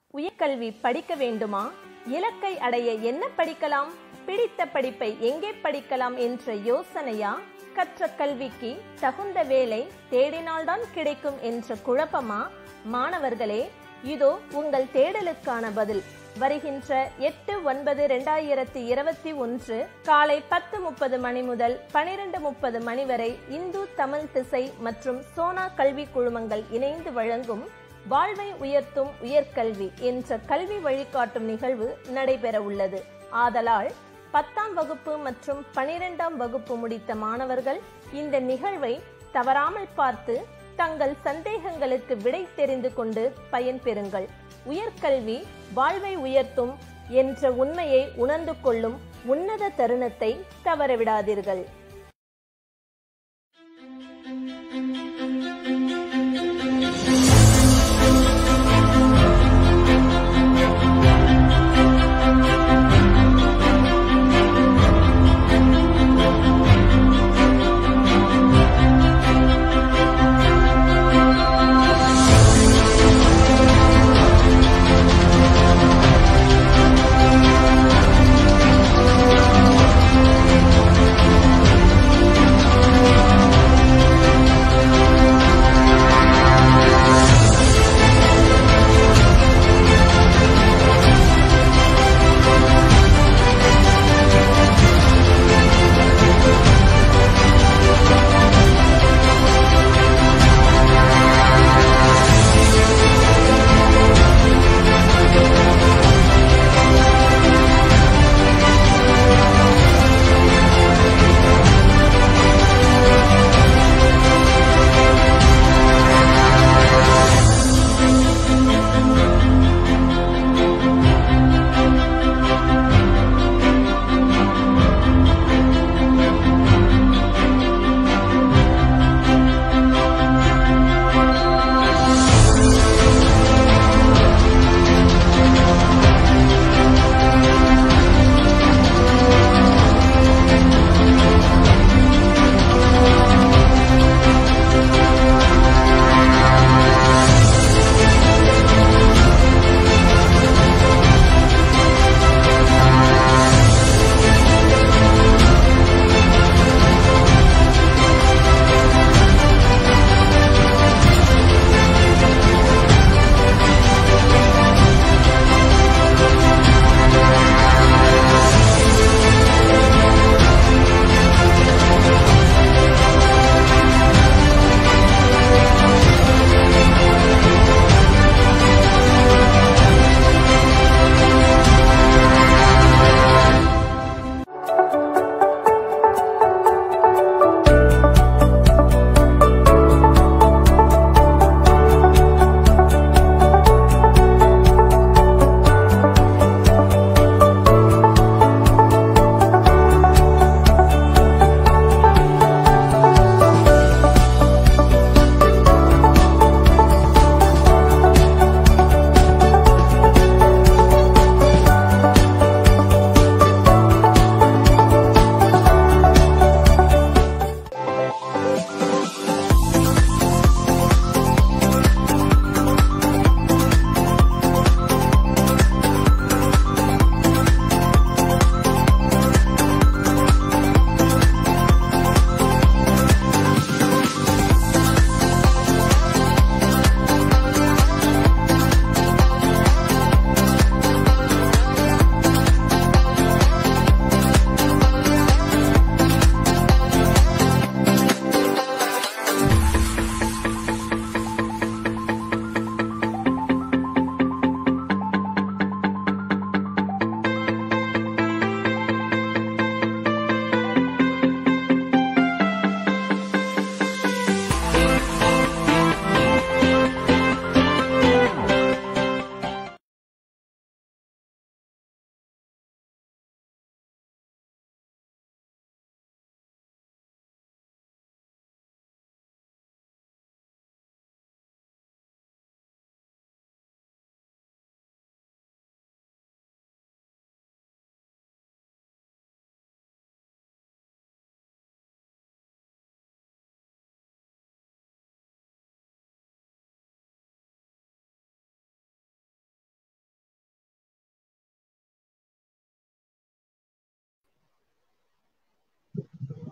உயர்கல்வி படிக்க வேண்டுமா இலக்கை அடைய என்ன படிக்கலாம் பிடித்த படிப்பை எங்கே படிக்கலாம் என்ற யோசனையா கற்ற கல்விக்கு தகுந்த வேலை தேடினால்தான் கிடைக்கும் என்ற குழப்பமா மாணவர்களே இதோ உங்கள் தேடலுக்கான பதில் வருகின்ற எட்டு ஒன்பது ரெண்டாயிரத்தி இருபத்தி ஒன்று காலை பத்து முப்பது மணி முதல் பனிரெண்டு முப்பது மணி வரை இந்து தமிழ் திசை மற்றும் சோனா கல்வி குழுமங்கள் இணைந்து வழங்கும் வாழ்வை உயர்த்தும் உயர்கல்வி என்ற கல்வி வழிகாட்டும் நிகழ்வு நடைபெற உள்ளது ஆதலால் பத்தாம் வகுப்பு மற்றும் பனிரெண்டாம் வகுப்பு முடித்த மாணவர்கள் இந்த நிகழ்வை தவறாமல் பார்த்து தங்கள் சந்தேகங்களுக்கு விடை தெரிந்து கொண்டு பயன்பெறுங்கள் உயர்கல்வி வாழ்வை உயர்த்தும் என்ற உண்மையை உணர்ந்து கொள்ளும் உன்னத தருணத்தை தவறவிடாதீர்கள்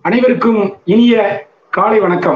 அனைவருக்கும் இனிய காலை வணக்கம்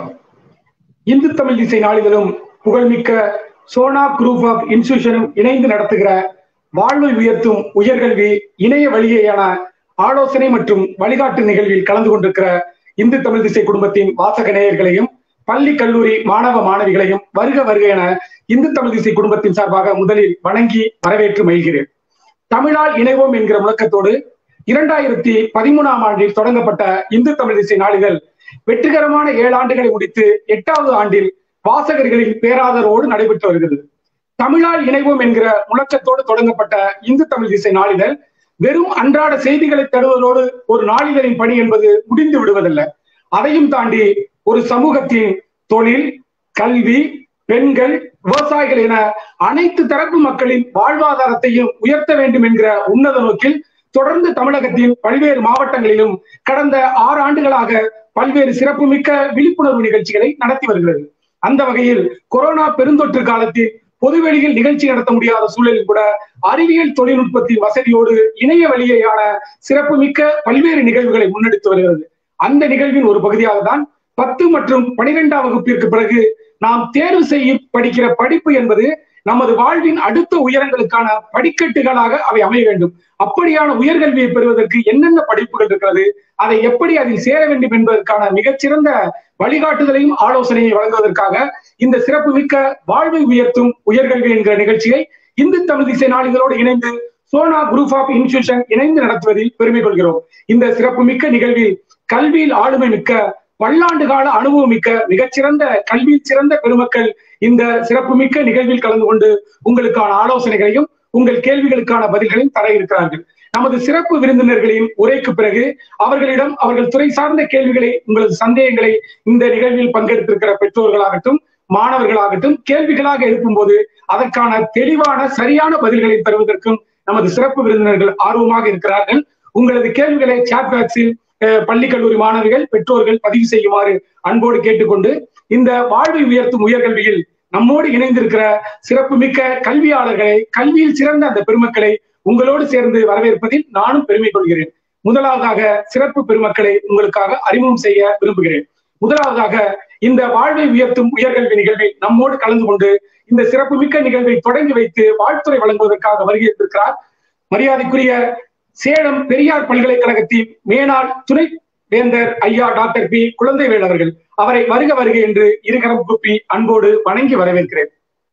இந்து தமிழ் திசை நாளிதழும் புகழ்மிக்க சோனா குரூப் ஆஃப் இன்ஸ்டிடியூஷனும் இணைந்து நடத்துகிற வாழ்வை உயர்த்தும் உயர்கல்வி இணைய வழியேயான ஆலோசனை மற்றும் வழிகாட்டு நிகழ்வில் கலந்து கொண்டிருக்கிற இந்து தமிழ் திசை குடும்பத்தின் வாசக நேயர்களையும் பள்ளி கல்லூரி மாணவ மாணவிகளையும் வருக வருக என இந்து தமிழ் திசை குடும்பத்தின் சார்பாக முதலில் வணங்கி வரவேற்று மகிழ்கிறேன் தமிழால் இணைவோம் என்கிற முழக்கத்தோடு இரண்டாயிரத்தி பதிமூணாம் ஆண்டில் தொடங்கப்பட்ட இந்து தமிழ் திசை நாளிதழ் வெற்றிகரமான ஏழு ஆண்டுகளை முடித்து எட்டாவது ஆண்டில் வாசகர்களின் பேராதரவோடு நடைபெற்று வருகிறது தமிழால் இணைவோம் என்கிற முழக்கத்தோடு தொடங்கப்பட்ட இந்து தமிழ் திசை நாளிதழ் வெறும் அன்றாட செய்திகளை தருவதோடு ஒரு நாளிதழின் பணி என்பது முடிந்து விடுவதல்ல அதையும் தாண்டி ஒரு சமூகத்தின் தொழில் கல்வி பெண்கள் விவசாயிகள் என அனைத்து தரப்பு மக்களின் வாழ்வாதாரத்தையும் உயர்த்த வேண்டும் என்கிற உன்னத நோக்கில் தொடர்ந்து தமிழகத்தின் பல்வேறு மாவட்டங்களிலும் கடந்த ஆறு ஆண்டுகளாக பல்வேறு சிறப்புமிக்க விழிப்புணர்வு நிகழ்ச்சிகளை நடத்தி வருகிறது அந்த வகையில் கொரோனா பெருந்தொற்று காலத்தில் பொதுவெளியில் நிகழ்ச்சி நடத்த முடியாத சூழலில் கூட அறிவியல் தொழில்நுட்பத்தின் வசதியோடு இணைய வழியேயான சிறப்புமிக்க பல்வேறு நிகழ்வுகளை முன்னெடுத்து வருகிறது அந்த நிகழ்வின் ஒரு பகுதியாக தான் பத்து மற்றும் பனிரெண்டாம் வகுப்பிற்கு பிறகு நாம் தேர்வு செய்ய படிக்கிற படிப்பு என்பது நமது வாழ்வின் அடுத்த உயரங்களுக்கான படிக்கட்டுகளாக அவை அமைய வேண்டும் அப்படியான உயர்கல்வியை பெறுவதற்கு என்னென்ன படிப்புகள் இருக்கிறது அதை எப்படி அதில் சேர வேண்டும் என்பதற்கான மிகச்சிறந்த வழிகாட்டுதலையும் ஆலோசனையை வழங்குவதற்காக இந்த சிறப்பு மிக்க வாழ்வை உயர்த்தும் உயர்கல்வி என்கிற நிகழ்ச்சியை இந்து தமிழ் திசை நாளிதழோடு இணைந்து சோனா குரூப் ஆஃப் இன்ஸ்டிடியூஷன் இணைந்து நடத்துவதில் பெருமை கொள்கிறோம் இந்த சிறப்பு மிக்க நிகழ்வில் கல்வியில் ஆளுமை மிக்க பல்லாண்டு கால அனுபவம் மிக்க மிகச்சிறந்த கல்வியில் சிறந்த பெருமக்கள் இந்த சிறப்புமிக்க நிகழ்வில் கலந்து கொண்டு உங்களுக்கான ஆலோசனைகளையும் உங்கள் கேள்விகளுக்கான பதில்களையும் தர இருக்கிறார்கள் நமது சிறப்பு விருந்தினர்களின் உரைக்கு பிறகு அவர்களிடம் அவர்கள் துறை சார்ந்த கேள்விகளை உங்களது சந்தேகங்களை இந்த நிகழ்வில் பங்கெடுத்திருக்கிற பெற்றோர்களாகட்டும் மாணவர்களாகட்டும் கேள்விகளாக எழுப்பும்போது அதற்கான தெளிவான சரியான பதில்களை தருவதற்கும் நமது சிறப்பு விருந்தினர்கள் ஆர்வமாக இருக்கிறார்கள் உங்களது கேள்விகளை சாட் பாக்ஸில் பள்ளி கல்லூரி மாணவிகள் பெற்றோர்கள் பதிவு செய்யுமாறு அன்போடு கேட்டுக்கொண்டு இந்த வாழ்வை உயர்த்தும் உயர்கல்வியில் நம்மோடு இணைந்திருக்கிற சிறப்பு மிக்க கல்வியாளர்களை கல்வியில் சிறந்த அந்த பெருமக்களை உங்களோடு சேர்ந்து வரவேற்பதில் நானும் பெருமை கொள்கிறேன் முதலாவதாக சிறப்பு பெருமக்களை உங்களுக்காக அறிமுகம் செய்ய விரும்புகிறேன் முதலாவதாக இந்த வாழ்வை உயர்த்தும் உயர்கல்வி நிகழ்வில் நம்மோடு கலந்து கொண்டு இந்த சிறப்பு மிக்க நிகழ்வை தொடங்கி வைத்து வாழ்த்துறை வழங்குவதற்காக வருகிறேன் மரியாதைக்குரிய சேலம் பெரியார் பல்கலைக்கழகத்தின் மேனாள் துணை வேந்தர் ஐயா டாக்டர் பி குழந்தைவேல் அவர்கள் அவரை வருக வருக என்று இருகரம் கூப்பி அன்போடு வணங்கி வரவேற்கிறேன்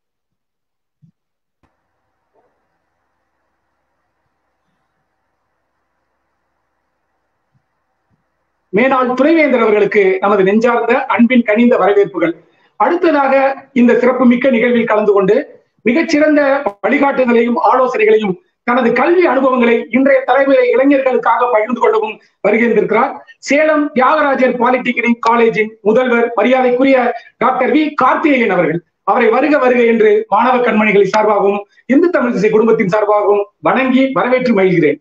மேனாள் துணைவேந்தர் அவர்களுக்கு நமது நெஞ்சார்ந்த அன்பின் கனிந்த வரவேற்புகள் அடுத்ததாக இந்த சிறப்பு மிக்க நிகழ்வில் கலந்து கொண்டு மிகச்சிறந்த வழிகாட்டுதலையும் ஆலோசனைகளையும் தனது கல்வி அனுபவங்களை இன்றைய தலைமுறை இளைஞர்களுக்காக பகிர்ந்து கொள்ளவும் வருகின்றிருக்கிறார் சேலம் தியாகராஜர் பாலிடெக்னிக் காலேஜின் முதல்வர் மரியாதைக்குரிய டாக்டர் வி கார்த்திகேயன் அவர்கள் அவரை வருக வருக என்று மாணவ கண்மணிகளை சார்பாகவும் இந்து தமிழ் திசை குடும்பத்தின் சார்பாகவும் வணங்கி வரவேற்று மகிழ்கிறேன்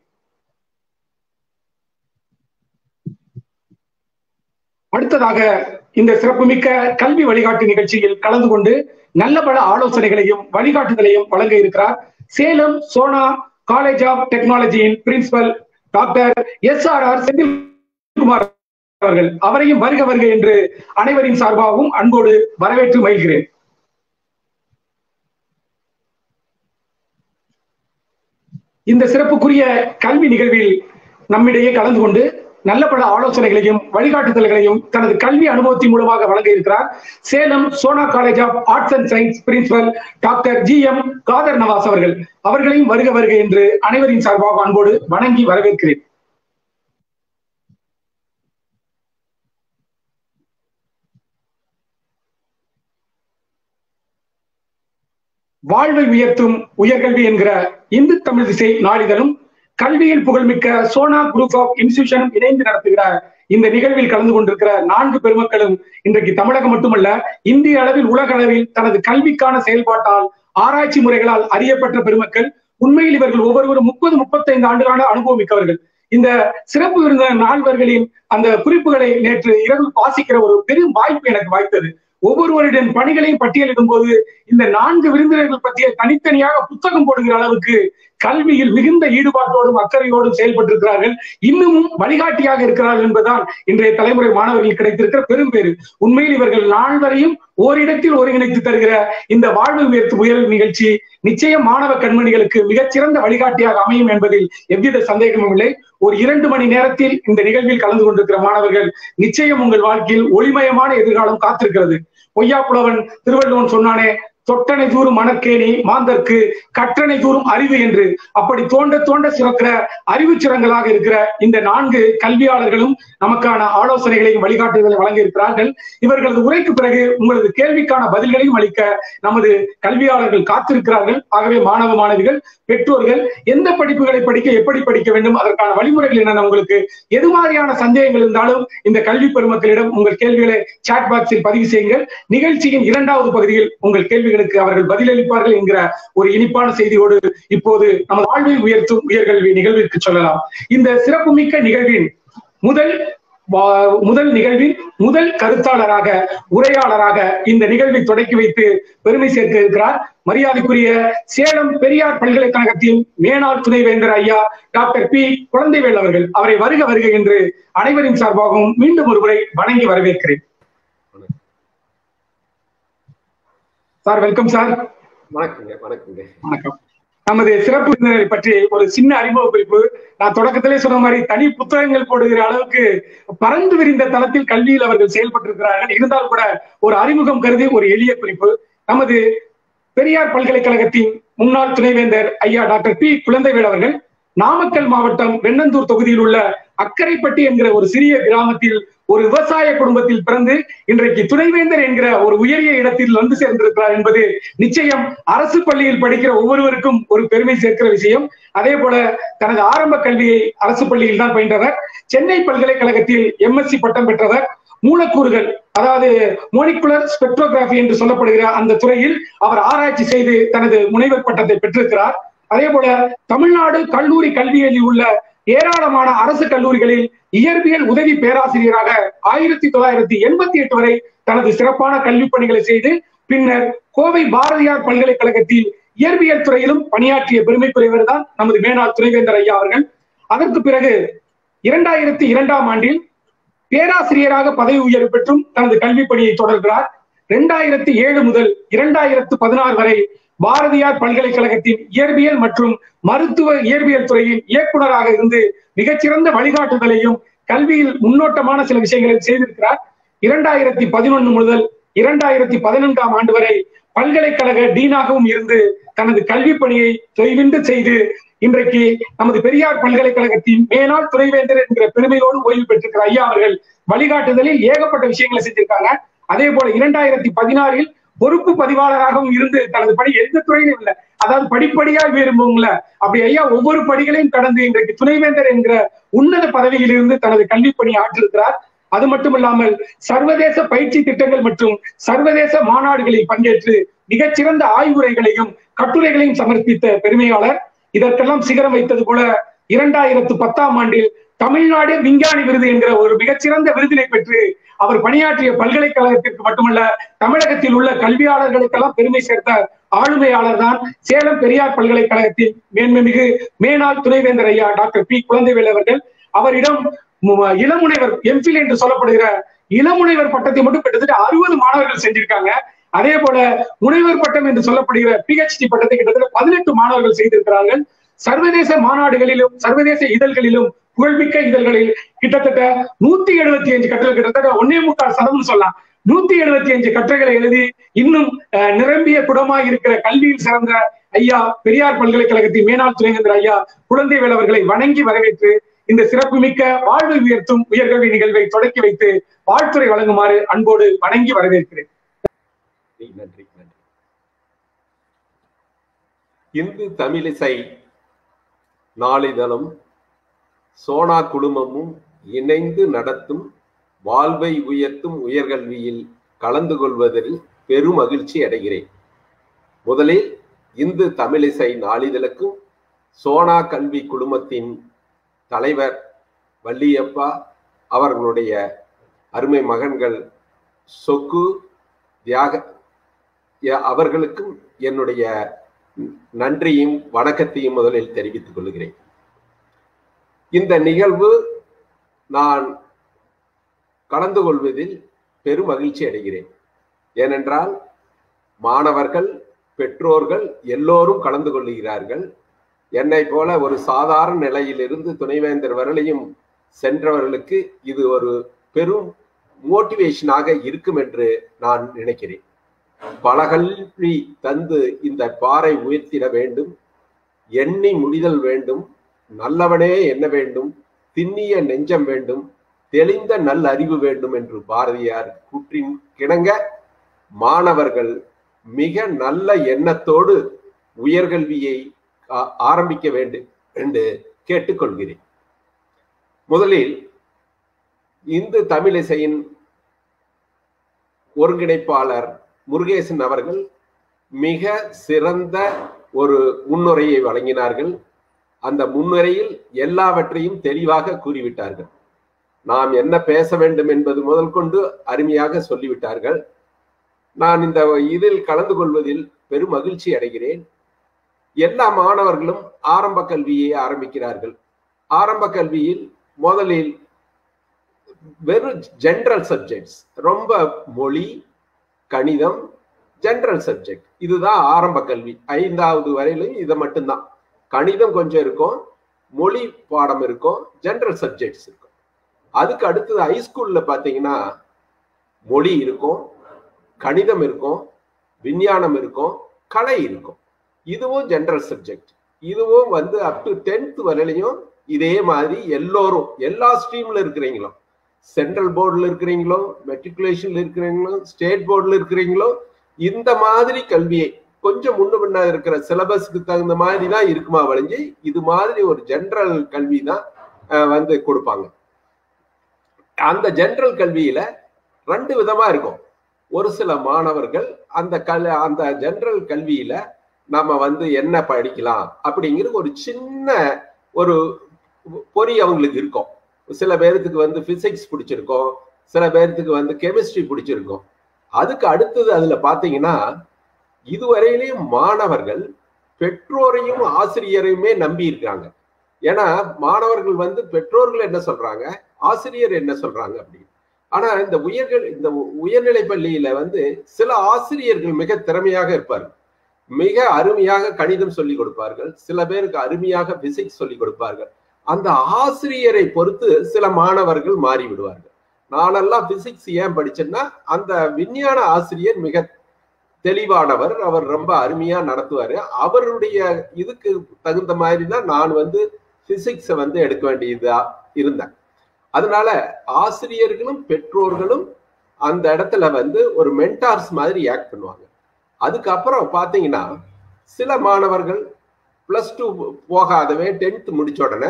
அடுத்ததாக இந்த சிறப்புமிக்க கல்வி வழிகாட்டு நிகழ்ச்சியில் கலந்து கொண்டு நல்ல பல ஆலோசனைகளையும் வழிகாட்டுதலையும் வழங்க இருக்கிறார் சேலம் சோனா காலேஜ் ஆஃப் டெக்னாலஜியின் principal doctor S R R Senthilkumar அவர்கள் அவரையும் வருக வருக என்று அனைவரின் சார்பாகவும் அன்போடு வரவேற்று மகிழ்கிறேன் இந்த சிறப்புக்குரிய கல்வி நிகழ்வில் நம்மிடையே கலந்து கொண்டு நல்ல பல ஆலோசனைகளையும் வழிகாட்டுதல்களையும் தனது கல்வி அனுபவத்தின் மூலமாக வழங்க இருக்கிறார் Salem Sona college of arts and science principal doctor G M Kader Nawaz அவர்கள் அவர்களையும் வருக வருக என்று அனைவரின் சார்பாக அன்போடு வணங்கி வரவேற்கிறேன் வாழ்வை உயர்த்தும் உயர்கல்வி என்கிற இந்து தமிழ் திசை நாளிதழும் கல்வியில் புகழ்மிக்க சோனா குரூப் ஆஃப் இன்ஸ்டிடியூஷனும் இணைந்து நடத்துகிற இந்த நிகழ்வில் கலந்து கொண்டிருக்கிற நான்கு பெருமக்களும் இன்றைக்கு தமிழகம் மட்டுமல்ல இந்திய அளவில் உலக அளவில் தனது கல்விக்கான செயல்பாட்டால் ஆராய்ச்சி முறைகளால் அறியப்பட்ட பெருமக்கள் உண்மையில் இவர்கள் ஒவ்வொருவரும் முப்பது முப்பத்தைந்து ஆண்டுகால அனுபவம் மிக்கவர்கள் இந்த சிறப்பு விருந்த நால்வர்களின் அந்த குறிப்புகளை நேற்று இரவு வாசிக்கிற ஒரு பெரும் வாய்ப்பு எனக்கு வாய்த்தது ஒவ்வொருவருடைய பணிகளையும் பட்டியலிடும் போது இந்த நான்கு விருந்தினர்கள் பற்றிய தனித்தனியாக புத்தகம் போடுகிற அளவுக்கு கல்வியில் மிகுந்த ஈடுபாட்டோடும் அக்கறையோடும் செயல்பட்டிருக்கிறார்கள் இன்னமும் வழிகாட்டியாக இருக்கிறார்கள் என்பதுதான் இன்றைய தலைமுறை மாணவர்கள் கிடைத்திருக்கிற பெரும் பேரு உண்மையில் இவர்கள் நால்வரையும் ஓரிடத்தில் ஒருங்கிணைத்து தருகிற இந்த வாழ்வு உயர்த்து உயர்வு நிகழ்ச்சி நிச்சயம் மாணவ கண்மணிகளுக்கு மிகச்சிறந்த வழிகாட்டியாக அமையும் என்பதில் எவ்வித சந்தேகமும் இல்லை ஒரு இரண்டு மணி நேரத்தில் இந்த நிகழ்வில் கலந்து கொண்டிருக்கிற மாணவர்கள் நிச்சயம் உங்கள் வாழ்க்கையில் ஒளிமயமான எதிர்காலம் காத்திருக்கிறது பொய்யா புலவன் திருவள்ளுவன் சொன்னானே தொட்டனை தூரும் மணக்கேணி மாந்தர்க்கு கற்றனை தூரும் அறிவு என்று அப்படி தோண்ட தோண்ட சிறக்கிற அறிவு சிறங்களாக இருக்கிற இந்த நான்கு கல்வியாளர்களும் நமக்கான ஆலோசனைகளையும் வழிகாட்டுதலை வழங்க இருக்கிறார்கள் இவர்களது உரைக்கு பிறகு உங்களது கேள்விக்கான பதில்களையும் அளிக்க நமது கல்வியாளர்கள் காத்திருக்கிறார்கள் ஆகவே மாணவ மாணவிகள் பெற்றோர்கள் எந்த படிப்புகளை படிக்க எப்படி படிக்க வேண்டும் அதற்கான வழிமுறைகள் என்னென்ன உங்களுக்கு எது மாதிரியான சந்தேகங்கள் இருந்தாலும் இந்த கல்வி பெருமக்களிடம் உங்கள் கேள்விகளை சாட் பாக்ஸில் பதிவு செய்யுங்கள் நிகழ்ச்சியின் இரண்டாவது பகுதியில் உங்கள் கேள்விகளுக்கு அவர்கள் பதிலளிப்பார்கள் என்கிற ஒரு இனிப்பான செய்தியோடு இப்போது நமது வாழ்வை உயர்த்தும் உயர்கல்வி நிகழ்விற்கு சொல்லலாம் இந்த சிறப்புமிக்க நிகழ்வின் முதல் வா- முதல் நிகழ்வின் முதல் கருத்தாளராக உரையாளராக இந்த நிகழ்வை தொடக்கி வைத்து பெருமை சேர்க்க இருக்கிறார் மரியாதைக்குரிய சேலம் பெரியார் பல்கலைக்கழகத்தின் மேனாள் துணைவேந்தர் ஐயா டாக்டர் பி குழந்தைவேல் அவர்கள் அவரை வருக வருக என்று அனைவரின் சார்பாகவும் மீண்டும் ஒருமுறை வணங்கி வரவேற்கிறேன் சார் வெல்கம் சார் வணக்கங்க வணக்கங்க வணக்கம் நமது சிறப்பு விருந்தினரை பற்றி ஒரு சின்ன அறிமுக குறிப்பு நான் தொடக்கத்திலே சொன்ன மாதிரி தனி புத்தகங்கள் போடுகிற அளவுக்கு பறந்து விரிந்த தளத்தில் கல்வியில் அவர்கள் செயல்பட்டிருக்கிறார்கள் இருந்தால் கூட ஒரு அறிமுகம் கருதி ஒரு எளிய குறிப்பு நமது பெரியார் பல்கலைக்கழகத்தின் முன்னாள் துணைவேந்தர் ஐயா டாக்டர் பி குழந்தைவேல் அவர்கள் நாமக்கல் மாவட்டம் வெண்ணந்தூர் தொகுதியில் உள்ள அக்கரைப்பட்டி என்கிற ஒரு சிறிய கிராமத்தில் ஒரு விவசாய குடும்பத்தில் பிறந்து இன்றைக்கு துணைவேந்தர் என்கிற ஒரு உயரிய இடத்தில் வந்து சேர்ந்திருக்கிறார் என்பது நிச்சயம் அரசு பள்ளியில் படிக்கிற ஒவ்வொருவருக்கும் ஒரு பெருமை சேர்க்கிற விஷயம் அதே போல தனது ஆரம்ப கல்வியை அரசு பள்ளியில் தான் பயின்றவர் சென்னை பல்கலைக்கழகத்தில் எம்எஸ்சி பட்டம் பெற்றவர் மூலக்கூறுகள் அதாவது மோனிகுலர் ஸ்பெக்ட்ரோகிராபி என்று சொல்லப்படுகிற அந்த துறையில் அவர் ஆராய்ச்சி செய்து தனது முனைவர் பட்டத்தை பெற்றிருக்கிறார் அதே போல தமிழ்நாடு கல்லூரி கல்வியில் உள்ள ஏராளமான அரசு கல்லூரிகளில் இயற்பியல் உதவி பேராசிரியராக ஆயிரத்தி தொள்ளாயிரத்தி எண்பத்தி எட்டு வரை தனது சிறப்பான கல்வி பணிகளை செய்து பின்னர் கோவை பாரதியார் பல்கலைக்கழகத்தில் இயற்பியல் துறையிலும் பணியாற்றிய பெருமைக்குரியவர் தான் நமது மேனாள் துணைவேந்தர் ஐயா அவர்கள் அதற்கு பிறகு இரண்டாயிரத்தி இரண்டாம் ஆண்டில் பேராசிரியராக பதவி உயர்வு பெற்றும் தனது கல்வி பணியை தொடர்கிறார் இரண்டாயிரத்தி ஏழு முதல் இரண்டாயிரத்து பதினாறு வரை பாரதியார் பல்கலைக்கழகத்தின் இயற்பியல் மற்றும் மருத்துவ இயற்பியல் துறையின் இயக்குனராக இருந்து மிகச்சிறந்த வழிகாட்டுதலையும் கல்வியில் முன்னோட்டமான சில விஷயங்களை செய்திருக்கிறார் இரண்டாயிரத்தி பதினொன்று முதல் இரண்டாயிரத்தி பதினொன்றாம் ஆண்டு வரை பல்கலைக்கழக டீனாகவும் இருந்து தனது கல்வி பணியை தொய்வின்றி செய்து இன்றைக்கு நமது பெரியார் பல்கலைக்கழகத்தின் மேனாள் துணைவேந்தர் என்கிற பெருமையோடு ஓய்வு பெற்றிருக்கிற ஐயா அவர்கள் வழிகாட்டுதலில் ஏகப்பட்ட விஷயங்களை செஞ்சிருக்காங்க அதே போல இரண்டாயிரத்தி பதினாறில் பொறுப்பு பதிவாளராகவும் இருந்து தனது பணி எந்த துறையிலும் இல்லை அதாவது படிப்படியா விரும்புங்கள அப்படி ஐயா ஒவ்வொரு படிகளையும் கடந்து இன்றைக்கு துணைவேந்தர் என்கிற உன்னத பதவியில் இருந்து தனது கல்வி பணி ஆற்றிருக்கிறார் அது மட்டுமில்லாமல் சர்வதேச பயிற்சி திட்டங்கள் மற்றும் சர்வதேச மாநாடுகளில் பங்கேற்று மிகச்சிறந்த ஆய்வுரைகளையும் கட்டுரைகளையும் சமர்ப்பித்த பெருமையாளர் இதற்கெல்லாம் சிகரம் வைத்தது போல இரண்டாயிரத்து பத்தாம் ஆண்டில் தமிழ்நாடு விஞ்ஞானி விருது என்கிற ஒரு மிகச்சிறந்த விருதினை பெற்று அவர் பணியாற்றிய பல்கலைக்கழகத்திற்கு மட்டுமல்ல தமிழகத்தில் உள்ள கல்வியாளர்களுக்கெல்லாம் பெருமை சேர்த்த ஆளுமையாளர் தான் சேலம் பெரியார் பல்கலைக்கழகத்தின் மேன்மைமிகு மேனாள் துணைவேந்தர் ஐயா டாக்டர் பி குழந்தைவேல் அவர்கள் அவரிடம் மு- இளமுனைவர் எம்ஃபில் என்று சொல்லப்படுகிற இளமுனைவர் பட்டத்தை மட்டும் கிட்டத்தட்ட அறுபது மாணவர்கள் செஞ்சிருக்காங்க அதே போல முனைவர் பட்டம் என்று சொல்லப்படுகிற பிஹெச்டி பட்டத்தை கிட்டத்தட்ட பதினெட்டு மாணவர்கள் செய்திருக்கிறார்கள் சர்வதேச மாநாடுகளிலும் சர்வதேச இதழ்களிலும் புகழ்மிக்க இதழ்களில் கிட்டத்தட்ட நூத்தி எழுபத்தி அஞ்சு கட்டுரைகள் கிட்டத்தட்ட ஒன்னே முக்கால் சதம்னு சொல்லலாம் நூத்தி எழுபத்தி அஞ்சு கட்டுரைகளை எழுதி இன்னும் அஹ், நிரம்பிய குடமாய் இருக்கிற கல்வியில் சிறந்த ஐயா பெரியார் பல்கலைக்கழகத்தின் மேனாள் துணைவேந்தர் ஐயா குழந்தைவேல் அவர்களை வணங்கி வரவேற்று இந்த சிறப்புமிக்க வாழ்வை உயர்த்தும் உயர்கல்வி நிகழ்வை தொடக்கி வைத்து வாழ்த்துறை வழங்குமாறு அன்போடு வணங்கி வரவேற்கிறேன் நன்றி நன்றி நன்றி இந்து தமிழிசை நாளிதழும் சோனா குழுமமும் இணைந்து நடத்தும் வாழ்வை உயர்த்தும் உயர்கல்வியில் கலந்து கொள்வதில் பெரும் மகிழ்ச்சி அடைகிறேன் முதலில் இந்து தமிழிசை நாளிதழுக்கும் சோனா கல்வி குழுமத்தின் தலைவர் வள்ளியப்பா அவர்களுடைய அருமை மகன்கள் சொக்கு தியாக அவர்களுக்கும் என்னுடைய நன்றியும் வணக்கத்தையும் முதலில் தெரிவித்துக் கொள்கிறேன் இந்த நிகழ்வு நான் கலந்து கொள்வதில் பெரும் மகிழ்ச்சி அடைகிறேன் ஏனென்றால் மாணவர்கள் பெற்றோர்கள் எல்லோரும் கலந்து கொள்ளுகிறார்கள் என்னை போல ஒரு சாதாரண நிலையிலிருந்து துணைவேந்தர் வரலையும் சென்றவர்களுக்கு இது ஒரு பெரும் மோட்டிவேஷனாக இருக்கும் என்று நான் நினைக்கிறேன் பல கல்வி தந்து இந்த பாறை உயர்த்திட வேண்டும் எண்ணி முடிதல் வேண்டும் நல்லவனே என்ன வேண்டும் திண்ணிய நெஞ்சம் வேண்டும் தெளிந்த நல் அறிவு வேண்டும் என்று பாரதியார் கூற்றின் கிணங்க மாணவர்கள் மிக நல்ல எண்ணத்தோடு உயர்கல்வியை ஆரம்பிக்க வேண்டும் என்று கேட்டுக்கொள்கிறேன் முதலில் இந்து தமிழிசையின் ஒருங்கிணைப்பாளர் முருகேசன் அவர்கள் மிக சிறந்த ஒரு முன்னுரையை வழங்கினார்கள் அந்த முன்னுரையில் எல்லாவற்றையும் தெளிவாக கூறிவிட்டார்கள் நாம் என்ன பேச வேண்டும் என்பது முதல் கொண்டு அருமையாக சொல்லிவிட்டார்கள் நான் இந்த இதில் கலந்து கொள்வதில் பெரும் மகிழ்ச்சி அடைகிறேன் எல்லா மாணவர்களும் ஆரம்ப கல்வியை ஆரம்பிக்கிறார்கள் ஆரம்ப கல்வியில் முதலில் வெறும் ஜென்ரல் சப்ஜெக்ட்ஸ் ரொம்ப மொழி கணிதம் ஜென்ரல் சப்ஜெக்ட் இதுதான் ஆரம்ப கல்வி ஐந்தாவது வரையிலும் இதை மட்டும்தான் கணிதம் கொஞ்சம் இருக்கும் மொழி பாடம் இருக்கும் ஜென்ரல் சப்ஜெக்ட்ஸ் இருக்கும் அதுக்கு அடுத்தது ஹைஸ்கூல்ல பாத்தீங்கன்னா மொழி இருக்கும் கணிதம் இருக்கும் விஞ்ஞானம் இருக்கும் கலை இருக்கும் இதுவும் ஜென்ரல் சப்ஜெக்ட் இதுவும் வந்து அப் டு டென்த் வரையிலையும் இதே மாதிரி எல்லோரும் எல்லா ஸ்ட்ரீம்ல இருக்கிறீங்களோ சென்ட்ரல் போர்டில் இருக்கிறீங்களோ மெட்ரிகுலேஷன்ல இருக்கிறீங்களோ ஸ்டேட் போர்டில் இருக்கிறீங்களோ இந்த மாதிரி கல்வியை கொஞ்சம் முன்ன பின்ன இருக்கிற சிலபஸ்க்கு தகுந்த மாதிரி தான் இருக்குமா வழிஞ்சு இது மாதிரி ஒரு ஜென்ரல் கல்வி தான் வந்து கொடுப்பாங்க அந்த ஜென்ரல் கல்வியில ரெண்டு விதமா இருக்கும் ஒரு சில மாணவர்கள் அந்த கல் அந்த ஜென்ரல் கல்வியில நம்ம வந்து என்ன படிக்கலாம் அப்படிங்கிற ஒரு சின்ன ஒரு பொறி அவங்களுக்கு இருக்கும் சில பேர்த்துக்கு வந்து பிசிக்ஸ் பிடிச்சிருக்கும் சில பேர்த்துக்கு வந்து கெமிஸ்ட்ரி பிடிச்சிருக்கும் அதுக்கு அடுத்தது அதுல பாத்தீங்கன்னா இதுவரையிலையும் மாணவர்கள் பெற்றோரையும் ஆசிரியரையுமே நம்பி இருக்காங்க ஏன்னா மாணவர்கள் வந்து பெற்றோர்கள் என்ன சொல்றாங்க ஆசிரியர் என்ன சொல்றாங்க அப்படின்னு ஆனா இந்த உயர்கள் இந்த உயர்நிலை பள்ளியில வந்து சில ஆசிரியர்கள் மிக திறமையாக இருப்பார்கள் மிக அருமையாக கணிதம் சொல்லி கொடுப்பார்கள் சில பேருக்கு அருமையாக பிசிக்ஸ் சொல்லி கொடுப்பார்கள் அந்த ஆசிரியரை பொறுத்து சில மாணவர்கள் மாறி விடுவார்கள் நானெல்லாம் பிசிக்ஸ் ஏன் படிச்சேன்னா அந்த விஞ்ஞான ஆசிரியர் மிக தெளிவானவர் அவர் ரொம்ப அருமையா நடத்துவாரு அவருடைய இதுக்கு தகுந்த மாதிரி தான் நான் வந்து பிசிக்ஸை வந்து எடுக்க வேண்டியதா இருந்தேன் அதனால ஆசிரியர்களும் பெற்றோர்களும் அந்த இடத்துல வந்து ஒரு மென்டார்ஸ் மாதிரி ஆக்ட் பண்ணுவாங்க அதுக்கப்புறம் பாத்தீங்கன்னா சில மாணவர்கள் பிளஸ் டூ போகாதவே டென்த் முடிச்ச உடனே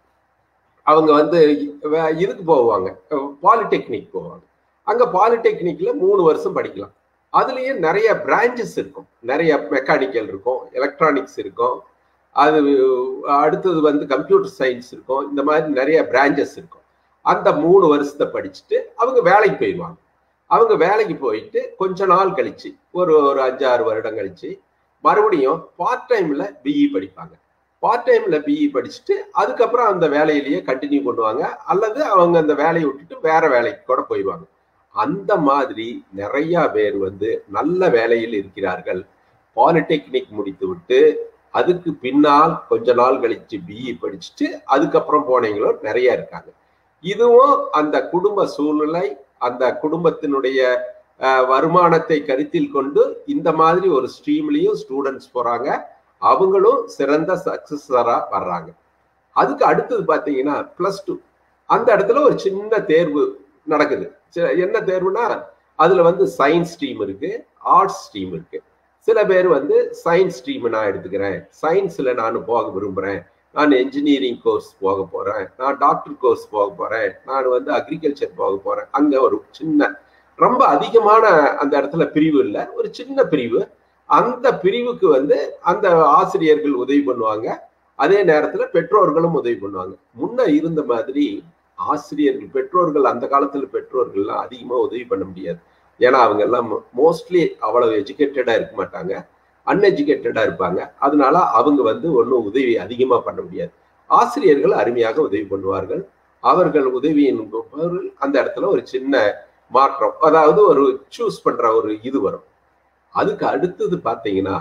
அவங்க வந்து இதுக்கு போவாங்க பாலிடெக்னிக் போவாங்க அங்க பாலிடெக்னிக்ல மூணு வருஷம் படிக்கலாம் அதுலயே நிறைய பிரான்ச்சஸ் இருக்கும் நிறைய மெக்கானிக்கல் இருக்கும் எலக்ட்ரானிக்ஸ் இருக்கும் அது அடுத்தது வந்து கம்ப்யூட்டர் சயின்ஸ் இருக்கும் இந்த மாதிரி நிறைய பிரான்ச்சஸ் இருக்கும் அந்த மூணு வருஷத்தை படிச்சுட்டு அவங்க வேலைக்கு போயிடுவாங்க அவங்க வேலைக்கு போயிட்டு கொஞ்ச நாள் கழிச்சு ஒரு ஒரு அஞ்சாறு வருடம் கழிச்சு மறுபடியும் பார்ட் டைம்ல பிஇ படிப்பாங்க பார்ட் டைம்ல பிஇ படிச்சுட்டு அதுக்கப்புறம் அந்த வேலையிலேயே கண்டினியூ பண்ணுவாங்க அல்லது அவங்க அந்த வேலையை விட்டுட்டு வேற வேலைக்கு கூட போயிடுவாங்க அந்த மாதிரி நிறைய பேர் வந்து நல்ல வேலையில் இருக்கிறார்கள் பாலிடெக்னிக் முடித்து விட்டு அதுக்கு பின்னால் கொஞ்ச நாள் கழிச்சு பிஇ படிச்சுட்டு அதுக்கப்புறம் போனவங்களும் நிறைய இருக்காங்க இதுவும் அந்த குடும்ப சூழ்நிலை அந்த குடும்பத்தினுடைய வருமானத்தை கருத்தில் கொண்டு இந்த மாதிரி ஒரு ஸ்ட்ரீம்லயும் ஸ்டூடெண்ட்ஸ் போறாங்க அவங்களும் சிறந்த சக்சஸரா வர்றாங்க அதுக்கு அடுத்தது பாத்தீங்கன்னா பிளஸ் டூ அந்த இடத்துல ஒரு சின்ன தேர்வு நடக்குது என்ன தேர்வுனா அதுல வந்து சயின்ஸ் ஸ்ட்ரீம் இருக்கு ஆர்ட்ஸ் ஸ்ட்ரீம் இருக்கு சில பேர் வந்து சயின்ஸ் ஸ்ட்ரீம் நான் எடுத்துக்கிறேன் சயின்ஸ்ல நான் போக விரும்புறேன் நான் என்ஜினியரிங் கோர்ஸ் போக போறேன் நான் டாக்டர் கோர்ஸ் போக போறேன் நான் வந்து அக்ரிகல்ச்சர் போக போறேன் அங்க ஒரு சின்ன ரொம்ப அதிகமான அந்த இடத்துல பிரிவு இல்லை ஒரு சின்ன பிரிவு அந்த பிரிவுக்கு வந்து அந்த ஆசிரியர்கள் உதவி பண்ணுவாங்க அதே நேரத்துல பெற்றோர்களும் உதவி பண்ணுவாங்க முன்ன இருந்த மாதிரி ஆசிரியர்கள் பெற்றோர்கள் அந்த காலத்துல பெற்றோர்கள்லாம் அதிகமா உதவி பண்ண முடியாது ஏன்னா அவங்க எல்லாம் மோஸ்ட்லி அவ்வளவு எஜுகேட்டடா இருக்க மாட்டாங்க அன்எஜுகேட்டடா இருப்பாங்க அதனால அவங்க வந்து ஒன்றும் உதவி அதிகமா பண்ண முடியாது ஆசிரியர்கள் அருமையாக உதவி பண்ணுவார்கள் அவர்கள் உதவியின் பொருள் அந்த இடத்துல ஒரு சின்ன மாற்றம் அதாவது ஒரு சூஸ் பண்ற ஒரு இது வரும் அதுக்கு அடுத்தது பாத்தீங்கன்னா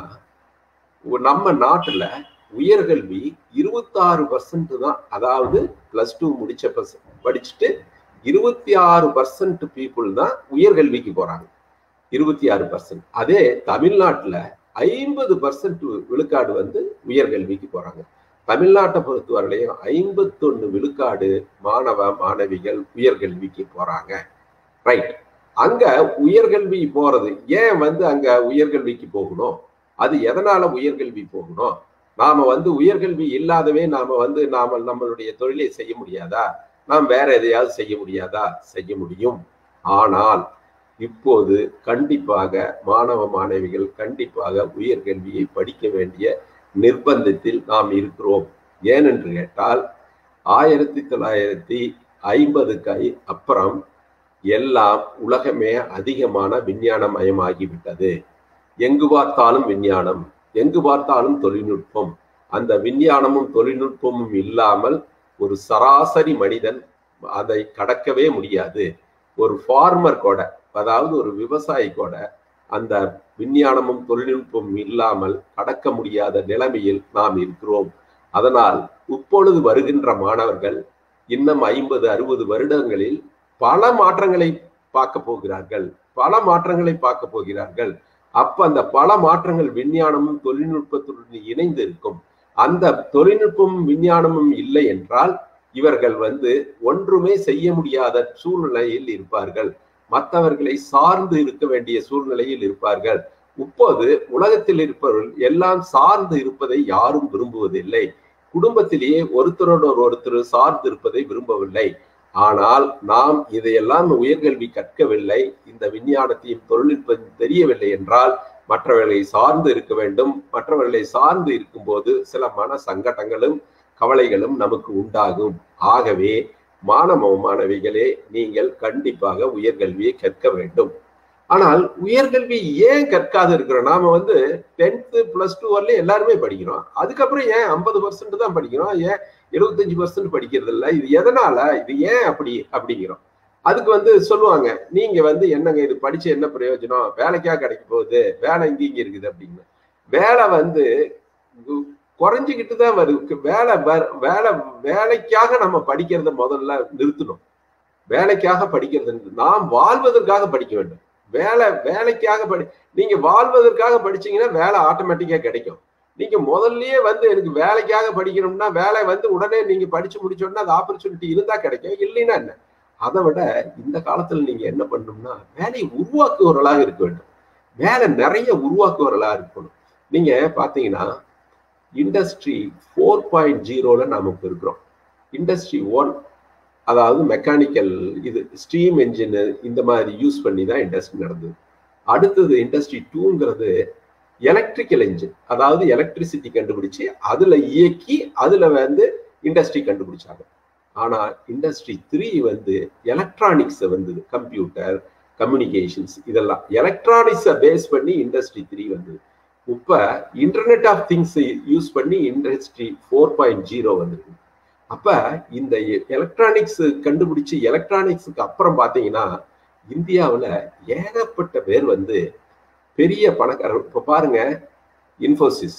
நம்ம நாட்டுல உயர்கல்வி இருபத்தாறு பர்சன்ட் தான் அதாவது பிளஸ் டூ முடிச்ச பர்சன்ட் படிச்சுட்டு இருபத்தி ஆறு பர்சன்ட் பீப்புள் தான் உயர்கல்விக்கு போறாங்க இருபத்தி ஆறு பர்சன்ட் அதே தமிழ்நாட்டுல ஐம்பது பர்சன்ட் விழுக்காடு வந்து உயர்கல்விக்கு போறாங்க தமிழ்நாட்டை பொறுத்தவரையிலையும் ஐம்பத்தொன்னு விழுக்காடு மாணவ மாணவிகள் உயர்கல்விக்கு போறாங்க ரைட் அங்க உயர்கல்வி போறது ஏன் வந்து அங்க உயர்கல்விக்கு போகணும் அது எதனால உயர்கல்வி போகணும் நாம வந்து உயர்கல்வி இல்லாதவே நாம வந்து நாம நம்மளுடைய தொழிலை செய்ய முடியாதா நாம் வேற எதையாவது செய்ய முடியாதா செய்ய முடியும் ஆனால் இப்போது கண்டிப்பாக மாணவ மாணவிகள் கண்டிப்பாக உயர்கல்வியை படிக்க வேண்டிய நிர்பந்தத்தில் நாம் இருக்கிறோம் ஏனென்று கேட்டால் ஆயிரத்தி தொள்ளாயிரத்தி ஐம்பதுக்கு அப்புறம் எல்லாம் உலகமே அதிகமான விஞ்ஞானமயமாகிவிட்டது எங்கு பார்த்தாலும் விஞ்ஞானம் எங்கு பார்த்தாலும் தொழில்நுட்பம் அந்த விஞ்ஞானமும் தொழில்நுட்பமும் இல்லாமல் ஒரு சராசரி மனிதன் அதை கடக்கவே முடியாது ஒரு ஃபார்மர் கூட அதாவது ஒரு விவசாயி கூட அந்த விஞ்ஞானமும் தொழில்நுட்பமும் இல்லாமல் கடக்க முடியாத நிலைமையில் நாம் இருக்கிறோம் அதனால் இப்பொழுது வருகின்ற மாணவர்கள் இன்னும் ஐம்பது அறுபது வருடங்களில் பல மாற்றங்களை பார்க்க போகிறார்கள் பல மாற்றங்களை பார்க்க போகிறார்கள் அப்ப அந்த பல மாற்றங்கள் விஞ்ஞானமும் தொழில்நுட்பத்துடன் இணைந்து இருக்கும் அந்த தொழில்நுட்பமும் விஞ்ஞானமும் இல்லை என்றால் இவர்கள் வந்து ஒன்றுமே செய்ய முடியாத சூழ்நிலையில் இருப்பார்கள் மற்றவர்களை சார்ந்து இருக்க வேண்டிய சூழ்நிலையில் இருப்பார்கள் இப்போது உலகத்தில் இருப்பவர்கள் எல்லாம் சார்ந்து இருப்பதை யாரும் விரும்புவதில்லை குடும்பத்திலேயே ஒருத்தரோட ஒருத்தர் சார்ந்து இருப்பதை விரும்பவில்லை ஆனால் நாம் இதையெல்லாம் உயர்கல்வி கற்கவில்லை இந்த விஞ்ஞானத்தையும் தொழில்நுட்பம் தெரியவில்லை என்றால் மற்றவர்களை சார்ந்து இருக்க வேண்டும் மற்றவர்களை சார்ந்து இருக்கும்போது சில மன சங்கடங்களும் கவலைகளும் நமக்கு உண்டாகும் ஆகவே மாணவ மாணவிகளே நீங்கள் கண்டிப்பாக உயர்கல்வியை கற்க வேண்டும் ஆனால் உயர்கல்வி ஏன் கற்காது இருக்கிறோம் நாம வந்து டென்த்து பிளஸ் டூ வரலையும் எல்லாருமே படிக்கிறோம் அதுக்கப்புறம் ஏன் ஐம்பது பர்சன்ட் தான் படிக்கிறோம் ஏன் எழுபத்தஞ்சு பர்சன்ட் படிக்கிறது இல்லை இது எதனால இது ஏன் அப்படி அப்படிங்கிறோம் அதுக்கு வந்து சொல்லுவாங்க நீங்க வந்து என்னங்க இது படிச்சு என்ன பிரயோஜனம் வேலைக்கா கிடைக்க போகுது வேலை இங்க இங்க இருக்குது அப்படின்னு வேலை வந்து குறைஞ்சிக்கிட்டு தான் வருது வேலை வேலை வேலைக்காக நம்ம படிக்கிறத முதல்ல நிறுத்தணும் வேலைக்காக படிக்கிறது நாம் வாழ்வதற்காக படிக்க வேண்டும் வேலை வேலைக்காக படி நீங்க வாழ்வதற்காக படிச்சீங்கன்னா வேலை ஆட்டோமேட்டிக்கா கிடைக்கும் நீங்க முதல்லயே வந்து எனக்கு வேலைக்காக படிக்கணும்னா வேலை வந்து உடனே நீங்க படிச்சு முடிச்சோன்னா அது ஆப்பர்ச்சுனிட்டி இருந்தா கிடைக்கும் இல்லைன்னா என்ன அதை விட இந்த காலத்துல நீங்க என்ன பண்ணணும்னா வேலையை உருவாக்குவர்களாக இருக்க வேண்டும் வேலை நிறைய உருவாக்குவர்களாக இருக்கணும் நீங்க பாத்தீங்கன்னா இண்டஸ்ட்ரி ஃபோர் பாயிண்ட் ஜீரோல நமக்கு இருக்கிறோம் இண்டஸ்ட்ரி ஒன் அதாவது மெக்கானிக்கல் இது ஸ்டீம் என்ஜின் இந்த மாதிரி யூஸ் பண்ணி தான் இண்டஸ்ட்ரி நடந்தது அடுத்தது இண்டஸ்ட்ரி டூங்கிறது எலக்ட்ரிக்கல் என்ஜின் அதாவது எலக்ட்ரிசிட்டி கண்டுபிடிச்சு அதுல இயக்கி அதுல வந்து இண்டஸ்ட்ரி கண்டுபிடிச்சாங்க ஆனா இண்டஸ்ட்ரி த்ரீ வந்து எலக்ட்ரானிக்ஸ் வந்தது கம்ப்யூட்டர் கம்யூனிகேஷன்ஸ் இதெல்லாம் எலக்ட்ரானிக்ஸை பேஸ் பண்ணி இண்டஸ்ட்ரி த்ரீ வந்தது இப்ப இன்டர்நெட் ஆஃப் திங்ஸ் யூஸ் பண்ணி இண்டஸ்ட்ரி ஃபோர் பாயிண்ட் ஜீரோ வந்திருக்கு அப்ப இந்த எலக்ட்ரானிக்ஸ் கண்டுபிடிச்சு எலக்ட்ரானிக்ஸுக்கு அப்புறம் பாத்தீங்கன்னா இந்தியாவில் ஏகப்பட்ட பேர் வந்து பெரிய பணக்காரர் இப்போ பாருங்க இன்ஃபோசிஸ்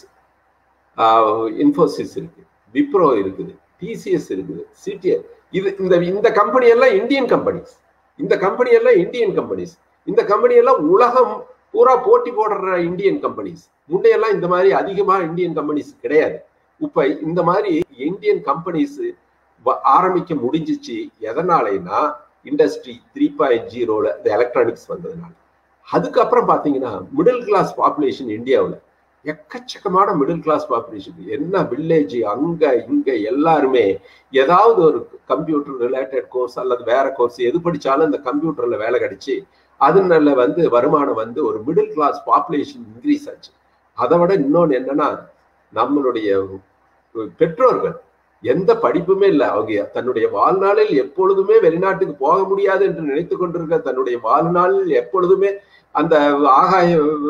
இன்ஃபோசிஸ் இருக்கு விப்ரோ இருக்குது டிசிஎஸ் இருக்குது சிடிஎஸ் இது இந்த இந்த கம்பெனி எல்லாம் இந்தியன் கம்பெனிஸ் இந்த கம்பெனி எல்லாம் இந்தியன் கம்பெனிஸ் இந்த கம்பெனி எல்லாம் உலகம் பூரா போட்டி போடுற இந்தியன் கம்பெனிஸ் முன்னையெல்லாம் இந்த மாதிரி அதிகமா இந்தியன் கம்பெனிஸ் கிடையாது இப்ப இந்த மாதிரி இந்தியன் கம்பெனிஸ் ஆரம்பிக்க முடிஞ்சிச்சு எதனாலனா இண்டஸ்ட்ரி த்ரீ பாயிண்ட் ஜீரோல இந்த எலக்ட்ரானிக்ஸ் வந்ததுனால அதுக்கப்புறம் பாத்தீங்கன்னா மிடில் கிளாஸ் பாப்புலேஷன் இந்தியாவில் எக்கச்சக்கமான மிடில் கிளாஸ் பாப்புலேஷன் என்ன வில்லேஜ் அங்க இங்க எல்லாருமே ஏதாவது ஒரு கம்ப்யூட்டர் ரிலேட்டட் கோர்ஸ் அல்லது வேற கோர்ஸ் எது படிச்சாலும் இந்த கம்ப்யூட்டர்ல வேலை கிடைச்சி அதனால வந்து வருமானம் வந்து ஒரு மிடில் கிளாஸ் பாப்புலேஷன் இன்க்ரீஸ் ஆச்சு அதை விட இன்னொன்று என்னன்னா நம்மளுடைய பெற்றோர்கள் எந்த படிப்புமே இல்லை அவங்க தன்னுடைய வாழ்நாளில் எப்பொழுதுமே வெளிநாட்டுக்கு போக முடியாது என்று நினைத்து கொண்டிருக்க தன்னுடைய வாழ்நாளில் எப்பொழுதுமே அந்த ஆகாய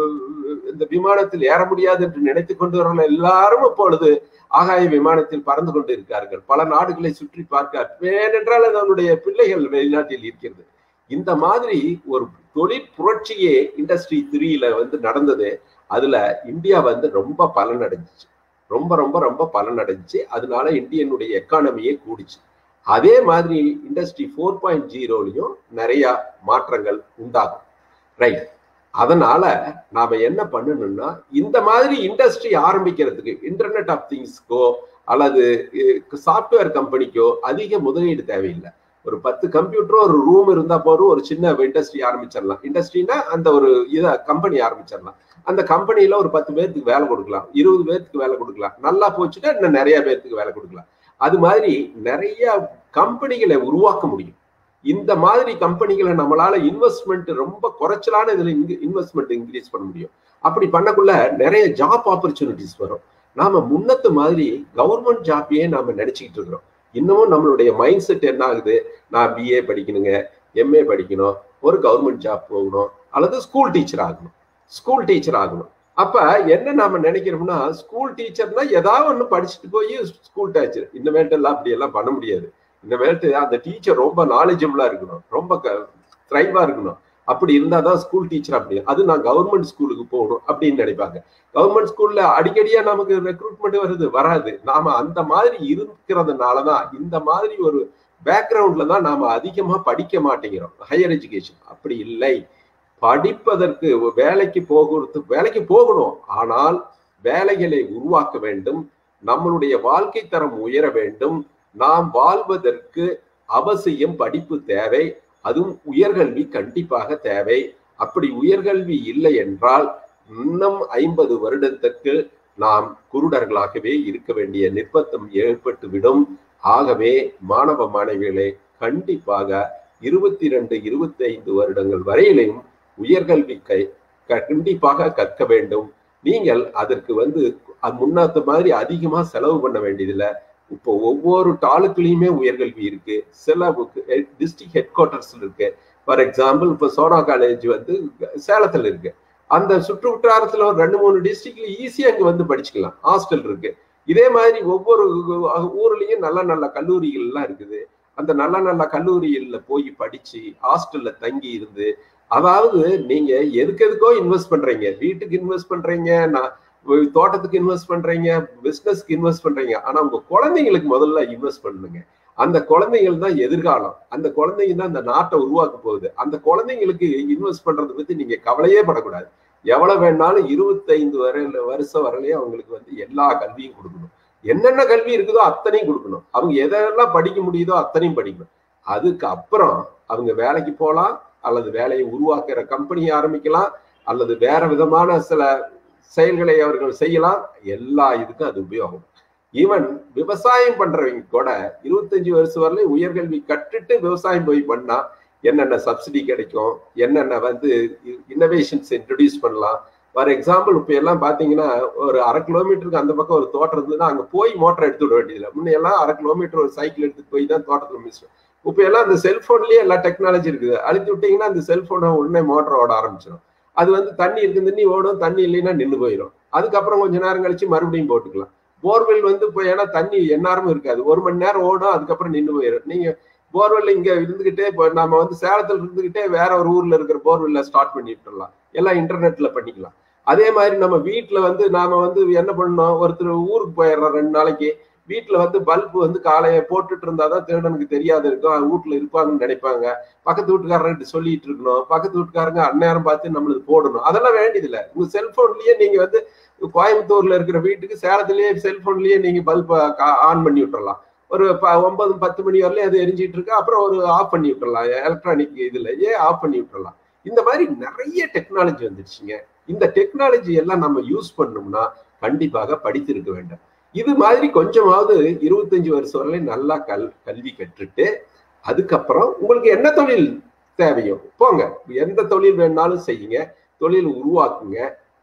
இந்த விமானத்தில் ஏற முடியாது என்று நினைத்துக் கொண்டவர்கள் எல்லாரும் இப்பொழுது ஆகாய விமானத்தில் பறந்து கொண்டு இருக்கார்கள் பல நாடுகளை சுற்றி பார்க்க ஏனென்றால் அதனுடைய பிள்ளைகள் வெளிநாட்டில் இருக்கிறது இந்த மாதிரி ஒரு தொழில் புரட்சியே இண்டஸ்ட்ரி த்ரீல வந்து நடந்தது அதுல இந்தியா வந்து ரொம்ப பலன் அடைஞ்சிச்சு ரொம்ப ரொம்ப ரொம்ப பலன் அடைஞ்சிச்சு அதனால இந்தியனுடைய எக்கானமியே கூடிச்சு அதே மாதிரி இண்டஸ்ட்ரி ஃபோர் பாயிண்ட் ஜீரோலையும் நிறைய மாற்றங்கள் உண்டாகும் ரைட் அதனால நாம என்ன பண்ணணும்னா இந்த மாதிரி இண்டஸ்ட்ரி ஆரம்பிக்கிறதுக்கு இன்டர்நெட் ஆஃப் திங்ஸ்க்கோ அல்லது சாஃப்ட்வேர் கம்பெனிக்கோ அதிக முதலீடு தேவையில்லை ஒரு பத்து கம்ப்யூட்டரோ ஒரு ரூம் இருந்தா போதும் ஒரு சின்ன இண்டஸ்ட்ரி ஆரம்பிச்சிடலாம் இண்டஸ்ட்ரினா அந்த ஒரு இதை கம்பெனி ஆரம்பிச்சிடலாம் அந்த கம்பெனியில ஒரு பத்து பேர்த்துக்கு வேலை கொடுக்கலாம் இருபது பேர்த்துக்கு வேலை கொடுக்கலாம் நல்லா போச்சுன்னா இன்னும் நிறைய பேர்த்துக்கு வேலை கொடுக்கலாம் அது மாதிரி நிறைய கம்பெனிகளை உருவாக்க முடியும் இந்த மாதிரி கம்பெனிகளை நம்மளால இன்வெஸ்ட்மெண்ட் ரொம்ப குறைச்சலான இதுல இன்வெஸ்ட்மெண்ட் இன்க்ரீஸ் பண்ண முடியும் அப்படி பண்ணக்குள்ள நிறைய ஜாப் ஆப்பர்ச்சுனிட்டிஸ் வரும் நாம முன்னத்து மாதிரி கவர்மெண்ட் ஜாப்பையே நாம நினைச்சுக்கிட்டு இருக்கிறோம் இன்னமும் நம்மளுடைய மைண்ட் செட் என்ன ஆகுது நான் பிஏ படிக்கணுங்க எம்ஏ படிக்கணும் ஒரு கவர்மெண்ட் ஜாப் போகணும் அல்லது ஸ்கூல் டீச்சர் ஆகணும் ஸ்கூல் டீச்சர் ஆகணும் அப்ப என்ன நாம நினைக்கிறோம்னா ஸ்கூல் டீச்சர்னா ஏதாவது ஒண்ணு படிச்சுட்டு போய் ஸ்கூல் டீச்சர் இனிமேட்டு எல்லாம் அப்படி எல்லாம் பண்ண முடியாது இனிமேட்டு அந்த டீச்சர் ரொம்ப நாலேஜபிளா இருக்கணும் ரொம்ப த்ரைவா இருக்கணும் அப்படி இருந்தாதான் ஸ்கூல் டீச்சர் அப்படி அது நான் கவர்மெண்ட் ஸ்கூலுக்கு போகணும் அப்படின்னு நினைப்பாங்க கவர்மெண்ட் ஸ்கூல்ல அடிக்கடியா நமக்கு ரெக்ரூட்மெண்ட் வருது வராது நாம அந்த மாதிரி இருக்கிறதுனாலதான் இந்த மாதிரி ஒரு பேக்ரவுண்ட்ல தான் நாம அதிகமா படிக்க மாட்டேங்கிறோம் ஹையர் எஜுகேஷன் அப்படி இல்லை படிப்பதற்கு வேலைக்கு போகிறது வேலைக்கு போகணும் ஆனால் வேலைகளை உருவாக்க வேண்டும் நம்மளுடைய வாழ்க்கை தரம் உயர வேண்டும் நாம் வாழ்வதற்கு அவசியம் படிப்பு தேவை அதுவும் உயர்கல்வி கண்டிப்பாக தேவை அப்படி உயர்கல்வி இல்லை என்றால் இன்னும் ஐம்பது வருடத்துக்கு நாம் குருடர்களாகவே இருக்க வேண்டிய நிர்பந்தம் ஏற்பட்டுவிடும் ஆகவே மாணவ மாணவிகளே கண்டிப்பாக இருபத்தி ரெண்டு இருபத்தி ஐந்து வருடங்கள் வரையிலையும் உயர்கல்வி கை கண்டிப்பாக கற்க வேண்டும் நீங்கள் அதற்கு வந்து முன்னாத்த மாதிரி அதிகமா செலவு பண்ண வேண்டியதில்லை இப்போ ஒவ்வொரு தாலுக்குலையுமே உயர்கல்வி இருக்கு சில டிஸ்ட்ரிக்ட் ஹெட் குவார்டர்ஸ்ல இருக்கு ஃபார் எக்ஸாம்பிள் இப்போ சோனா காலேஜ் வந்து சேலத்துல இருக்கு அந்த சுற்று வட்டாரத்துல ஒரு ரெண்டு மூணு டிஸ்ட்ரிக்ட்ல ஈஸியா அங்க வந்து படிச்சுக்கலாம் ஹாஸ்டல் இருக்கு இதே மாதிரி ஒவ்வொரு ஊர்லயும் நல்ல நல்ல கல்லூரிகள் எல்லாம் இருக்குது அந்த நல்ல நல்ல கல்லூரிகள்ல போய் படிச்சு ஹாஸ்டல்ல தங்கி இருந்து அதாவது நீங்க எதுக்கு எதுக்கோ இன்வெஸ்ட் பண்றீங்க வீட்டுக்கு இன்வெஸ்ட் பண்றீங்க நான் தோட்டத்துக்கு இன்வெஸ்ட் பண்றீங்க பிசினஸ்க்கு இன்வெஸ்ட் பண்றீங்க ஆனா உங்க குழந்தைங்களுக்கு முதல்ல இன்வெஸ்ட் பண்ணுங்க அந்த குழந்தைகள் தான் எதிர்காலம் அந்த குழந்தைங்க தான் அந்த நாட்டை உருவாக்க போகுது அந்த குழந்தைங்களுக்கு இன்வெஸ்ட் பண்றதை பத்தி நீங்க கவலையே படக்கூடாது எவ்வளவு வேணாலும் இருபத்தைந்து வரையில வருஷம் வரலையே அவங்களுக்கு வந்து எல்லா கல்வியும் கொடுக்கணும் என்னென்ன கல்வி இருக்குதோ அத்தனையும் கொடுக்கணும் அவங்க எதெல்லாம் படிக்க முடியுதோ அத்தனையும் படிக்கணும் அதுக்கு அப்புறம் அவங்க வேலைக்கு போகலாம் அல்லது வேலையை உருவாக்குற கம்பெனி ஆரம்பிக்கலாம் அல்லது வேற விதமான சில செயல்களை அவர்கள் செய்யலாம் எல்லா இதுக்கும் அது உபயோகம் ஈவன் விவசாயம் பண்றவங்க கூட இருபத்தஞ்சு வருஷம் வரலையும் உயர்கல்வி கற்றுட்டு விவசாயம் போய் பண்ணா என்னென்ன சப்சிடி கிடைக்கும் என்னென்ன வந்து இன்னோவேஷன்ஸ் இன்ட்ரடியூஸ் பண்ணலாம் ஃபார் எக்ஸாம்பிள் இப்போ எல்லாம் பார்த்தீங்கன்னா ஒரு அரை கிலோமீட்டருக்கு அந்த பக்கம் ஒரு தோட்டம் இருந்ததுன்னா அங்கே போய் மோட்டர் எடுத்து விட வேண்டியதில்லை முன்னையெல்லாம் அரை கிலோமீட்டர் ஒரு சைக்கிள் எடுத்துட்டு போய் தான் தோட்டத்தில் மிஸ் இப்போ எல்லாம் அந்த செல்போன்லயே எல்லா டெக்னாலஜி இருக்குது அழுத்தி விட்டீங்கன்னா அந்த செல்போனை உடனே மோட்டர் ஓட ஆரம்பிச்சிடும் அது வந்து தண்ணி இருக்கு தண்ணி ஓடும் தண்ணி இல்லைன்னா நின்று போயிடும் அதுக்கப்புறம் கொஞ்ச நேரம் கழிச்சு மறுபடியும் போட்டுக்கலாம் போர்வெல் வந்து இப்போ ஏன்னா தண்ணி எந்நேரமும் இருக்காது ஒரு மணி நேரம் ஓடும் அதுக்கப்புறம் நின்று போயிடும் நீங்க போர்வெல் இங்க இருந்துகிட்டே இப்போ நம்ம வந்து சேலத்துல இருந்துகிட்டே வேற ஒரு ஊர்ல இருக்கிற போர்வெல்ல ஸ்டார்ட் பண்ணிட்டுலாம் எல்லாம் இன்டர்நெட்ல பண்ணிக்கலாம் அதே மாதிரி நம்ம வீட்டுல வந்து நாம வந்து என்ன பண்ணோம் ஒருத்தர் ஊருக்கு போயிடுறோம் ரெண்டு நாளைக்கு வீட்டுல வந்து பல்பு வந்து காலைய போட்டுட்டு இருந்தாதான் திருடனுக்கு தெரியாது இருக்கும் வீட்டுல இருப்பாங்கன்னு நினைப்பாங்க பக்கத்து வீட்டுக்காரர்கிட்ட சொல்லிட்டு இருக்கணும் பக்கத்து வீட்டுக்காரங்க அந்நேரம் பார்த்து நம்மளுக்கு போடணும் அதெல்லாம் வேண்டியதில்லை உங்க செல்போன்லயே நீங்க வந்து கோயம்புத்தூர்ல இருக்கிற வீட்டுக்கு சேலத்திலேயே செல்போன்லயே நீங்க பல்ப ஆன் பண்ணி விட்டுறலாம் ஒரு ஒன்பது பத்து மணி வரலையும் அது எரிஞ்சிட்டு இருக்கு அப்புறம் ஒரு ஆஃப் பண்ணி விட்டுறலாம் எலக்ட்ரானிக் இதுல ஏன் ஆஃப் பண்ணி விட்டுறலாம் இந்த மாதிரி நிறைய டெக்னாலஜி வந்துருச்சுங்க இந்த டெக்னாலஜி எல்லாம் நம்ம யூஸ் பண்ணோம்னா கண்டிப்பாக படித்திருக்க வேண்டும் இது மாதிரி கொஞ்சமாவது இருபத்தஞ்சு வருஷம் வரையிலும் நல்லா கல் கல்வி கற்றுட்டு அதுக்கப்புறம் உங்களுக்கு என்ன தொழில் தேவையோ போங்க எந்த தொழில் வேணாலும் செய்யுங்க தொழில் உருவாக்குங்க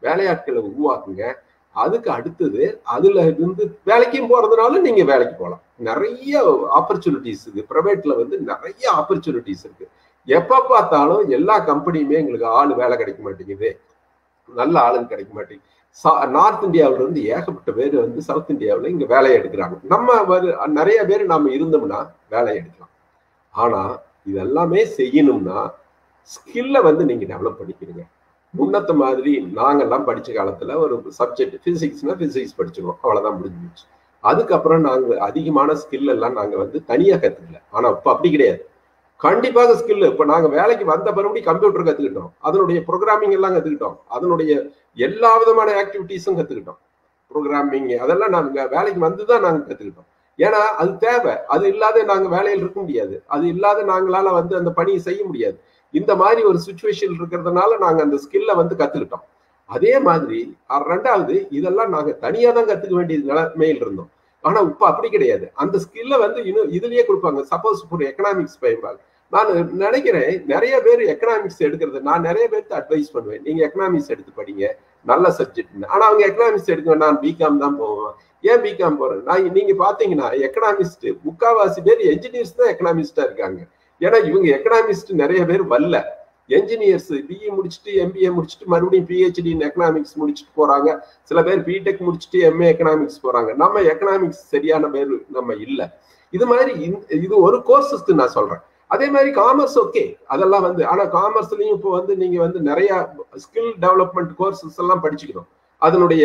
வேலையாட்களை உருவாக்குங்க அதுக்கு அடுத்தது அதுல இருந்து வேலைக்கும் போறதுனால நீங்க வேலைக்கு போகலாம் நிறைய ஆப்பர்ச்சுனிட்டிஸ் இருக்கு ப்ரைவேட்ல வந்து நிறைய ஆப்பர்ச்சுனிட்டிஸ் இருக்கு எப்ப பார்த்தாலும் எல்லா கம்பெனியுமே எங்களுக்கு ஆள் வேலை கிடைக்க மாட்டேங்குது நல்ல ஆளுங்க கிடைக்க மாட்டேங்குது நார்த் இந்தியாவில இருந்து ஏகப்பட்ட பேர் வந்து சவுத் இந்தியாவில் இங்க வேலையை எடுக்கிறாங்க நம்ம வரு- நிறைய பேர் நாம இருந்தோம்னா வேலையை எடுக்கலாம் ஆனா இதெல்லாமே செய்யணும்னா ஸ்கில்லை வந்து நீங்க டெவலப் பண்ணிக்கிறீங்க முன்னத்த மாதிரி நாங்கெல்லாம் படிச்ச காலத்துல ஒரு சப்ஜெக்ட் பிசிக்ஸ்னா பிசிக்ஸ் படிச்சிருவோம் அவ்வளவுதான் முடிஞ்சிருச்சு அதுக்கப்புறம் நாங்க அதிகமான ஸ்கில் எல்லாம் நாங்க வந்து தனியா கத்துக்கல ஆனா இப்ப அப்படி கிடையாது கண்டிப்பாக ஸ்கில் இப்ப நாங்க வேலைக்கு வந்த மறுபடியும் கம்ப்யூட்டர் கத்துக்கிட்டோம் அதனுடைய ப்ரோக்ராமிங் எல்லாம் கத்துக்கிட்டோம் அதனுடைய எல்லா விதமான ஆக்டிவிட்டீஸும் கத்துக்கிட்டோம் ப்ரோக்ராமிங் அதெல்லாம் நாங்க வேலைக்கு வந்து தான் நாங்க கத்துக்கிட்டோம் ஏன்னா அது தேவை அது இல்லாத நாங்க வேலையில் இருக்க முடியாது அது இல்லாத நாங்களால வந்து அந்த பணியை செய்ய முடியாது இந்த மாதிரி ஒரு சுச்சுவேஷன் இருக்கிறதுனால நாங்க அந்த ஸ்கில்லை வந்து கத்துக்கிட்டோம் அதே மாதிரி அஹ் ரெண்டாவது இதெல்லாம் நாங்க தனியா தான் கத்துக்க வேண்டிய நிலைமையில் இருந்தோம் ஆனா இப்ப அப்படி கிடையாது அந்த ஸ்கில்லை வந்து இன்னும் இதுலயே கொடுப்பாங்க சப்போஸ் ஒரு எக்கனாமிக்ஸ் பயன்பாடு நான் நினைக்கிறேன் நிறைய பேர் எக்கனாமிக்ஸ் எடுக்கிறது நான் நிறைய பேருக்கு அட்வைஸ் பண்ணுவேன் நீங்க எக்கனாமிக்ஸ் எடுத்து படிங்க நல்ல சப்ஜெக்ட் ஆனா அவங்க எக்கனாமிக்ஸ் எடுக்க நான் பிகாம் தான் போவேன் ஏன் பிகாம் போறேன் நான் நீங்க பாத்தீங்கன்னா எக்கனாமிஸ்ட் முக்காவாசி பேர் என்ஜினியர்ஸ் தான் எக்கனாமிஸ்டா இருக்காங்க ஏன்னா இவங்க எக்கனாமிஸ்ட் நிறைய பேர் வரல என்ஜினியர்ஸ் பிஇ முடிச்சுட்டு எம்பிஏ முடிச்சுட்டு மறுபடியும் பிஹெச்டி இன் எக்கனாமிக்ஸ் முடிச்சுட்டு போறாங்க சில பேர் பிடெக் முடிச்சுட்டு எம்ஏ எக்கனாமிக்ஸ் போறாங்க நம்ம எக்கனாமிக்ஸ் சரியான பேர் நம்ம இல்ல இது மாதிரி இந்த- இது ஒரு கோர்ஸஸ்க்கு நான் சொல்றேன் அதே மாதிரி காமர்ஸ் ஓகே அதெல்லாம் வந்து ஆனா காமர்ஸ்லயும் இப்போ வந்து நீங்க வந்து நிறைய ஸ்கில் டெவலப்மெண்ட் கோர்சஸ் எல்லாம் படிச்சுக்கணும் அதனுடைய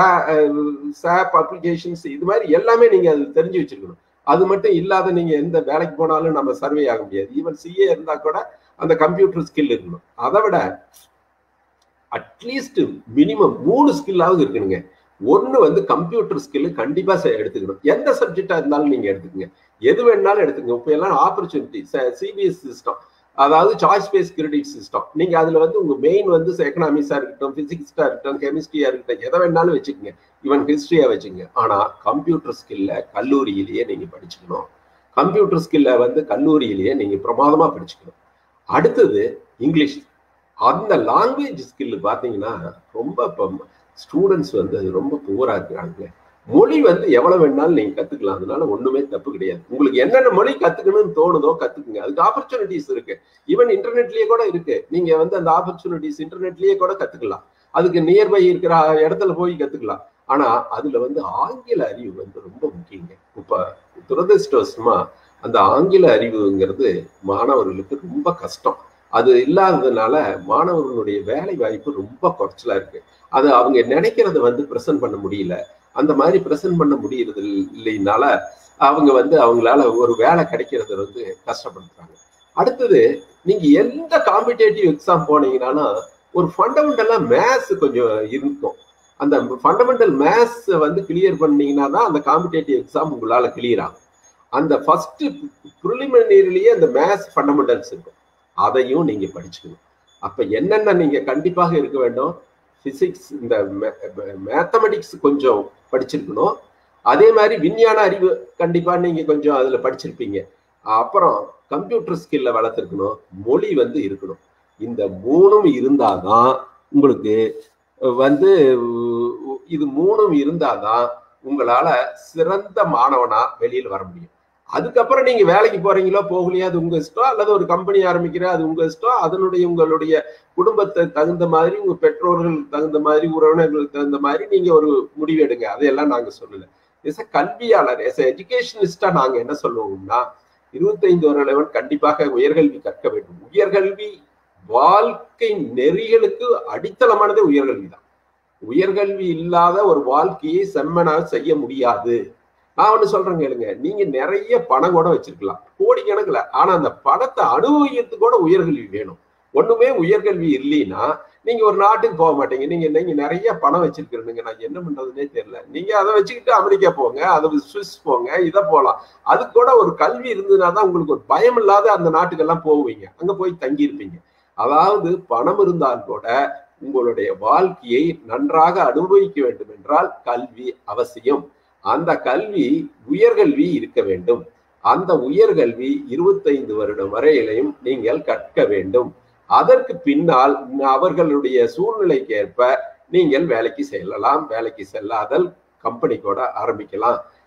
சாப் அப்ளிகேஷன்ஸ் இது மாதிரி எல்லாமே நீங்க அது தெரிஞ்சு வச்சிருக்கணும் அது மட்டும் இல்லாத நீங்க எந்த வேலைக்கு போனாலும் நம்ம சர்வே ஆக முடியாது ஈவன் சிஏ இருந்தா கூட அந்த கம்ப்யூட்டர் ஸ்கில் இருக்கணும் அதை விட அட்லீஸ்ட் மினிமம் மூணு ஸ்கில்லாவது இருக்கணுங்க ஒன்னு வந்து கம்ப்யூட்டர் ஸ்கில் கண்டிப்பா செ- எடுத்துக்கணும் எந்த சப்ஜெக்டா இருந்தாலும் நீங்க எடுத்துக்கங்க எது வேணாலும் எடுத்துக்கங்க இப்ப எல்லாம் ஆப்பர்ச்சுனிட்டி சிபிஎஸ் சிஸ்டம் அதாவது சாய்ஸ் பேஸ் கிரெடிட் சிஸ்டம் நீங்க அதுல வந்து உங்க மெயின் வந்து எக்கனாமிக்ஸா இருக்கட்டும் பிசிக்ஸா இருக்கட்டும் கெமிஸ்ட்ரியா இருக்கட்டும் எதை வேணாலும் வச்சுக்கோங்க ஈவன் ஹிஸ்டரியா வச்சுக்கோங்க ஆனா கம்ப்யூட்டர் ஸ்கில்ல கல்லூரியிலேயே நீங்க படிச்சுக்கணும் கம்ப்யூட்டர் ஸ்கில்ல வந்து கல்லூரியிலேயே நீங்க பிரமாதமா படிச்சுக்கணும் அடுத்தது இங்கிலீஷ் அந்த லாங்குவேஜ் ஸ்கில் பாத்தீங்கன்னா ரொம்ப இப்போ ஸ்டூடெண்ட்ஸ் வந்து அது ரொம்ப புவரா இருக்கிறாங்க மொழி வந்து எவ்வளவு வேணாலும் நீங்க கத்துக்கலாம் அதனால ஒண்ணுமே தப்பு கிடையாது உங்களுக்கு என்னென்ன மொழி கத்துக்கணும்னு தோணுதோ கத்துக்குங்க அதுக்கு ஆப்பர்ச்சுனிட்டிஸ் இருக்கு ஈவன் இன்டர்நெட்லயே கூட இருக்கு நீங்க வந்து அந்த ஆப்பர்ச்சுனிட்டிஸ் இன்டர்நெட்லயே கூட கத்துக்கலாம் அதுக்கு நியர்பை இருக்கிற இடத்துல போய் கத்துக்கலாம் ஆனா அதுல வந்து ஆங்கில அறிவு வந்து ரொம்ப முக்கியங்க இப்ப துரதிருஷ்டவசமா அந்த ஆங்கில அறிவுங்கிறது மாணவர்களுக்கு ரொம்ப கஷ்டம் அது இல்லாததுனால மாணவர்களுடைய வேலை வாய்ப்பு ரொம்ப குறைச்சலா இருக்கு அது அவங்க நினைக்கிறத வந்து பிரசன்ட் பண்ண முடியல அந்த மாதிரி பிரசன்ட் பண்ண முடியறது இல்லைனால அவங்க வந்து அவங்களால ஒரு வேலை கிடைக்கிறது வந்து கஷ்டப்படுறாங்க அடுத்தது நீங்க எந்த காம்படிட்டிவ் எக்ஸாம் போனீங்கன்னாலும் ஒரு ஃபண்டமெண்டலா மேத்ஸ் கொஞ்சம் இருக்கும் அந்த ஃபண்டமெண்டல் மேத்ஸ் வந்து கிளியர் பண்ணீங்கன்னா தான் அந்த காம்படிட்டிவ் எக்ஸாம் உங்களால கிளியர் ஆகும் அந்த ஃபர்ஸ்ட் ப்ரிலிமினரிலேயே அந்த மேத்ஸ் ஃபண்டமெண்டல்ஸ் இருக்கும் அதையும் நீங்க படிச்சுக்கணும் அப்ப என்னென்ன நீங்க கண்டிப்பாக இருக்க வேண்டும் பிசிக்ஸ் இந்த மேத்தமெட்டிக்ஸ் கொஞ்சம் படிச்சிருக்கணும் அதே மாதிரி விஞ்ஞான அறிவு கண்டிப்பா நீங்க கொஞ்சம் அதுல படிச்சிருப்பீங்க அப்புறம் கம்ப்யூட்டர் ஸ்கில்ல வளர்த்துருக்கணும் மொழி வந்து இருக்கணும் இந்த மூணும் இருந்தாதான் உங்களுக்கு வந்து இது மூணும் இருந்தாதான் உங்களால சிறந்த மாணவனா வெளியில் வர முடியும் அதுக்கப்புறம் நீங்க வேலைக்கு போறீங்களோ போகலையோ அது உங்க இஷ்டம் அல்லது ஒரு கம்பெனி ஆரம்பிக்கிற அது உங்க இஷ்டம் அதனுடைய உங்களுடைய குடும்பத்தை தகுந்த மாதிரி உங்க பெற்றோர்கள் தகுந்த மாதிரி உறவினர்களுக்கு தகுந்த மாதிரி நீங்க ஒரு முடிவு எடுங்க அதையெல்லாம் நாங்க சொல்லல எஸ் கல்வியாளர் எஸ் எஜுகேஷனிஸ்டா நாங்க என்ன சொல்லுவோம்னா இருபத்தைந்து வருடம் கண்டிப்பாக உயர்கல்வி கற்க வேண்டும் உயர்கல்வி வாழ்க்கை நெறிகளுக்கு அடித்தளமானதே உயர்கல்வி தான் உயர்கல்வி இல்லாத ஒரு வாழ்க்கையை செம்மனாக செய்ய முடியாது நான் ஒண்ணு சொல்றேன் கேளுங்க நீங்க நிறைய பணம் கூட வச்சிருக்கலாம் கோடிக்கணக்கில் ஆனா அந்த பணத்தை அனுபவிக்கிறதுக்கு கூட உயர்கல்வி வேணும் ஒண்ணுமே உயர்கல்வி இல்லைன்னா நீங்க ஒரு நாட்டுக்கு போக மாட்டீங்க நீங்க நீங்க நிறைய பணம் வச்சிருக்கிறீங்க நான் என்ன பண்றதுன்னே தெரியல நீங்க அதை வச்சுக்கிட்டு அமெரிக்கா போங்க அதை சுவிஸ் போங்க இதை போகலாம் அது கூட ஒரு கல்வி இருந்ததுனா தான் உங்களுக்கு ஒரு பயம் இல்லாத அந்த நாட்டுக்கெல்லாம் போவீங்க அங்க போய் தங்கி இருப்பீங்க அதாவது பணம் இருந்தால் கூட உங்களுடைய வாழ்க்கையை நன்றாக அனுபவிக்க வேண்டும் என்றால் கல்வி அவசியம் அந்த கல்வி உயர்கல்வி இருக்க வேண்டும் அந்த உயர்கல்வி இருபத்தைந்து வருடம் வரையிலையும் நீங்கள் கற்க வேண்டும் அதற்கு பின்னால் அவர்களுடைய சூழ்நிலைக்கு ஏற்ப நீங்கள் வேலைக்கு செல்லலாம் வேலைக்கு செல்லாதல் கம்பெனி கூட ஆரம்பிக்கலாம்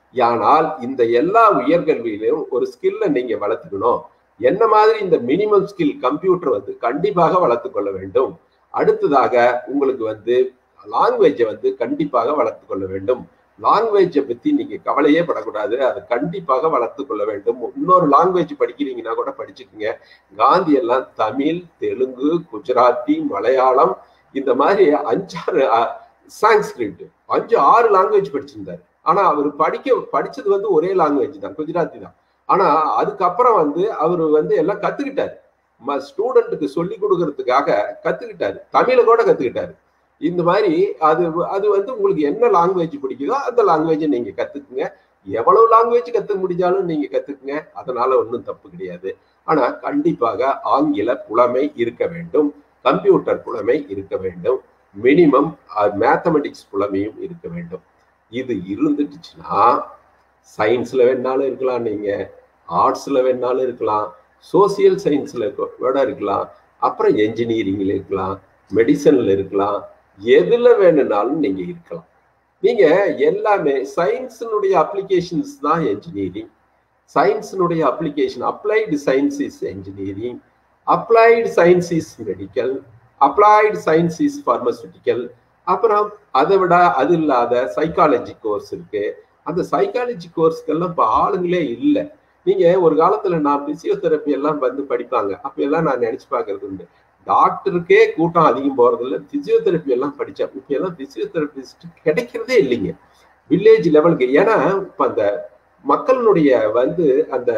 ஆனால் இந்த எல்லா உயர்கல்வியிலும் ஒரு ஸ்கில்லை நீங்க வளர்த்துக்கணும் என்ன மாதிரி இந்த மினிமம் ஸ்கில் கம்ப்யூட்டர் வந்து கண்டிப்பாக வளர்த்து கொள்ள வேண்டும் அடுத்ததாக உங்களுக்கு வந்து லாங்குவேஜை வந்து கண்டிப்பாக வளர்த்து கொள்ள வேண்டும் லாங்குவேஜை பத்தி நீங்க கவலையே படக்கூடாது அதை கண்டிப்பாக வளர்த்து கொள்ள வேண்டும் இன்னொரு லாங்குவேஜ் படிக்கிறீங்கன்னா கூட படிச்சுக்கோங்க காந்தி எல்லாம் தமிழ் தெலுங்கு குஜராத்தி மலையாளம் இந்த மாதிரி அஞ்சாறு சான்ஸ்கிரிட் அஞ்சு ஆறு லாங்குவேஜ் படிச்சிருந்தாரு ஆனா அவர் படிக்க படிச்சது வந்து ஒரே லாங்குவேஜ் தான் குஜராத்தி தான் ஆனா அதுக்கப்புறம் வந்து அவர் வந்து எல்லாம் கத்துக்கிட்டாரு ஸ்டூடெண்ட்டுக்கு சொல்லி கொடுக்கறதுக்காக கத்துக்கிட்டாரு தமிழை கூட கத்துக்கிட்டாரு இந்த மாதிரி அது அது வந்து உங்களுக்கு என்ன லாங்குவேஜ் பிடிக்குதோ அந்த லாங்குவேஜை நீங்க கத்துக்குங்க எவ்வளவு லாங்குவேஜ் கத்துக்க முடிஞ்சாலும் நீங்க கத்துக்குங்க அதனால ஒன்றும் தப்பு கிடையாது ஆனா கண்டிப்பாக ஆங்கில புலமை இருக்க வேண்டும் கம்ப்யூட்டர் புலமை இருக்க வேண்டும் மினிமம் மேத்தமெட்டிக்ஸ் புலமையும் இருக்க வேண்டும் இது இருந்துட்டுச்சுன்னா சயின்ஸ்ல வேணாலும் இருக்கலாம் நீங்க ஆர்ட்ஸ்ல வேணாலும் இருக்கலாம் சோசியல் சயின்ஸ்ல கூட இருக்கலாம் அப்புறம் என்ஜினியரிங்ல இருக்கலாம் மெடிசன்ல இருக்கலாம் எதுல வேணும்னாலும் நீங்க இருக்கலாம் நீங்க எல்லாமே சயின்ஸினுடைய அப்ளிகேஷன்ஸ் தான் என்ஜினியரிங் சயின்ஸினுடைய application applied science is engineering applied science is medical applied science is pharmaceutical அப்புறம் அதை விட அது இல்லாத சைக்காலஜி கோர்ஸ் இருக்கு அந்த சைக்காலஜி கோர்ஸ்க்கெல்லாம் இப்போ ஆளுங்களே இல்லை நீங்க ஒரு காலத்துல நான் பிசியோதெரப்பி எல்லாம் வந்து படிப்பாங்க அப்ப எல்லாம் நான் நினைச்சு பாக்குறது உண்டு டாக்டருக்கே கூட்டம் அதிகம் போறது இல்லை பிசியோதெரப்பி எல்லாம் படிச்சா இப்ப எல்லாம் பிசியோதெரபிஸ்ட் கிடைக்கிறதே இல்லைங்க வில்லேஜ் லெவலுக்கு ஏன்னா இப்ப அந்த மக்களுடைய வந்து அந்த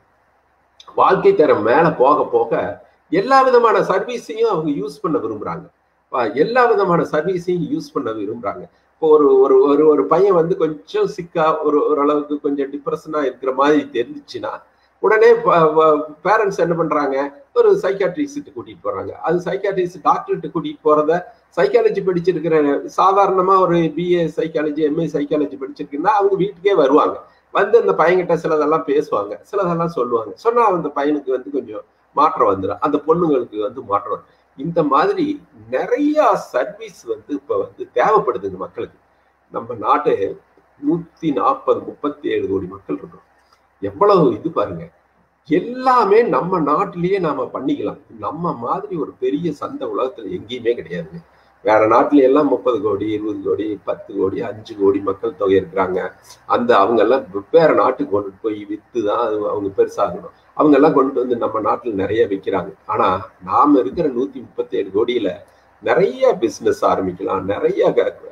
வாழ்க்கை தரம் மேல போக போக எல்லா விதமான சர்வீஸையும் அவங்க யூஸ் பண்ண விரும்புறாங்க எல்லா விதமான சர்வீஸையும் யூஸ் பண்ண விரும்புறாங்க இப்போ ஒரு ஒரு ஒரு ஒரு பையன் வந்து கொஞ்சம் சிக்கா ஒரு ஓரளவுக்கு கொஞ்சம் டிப்ரெஷனா இருக்கிற மாதிரி தெரிஞ்சுச்சுன்னா உடனே பேரண்ட்ஸ் என்ன பண்றாங்க ஒரு சைக்காட்ரிஸ்ட் கூட்டிட்டு போறாங்க அது சைக்காட்ரிஸ்ட் டாக்டர்கிட்ட கூட்டிட்டு போறத சைக்காலஜி படிச்சிருக்கிற சாதாரணமா ஒரு பிஏ சைக்காலஜி எம்ஏ சைக்காலஜி படிச்சிருக்குன்னா அவங்க வீட்டுக்கே வருவாங்க வந்து அந்த பையன்கிட்ட சிலதெல்லாம் பேசுவாங்க சிலதெல்லாம் சொல்லுவாங்க சொன்னா அந்த பையனுக்கு வந்து கொஞ்சம் மாற்றம் வந்துடும் அந்த பொண்ணுங்களுக்கு வந்து மாற்றம் இந்த மாதிரி நிறைய சர்வீஸ் வந்து இப்ப வந்து தேவைப்படுதுங்க மக்களுக்கு நம்ம நாட்டு நூத்தி நாற்பது முப்பத்தி ஏழு கோடி மக்கள் இருக்கோம் எவ்வளவு இது பாருங்க எல்லாமே நம்ம நாட்டிலேயே நாம பண்ணிக்கலாம் நம்ம மாதிரி ஒரு பெரிய சந்தை உலகத்துல எங்கேயுமே கிடையாதுங்க வேற நாட்டுல எல்லாம் முப்பது கோடி இருபது கோடி பத்து கோடி அஞ்சு கோடி மக்கள் தொகை இருக்கிறாங்க அந்த அவங்க எல்லாம் வெவ்வேறு நாட்டுக்கு கொண்டு போய் வித்து தான் அது அவங்க பெருசாகணும் அவங்க எல்லாம் கொண்டு வந்து நம்ம நாட்டில் நிறைய விற்கிறாங்க ஆனா நாம இருக்கிற நூத்தி முப்பத்தி ஏழு கோடியில நிறைய பிசினஸ் ஆரம்பிக்கலாம் நிறைய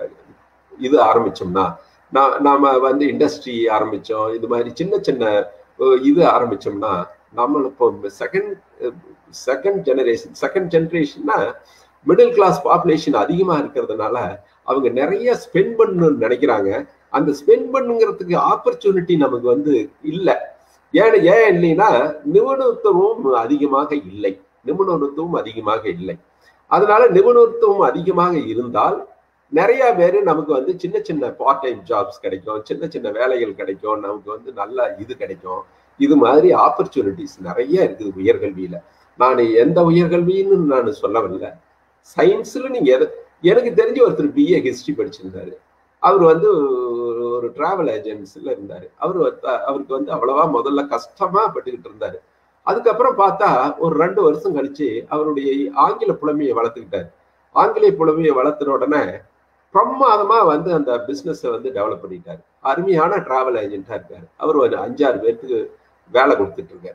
இது ஆரம்பிச்சோம்னா நான் நாம வந்து இண்டஸ்ட்ரி ஆரம்பிச்சோம் இது மாதிரி சின்ன சின்ன இது ஆரம்பிச்சோம்னா நம்ம இப்போ செகண்ட் செகண்ட் ஜெனரேஷன் செகண்ட் ஜெனரேஷன்னா மிடில் கிளாஸ் பாப்புலேஷன் அதிகமா இருக்கிறதுனால அவங்க நிறைய ஸ்பெண்ட் பண்ணணும்னு நினைக்கிறாங்க அந்த ஸ்பெண்ட் பண்ணுங்கிறதுக்கு ஆப்பர்ச்சுனிட்டி நமக்கு வந்து இல்லை ஏன் ஏன் இல்லைன்னா நிபுணத்துவம் அதிகமாக இல்லை நிபுணத்துவம் அதிகமாக இல்லை அதனால நிபுணத்துவம் அதிகமாக இருந்தால் நிறைய பேர் நமக்கு வந்து சின்ன சின்ன பார்ட் டைம் ஜாப்ஸ் கிடைக்கும் சின்ன சின்ன வேலைகள் கிடைக்கும் நமக்கு வந்து நல்ல இது கிடைக்கும் இது மாதிரி ஆப்பர்ச்சுனிட்டிஸ் நிறைய இருக்குது உயர்கல்வியில நான் எந்த உயர்கல்வின்னு நான் சொல்லவில்லை சயின்ஸ்ல நீங்க எனக்கு தெரிஞ்ச ஒருத்தர் பிஏ ஹிஸ்டரி படிச்சிருந்தாரு அவர் வந்து ஒரு டிராவல் ஏஜென்சில இருந்தாரு அவர் அவருக்கு வந்து அவ்வளவா முதல்ல கஷ்டமா பட்டுக்கிட்டு இருந்தாரு அதுக்கப்புறம் பார்த்தா ஒரு ரெண்டு வருஷம் கழிச்சு அவருடைய ஆங்கில புலமையை வளர்த்துக்கிட்டாரு ஆங்கிலேய புலமையை வளர்த்துன உடனே பிரமாதமா வந்து அந்த பிசினஸை வந்து டெவலப் பண்ணிட்டாரு அருமையான டிராவல் ஏஜென்ட்டா இருக்காரு அவர் ஒரு அஞ்சாறு பேர்த்துக்கு வேலை கொடுத்துட்டு இருக்காரு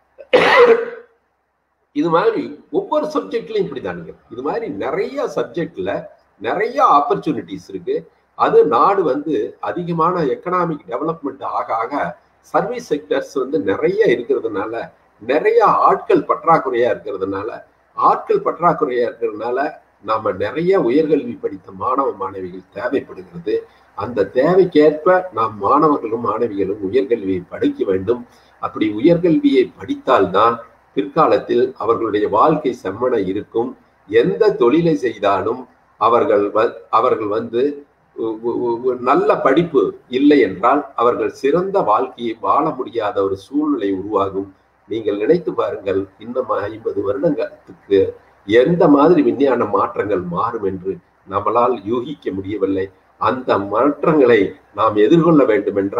இது மாதிரி ஒவ்வொரு சப்ஜெக்ட்லயும் இப்படிதானுங்க இது மாதிரி நிறைய சப்ஜெக்ட்ல நிறைய ஆப்பர்ச்சுனிட்டிஸ் இருக்கு அது நாடு வந்து அதிகமான எக்கனாமிக் டெவலப்மெண்ட் ஆக ஆக சர்வீஸ் செக்டர்ஸ் வந்து நிறைய இருக்கிறதுனால நிறைய ஆட்கள் பற்றாக்குறையா இருக்கிறதுனால ஆட்கள் பற்றாக்குறையா இருக்கிறதுனால நாம நிறைய உயர்கல்வி படித்த மாணவ மாணவிகள் தேவைப்படுகிறது அந்த தேவைக்கேற்ப நாம் மாணவர்களும் மாணவிகளும் உயர்கல்வியை படிக்க வேண்டும் அப்படி உயர்கல்வியை படித்தால்தான் பிற்காலத்தில் அவர்களுடைய வாழ்க்கை செம்மன இருக்கும் எந்த தொழிலை செய்தாலும் அவர்கள் அவர்கள் வந்து நல்ல படிப்பு இல்லை என்றால் அவர்கள் சிறந்த வாழ்க்கையை வாழ முடியாத ஒரு சூழ்நிலை உருவாகும் நீங்கள் நினைத்து பாருங்கள் இன்னும் ஐம்பது வருடங்களுக்கு எந்த மாதிரி விஞ்ஞான மாற்றங்கள் மாறும் என்று நம்மளால் யூகிக்க முடியவில்லை அந்த மாற்றங்களை நாம் எதிர்கொள்ள வேண்டும் என்றால்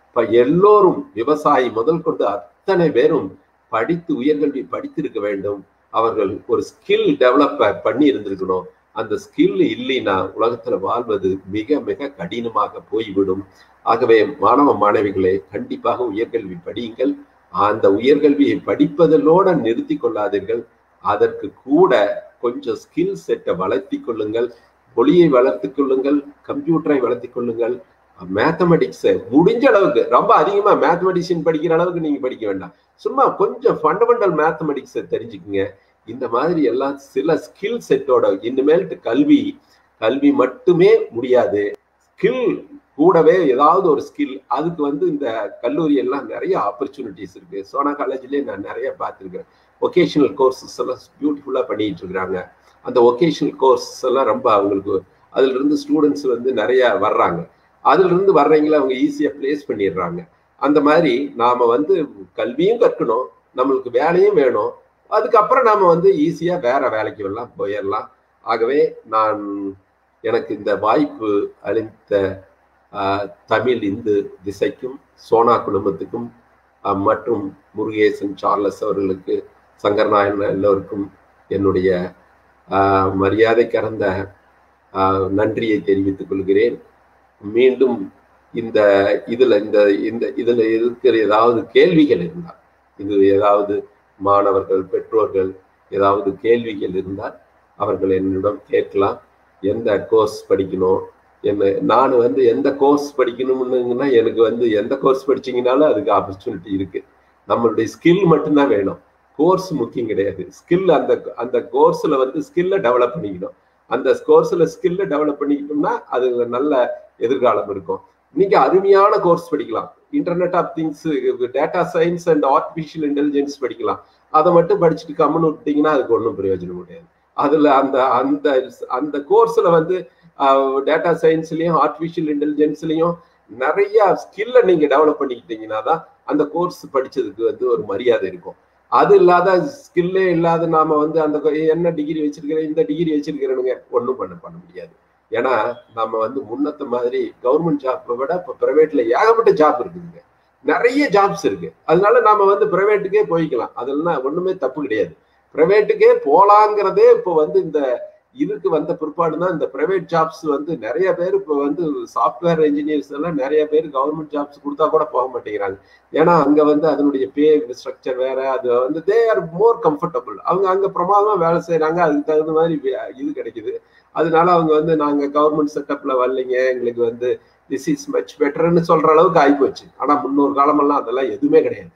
இப்ப எல்லோரும் விவசாயி முதல் கொண்டு அத்தனை பேரும் படித்து உயர்கல்வி படித்திருக்க வேண்டும் அவர்கள் ஒரு ஸ்கில் டெவலப் பண்ணி இருந்திருக்கணும் அந்த ஸ்கில் இல்லைன்னா உலகத்துல வாழ்வது மிக மிக கடினமாக போய்விடும் ஆகவே மாணவ மாணவிகளே கண்டிப்பாக உயர்கல்வி படியுங்கள் அந்த உயர்கல்வியை படிப்பதிலோட நிறுத்தி கொள்ளாதீர்கள் அதற்கு கூட கொஞ்சம் ஸ்கில் செட்டை வளர்த்தி கொள்ளுங்கள் மொழியை வளர்த்து கொள்ளுங்கள் கம்ப்யூட்டரை வளர்த்தி கொள்ளுங்கள் மேத்தமெட்டிக்ஸை முடிஞ்ச அளவுக்கு ரொம்ப அதிகமா மேத்தமெட்டிக்ஸின் படிக்கிற அளவுக்கு நீங்க படிக்க வேண்டாம் சும்மா கொஞ்சம் ஃபண்டமெண்டல் மேத்தமெட்டிக்ஸை தெரிஞ்சுக்குங்க இந்த மாதிரி எல்லாம் சில ஸ்கில் செட்டோட இனிமேல்ட்டு கல்வி கல்வி மட்டுமே முடியாது ஸ்கில் கூடவே ஏதாவது ஒரு ஸ்கில் அதுக்கு வந்து இந்த கல்லூரி எல்லாம் நிறைய ஆப்பர்ச்சுனிட்டிஸ் இருக்கு சோனா காலேஜ்லயே நான் நிறைய பார்த்துருக்கேன் ஒகேஷனல் கோர்சஸ் எல்லாம் பியூட்டிஃபுல்லா பண்ணிட்டு இருக்கிறாங்க அந்த ஒகேஷனல் கோர்ஸ் எல்லாம் ரொம்ப அவங்களுக்கு அதுல இருந்து ஸ்டூடெண்ட்ஸ் வந்து நிறைய வர்றாங்க அதுல இருந்து வர்றவங்கள அவங்க ஈஸியா பிளேஸ் பண்ணிடுறாங்க அந்த மாதிரி நாம வந்து கல்வியும் கற்கணும் நம்மளுக்கு வேலையும் வேணும் அதுக்கப்புறம் நாம வந்து ஈஸியா வேற வேலைக்கு எல்லாம் போயிடலாம் ஆகவே நான் எனக்கு இந்த வாய்ப்பு அளித்த தமிழ் இந்து திசைக்கும் சோனா குடும்பத்துக்கும் மற்றும் முருகேசன் சார்லஸ் அவர்களுக்கு சங்கர்நாயன் எல்லோருக்கும் என்னுடைய மரியாதை கறந்த நன்றியை தெரிவித்துக் கொள்கிறேன் மீண்டும் இந்த இதுல இந்த இந்த இதுல இருக்கிற ஏதாவது கேள்விகள் இருந்தால் இது ஏதாவது மாணவர்கள் பெற்றோர்கள் ஏதாவது கேள்விகள் இருந்தால் அவர்கள் என்னிடம் கேட்கலாம் எந்த கோர்ஸ் படிக்கணும் என்ன நான் வந்து எந்த கோர்ஸ் படிக்கணும்னுங்கன்னா எனக்கு வந்து எந்த கோர்ஸ் படிச்சீங்கனாலும் அதுக்கு ஆப்பர்ச்சுனிட்டி இருக்கு நம்மளுடைய ஸ்கில் மட்டும்தான் வேணும் கோர்ஸ் முக்கியம் கிடையாது ஸ்கில் அந்த அந்த கோர்ஸ்ல வந்து ஸ்கில்ல டெவலப் பண்ணிக்கணும் அந்த கோர்ஸ்ல ஸ்கில்ல டெவலப் பண்ணிக்கிட்டோம்னா அது நல்ல எதிர்காலம் இருக்கும் நீங்க அருமையான கோர்ஸ் படிக்கலாம் internet of things data science and artificial intelligence படிக்கலாம் அதை மட்டும் படிச்சுட்டு கம்முன்னு விட்டீங்கன்னா அதுக்கு ஒன்றும் பிரயோஜனம் கிடையாது அதுல அந்த அந்த அந்த கோர்ஸ்ல வந்து டேட்டா சயின்ஸ்லயும் ஆர்டிபிஷியல் இன்டெலிஜென்ஸ்லயும் நிறைய ஸ்கில்ல நீங்க டெவலப் பண்ணிக்கிட்டீங்கன்னா தான் அந்த கோர்ஸ் படிச்சதுக்கு வந்து ஒரு மரியாதை இருக்கும் அது இல்லாத ஸ்கில்லே இல்லாத நாம வந்து அந்த என்ன டிகிரி வச்சிருக்கிறேன் இந்த டிகிரி வச்சிருக்கிறேனுங்க ஒன்றும் பண்ண பண்ண முடியாது ஏன்னா நம்ம வந்து முன்னத்த மாதிரி கவர்மெண்ட் ஜாப்பை விட இப்போ பிரைவேட்ல ஏகப்பட்ட ஜாப் இருக்குதுங்க நிறைய ஜாப்ஸ் இருக்கு அதனால நாம வந்து பிரைவேட்டுக்கே போய்க்கலாம் அதெல்லாம் ஒண்ணுமே தப்பு கிடையாது பிரைவேட்டுக்கே போலாங்கிறதே இப்போ வந்து இந்த இதுக்கு வந்த பிற்பாடு தான் இந்த பிரைவேட் ஜாப்ஸ் வந்து நிறைய பேர் இப்போ வந்து சாஃப்ட்வேர் இன்ஜினியர்ஸ் எல்லாம் நிறைய பேர் கவர்மெண்ட் ஜாப்ஸ் கொடுத்தா கூட போக மாட்டேங்கிறாங்க ஏன்னா அங்க வந்து அதனுடைய பே ஸ்ட்ரக்சர் வேற அது வந்து தே ஆர் மோர் கம்ஃபர்டபுள் அவங்க அங்க பிரமாதமா வேலை செய்யறாங்க அதுக்கு தகுந்த மாதிரி இது கிடைக்குது அதனால அவங்க வந்து நாங்க கவர்மெண்ட் செட்டப்ல வரலைங்க எங்களுக்கு வந்து திஸ் இஸ் மச் பெட்டர்னு சொல்ற அளவுக்கு ஆயிப்போச்சு ஆனா முன்னொரு காலமெல்லாம் அதெல்லாம் எதுவுமே கிடையாது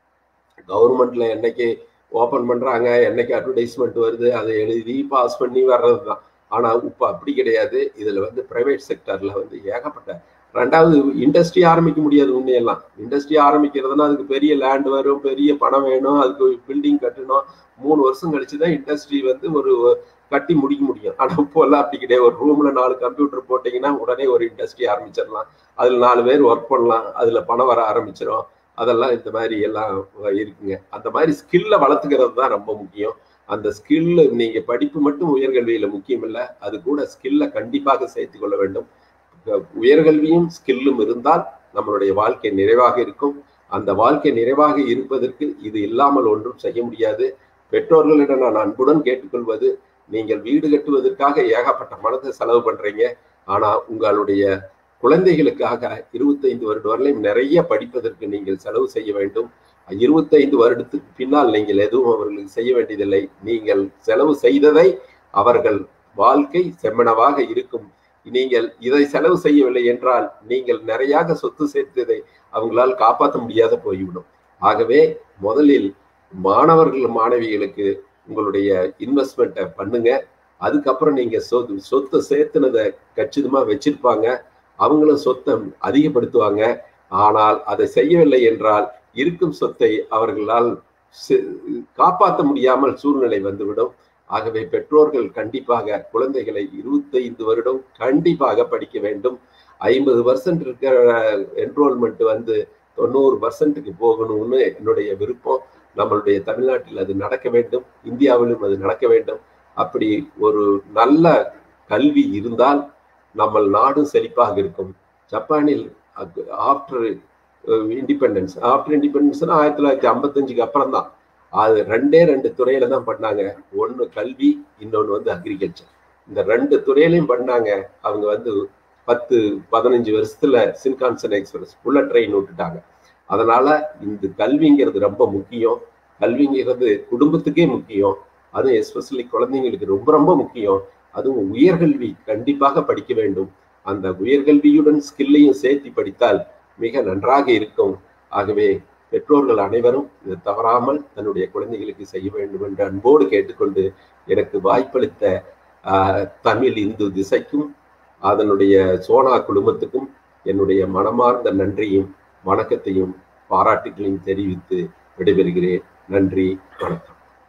கவர்மெண்ட்ல என்னைக்கு ஓப்பன் பண்றாங்க என்னைக்கு அட்வர்டைஸ்மெண்ட் வருது அதை எழுதி பாஸ் பண்ணி வர்றது தான் ஆனா இப்ப அப்படி கிடையாது இதுல வந்து பிரைவேட் செக்டர்ல வந்து ஏகப்பட்ட ரெண்டாவது இண்டஸ்ட்ரி ஆரம்பிக்க முடியாது உண்மையெல்லாம் இண்டஸ்ட்ரி ஆரம்பிக்கிறதுனா அதுக்கு பெரிய லேண்ட் வரும் பெரிய பணம் வேணும் அதுக்கு பில்டிங் கட்டணும் மூணு வருஷம் கழிச்சுதான் இண்டஸ்ட்ரி வந்து ஒரு கட்டி முடிக்க முடியும் ஆனா இப்போ எல்லாம் அப்படி கிடையாது ஒரு ரூம்ல நாலு கம்ப்யூட்டர் போட்டீங்கன்னா உடனே ஒரு இண்டஸ்ட்ரி ஆரம்பிச்சிடலாம் அதுல நாலு பேர் ஒர்க் பண்ணலாம் அதுல பணம் வர ஆரம்பிச்சிடும் அதெல்லாம் இந்த மாதிரி எல்லாம் இருக்குங்க அந்த மாதிரி ஸ்கில்ல வளர்த்துக்கிறது தான் ரொம்ப முக்கியம் அந்த ஸ்கில் நீங்க படிப்பு மட்டும் உயர்கல்வியில முக்கியம் இல்லை அது கூட ஸ்கில்ல கண்டிப்பாக சேர்த்து கொள்ள வேண்டும் உயர்கல்வியும் ஸ்கில்லும் இருந்தால் நம்மளுடைய வாழ்க்கை நிறைவாக இருக்கும் அந்த வாழ்க்கை நிறைவாக இருப்பதற்கு இது இல்லாமல் ஒன்றும் செய்ய முடியாது பெற்றோர்களிடம் நான் அன்புடன் கேட்டுக்கொள்வது நீங்கள் வீடு கட்டுவதற்காக ஏகப்பட்ட மனதை செலவு பண்றீங்க ஆனா உங்களுடைய குழந்தைகளுக்காக இருபத்தைந்து வருட வரலையும் நிறைய படிப்பதற்கு நீங்கள் செலவு செய்ய வேண்டும் இருபத்தைந்து வருடத்துக்கு பின்னால் நீங்கள் எதுவும் அவர்களுக்கு செய்ய வேண்டியதில்லை நீங்கள் செலவு செய்ததை அவர்கள் வாழ்க்கை செம்மனவாக இருக்கும் நீங்கள் இதை செலவு செய்யவில்லை என்றால் நீங்கள் நிறையாக சொத்து சேர்த்ததை அவங்களால் காப்பாற்ற முடியாத போய்விடும் ஆகவே முதலில் மாணவர்கள் மாணவிகளுக்கு உங்களுடைய இன்வெஸ்ட்மெண்ட்டை பண்ணுங்க அதுக்கப்புறம் நீங்க சொத்து சொத்தை சேர்த்துனதை கச்சிதமா வச்சிருப்பாங்க அவங்களும் சொத்தை அதிகப்படுத்துவாங்க ஆனால் அதை செய்யவில்லை என்றால் இருக்கும் சொத்தை அவர்களால் காப்பாற்ற முடியாமல் சூழ்நிலை வந்துவிடும் ஆகவே பெற்றோர்கள் கண்டிப்பாக குழந்தைகளை இருபத்தைந்து வருடம் கண்டிப்பாக படிக்க வேண்டும் ஐம்பது பர்சன்ட் இருக்கிற என்ரோல்மெண்ட் வந்து தொண்ணூறு பர்சன்ட்டுக்கு போகணும்னு என்னுடைய விருப்பம் நம்மளுடைய தமிழ்நாட்டில் அது நடக்க வேண்டும் இந்தியாவிலும் அது நடக்க வேண்டும் அப்படி ஒரு நல்ல கல்வி இருந்தால் நம்ம நாடும் செழிப்பாக இருக்கும் ஜப்பானில் ஆஃப்டர் இண்டிபெண்டன்ஸ் ஆஃப்டர் இண்டிபெண்டன்ஸ்னா ஆயிரத்தி தொள்ளாயிரத்தி ஐம்பத்தஞ்சுக்கு அப்புறம் தான் அது ரெண்டே ரெண்டு துறையில தான் பண்ணாங்க ஒன்று கல்வி இன்னொன்று வந்து அக்ரிகல்ச்சர் இந்த ரெண்டு துறையிலையும் பண்ணாங்க அவங்க வந்து பத்து பதினஞ்சு வருஷத்துல சின்கான்சன் எக்ஸ்பிரஸ் புல்லட் ட்ரெயின் விட்டுட்டாங்க அதனால இந்த கல்விங்கிறது ரொம்ப முக்கியம் கல்விங்கிறது குடும்பத்துக்கே முக்கியம் அதுவும் எஸ்பெஷலி குழந்தைங்களுக்கு ரொம்ப ரொம்ப முக்கியம் அதுவும் உயர்கல்வி கண்டிப்பாக படிக்க வேண்டும் அந்த உயர்கல்வியுடன் ஸ்கில்லையும் சேர்த்து படித்தால் மிக நன்றாக இருக்கும் ஆகவே பெற்றோர்கள் அனைவரும் இதை தவறாமல் தன்னுடைய குழந்தைகளுக்கு செய்ய வேண்டும் என்று அன்போடு கேட்டுக்கொண்டு எனக்கு வாய்ப்பளித்த தமிழ் இந்து திசைக்கும் அதனுடைய சோனா குடும்பத்துக்கும் என்னுடைய மனமார்ந்த நன்றியும் வணக்கத்தையும் பாராட்டுகளையும் தெரிவித்து விடைபெறுகிறேன் நன்றி வணக்கம்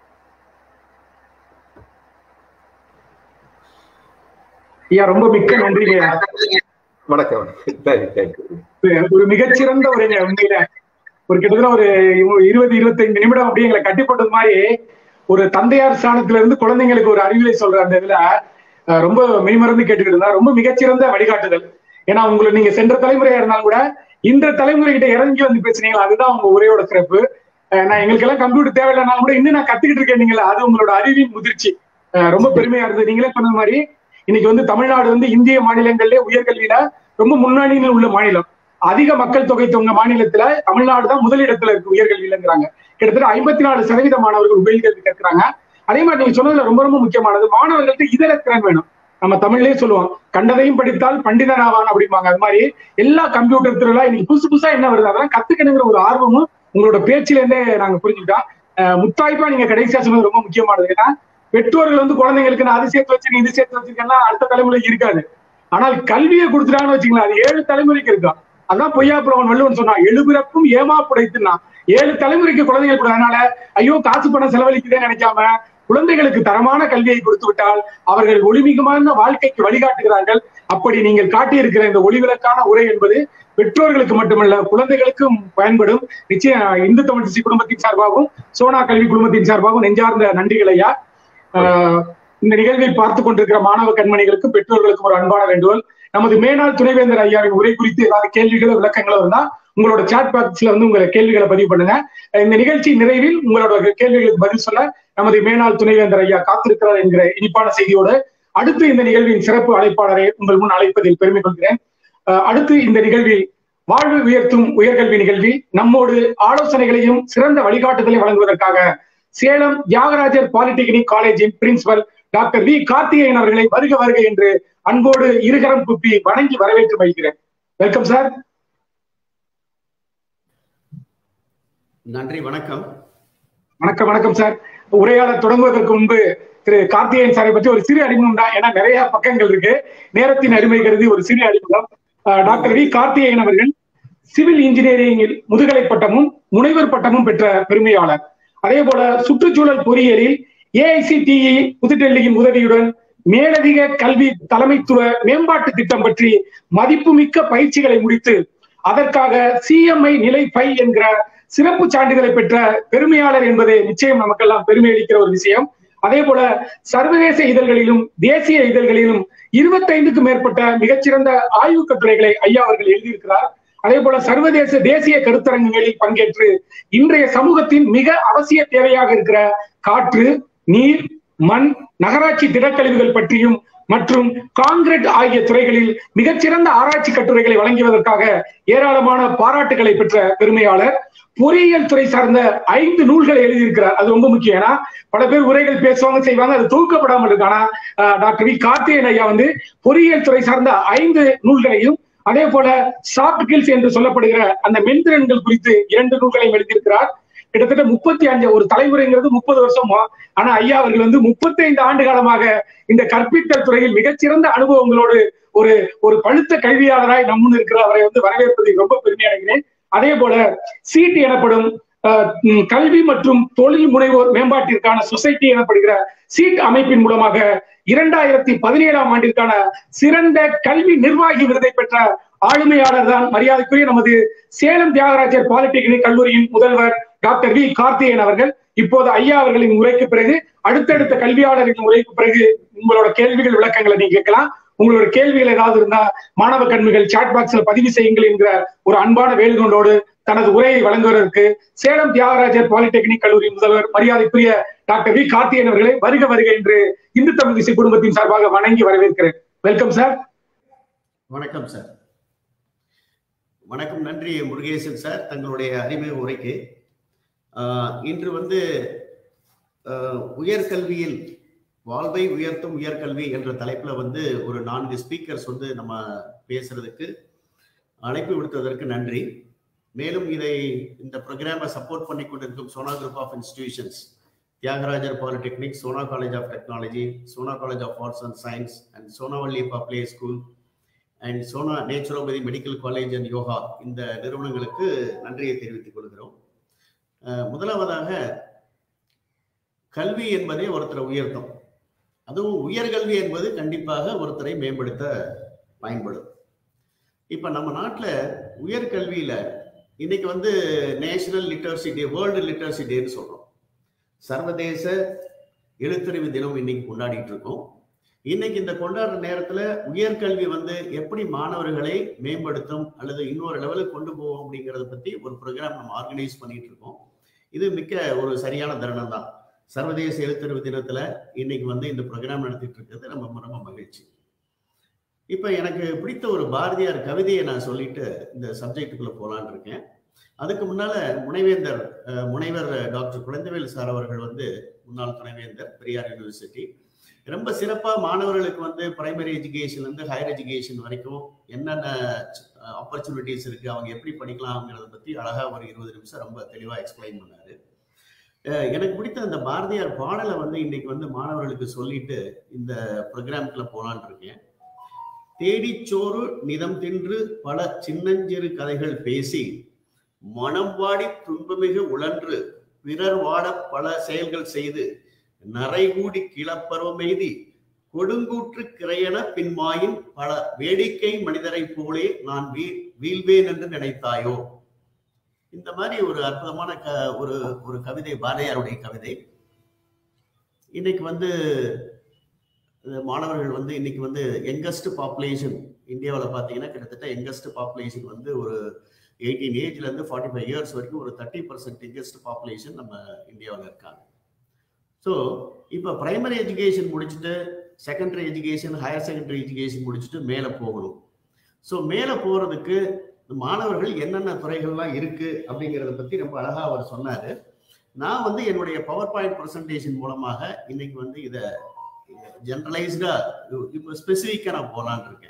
ஐயா ரொம்ப மிக்க நன்றிங்க வணக்கம் தேங்க்யூ தேங்க்யூ ஒரு மிகச்சிறந்த உரைங்க உண்மையில ஒரு கிட்டத்தட்ட ஒரு இருபது இருபத்தைந்து நிமிடம் அப்படியே எங்களை கட்டிப்பட்டது மாதிரி ஒரு தந்தையார் ஸ்தானத்துல இருந்து குழந்தைங்களுக்கு ஒரு அறிவுரை சொல்ற அந்த இதுல ரொம்ப மெய்மறந்து கேட்டுக்கிட்டு இருந்தா ரொம்ப மிகச்சிறந்த வழிகாட்டுதல் ஏன்னா உங்களை நீங்க சென்ற தலைமுறையா இருந்தாலும் கூட இந்த தலைமுறை கிட்ட இறங்கி வந்து பேசுனீங்களா அதுதான் உங்க உரையோட சிறப்பு நான் எங்களுக்கு எல்லாம் கம்ப்யூட்டர் தேவையில்லைனாலும் கூட இன்னும் நான் கத்துக்கிட்டு இருக்கேன் நீங்களா அது உங்களோட அறிவின் முதிர்ச்சி ரொம்ப பெருமையா இருந்தது நீங்களே சொன்ன மாதிரி இன்னைக்கு வந்து தமிழ்நாடு வந்து இந்திய மாநிலங்கள்ல உயர்கல்வியில ரொம்ப முன்னணியில் உள்ள மாநிலம் அதிக மக்கள் தொகை தொங்க மாநிலத்துல தமிழ்நாடு தான் முதலிடத்துல இருக்கு உயர்கல்வியிலங்கிறாங்க கிட்டத்தட்ட ஐம்பத்தி நாலு சதவீத மாணவர்கள் உயர்கல்வி கற்கிறாங்க அதே மாதிரி நீங்க சொன்னதுல ரொம்ப ரொம்ப முக்கியமானது மாணவர்களுக்கு இதர திறன் வேணும் நம்ம தமிழ்லயே சொல்லுவோம் கண்டதையும் படித்தால் பண்டிதன் ஆவான் அப்படிம்பாங்க அது மாதிரி எல்லா கம்ப்யூட்டர் திறலாம் இன்னைக்கு புதுசு புதுசா என்ன வருது அதெல்லாம் கத்துக்கணுங்கிற ஒரு ஆர்வமும் உங்களோட பேச்சுல இருந்தே நாங்க புரிஞ்சுக்கிட்டோம் முத்தாய்ப்பா நீங்க கடைசியா சொன்னது ரொம்ப முக்கியமானது ஏன்னா பெற்றோர்கள் வந்து குழந்தைங்களுக்கு நான் அது சேர்த்து வச்சிருக்கேன் இது சேர்த்து வச்சிருக்கேன்னா அடுத்த தலைமுறைக்கு இருக்காது ஆனால் கல்வியை கொடுத்துட்டாங்கன்னு வச்சுக்கலாம் அது ஏழு தலைமுறைக்கு இருக்கும் அதான் பொய்யா புலவன் வள்ளுவன் சொன்னான் எழுபிறப்பும் ஏமா புடைத்துனா ஏழு தலைமுறைக்கு குழந்தைகள் கூட அதனால ஐயோ காசு பணம் செலவழிக்குதேன்னு நினைக்காம குழந்தைகளுக்கு தரமான கல்வியை கொடுத்து விட்டால் அவர்கள் ஒளிமிகமான வாழ்க்கைக்கு வழிகாட்டுகிறார்கள் அப்படி நீங்கள் காட்டியிருக்கிற இந்த ஒளிவிலக்கான உரை என்பது பெற்றோர்களுக்கு மட்டுமல்ல குழந்தைகளுக்கும் பயன்படும் நிச்சயம் இந்து தமிழ் திசை குடும்பத்தின் சார்பாகவும் சோனா கல்வி குடும்பத்தின் சார்பாகவும் நெஞ்சார்ந்த நன்றிகள் ஐயா இந்த நிகழ்வை பார்த்து கொண்டிருக்கிற மாணவ கண்மணிகளுக்கும் பெற்றோர்களுக்கும் ஒரு அன்பான வேண்டுகோள் நமது மேனாள் துணைவேந்தர் ஐயாவின் உரை குறித்து ஏதாவது கேள்விகளோ விளக்கங்களோ இருந்தா உங்களோட சாட் பாக்ஸ்ல வந்து உங்க கேள்விகளை பதிவு பண்ணுங்க இந்த நிகழ்ச்சி நிறைவில் உங்களோட கேள்விகளுக்கு பதில் சொல்ல நமது மேனாள் துணைவேந்தர் ஐயா காத்திருக்கிறார் என்கிற இனிப்பான செய்தியோடு அடுத்து இந்த நிகழ்வின் சிறப்பு அழைப்பாளரை உங்கள் முன் அழைப்பதில் பெருமை கொள்கிறேன் அடுத்து இந்த நிகழ்வில் வாழ்வு உயர்த்தும் உயர்கல்வி நிகழ்வி நம்மோடு ஆலோசனைகளையும் சிறந்த வழிகாட்டுதலை வழங்குவதற்காக சேலம் தியாகராஜர் பாலிடெக்னிக் காலேஜின் பிரின்சிபல் டாக்டர் வி கார்த்திகேயன் அவர்களை வருக வருக என்று அன்போடு இருகரம் குப்பி வணங்கி வரவேற்று வைக்கிறேன் வெல்கம் சார் நன்றி வணக்கம் வணக்கம் வணக்கம் சார் உரையாடல் தொடங்குவதற்கு முன்பு திரு கார்த்திகேயன் சாரை பற்றி ஒரு சிறு அறிமுகம் தான் ஏன்னா நிறைய பக்கங்கள் இருக்கு நேரத்தின் அருமை கருதி ஒரு சிறு அறிமுகம் டாக்டர் வி கார்த்திகேயன் அவர்கள் சிவில் இன்ஜினியரிங்கில் முதுகலை பட்டமும் முனைவர் பட்டமும் பெற்ற பெருமையாளர் அதே போல சுற்றுச்சூழல் பொறியியலில் ஏஐசிடிஇ புதுடெல்லியின் உதவியுடன் மேலதிக கல்வி தலைமைத்துவ மேம்பாட்டு திட்டம் பற்றி மதிப்புமிக்க பயிற்சிகளை முடித்து அதற்காக சிஎம்ஐ நிலை பை என்கிற சிறப்பு சான்றிதழை பெற்ற பெருமையாளர் என்பது நிச்சயம் நமக்கெல்லாம் பெருமை அளிக்கிற ஒரு விஷயம் அதே போல சர்வதேச இதழ்களிலும் தேசிய இதழ்களிலும் இருபத்தைந்துக்கும் மேற்பட்ட மிகச்சிறந்த ஆய்வு கட்டுரைகளை ஐயா அவர்கள் எழுதியிருக்கிறார் அதே போல சர்வதேச தேசிய கருத்தரங்குகளில் பங்கேற்று இன்றைய சமூகத்தின் மிக அவசிய தேவையாக இருக்கிற காற்று நீர் மண் நகராட்சி திடக்கழிவுகள் பற்றியும் மற்றும் காங்கிரீட் ஆகிய துறைகளில் மிகச்சிறந்த ஆராய்ச்சி கட்டுரைகளை வழங்கியதற்காக ஏராளமான பாராட்டுகளை பெற்ற பெருமையாளர் பொறியியல் துறை சார்ந்த ஐந்து நூல்களை எழுதியிருக்கிறார் அது ரொம்ப முக்கியம் ஏன்னா பல பேர் உரைகள் பேசுவாங்க செய்வாங்க அது தொகுக்கப்படாமல் இருக்கு ஆனா டாக்டர் வி கார்த்திகேயன் ஐயா வந்து பொறியியல் துறை சார்ந்த ஐந்து நூல்களையும் அதே போல சாஃப்ட் கில்ஸ் என்று சொல்லப்படுகிற அந்த மென்திறன்கள் குறித்து இரண்டு நூல்களையும் எழுதியிருக்கிறார் கிட்டத்தட்ட முப்பத்தி அஞ்சு ஒரு தலைமுறைங்கிறது முப்பது வருஷமா ஆனா ஐயா அவர்கள் வந்து முப்பத்தி ஐந்து ஆண்டு காலமாக இந்த கற்பித்தல் துறையில் மிகச்சிறந்த அனுபவங்களோடு ஒரு ஒரு பழுத்த கல்வியாளராய் நம்முன் இருக்கிற அவரை வந்து வரவேற்பதில் ரொம்ப பெருமை அடைகிறேன் அதே போல சீட் எனப்படும் கல்வி மற்றும் தொழில் முனைவோர் மேம்பாட்டிற்கான சொசைட்டி எனப்படுகிற சீட் அமைப்பின் மூலமாக இரண்டாயிரத்தி பதினேழாம் ஆண்டிற்கான சிறந்த கல்வி நிர்வாகி விருதை பெற்ற ஆளுமையாளர் தான் மரியாதைக்குரிய நமது சேலம் தியாகராஜர் பாலிடெக்னிக் கல்லூரியின் முதல்வர் டாக்டர் வி கார்த்திகேயன் அவர்கள் இப்போது ஐயா அவர்களின் உரைக்கு பிறகு அடுத்தடுத்த கல்வியாளர்களின் உரைக்கு பிறகு உங்களோட கேள்விகள் விளக்கங்களை நீங்க கேட்கலாம் உங்களோட கேள்விகள் ஏதாவது இருந்தா மாணவ கண்மிகள் சாட் பாக்ஸ்ல பதிவு செய்யுங்கள் என்கிற ஒரு அன்பான வேண்டுகோளோடு தனது உரையை வழங்குவதற்கு சேலம் தியாகராஜர் பாலிடெக்னிக் கல்லூரி முதல்வர் மரியாதைக்குரிய டாக்டர் வி கார்த்தியன் அவர்களை வருக வருக என்று இந்து தமிழ் திசை குடும்பத்தின் சார்பாக வணங்கி வரவேற்கிறேன் வெல்கம் சார் வணக்கம் சார் வணக்கம் நன்றி முருகேசன் சார் தங்களுடைய அறிமுக உரைக்கு ஆஹ், இன்று வந்து ஆஹ், உயர்கல்வியில் வாழ்வை உயர்த்தும் உயர்கல்வி என்ற தலைப்புல வந்து ஒரு நான்கு ஸ்பீக்கர்ஸ் வந்து நம்ம பேசுறதுக்கு அழைப்பு விடுத்ததற்கு நன்றி மேலும் இதை இந்த ப்ரோக்ராமை சப்போர்ட் பண்ணி கொண்டிருக்கும் Sona group of institutions Thiagarajar polytechnic Sona college of technology Sona college of arts and science and Sonavalliappa play school and Sona naturopathy medical college and yoga இந்த நிறுவனங்களுக்கு நன்றியை தெரிவித்துக் கொள்கிறோம் அஹ் முதலாவதாக கல்வி என்பதே ஒருத்தரை உயர்த்தும் அதுவும் உயர்கல்வி என்பது கண்டிப்பாக ஒருத்தரை மேம்படுத்த பயன்படும் இப்ப நம்ம நாட்டில் உயர்கல்வியில இன்னைக்கு வந்து national literacy day world literacy டேன்னு சொல்றோம் சர்வதேச எழுத்தறிவு தினம் இன்னைக்கு கொண்டாடிட்டு இருக்கோம் இன்னைக்கு இந்த கொண்டாடுற நேரத்துல உயர்கல்வி வந்து எப்படி மாணவர்களை மேம்படுத்தும் அல்லது இன்னொரு லெவலுக்கு கொண்டு போவோம் அப்படிங்கறத பத்தி ஒரு ப்ரோக்ராம் நம்ம ஆர்கனைஸ் பண்ணிட்டு இருக்கோம் இது மிக்க ஒரு சரியான தருணம் தான் சர்வதேச எழுத்தறிவு தினத்துல இன்னைக்கு வந்து இந்த ப்ரோக்ராம் நடத்திட்டு இருக்கிறது ரொம்ப ரொம்ப மகிழ்ச்சி இப்ப எனக்கு பிடித்த ஒரு பாரதியார் கவிதையை நான் சொல்லிட்டு இந்த சப்ஜெக்டுக்குள்ள போலான்னு இருக்கேன் அதுக்கு முன்னால முனைவேந்தர் அஹ், முனைவர் டாக்டர் குழந்தைவேல் சார் அவர்கள் வந்து முன்னாள் துணைவேந்தர் பெரியார் யூனிவர்சிட்டி ரொம்ப சிறப்பா மாணவர்களுக்கு வந்து பிரைமரி எஜுகேஷன்ல இருந்து ஹையர் எஜுகேஷன் வரைக்கும் என்னென்ன ஆப்பர்ச்சுனிட்டிஸ் இருக்கு அவங்க எப்படி படிக்கலாம்ங்கிறத பத்தி அழகா ஒரு இருபது நிமிஷம் ரொம்ப தெளிவா எக்ஸ்பிளைன் பண்ணாரு அஹ் எனக்கு பிடித்த அந்த பாரதியார் பாடலை வந்து இன்னைக்கு வந்து மாணவர்களுக்கு சொல்லிட்டு இந்த ப்ரோக்ராம்குள்ள போலான் இருக்கேன் தேடிச்சோறு நிதம் தின்று பல சின்னஞ்சிறு கதைகள் பேசி மனம் வாடி துன்பமிகு உழன்று பிறர் வாட பல செயல்கள் செய்து நரைகூடி கிளப்பருவமெய்தி கொடுங்கூற்று கிரையன பின்மாயின் பல வேடிக்கை மனிதரைப் போலே நான் வீ வீழ்வேன் என்று நினைத்தாயோ இந்த மாதிரி ஒரு அற்புதமான க ஒரு ஒரு கவிதை பாரதியாருடைய கவிதை இன்னைக்கு வந்து அஹ், மாணவர்கள் வந்து இன்னைக்கு வந்து யங்கஸ்ட் பாப்புலேஷன் இந்தியாவில் பார்த்தீங்கன்னா கிட்டத்தட்ட யங்கஸ்ட் பாப்புலேஷன் வந்து ஒரு எயிட்டீன் ஏஜ்ல இருந்து ஃபார்ட்டி ஃபைவ் இயர்ஸ் வரைக்கும் ஒரு தேர்ட்டி பர்சன்ட் யங்கஸ்ட் பாப்புலேஷன் நம்ம இந்தியாவில் இருக்காங்க ஸோ இப்போ பிரைமரி எஜுகேஷன் முடிச்சுட்டு secondary education higher secondary education முடிச்சுட்டு மேலே போகணும் ஸோ மேலே போகிறதுக்கு மாணவர்கள் என்னென்ன துறைகள்லாம் இருக்கு அப்படிங்கிறத பற்றி ரொம்ப அழகாக அவர் சொன்னார் நான் வந்து என்னுடைய பவர் பாயிண்ட் ப்ரெசன்டேஷன் மூலமாக இன்னைக்கு வந்து இதை ஜென்ரலைஸ்டாக இப்போ ஸ்பெசிஃபிக்காக நான் போகலான்னு இருக்கேன்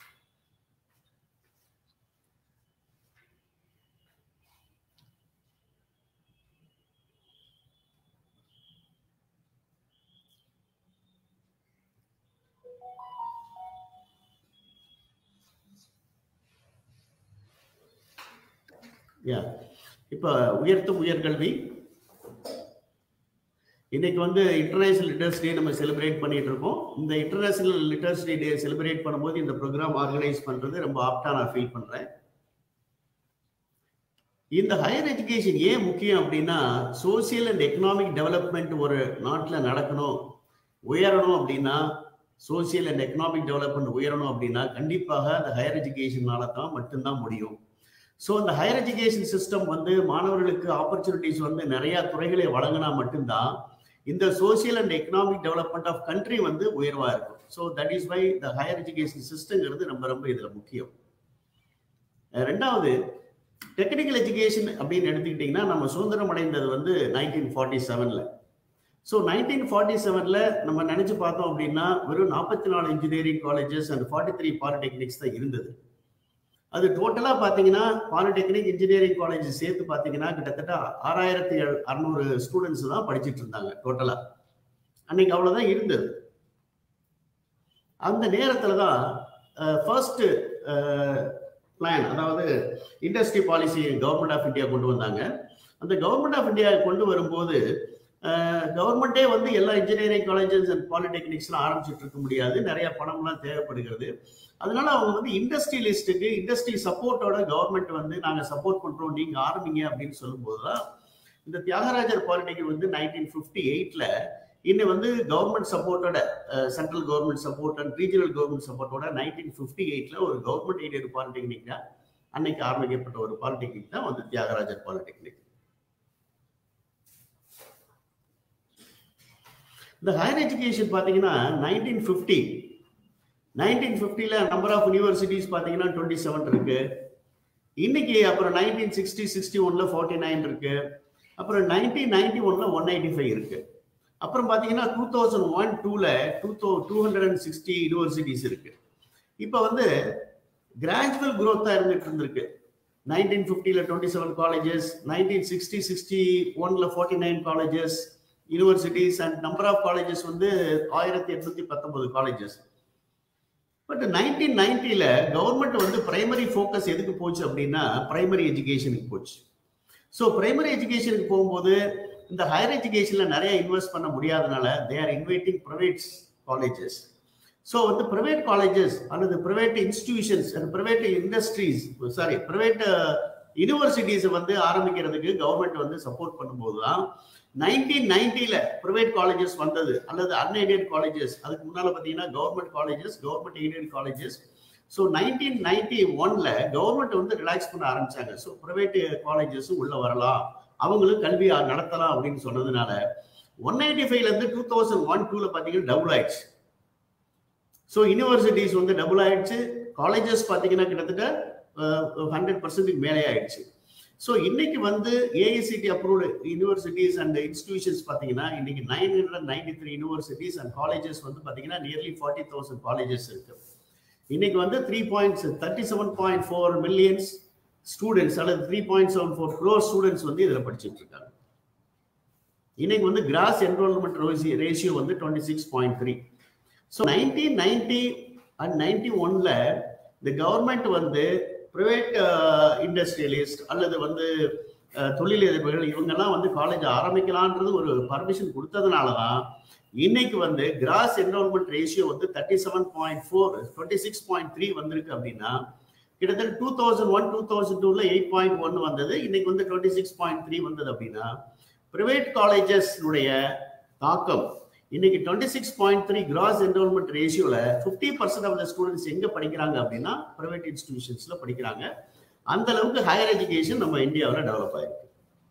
யா இப்போ உயர்த்தும் உயர்கல்வி இன்னைக்கு வந்து இன்டர்நேஷனல் லிட்டர்ஸ் டே நம்ம செலிப்ரேட் பண்ணிட்டு இருக்கோம் இந்த இன்டர்நேஷனல் லிட்டர்ஸ் டே செலிப்ரேட் பண்ணும்போது இந்த ப்ரோக்ராம் ஆர்கனைஸ் பண்றது ரொம்ப ஆப்டா நான் ஃபீல் பண்றேன் இந்த ஹையர் எஜுகேஷன் ஏன் முக்கியம் அப்படின்னா சோசியல் அண்ட் எக்கனாமிக் டெவலப்மெண்ட் ஒரு நாட்டில் நடக்கணும் உயரணும் அப்படின்னா சோசியல் அண்ட் எக்கனாமிக் டெவலப்மெண்ட் உயரணும் அப்படின்னா கண்டிப்பாக அந்த ஹையர் எஜுகேஷனால தான் மட்டும்தான் முடியும் ஸோ இந்த ஹையர் எஜுகேஷன் சிஸ்டம் வந்து மாணவர்களுக்கு ஆப்பர்ச்சுனிட்டிஸ் வந்து நிறைய துறைகளை வழங்கினா மட்டும்தான் இந்த social and economic development of country வந்து உயர்வா இருக்கும் so that is why the higher education சிஸ்டங்கிறது ரொம்ப ரொம்ப இதுல முக்கியம் அஹ் ரெண்டாவது டெக்னிக்கல் எஜுகேஷன் அப்படின்னு எடுத்துக்கிட்டிங்கன்னா நம்ம சுதந்திரம் அடைந்தது வந்து நைன்டீன் ஃபார்ட்டி செவனில் ஸோ நைன்டீன் ஃபார்ட்டி செவனில் நம்ம நினச்சி பார்த்தோம் அப்படின்னா வெறும் நாற்பத்தி நாலு engineering colleges and forty three polytechnics தான் இருந்தது அது டோட்டலாக பார்த்தீங்கன்னா பாலிடெக்னிக் இன்ஜினியரிங் காலேஜ் சேர்த்து பார்த்தீங்கன்னா கிட்டத்தட்ட ஆறாயிரத்தி அறுநூறு ஸ்டூடெண்ட்ஸ் தான் படிச்சிட்டு இருந்தாங்க டோட்டலாக அன்னைக்கு அவ்வளோதான் இருந்தது அந்த நேரத்தில் தான் ஃபர்ஸ்ட் பிளான் அதாவது industry policy government of India கொண்டு வந்தாங்க அந்த கவர்மெண்ட் ஆஃப் இந்தியா கொண்டு வரும்போது கவர்மெண்ட்டே வந்து எல்லா இன்ஜினியரிங் காலேஜஸ் அண்ட் பாலிடெக்னிக்ஸ்லாம் ஆரம்பிச்சுட்டு இருக்க முடியாது நிறைய பணம்லாம் தேவைப்படுகிறது அதனால அவங்க வந்து இண்டஸ்ட்ரியலிஸ்ட்டுக்கு இண்டஸ்ட்ரி சப்போர்ட்டோட கவர்மெண்ட் வந்து நாங்கள் சப்போர்ட் பண்ணுறோம் நீங்கள் ஆரம்பிங்க அப்படின்னு சொல்லும்போது தான் இந்த தியாகராஜர் பாலிடெக்னிக் வந்து நைன்டீன் ஃபிஃப்டி எயிட்டில் இன்னும் வந்து கவர்மெண்ட் சப்போர்ட்டோட central government support and regional government சப்போர்ட்டோட நைன்டீன் ஃபிஃப்டி எயிட்ல ஒரு கவர்மெண்ட் எய்டட் பாலிடெக்னிக் தான் அன்னைக்கு ஆரம்பிக்கப்பட்ட ஒரு பாலிடெக்னிக் தான் வந்து தியாகராஜர் பாலிடெக்னிக் இந்த ஹையர் எஜுகேஷன் பார்த்தீங்கன்னா நைன்டீன் ஃபிஃப்டி நைன்டீன் ஃபிஃப்டியில் நம்பர் ஆஃப் யூனிவர்சிட்டிஸ் பார்த்தீங்கன்னா டுவெண்ட்டி செவன் இருக்கு இன்னைக்கு அப்புறம் நைன்டீன் சிக்ஸ்டி சிக்ஸ்டி ஒன்ல ஃபார்ட்டி நைன் இருக்கு அப்புறம் நைன்டீன் நைன்டி ஒன்ல ஒன் எயிட்டி ஃபைவ் இருக்கு அப்புறம் பார்த்தீங்கன்னா டூ தௌசண்ட் ஒன் டூல two thou two hundred and sixty universities இருக்கு இப்போ வந்து கிராஜுவல் growth-ஆ இருந்துட்டு இருந்திருக்கு நைன்டீன் ஃபிஃப்டியில் twenty seven colleges nineteen sixty sixty ஒன்ல forty nine colleges universities and number of colleges வந்து ஆயிரத்தி எட்நூத்தி பத்தொன்பது காலேஜஸ் பட் நைன்டீன் நைன்டில கவர்மெண்ட் வந்து பிரைமரி ஃபோக்கஸ் எதுக்கு போச்சு அப்படின்னா பிரைமரி எஜுகேஷனுக்கு போச்சு ஸோ பிரைமரி எஜுகேஷனுக்கு போகும்போது இந்த ஹையர் எஜுகேஷன்ல நிறைய இன்வெஸ்ட் பண்ண முடியாதனால they are inviting private colleges so வந்து ப்ரைவேட் காலேஜஸ் அல்லது private institutions private industries sorry private யூனிவர்சிட்டிஸை வந்து ஆரம்பிக்கிறதுக்கு கவர்மெண்ட் வந்து சப்போர்ட் பண்ணும்போது தான் நைன்டீன் நைன்டில ப்ரைவேட் காலேஜஸ் வந்தது அல்லது அன்எய்டட் காலேஜஸ் அதுக்கு முன்னால பார்த்தீங்கன்னா government colleges government aided colleges so nineteen ninety ஒன்ல கவர்மெண்ட் வந்து ரிலாக்ஸ் பண்ண ஆரம்பிச்சாங்க ஸோ ப்ரைவேட் காலேஜஸும் உள்ள வரலாம் அவங்களும் கல்வி நடத்தலாம் அப்படின்னு சொன்னதுனால ஒன் எயிட்டி ஃபைவ்ல இருந்து டூ தௌசண்ட் ஒன் டூல பார்த்தீங்கன்னா டபுள் ஆயிடுச்சு ஸோ யூனிவர்சிட்டிஸ் வந்து டபுள் ஆயிடுச்சு காலேஜஸ் பார்த்தீங்கன்னா கிட்டத்தட்ட ஹண்ட்ரட் பர்சன்ட்டுக்கு மேலே ஆயிடுச்சு ஸோ இன்னைக்கு வந்து AICTE approved universities and institutions பார்த்தீங்கன்னா இன்னைக்கு nine hundred ninety three universities and colleges வந்து பார்த்தீங்கன்னா நியர்லி ஃபார்ட்டி தௌசண்ட் காலேஜஸ் இருக்கு இன்னைக்கு வந்து three point thirty seven point four millions students அல்லது three point seven four crore students வந்து இதில் படிச்சுட்டு இருக்காங்க இன்னைக்கு வந்து கிராஸ் என்ரோல்மெண்ட் ரேஷியோ வந்து twenty six point three so nineteen ninety and ninety ஒன்ல இந்த கவர்மெண்ட் வந்து ப்ரைவேட் இண்டஸ்ட்ரியலிஸ்ட் அல்லது வந்து அஹ், தொழிலதிபர்கள் இவங்கெல்லாம் வந்து காலேஜ் ஆரம்பிக்கலான்றது ஒரு பர்மிஷன் கொடுத்ததுனால தான் இன்னைக்கு வந்து கிராஸ் என்ரோல்மெண்ட் ரேஷியோ வந்து thirty seven point four twenty six point three வந்திருக்கு அப்படின்னா கிட்டத்தட்ட two thousand one two thousand டூல எயிட் பாயிண்ட் ஒன் வந்தது இன்னைக்கு வந்து டுவெண்ட்டி சிக்ஸ் பாயிண்ட் த்ரீ வந்தது அப்படின்னா பிரைவேட் காலேஜஸ்னுடைய தாக்கம் இன்னைக்கு twenty six point three gross enrolment ரேஷியோல fifty percent of the students எங்க படிக்கிறாங்க அப்படின்னா பிரைவேட் இன்ஸ்டிடியூஷன்ஸ்ல படிக்கிறாங்க அந்த அளவுக்கு ஹையர் எஜுகேஷன் நம்ம இந்தியாவில் டெவலப் ஆயிருக்கு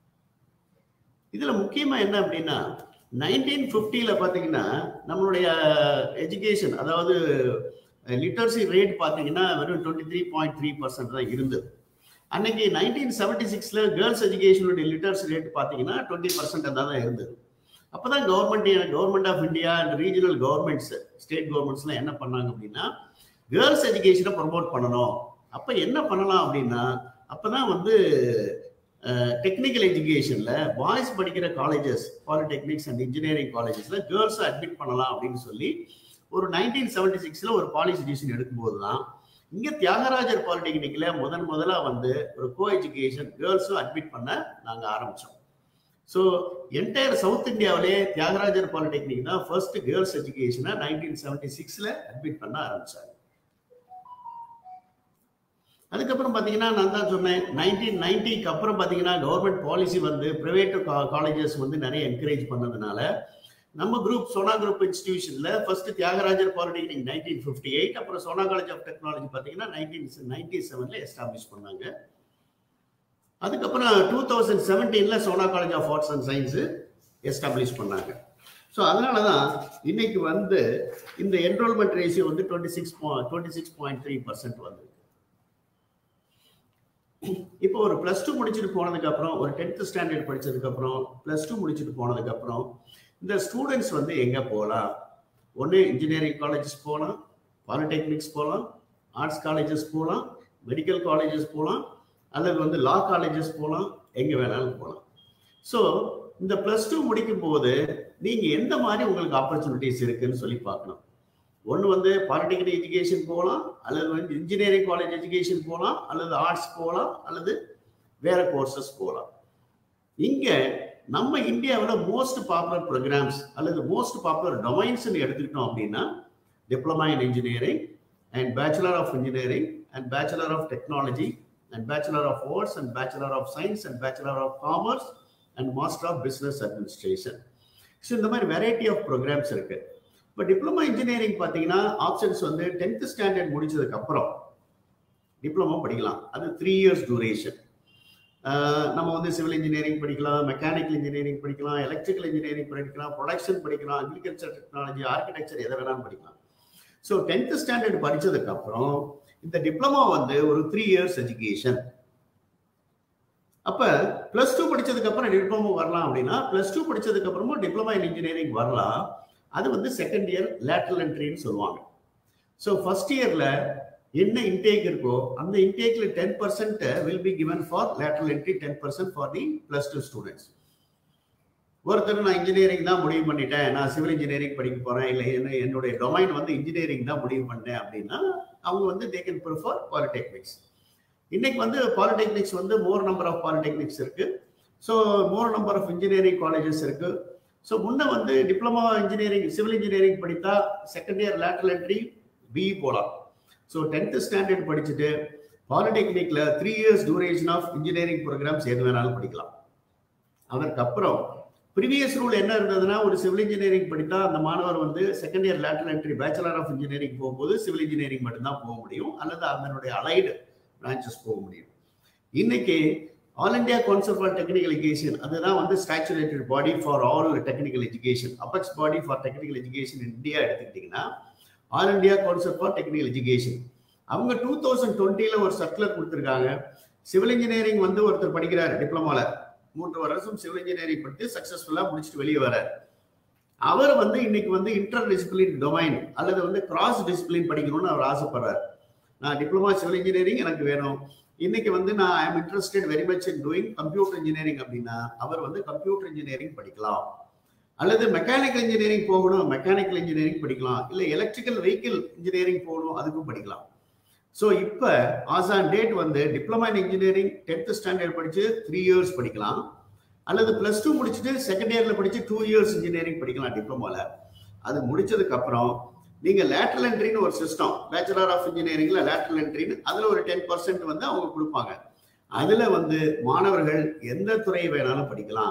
இதுல முக்கியமா என்ன அப்படின்னா நைன்டீன் ஃபிஃப்டியில் பார்த்தீங்கன்னா நம்மளுடைய எஜுகேஷன் அதாவது லிட்டரசி ரேட் பார்த்தீங்கன்னா வெறும் twenty three point three percent தான் இருந்தது அன்னைக்கு நைன்டீன் செவன்டி சிக்ஸில் கேர்ள்ஸ் எஜுகேஷனுடைய லிட்டரசி ரேட் பார்த்தீங்கன்னா டுவெண்ட்டி பர்சன்ட் தான் தான் இருந்தது அப்பதான் government government of India and regional governments state கவர்மெண்ட்ஸ்லாம் என்ன பண்ணாங்க அப்படின்னா கேர்ள்ஸ் எஜுகேஷனை ப்ரமோட் பண்ணணும் அப்ப என்ன பண்ணலாம் அப்படின்னா அப்பதான் வந்து டெக்னிக்கல் எஜுகேஷன்ல பாய்ஸ் படிக்கிற காலேஜஸ் பாலிடெக்னிக்ஸ் அண்ட் இன்ஜினியரிங் காலேஜஸ்ல கேர்ள்ஸ் அட்மிட் பண்ணலாம் அப்படின்னு சொல்லி ஒரு நைன்டீன் செவன்டி சிக்ஸ்ல ஒரு பாலிசி டிசிஷன் எடுக்கும்போது தான் இங்க தியாகராஜர் பாலிடெக்னிக்ல முதன் முதலா வந்து ஒரு கோ எஜுகேஷன் கேர்ள்ஸும் அட்மிட் பண்ண நாங்க ஆரம்பிச்சோம் ஸோ என்டையர் சவுத் இந்தியாவிலே தியாகராஜர் பாலிடெக்னிக் தான் ஃபர்ஸ்ட் கேர்ள்ஸ் எஜுகேஷனை நைன்டீன் செவன்டி சிக்ஸ்ல அட்மிட் பண்ண ஆரம்பிச்சாங்க அதுக்கப்புறம் பார்த்தீங்கன்னா நான் தான் சொன்னேன் நைன்டீன் நைன்டிக்கு அப்புறம் பார்த்தீங்கன்னா கவர்மெண்ட் பாலிசி வந்து பிரைவேட் காலேஜஸ் வந்து நிறைய என்கரேஜ் பண்ணதுனால நம்ம குரூப் சோனா குரூப் இன்ஸ்டிடியூஷன்ல first Thiagarajar polytechnic nineteen fifty eight அப்புறம் சோனா காலேஜ் ஆஃப் டெக்னாலஜி பார்த்தீங்கன்னா நைன்டீன் நைன்டி செவன்ல எஸ்டாப்ளிஷ் பண்ணாங்க அதுக்கப்புறம் டூ தௌசண்ட் செவன்டீன்ல Sona college of arts and science establish பண்ணாங்க ஸோ அதனால தான் இன்னைக்கு வந்து இந்த என்ரோல்மெண்ட் ரேஷியோ வந்து twenty six twenty six point three percent வந்து இப்போ ஒரு ப்ளஸ் டூ முடிச்சுட்டு போனதுக்கு அப்புறம் ஒரு டென்த் ஸ்டாண்டர்ட் படிச்சதுக்கு அப்புறம் ப்ளஸ் டூ முடிச்சுட்டு போனதுக்கு அப்புறம் இந்த ஸ்டூடெண்ட்ஸ் வந்து எங்க போகலாம் ஒன்று இன்ஜினியரிங் காலேஜஸ் போகலாம் பாலிடெக்னிக்ஸ் போகலாம் ஆர்ட்ஸ் காலேஜஸ் போகலாம் மெடிக்கல் காலேஜஸ் போகலாம் அல்லது வந்து லா காலேஜஸ் போகலாம் எங்கே வேணாலும் போகலாம் ஸோ இந்த ப்ளஸ் டூ முடிக்கும் போது நீங்கள் எந்த மாதிரி உங்களுக்கு ஆப்பர்ச்சுனிட்டிஸ் இருக்குன்னு சொல்லி பார்க்கணும் ஒன்று வந்து பாலிடெக்னிக் எஜுகேஷன் போகலாம் அல்லது வந்து இன்ஜினியரிங் காலேஜ் எஜுகேஷன் போகலாம் அல்லது ஆர்ட்ஸ் போகலாம் அல்லது வேற கோர்சஸ் போகலாம் இங்கே நம்ம இந்தியாவில் மோஸ்ட் பாப்புலர் ப்ரோக்ராம்ஸ் அல்லது மோஸ்ட் பாப்புலர் டொமைன்ஸ்னு எடுத்துக்கிட்டோம் அப்படின்னா diploma in engineering and bachelor of engineering and bachelor of technology and bachelor of arts and bachelor of science and bachelor of commerce and master of business administration so இந்த மாதிரி variety of programs இருக்கு இப்போ diploma engineering பார்த்தீங்கன்னா options வந்து tenth standard முடிச்சதுக்கு அப்புறம் diploma படிக்கலாம் அது த்ரீ இயர்ஸ் டூரேஷன் நம்ம வந்து சிவில் இன்ஜினியரிங் படிக்கலாம் மெக்கானிக்கல் இன்ஜினியரிங் படிக்கலாம் எலக்ட்ரிக்கல் இன்ஜினியரிங் படிக்கலாம் ப்ரொடக்ஷன் படிக்கலாம் அக்ரிகல்ச்சர் டெக்னாலஜி ஆர்கிடெக்சர் எதை வேணாலும் படிக்கலாம் ஸோ டென்த் ஸ்டாண்டர்ட் படிச்சதுக்கு அப்புறம் இந்த டிப்ளமா வந்து ஒரு த்ரீ இயர்ஸ் எஜுகேஷன் அப்ப பிளஸ் டூ படிச்சதுக்கு அப்புறம் டிப்ளமோ வரலாம் அப்படின்னா பிளஸ் டூ படிச்சதுக்கு அப்புறமும் டிப்ளமா இன் இன்ஜினியரிங் வரலாம் அது வந்து செகண்ட் இயர் லேட்டரல் என்ட்ரின்னு சொல்லுவாங்க ஸோ ஃபர்ஸ்ட் இயர்ல என்ன இன்டேக் இருக்கோ அந்த இன்டேக்ல ten percent will be given for lateral entry ten percent for the plus two students ஒருத்தர் நான் இன்ஜினியரிங் தான் முடிவு பண்ணிட்டேன் நான் சிவில் இன்ஜினியரிங் படிக்க போறேன் இல்லை என்ன என்னுடைய டொமைன் வந்து இன்ஜினியரிங் தான் முடிவு பண்ணேன் அப்படின்னா அவங்க வந்து தே கேன் ப்ரிஃபர் பாலிடெக்னிக்ஸ் இன்னைக்கு வந்து பாலிடெக்னிக்ஸ் வந்து மோர் நம்பர் ஆஃப் பாலிடெக்னிக்ஸ் இருக்கு so more number of engineering colleges இருக்கு ஸோ முன்ன வந்து டிப்ளமா இன்ஜினியரிங் சிவில் இன்ஜினியரிங் படித்தா second year lateral entry BE போகலாம் ஸோ டென்த் ஸ்டாண்டர்ட் படிச்சுட்டு பாலிடெக்னிக்ல three years duration of engineering programs எது வேணாலும் படிக்கலாம் அதற்கு அப்புறம் ப்ரீவியஸ் ரூல் என்ன இருந்ததுன்னா ஒரு சிவில் இன்ஜினியரிங் படித்தா அந்த மாணவர் வந்து second year lateral entry bachelor of engineering போகும்போது சிவில் இன்ஜினியரிங் மட்டும்தான் போக முடியும் அல்லது அதனுடைய அலைடு பிரான்ச்சஸ் போக முடியும் இன்னைக்கு all India council for technical education அதுதான் வந்து statutory body for all technical education apex body for technical education India எடுத்துக்கிட்டிங்கன்னா all India council for technical education அவங்க டூ தௌசண்ட் டுவெண்ட்டியில் ஒரு சர்க்குலர் கொடுத்துருக்காங்க சிவில் இன்ஜினியரிங் வந்து ஒருத்தர் படிக்கிறார் டிப்ளமால மூன்று வருஷம் சிவில் இன்ஜினியரிங் படித்து சக்ஸஸ்ஃபுல்லாக முடிச்சுட்டு வெளியே வரார் அவர் வந்து இன்னைக்கு வந்து இன்டர் டிசிப்ளின் டொமைன் அல்லது வந்து கிராஸ் டிசிப்ளின் படிக்கணும்னு அவர் ஆசைப்படுறார் நான் டிப்ளமா சிவில் இன்ஜினியரிங் எனக்கு வேணும் இன்னைக்கு வந்து நான் I am interested very much in doing computer engineering அப்படின்னா அவர் வந்து கம்ப்யூட்டர் இன்ஜினியரிங் படிக்கலாம் அல்லது மெக்கானிக்கல் இன்ஜினியரிங் போகணும் மெக்கானிக்கல் இன்ஜினியரிங் படிக்கலாம் இல்ல எலக்ட்ரிக்கல் வெஹிக்கிள் இன்ஜினியரிங் போகணும் அதுக்கும் படிக்கலாம் ஸோ இப்போ ஆஸ் ஆன் டேட் வந்து diploma in engineering tenth standard படிச்சு த்ரீ இயர்ஸ் படிக்கலாம் அல்லது பிளஸ் டூ முடிச்சுட்டு செகண்ட் இயர்ல படிச்சு டூ இயர்ஸ் இன்ஜினியரிங் படிக்கலாம் டிப்ளமோல அது முடிச்சதுக்கு அப்புறம் நீங்க லேட்டரல் என்ட்ரின்னு ஒரு சிஸ்டம் பேச்சுலர் ஆஃப் இன்ஜினியரிங்ல லேட்டரல் என்ட்ரின்னு அதுல ஒரு டென் பர்சன்ட் வந்து அவங்க கொடுப்பாங்க அதுல வந்து மாணவர்கள் எந்த துறையை வேணாலும் படிக்கலாம்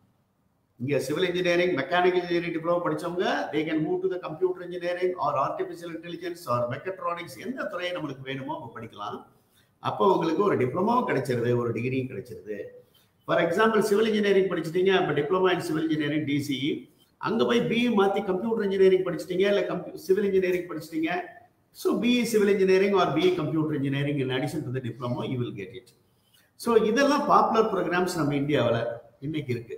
இங்க civil engineering mechanical engineering diploma படிச்சவங்க they can move to the computer engineering or artificial intelligence or mechatronics எந்த துறையை நம்மளுக்கு வேணுமோ அவங்க படிக்கலாம் அப்போ உங்களுக்கு ஒரு டிப்ளமோ கிடைச்சிருது ஒரு டிகிரியும் கிடைச்சிருது ஃபார் எக்ஸாம்பிள் சிவில் இன்ஜினியரிங் படிச்சிட்டீங்க இப்போ diploma in civil engineering DCE அங்க போய் பிஇ மாத்தி கம்ப்யூட்டர் இன்ஜினியரிங் படிச்சிட்டீங்க இல்ல சிவில் இன்ஜினியரிங் படிச்சிட்டீங்க so BE civil engineering or BE computer engineering in addition to the diploma you will get it so இதெல்லாம் popular programs நம்ம இந்தியாவில் இன்னைக்கு இருக்கு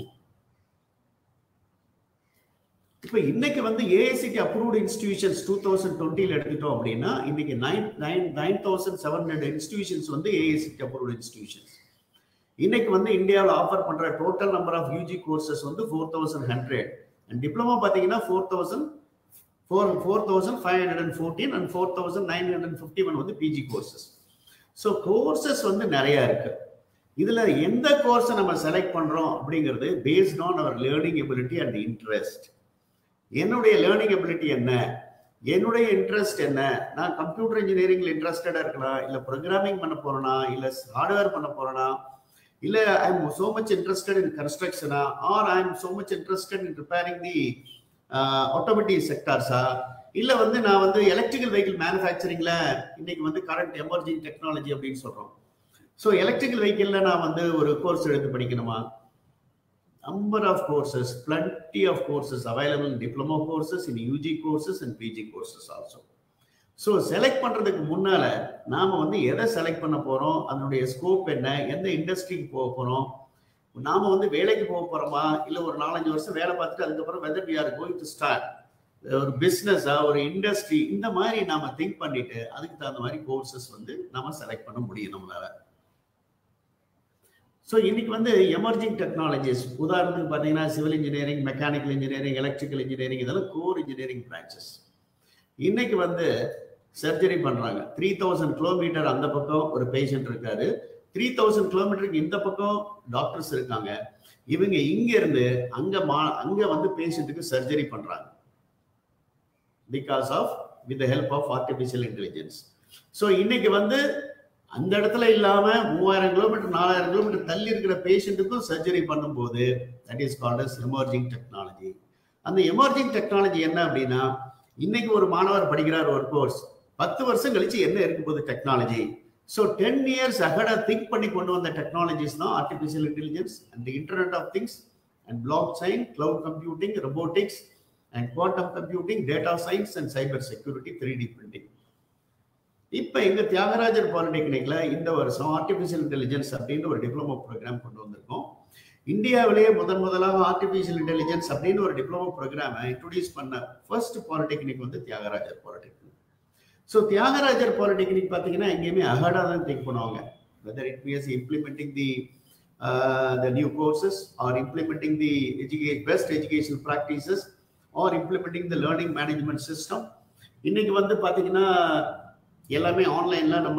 இப்போ இன்னைக்கு வந்து AICTE approved institutions two thousand டுவெண்ட்டியில் எடுத்துட்டோம் அப்படின்னா இன்னைக்கு nine nine nine thousand seven hundred institutions வந்து ஏஐசிடி அப்ரூவ்டு இன்ஸ்டிடியூஷன்ஸ் இன்னைக்கு வந்து இந்தியாவில் ஆஃபர் பண்ற total number of UG courses வந்து four thousand hundred and diploma பார்த்தீங்கன்னா four thousand four four thousand five hundred and fourteen and four thousand nine hundred fifty one வந்து PG courses so courses வந்து நிறைய இருக்கு இதுல எந்த கோர்ஸை நம்ம செலக்ட் பண்றோம் அப்படிங்கிறது based on our learning ability and interest என்னுடைய லேர்னிங் எபிலிட்டி என்ன என்னுடைய இன்ட்ரெஸ்ட் என்ன நான் கம்ப்யூட்டர் இன்ஜினியரிங்ல இன்ட்ரெஸ்டடா இருக்கலாம் இல்ல ப்ரோக்ராமிங் பண்ண போறேனா இல்ல ஹார்ட்வேர் பண்ண போறேனா இல்ல I am so much interested in கன்ஸ்ட்ரக்ஷனா or I am so much interested in repairing the automatic செக்டார்ஸா இல்ல வந்து நான் வந்து எலக்ட்ரிக்கல் வெஹிக்கிள் மேனுஃபேக்சரிங்ல இன்னைக்கு வந்து கரண்ட் எமர்ஜிங் டெக்னாலஜி அப்படின்னு சொல்றோம் ஸோ எலக்ட்ரிக்கல் வெஹிக்கிள்ல நான் வந்து ஒரு கோர்ஸ் எடுத்து படிக்கணுமா number of courses, plenty of courses available in diploma courses, in UG courses and PG courses also. So select பண்றதுக்கு முன்னால நாம வந்து எதை செலக்ட் பண்ண போறோம் அதனுடைய ஸ்கோப் என்ன எந்த இண்டஸ்ட்ரிக்கு போக போறோம் நாம வந்து வேலைக்கு போக போறோமா இல்ல ஒரு நாலஞ்சு வருஷம் வேலை பார்த்துட்டு அதுக்கப்புறம் whether we are going to start ஒரு பிஸ்னஸா ஒரு இண்டஸ்ட்ரி இந்த மாதிரி நாம திங்க் பண்ணிட்டு அதுக்கு தகுந்த மாதிரி கோர்சஸ் வந்து நாம செலக்ட் பண்ண முடியும் நம்மளால ஸோ இன்னைக்கு வந்து எமர்ஜிங் டெக்னாலஜிஸ் உதாரணத்துக்கு பார்த்தீங்கன்னா civil engineering mechanical engineering electrical engineering இதெல்லாம் கோர் இன்ஜினியரிங் பிரான்ச்சஸ் இன்னைக்கு வந்து சர்ஜரி பண்றாங்க த்ரீ தௌசண்ட் கிலோமீட்டர் அந்த பக்கம் ஒரு பேஷண்ட் இருக்காரு த்ரீ தௌசண்ட் கிலோமீட்டருக்கு இந்த பக்கம் டாக்டர்ஸ் இருக்காங்க இவங்க இங்க இருந்து அங்க மா அங்க வந்து பேஷண்ட்டுக்கு சர்ஜரி பண்றாங்க because of with help of artificial intelligence so இன்னைக்கு வந்து அந்த இடத்துல இல்லாம மூவாயிரம் கிலோமீட்டர் நாலாயிரம் கிலோமீட்டர் தள்ளி இருக்கிற பேஷண்ட்டுக்கும் சர்ஜரி பண்ணும்போது that is called as emerging technology அந்த எமர்ஜிங் டெக்னாலஜி என்ன அப்படின்னா இன்னைக்கு ஒரு மாணவர் படிக்கிறார் ஒரு கோர்ஸ் பத்து வருஷம் கழிச்சு என்ன இருக்க போகுது technology so ten years ahead think பண்ணி கொண்டு வந்த டெக்னாலஜிஸ் தான் artificial intelligence and internet of things and blockchain cloud computing robotics and quantum computing data science and cyber security three D printing இப்போ எங்க தியாகராஜர் பாலிடெக்னிக்ல இந்த வருஷம் ஆர்டிஃபிஷியல் இன்டெலிஜென்ஸ் அப்படின்னு ஒரு டிப்ளமோ ப்ரோக்ராம் கொண்டு வந்திருக்கோம் இந்தியாவிலேயே முதன் முதலாக ஆர்டிஃபிஷியல் இன்டெலிஜென்ஸ் அப்படின்னு ஒரு டிப்ளமோ ப்ரோக்ராமை இன்ட்ரோடியூஸ் பண்ண ஃபர்ஸ்ட் பாலிடெக்னிக் வந்து Thiagarajar polytechnic so Thiagarajar polytechnic பார்த்தீங்கன்னா எங்கேயுமே அகடா தான் திங்க் பண்ணுவாங்க whether it means implementing the the new courses or implementing the educate, best educational practices or implementing the learning management system இன்னைக்கு வந்து பார்த்தீங்கன்னா எல்லாமே ஆன்லைன்ல நம்ம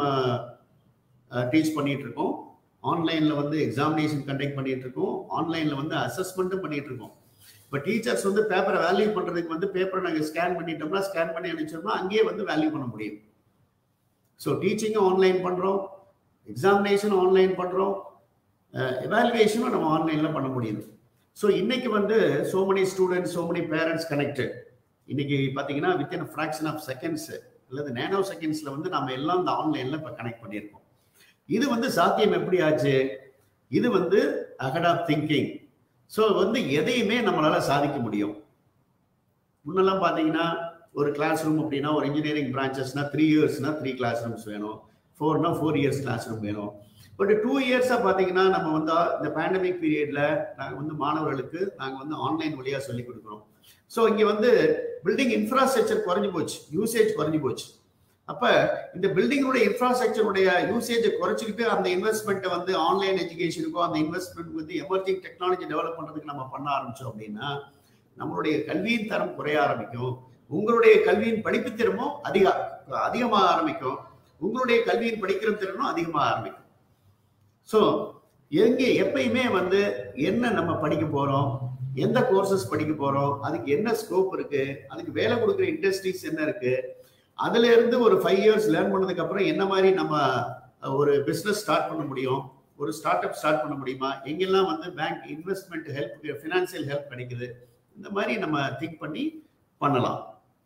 டீச் பண்ணிட்டு இருக்கோம் ஆன்லைன்ல வந்து எக்ஸாமினேஷன் கண்டக்ட் பண்ணிட்டு இருக்கோம் ஆன்லைன்ல வந்து அசஸ்மெண்ட்டும் பண்ணிட்டு இருக்கோம் இப்போ டீச்சர்ஸ் வந்து பேப்பரை வேல்யூ பண்றதுக்கு வந்து பேப்பரை நாங்கள் ஸ்கேன் பண்ணிட்டோம்னா ஸ்கேன் பண்ணி அனுப்பிச்சோம்னா அங்கேயே வந்து வேல்யூ பண்ண முடியும் ஸோ டீச்சிங்கும் ஆன்லைன் பண்றோம் எக்ஸாமினேஷன் ஆன்லைன் பண்றோம் எவாலுவேஷனும் நம்ம ஆன்லைன்ல பண்ண முடியுது ஸோ இன்னைக்கு வந்து so many students so many parents connected இன்னைக்கு பார்த்தீங்கன்னா வித்தின் ஃப்ராக்ஷன் ஆஃப் செகண்ட்ஸ் அல்லது நேனோ செகண்ட்ஸ்ல வந்து நம்ம எல்லாம் இந்த ஆன்லைன்ல இப்போ கனெக்ட் பண்ணியிருக்கோம் இது வந்து சாத்தியம் எப்படி ஆச்சு இது வந்து அகட் ஆஃப் திங்கிங் ஸோ வந்து எதையுமே நம்மளால சாதிக்க முடியும் முன்னெல்லாம் பார்த்தீங்கன்னா ஒரு கிளாஸ் ரூம் அப்படின்னா ஒரு இன்ஜினியரிங் பிரான்ச்சஸ்னா த்ரீ இயர்ஸ்னா த்ரீ கிளாஸ் ரூம்ஸ் வேணும் ஃபோர்னா ஃபோர் இயர்ஸ் கிளாஸ் ரூம் வேணும் பட் டூ இயர்ஸாக பார்த்தீங்கன்னா நம்ம வந்து இந்த பேண்டமிக் பீரியட்ல நாங்கள் வந்து மாணவர்களுக்கு நாங்கள் வந்து ஆன்லைன் வழியாக சொல்லி கொடுக்குறோம் ஸோ இங்கே வந்து பில்டிங் இன்ஃப்ராஸ்ட்ரக்சர் குறைஞ்சு போச்சு யூசேஜ் குறைஞ்சு போச்சு அப்போ இந்த பில்டிங்கோட இன்ஃப்ராஸ்ட்ரக்சருடைய யூசேஜை குறைச்சிக்கிட்டு அந்த இன்வெஸ்ட்மெண்ட்டை வந்து ஆன்லைன் எஜுகேஷனுக்கோ அந்த இன்வெஸ்ட்மெண்ட் வந்து எமர்ஜிங் டெக்னாலஜி டெவலப் பண்ணுறதுக்கு நம்ம பண்ண ஆரம்பிச்சோம் அப்படின்னா நம்மளுடைய கல்வியின் தரம் குறைய ஆரம்பிக்கும் உங்களுடைய கல்வியின் படிப்பு திறமும் அதிக அதிகமாக ஆரம்பிக்கும் உங்களுடைய கல்வியின் படிக்கிற திறனும் அதிகமாக ஆரம்பிக்கும் ஸோ எங்கே எப்பயுமே வந்து என்ன நம்ம படிக்க போறோம் எந்த கோர்சஸ் படிக்க போறோம் அதுக்கு என்ன ஸ்கோப் இருக்கு அதுக்கு வேலை கொடுக்குற இண்டஸ்ட்ரீஸ் என்ன இருக்கு அதுல இருந்து ஒரு ஃபைவ் இயர்ஸ் லேர்ன் பண்ணதுக்கு அப்புறம் என்ன மாதிரி நம்ம ஒரு பிசினஸ் ஸ்டார்ட் பண்ண முடியும் ஒரு ஸ்டார்ட் அப் ஸ்டார்ட் பண்ண முடியுமா எங்கெல்லாம் வந்து bank investment help financial help கிடைக்குது இந்த மாதிரி நம்ம திங்க் பண்ணி பண்ணலாம்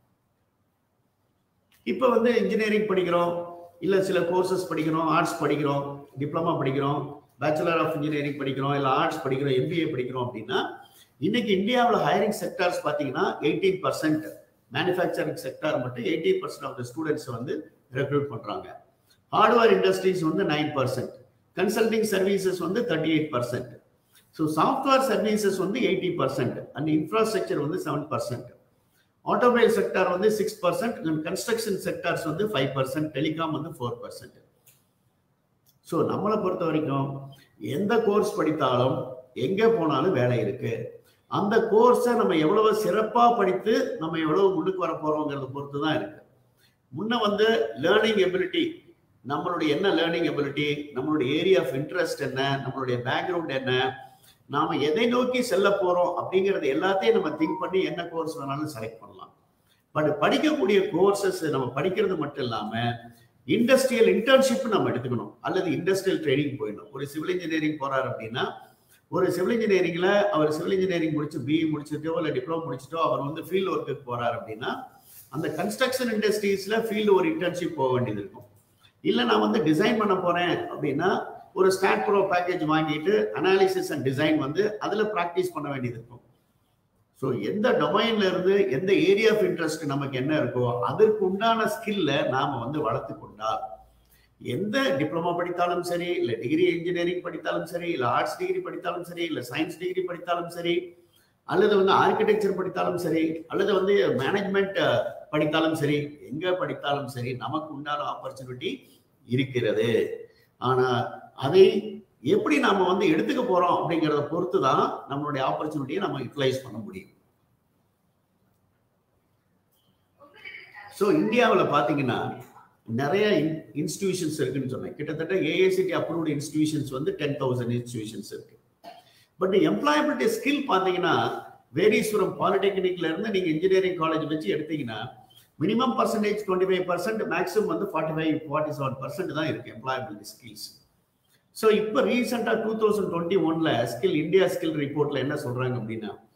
இப்போ வந்து இன்ஜினியரிங் படிக்கிறோம் இல்லை சில கோர்சஸ் படிக்கிறோம் ஆர்ட்ஸ் படிக்கிறோம் டிப்ளமா படிக்கிறோம் பேச்சுலர் ஆஃப் இன்ஜினியரிங் படிக்கிறோம் இல்லை ஆர்ட்ஸ் படிக்கிறோம் எம்பிஏ படிக்கிறோம் அப்படின்னா இன்னைக்கு இந்தியாவில் ஹையரிங் செக்டார்ஸ் பார்த்தீங்கன்னா எயிட்டீன் பர்சன்ட் மேனுஃபேக்சரிங் செக்டார் மட்டும் eighteen percent of the students வந்து ரெக்ரூட் பண்ணுறாங்க ஹார்ட்வேர் இண்டஸ்ட்ரீஸ் வந்து நைன் பர்சன்ட் கன்சல்டிங் சர்வீசஸ் வந்து thirty eight percent so software services வந்து எயிட்டி பர்சன்ட் அண்ட் இன்ஃப்ராஸ்ட்ரக்சர் வந்து செவன் பர்சன்ட் ஆட்டோமொபைல் செக்டார் வந்து six percent construction sectors வந்து five percent telecom வந்து four percent so நம்மளை பொறுத்த வரைக்கும் எந்த கோர்ஸ் படித்தாலும் எங்கே போனாலும் வேலை இருக்கு அந்த கோர்ஸை நம்ம எவ்வளவு சிறப்பாக படித்து நம்ம எவ்வளவு முன்னுக்கு வர போறோங்கிறத பொறுத்து தான் இருக்கு முன்ன வந்து லேர்னிங் எபிலிட்டி நம்மளுடைய என்ன லேர்னிங் எபிலிட்டி நம்மளுடைய ஏரியா ஆஃப் இன்ட்ரெஸ்ட் என்ன நம்மளுடைய பேக்ரவுண்ட் என்ன நாம எதை நோக்கி செல்ல போறோம் அப்படிங்கறது எல்லாத்தையும் நம்ம திங்க் பண்ணி என்ன கோர்ஸ் வேணாலும் செலக்ட் பண்ணலாம் பட் படிக்கக்கூடிய கோர்சஸ் நம்ம படிக்கிறது மட்டும் இல்லாம இண்டஸ்ட்ரியல் இன்டர்ன்ஷிப் நம்ம எடுத்துக்கணும் அல்லது இண்டஸ்ட்ரியல் ட்ரைனிங் போயிடணும் ஒரு சிவில் இன்ஜினியரிங் போறாரு அப்படின்னா ஒரு சிவில் இன்ஜினியரிங்ல அவர் சிவில் இன்ஜினியரிங் முடிச்சு பிஇ முடிச்சுட்டோ இல்லை டிப்ளமோ முடிச்சுட்டோ அவர் வந்து ஃபீல்டு ஒர்க்குக்கு போறாரு அப்படின்னா அந்த கன்ஸ்ட்ரக்ஷன் இண்டஸ்ட்ரீஸ்ல ஃபீல்டு ஒரு இன்டர்ன்ஷிப் போக வேண்டியது இருக்கும் இல்லை நான் வந்து டிசைன் பண்ண போறேன் அப்படின்னா ஒரு ஸ்டாட் ப்ரோ பேக்கேஜ் வாங்கிட்டு அனாலிசிஸ் அண்ட் டிசைன் வந்து அதில் ப்ராக்டிஸ் பண்ண வேண்டியது இருக்கும் ஸோ எந்த டொமைன்ல இருந்து எந்த ஏரியா ஆஃப் இன்ட்ரெஸ்ட் நமக்கு என்ன இருக்கோ அதற்கு உண்டான ஸ்கில்ல நாம வந்து வளர்த்து கொண்டால் எந்த டிப்ளமோ படித்தாலும் சரி இல்லை டிகிரி இன்ஜினியரிங் படித்தாலும் சரி இல்லை ஆர்ட்ஸ் டிகிரி படித்தாலும் சரி இல்லை சயின்ஸ் டிகிரி படித்தாலும் சரி அல்லது வந்து ஆர்கிடெக்சர் படித்தாலும் சரி அல்லது வந்து மேனேஜ்மெண்ட் படித்தாலும் சரி எங்க படித்தாலும் சரி நமக்கு உண்டான ஆப்பர்ச்சுனிட்டி இருக்கிறது ஆனா அதை எப்படி நாம வந்து எடுத்துக்க போறோம் அப்படிங்கிறத பொறுத்து தான் நம்மளுடைய ஆப்பர்ச்சுனிட்டியை நம்ம யூட்டிலைஸ் பண்ண முடியும் ஸோ இந்தியாவில் பார்த்தீங்கன்னா நிறைய இன்ஸ்டிடியூஷன்ஸ் இருக்குன்னு சொன்னேன் கிட்டத்தட்ட ஏஐசிடி அப்ரூவ்டு இன்ஸ்டிடியூஷன்ஸ் வந்து டென் தௌசண்ட் இன்ஸ்டிடியூஷன்ஸ் இருக்கு பட் எம்ப்ளாயபிலிட்டி ஸ்கில் பார்த்தீங்கன்னா வேரிஸ் ஃப்ரம் பாலிடெக்னிக்ல இருந்து நீங்க இன்ஜினியரிங் காலேஜ் வச்சு எடுத்தீங்கன்னா minimum percentage twenty five percent maximum வந்து forty five forty seven percent தான் இருக்கு எம்ப்ளாயபிலிட்டி ஸ்கில்ஸ் ஸோ இப்போ ரீசெண்டாக டூ தௌசண்ட் டுவெண்ட்டி ஒன்ல ஸ்கில் இந்தியா ஸ்கில் ரிப்போர்ட்ல என்ன சொல்றாங்க அப்படின்னா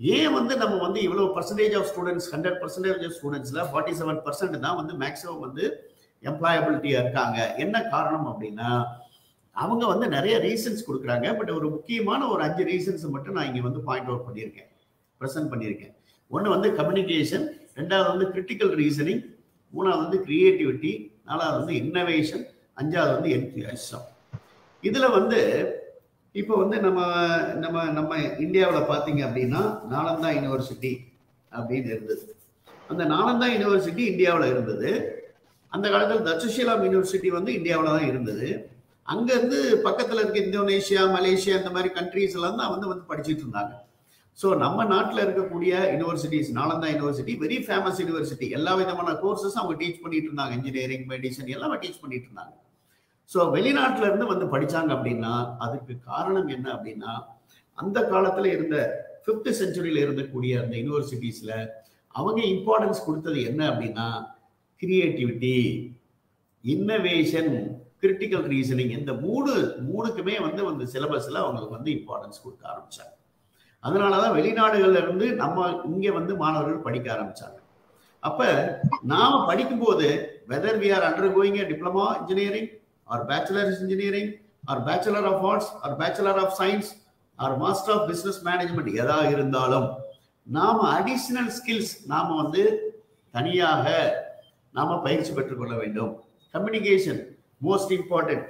ஏன் வந்து நம்ம வந்து இவ்வளவு percentage of students hundred percentage of ஸ்டூடெண்ட்ஸ்ல ஃபார்ட்டி செவன் பர்சன்ட் தான் வந்து மேக்ஸிமம் வந்து எம்ப்ளாயபிலிட்டியா இருக்காங்க என்ன காரணம் அப்படின்னா அவங்க வந்து நிறைய ரீசன்ஸ் கொடுக்குறாங்க பட் ஒரு முக்கியமான ஒரு அஞ்சு ரீசன்ஸ் மட்டும் நான் இங்க வந்து பாயிண்ட் அவுட் பண்ணியிருக்கேன் ப்ரெசென்ட் பண்ணியிருக்கேன் ஒன்று வந்து கம்யூனிகேஷன் ரெண்டாவது வந்து கிரிட்டிக்கல் ரீசனிங் மூணாவது வந்து கிரியேட்டிவிட்டி நாலாவது வந்து இன்னோவேஷன் அஞ்சாவது வந்து என்தியாசம் இதுல வந்து இப்போ வந்து நம்ம நம்ம நம்ம இந்தியாவில் பார்த்தீங்க அப்படின்னா நாலந்தா யூனிவர்சிட்டி அப்படின்னு இருந்தது அந்த நாலந்தா யூனிவர்சிட்டி இந்தியாவில் இருந்தது அந்த காலத்தில் தட்சஷீலாம் யூனிவர்சிட்டி வந்து இந்தியாவில் தான் இருந்தது அங்கேருந்து பக்கத்தில் இருக்க இந்தோனேஷியா மலேசியா இந்த மாதிரி கண்ட்ரீஸ் எல்லாம் தான் வந்து வந்து படிச்சுட்டு இருந்தாங்க ஸோ நம்ம நாட்டில் இருக்கக்கூடிய universities Nalanda university very famous university எல்லா விதமான கோர்சஸ் அவங்க டீச் பண்ணிட்டு இருந்தாங்க இன்ஜினியரிங் மெடிசன் எல்லாமே டீச் பண்ணிட்டு இருந்தாங்க ஸோ வெளிநாட்டுல இருந்து வந்து படிச்சாங்க அப்படின்னா அதுக்கு காரணம் என்ன அப்படின்னா அந்த காலத்துல இருந்த ஃபிஃப்த் செஞ்சுரியில இருந்தக்கூடிய அந்த யூனிவர்சிட்டிஸ்ல அவங்க இம்பார்ட்டன்ஸ் கொடுத்தது என்ன அப்படின்னா கிரியேட்டிவிட்டி இன்னோவேஷன் கிரிட்டிக்கல் ரீசனிங் இந்த மூணு மூணுக்குமே வந்து வந்து சிலபஸ்ல அவங்களுக்கு வந்து இம்பார்ட்டன்ஸ் கொடுக்க ஆரம்பிச்சாங்க அதனாலதான் வெளிநாடுகள்ல இருந்து நம்ம இங்க வந்து மாணவர்கள் படிக்க ஆரம்பிச்சாங்க அப்ப நாம படிக்கும்போது whether we are undergoing diploma engineering or bachelor engineering or bachelor of arts or bachelor of science or master of business management எதா இருந்தாலும் நாம அடிஷனல் ஸ்கில்ஸ் நாம வந்து தனியாக நாம பயிற்சி பெற்றுக்கொள்ள வேண்டும் கம்யூனிகேஷன் மோஸ்ட் இம்பார்ட்டன்ட்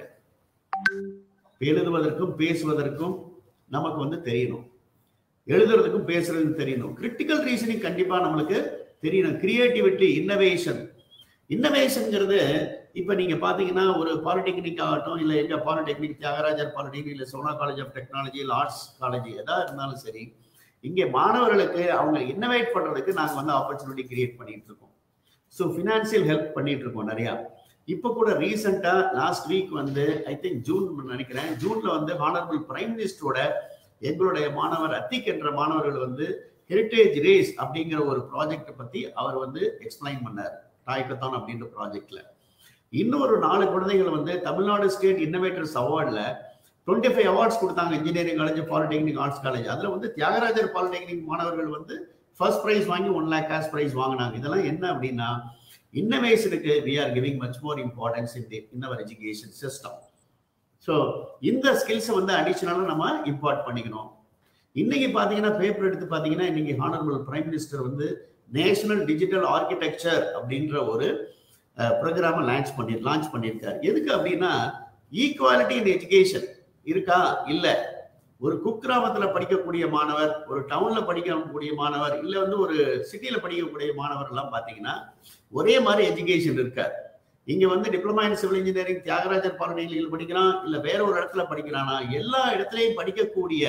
எழுதுவதற்கும் பேசுவதற்கும் நமக்கு வந்து தெரியணும் எழுதுறதுக்கும் பேசுறதுக்கும் தெரியணும் கிரிட்டிக்கல் ரீசனிங் கண்டிப்பா நம்மளுக்கு தெரியணும் கிரியேட்டிவிட்டி இன்னோவேஷன் இன்னோவேஷன்ங்கிறது இப்ப நீங்க பாத்தீங்கன்னா ஒரு பாலிடெக்னிக் ஆகட்டும் இல்ல எங்க பாலிடெக்னிக் தியாகராஜர் பாலிடெக்னிக் இல்ல சோனா காலேஜ் ஆஃப் டெக்னாலஜி இல்ல ஆர்ட்ஸ் காலேஜ் எதா இருந்தாலும் சரி இங்கே மாணவர்களுக்கு அவங்க இன்னோவேட் பண்றதுக்கு நாங்க வந்து ஆப்பர்ச்சுனிட்டி கிரியேட் பண்ணிட்டு இருக்கோம் ஸோ ஃபினான்சியல் ஹெல்ப் பண்ணிட்டு இருக்கோம் நிறையா இப்போ கூட ரீசெண்டா லாஸ்ட் வீக் வந்து ஐ திங்க் ஜூன் நினைக்கிறேன் ஜூன்ல வந்து ஹானரபிள் பிரைம் மினிஸ்டரோட எங்களுடைய மாணவர் அத்திக் என்ற மாணவர்கள் வந்து ஹெரிட்டேஜ் ரேஸ் அப்படிங்கிற ஒரு ப்ராஜெக்ட் பத்தி அவர் வந்து எக்ஸ்பிளைன் பண்ணார் டாய்கத்தான் அப்படின்ற ப்ராஜெக்ட்ல இன்னொரு நாலு குழந்தைகள் வந்து தமிழ்நாடு ஸ்டேட் இன்னோவேட்டர்ஸ் அவார்ட்ல டுவெண்ட்டி ஃபைவ் அவார்ட்ஸ் கொடுத்தாங்க engineering college polytechnic arts college அதுல வந்து தியாகராஜர் பாலிடெக்னிக் மாணவர்கள் வந்து ஃபர்ஸ்ட் ப்ரைஸ் வாங்கி ஒன் லேக் கேஷ் ப்ரைஸ் வாங்கினாங்க இதெல்லாம் என்ன அப்படின்னா இன்னோவேஷனுக்கு we are giving much more importance in the in our education system so இந்த ஸ்கில்ஸை வந்து அடிஷனலாக நம்ம இம்பார்ட் பண்ணிக்கணும் இன்னைக்கு பார்த்தீங்கன்னா பேப்பர் எடுத்து பார்த்தீங்கன்னா இன்னைக்கு ஹானரபிள் பிரைம் மினிஸ்டர் வந்து நேஷனல் டிஜிட்டல் ஆர்கிடெக்சர் அப்படின்ற ஒரு ப்ரோக்ராமை லான்ச் பண்ணி லான்ச் பண்ணியிருக்காரு எதுக்கு அப்படின்னா ஈக்குவாலிட்டி இன் எஜுகேஷன் இருக்கா இல்லை ஒரு குக்கிராமத்துல படிக்கக்கூடிய மாணவர் ஒரு டவுன்ல படிக்கக்கூடிய மாணவர் இல்ல வந்து ஒரு சிட்டியில படிக்கக்கூடிய மாணவர் எல்லாம் பாத்தீங்கன்னா ஒரே மாதிரி எஜுகேஷன் இருக்காது இங்க வந்து diploma in civil engineering Thiagarajar பாலிடெக்னிக்கல் படிக்கிறான் இல்ல வேற ஒரு இடத்துல படிக்கிறானா எல்லா இடத்துலயும் படிக்கக்கூடிய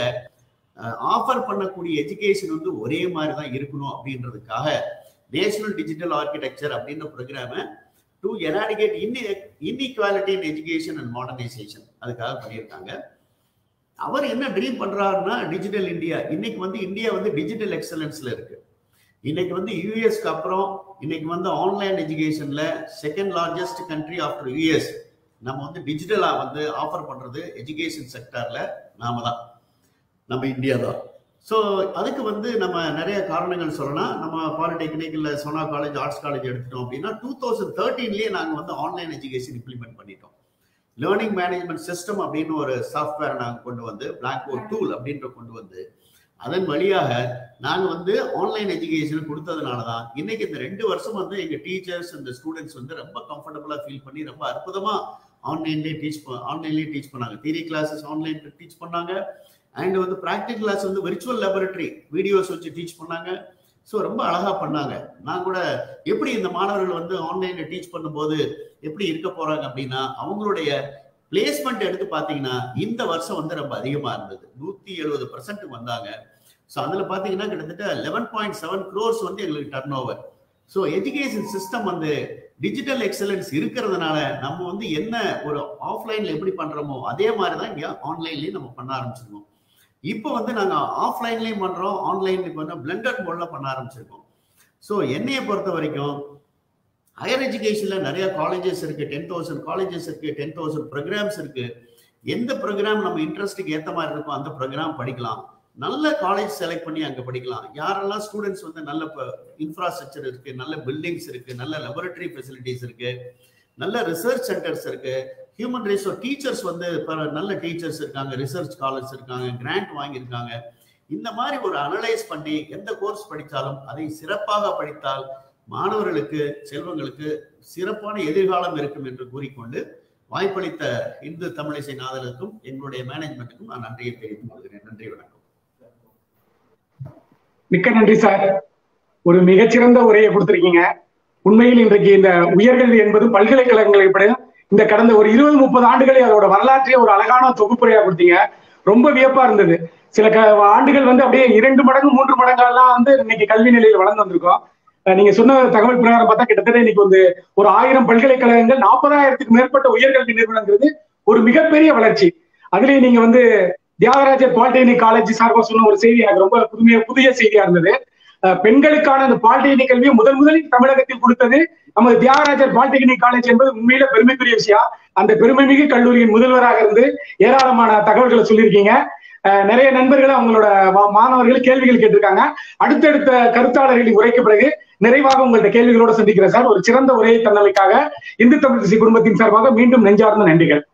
ஆஃபர் பண்ணக்கூடிய எஜுகேஷன் வந்து ஒரே மாதிரி தான் இருக்கணும் அப்படின்றதுக்காக நேஷனல் டிஜிட்டல் ஆர்கிடெக்சர் அப்படின்ற ப்ரோக்ராம to eradicate in inequality in education and modernisation அதுக்காக பண்ணியிருக்காங்க அவர் என்ன ட்ரீம் பண்றாருன்னா டிஜிட்டல் இந்தியா இன்னைக்கு வந்து இந்தியா வந்து டிஜிட்டல் எக்ஸலன்ஸ்ல இருக்கு இன்னைக்கு வந்து யூஎஸ்க்கு அப்புறம் இன்னைக்கு வந்து ஆன்லைன் எஜுகேஷன்ல second largest country after US நம்ம வந்து டிஜிட்டலா வந்து ஆஃபர் பண்றது எஜுகேஷன் செக்டர்ல நாம தான் நம்ம இந்தியா தான் ஸோ அதுக்கு வந்து நம்ம நிறைய காரணங்கள் சொல்லலாம் நம்ம பாலிடெக்னிக் இல்லை சோனா காலேஜ் ஆர்ட்ஸ் காலேஜ் எடுத்துட்டோம் அப்படின்னா டூ தௌசண்ட் தேர்ட்டீன்லேயே நாங்கள் வந்து ஆன்லைன் எஜுகேஷன் இம்ப்ளிமெண்ட் பண்ணிட்டோம் லேர்னிங் மேனேஜ்மெண்ட் சிஸ்டம் அப்படின்னு ஒரு சாஃப்ட்வேர் நாங்கள் கொண்டு வந்து பிளாக் போர்ட் டூல் அப்படின்ற கொண்டு வந்து அதன் வழியாக நாங்கள் வந்து ஆன்லைன் எஜுகேஷன் கொடுத்ததுனால தான் இன்னைக்கு இந்த ரெண்டு வருஷம் வந்து எங்கள் டீச்சர்ஸ் இந்த ஸ்டூடெண்ட்ஸ் வந்து ரொம்ப கம்ஃபர்டபுளாக ஃபீல் பண்ணி ரொம்ப அற்புதமாக ஆன்லைன்லேயே டீச் ஆன்லைன்லேயே டீச் பண்ணாங்க தியரி கிளாஸஸ் ஆன்லைன் டீச் பண்ணாங்க அண்ட் வந்து ப்ராக்டிகல் கிளாஸ் வந்து விர்ச்சுவல் லேபரட்டரி வீடியோஸ் வச்சு டீச் பண்ணாங்க ஸோ ரொம்ப அழகா பண்ணாங்க நான் கூட எப்படி இந்த மாணவர்கள் வந்து ஆன்லைன்ல டீச் பண்ணும்போது எப்படி இருக்க போறாங்க அப்படின்னா அவங்களுடைய பிளேஸ்மெண்ட் எடுத்து பார்த்தீங்கன்னா இந்த வருஷம் வந்து ரொம்ப அதிகமா இருந்தது நூத்தி எழுபது பர்சன்ட் வந்தாங்க ஸோ அதில் பார்த்தீங்கன்னா கிட்டத்தட்ட லெவன் பாயிண்ட் செவன் க்ரோர்ஸ் வந்து எங்களுக்கு turn over so education system வந்து டிஜிட்டல் எக்ஸலன்ஸ் இருக்கிறதுனால நம்ம வந்து என்ன ஒரு ஆஃப்லைன்ல எப்படி பண்றோமோ அதே மாதிரி தான் இங்கே ஆன்லைன்லயும் நம்ம பண்ண ஆரம்பிச்சிருக்கோம் இப்போ வந்து நாங்கள் ஆஃப்லைன்லேயும் பண்ணுறோம் ஆன்லைன்ல பண்ண பிளண்டட் மோடில் பண்ண ஆரம்பிச்சிருக்கோம் ஸோ என்னையை பொறுத்த வரைக்கும் ஹையர் எஜுகேஷனில் நிறைய காலேஜஸ் இருக்கு டென் தௌசண்ட் காலேஜஸ் இருக்கு டென் தௌசண்ட் ப்ரோக்ராம்ஸ் இருக்கு எந்த ப்ரோக்ராம் நம்ம இன்ட்ரெஸ்ட்டுக்கு ஏற்ற மாதிரி இருக்கோ அந்த ப்ரோக்ராம் படிக்கலாம் நல்ல காலேஜ் செலக்ட் பண்ணி அங்க படிக்கலாம் யாரெல்லாம் ஸ்டூடெண்ட்ஸ் வந்து நல்ல இன்ஃப்ராஸ்ட்ரக்சர் இருக்கு நல்ல பில்டிங்ஸ் இருக்கு நல்ல லெபரட்டரி ஃபெசிலிட்டிஸ் இருக்கு நல்ல ரிசர்ச் சென்டர்ஸ் இருக்கு ஹியூமன் ரிசோர்ஸ் டீச்சர்ஸ் வந்து பல நல்ல டீச்சர்ஸ் இருக்காங்க ரிசர்ச் காலேஜ் இருக்காங்க கிராண்ட் வாங்கியிருக்காங்க இந்த மாதிரி ஒரு அனலைஸ் பண்ணி எந்த கோர்ஸ் படித்தாலும் அதை சிறப்பாக படித்தால் மாணவர்களுக்கு செல்வங்களுக்கு சிறப்பான எதிர்காலம் இருக்கும் என்று கூறிக்கொண்டு வாய்ப்பளித்த இந்து தமிழிசை நாதலுக்கும் எங்களுடைய மேனேஜ்மெண்ட்டுக்கும் நான் நன்றியை தெரிவித்துக் கொள்கிறேன் நன்றி வணக்கம் மிக்க நன்றி சார் ஒரு மிகச்சிறந்த உரையை கொடுத்திருக்கீங்க உண்மையில் இன்றைக்கு இந்த உயர்கல்வி என்பது பல்கலைக்கழகங்களை விட இந்த கடந்த ஒரு இருபது முப்பது ஆண்டுகளை அதோட வரலாற்றையே ஒரு அழகான தொகுப்புரையா கொடுத்தீங்க ரொம்ப வியப்பா இருந்தது சில க ஆண்டுகள் வந்து அப்படியே இரண்டு மடங்கு மூன்று மடங்கெல்லாம் வந்து இன்னைக்கு கல்வி நிலையில் வளர்ந்து வந்திருக்கோம் அஹ் நீங்க சொன்ன தகவல் பிரகாரம் பார்த்தா கிட்டத்தட்ட இன்னைக்கு வந்து ஒரு ஆயிரம் பல்கலைக்கழகங்கள் நாற்பதாயிரத்துக்கு மேற்பட்ட உயர்கல்வி நிறுவனங்கிறது ஒரு மிகப்பெரிய வளர்ச்சி அதுலயும் நீங்க வந்து தியாகராஜர் பாலிடெக்னிக் காலேஜ் சார்பா சொன்ன ஒரு செய்தி எனக்கு ரொம்ப புதுமைய புதிய செய்தியா இருந்தது அஹ் பெண்களுக்கான அந்த பாலிடெக்னிக் கல்வியை முதன் முதலில் தமிழகத்தில் கொடுத்தது நமது தியாகராஜர் பாலிடெக்னிக் காலேஜ் என்பது உண்மையில பெருமைக்குரிய விஷயம் அந்த பெருமைமிகு கல்லூரியின் முதல்வராக இருந்து ஏராளமான தகவல்களை சொல்லியிருக்கீங்க அஹ் நிறைய நண்பர்கள் அவங்களோட வா- மாணவர்கள் கேள்விகள் கேட்டிருக்காங்க அடுத்தடுத்த கருத்தாளர்களின் உரைக்கு பிறகு நிறைவாக உங்கள்ட்ட கேள்விகளோட சந்திக்கிறேன் சார் ஒரு சிறந்த உரையை தந்தமைக்காக இந்து தமிழ் திசை குடும்பத்தின் சார்பாக மீண்டும் நெஞ்சார்ந்த நன்றிகள்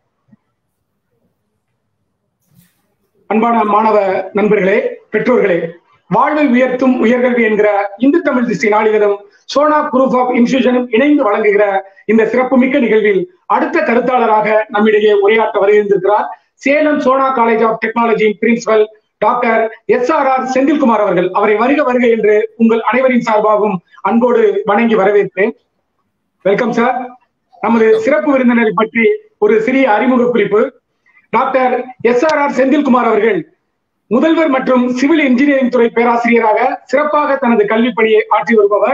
அன்பான மாணவ நண்பர்களே பெற்றோர்களே வாழ்வை உயர்த்தும் உயர்கல்வி என்கிற இந்து தமிழ் திசை நாளிதழும் சோனா குரூப் ஆஃப் இன்ஸ்டிடியூஷனும் இணைந்து வழங்குகிற இந்த சிறப்புமிக்க நிகழ்வில் அடுத்த கருத்தாளராக நம்மிடையே உரையாற்ற வருகின்றிருக்கிறார் Salem Sona college of technology principal doctor S R R Senthilkumar அவர்கள் அவரை வருக வருக என்று உங்கள் அனைவரின் சார்பாகவும் அன்போடு வணங்கி வரவேற்பேன் வெல்கம் சார் நமது சிறப்பு விருந்தினரை பற்றி ஒரு சிறிய அறிமுக குறிப்பு doctor S R R Senthilkumar அவர்கள் முதல்வர் மற்றும் சிவில் இன்ஜினியரிங் துறை பேராசிரியராக சிறப்பாக தனது கல்வி பணியை ஆற்றி வருபவர்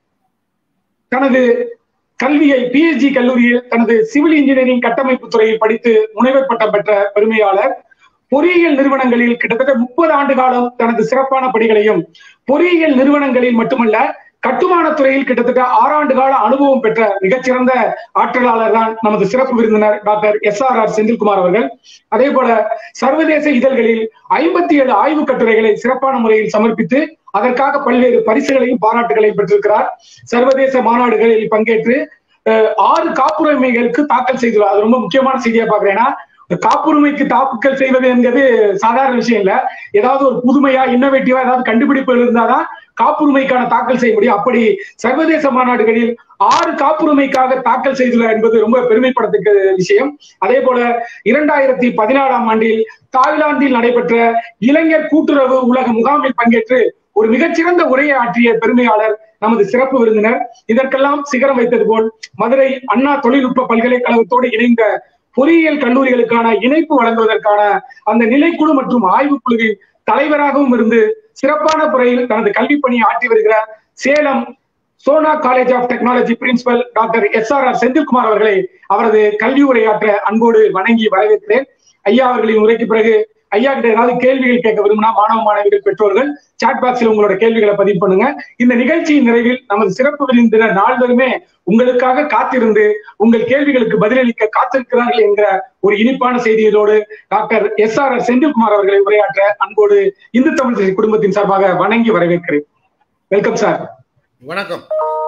தனது கல்வியை பிஎஸ்ஜி கல்லூரியில் தனது சிவில் இன்ஜினியரிங் கட்டமைப்பு துறையில் படித்து முனைவர் பட்டம் பெற்ற பெருமையாளர் பொறியியல் நிறுவனங்களில் கிட்டத்தட்ட முப்பது ஆண்டு காலம் தனது சிறப்பான பணிகளையும் பொறியியல் நிறுவனங்களில் மட்டுமல்ல கட்டுமான துறையில் கிட்டத்தட்ட ஆறாண்டு கால அனுபவம் பெற்ற மிகச்சிறந்த ஆற்றலாளர் தான் நமது சிறப்பு விருந்தினர் doctor S R R Senthilkumar அவர்கள் அதே போல சர்வதேச இதழ்களில் ஐம்பத்தி ஏழு ஆய்வு கட்டுரைகளை சிறப்பான முறையில் சமர்ப்பித்து அதற்காக பல்வேறு பரிசுகளையும் பாராட்டுகளையும் பெற்றிருக்கிறார் சர்வதேச மாநாடுகளில் பங்கேற்று அஹ், ஆறு காப்புரிமைகளுக்கு தாக்கல் செய்துள்ளார் அது ரொம்ப முக்கியமான செய்தியா பாக்குறேன்னா காப்புரிமைக்கு தாக்கல் செய்வது என்பது சாதாரண விஷயம் இல்ல ஏதாவது ஒரு புதுமையா இன்னோவேட்டிவா ஏதாவது கண்டுபிடிப்புகள் இருந்தாதான் காப்புரிமைக்கான தாக்கல் செய்ய முடியும் அப்படி சர்வதேச மாநாடுகளில் ஆறு காப்புரிமைக்காக தாக்கல் செய்துள்ளார் என்பது ரொம்ப பெருமைப்படத்தக்க விஷயம் அதே போல இரண்டாயிரத்தி பதினாலாம் ஆண்டில் தாய்லாந்தில் நடைபெற்ற இளைஞர் கூட்டுறவு உலக முகாமில் பங்கேற்று ஒரு மிகச்சிறந்த உரையை ஆற்றிய பெருமையாளர் நமது சிறப்பு விருந்தினர் இதற்கெல்லாம் சிகரம் வைத்தது போல் மதுரை அண்ணா தொழில்நுட்ப பல்கலைக்கழகத்தோடு இணைந்த பொறியியல் கல்லூரிகளுக்கான இணைப்பு வழங்குவதற்கான அந்த நிலைக்குழு மற்றும் ஆய்வுக்குழுவின் தலைவராகவும் இருந்து சிறப்பான முறையில் தனது கல்வி பணியை ஆற்றி வருகிற Salem Sona college of technology principal doctor S R R Senthilkumar அவர்களை அவரது கல்வி உரையாற்ற அன்போடு வணங்கி வரவேற்கிறேன் ஐயா அவர்களின் உரைக்கு பிறகு ஐயா கிட்ட ஏதாவது கேள்விகள் கேட்க விரும்பினா மாணவ மாணவிகள் பெற்றோர்கள் சாட் பாக்ஸில் உங்களோட கேள்விகளை பதிவு பண்ணுங்க இந்த நிகழ்ச்சியின் நிறைவில் நமது சிறப்பு விருந்தினர் நாள்தோறுமே உங்களுக்காக காத்திருந்து உங்கள் கேள்விகளுக்கு பதிலளிக்க காத்திருக்கிறார்கள் என்கிற ஒரு இனிப்பான செய்திகளோடு doctor S R R Senthilkumar அவர்களை உரையாற்ற அன்போடு இந்து தமிழ் தேசிய குடும்பத்தின் சார்பாக வணங்கி வரவேற்கிறேன் வெல்கம் சார் வணக்கம்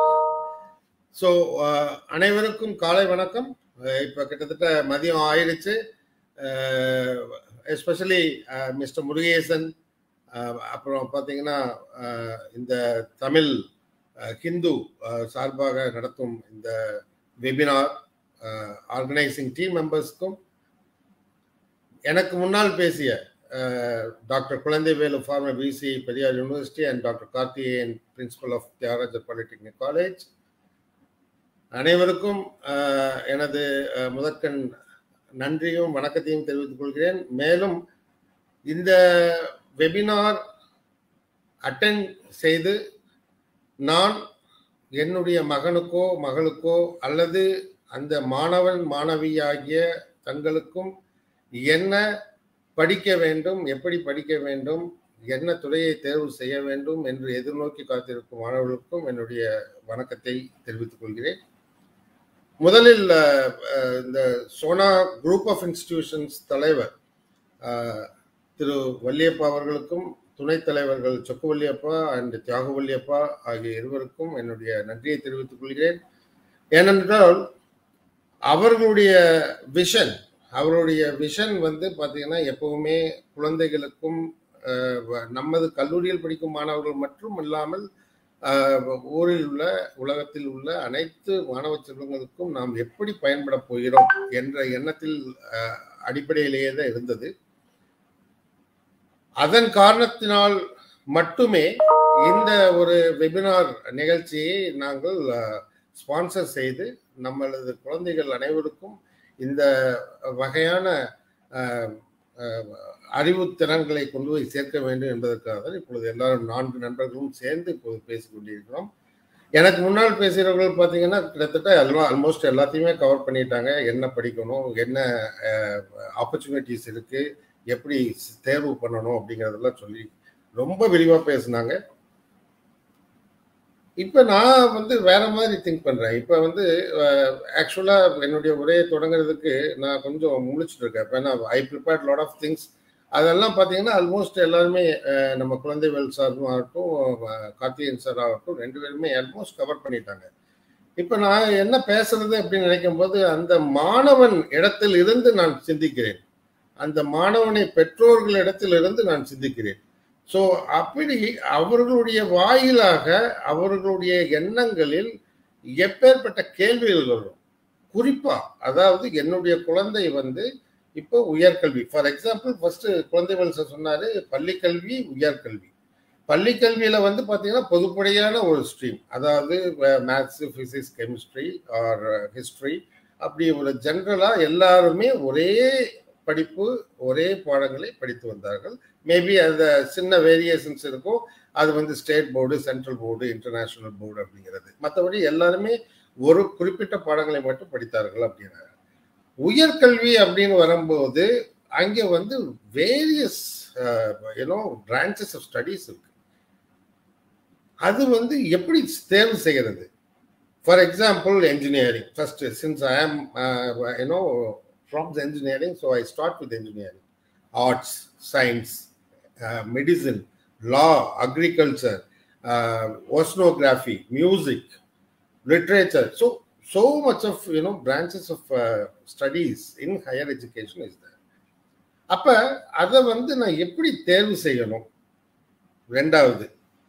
ஸோ அனைவருக்கும் காலை வணக்கம் அஹ், இப்ப கிட்டத்தட்ட மதியம் ஆயிடுச்சு எஸ்பெஷலி மிஸ்டர் முருகேசன் அஹ், அப்புறம் பார்த்தீங்கன்னா அஹ், இந்த தமிழ் அஹ், ஹிந்து அஹ், சார்பாக நடத்தும் இந்த வெபினார் ஆர்கனைசிங் டீம் மெம்பர்ஸ்க்கும் எனக்கு முன்னால் பேசிய doctor Kuzhandaivelu former VC Periyar university and doctor Karthikeyan principal of Thiagarajar polytechnic college அனைவருக்கும் அஹ், எனது அஹ், முதற்கண் நன்றியும் வணக்கத்தையும் தெரிவித்துக் கொள்கிறேன் மேலும் இந்த வெபினார் அட்டன் செய்து நான் என்னுடைய மகனுக்கோ மகளுக்கோ அல்லது அந்த மாணவன் மாணவியாகிய தங்களுக்கும் என்ன படிக்க வேண்டும் எப்படி படிக்க வேண்டும் என்ன துறையை தேர்வு செய்ய வேண்டும் என்று எதிர்நோக்கி காத்திருக்கும் மாணவர்களுக்கும் என்னுடைய வணக்கத்தை தெரிவித்துக் கொள்கிறேன் முதலில் அஹ், அஹ், இந்த சோனா குரூப் ஆஃப் இன்ஸ்டிடியூஷன்ஸ் தலைவர் அஹ், திரு வள்ளியப்பா அவர்களுக்கும் துணைத் தலைவர்கள் சொக்கு வள்ளியப்பா அண்ட் தியாக வள்ளியப்பா ஆகிய இருவருக்கும் என்னுடைய நன்றியை தெரிவித்துக் கொள்கிறேன் ஏனென்றால் அவர்களுடைய விஷன் அவருடைய விஷன் வந்து பார்த்தீங்கன்னா எப்பவுமே குழந்தைகளுக்கும் அஹ், வ- நமது கல்லூரியில் படிக்கும் மாணவர்கள் மட்டும் இல்லாமல் அஹ், ஊரில் உள்ள உலகத்தில் உள்ள அனைத்து மாணவ செல்வங்களுக்கும் நாம் எப்படி பயன்பட போகிறோம் என்ற எண்ணத்தில் அஹ், அடிப்படையிலேயே தான் இருந்தது அதன் காரணத்தினால் மட்டுமே இந்த ஒரு வெபினார் நிகழ்ச்சியை நாங்கள் ஸ்பான்சர் செய்து நம்மளது குழந்தைகள் அனைவருக்கும் இந்த வகையான அஹ், அஹ், அறிவுத் திறன்களை கொண்டு போய் சேர்க்க வேண்டும் என்பதற்காக தான் இப்பொழுது எல்லாரும் நான்கு நண்பர்களும் சேர்ந்து இப்போது பேசிக் கொண்டிருக்கிறோம் எனக்கு முன்னால் பேசுகிறவர்கள் பார்த்தீங்கன்னா கிட்டத்தட்ட ஆல்மோஸ்ட் எல்லாத்தையுமே கவர் பண்ணிட்டாங்க என்ன படிக்கணும் என்ன ஆப்பர்ச்சுனிட்டிஸ் இருக்கு எப்படி தேர்வு பண்ணணும் அப்படிங்கிறதெல்லாம் சொல்லி ரொம்ப விரிவாக பேசுனாங்க இப்போ நான் வந்து வேற மாதிரி திங்க் பண்றேன் இப்போ வந்து ஆக்சுவலா என்னுடைய உரையை தொடங்குறதுக்கு நான் கொஞ்சம் முழிச்சிட்டு இருக்கேன் இப்போ நான் I prepared lot of things அதெல்லாம் பார்த்தீங்கன்னா ஆல்மோஸ்ட் எல்லாருமே அஹ், நம்ம குழந்தைவேல் சாரும் ஆகட்டும் அஹ், கார்த்திகேயன் சார் ஆகட்டும் ரெண்டு பேருமே ஆல்மோஸ்ட் கவர் பண்ணிட்டாங்க இப்போ நான் என்ன பேசுறது அப்படின்னு நினைக்கும் போது அந்த மாணவன் இடத்தில் இருந்து நான் சிந்திக்கிறேன் அந்த மாணவனை பெற்றோர்கள் இடத்திலிருந்து நான் சிந்திக்கிறேன் ஸோ அப்படி அவர்களுடைய வாயிலாக அவர்களுடைய எண்ணங்களில் எப்பேற்பட்ட கேள்விகள் வரும் குறிப்பா அதாவது என்னுடைய குழந்தை வந்து இப்போ உயர்கல்வி ஃபார் எக்ஸாம்பிள் ஃபர்ஸ்ட் குழந்தைகள் சார் சொன்னாரு பள்ளிக்கல்வி உயர்கல்வி பள்ளிக்கல்வியில வந்து பாத்தீங்கன்னா பொதுப்படையான ஒரு ஸ்ட்ரீம் அதாவது maths physics chemistry or history அப்படி ஒரு ஜென்ரலா எல்லாருமே ஒரே படிப்பு ஒரே பாடங்களை படித்து வந்தார்கள் மேபி அந்த சின்ன வேரியேஷன்ஸ் இருக்கும் அது வந்து state board central board international board அப்படிங்கிறது மற்றபடி எல்லாருமே ஒரு குறிப்பிட்ட பாடங்களை மட்டும் படித்தார்கள் அப்படின்னாங்க உயர்கல்வி அப்படின்னு வரும்போது அங்கே வந்து various you know branches of studies இருக்கு அது வந்து எப்படி தேர்வு செய்கிறது for example engineering first since I am you know from the engineering so i start with engineering arts science uh, medicine law agriculture uh, oceanography music literature so so much of you know branches of uh, studies in higher education is there அப்ப அதை வந்து நான் எப்படி தேர்வு செய்யணும் ரெண்டாவது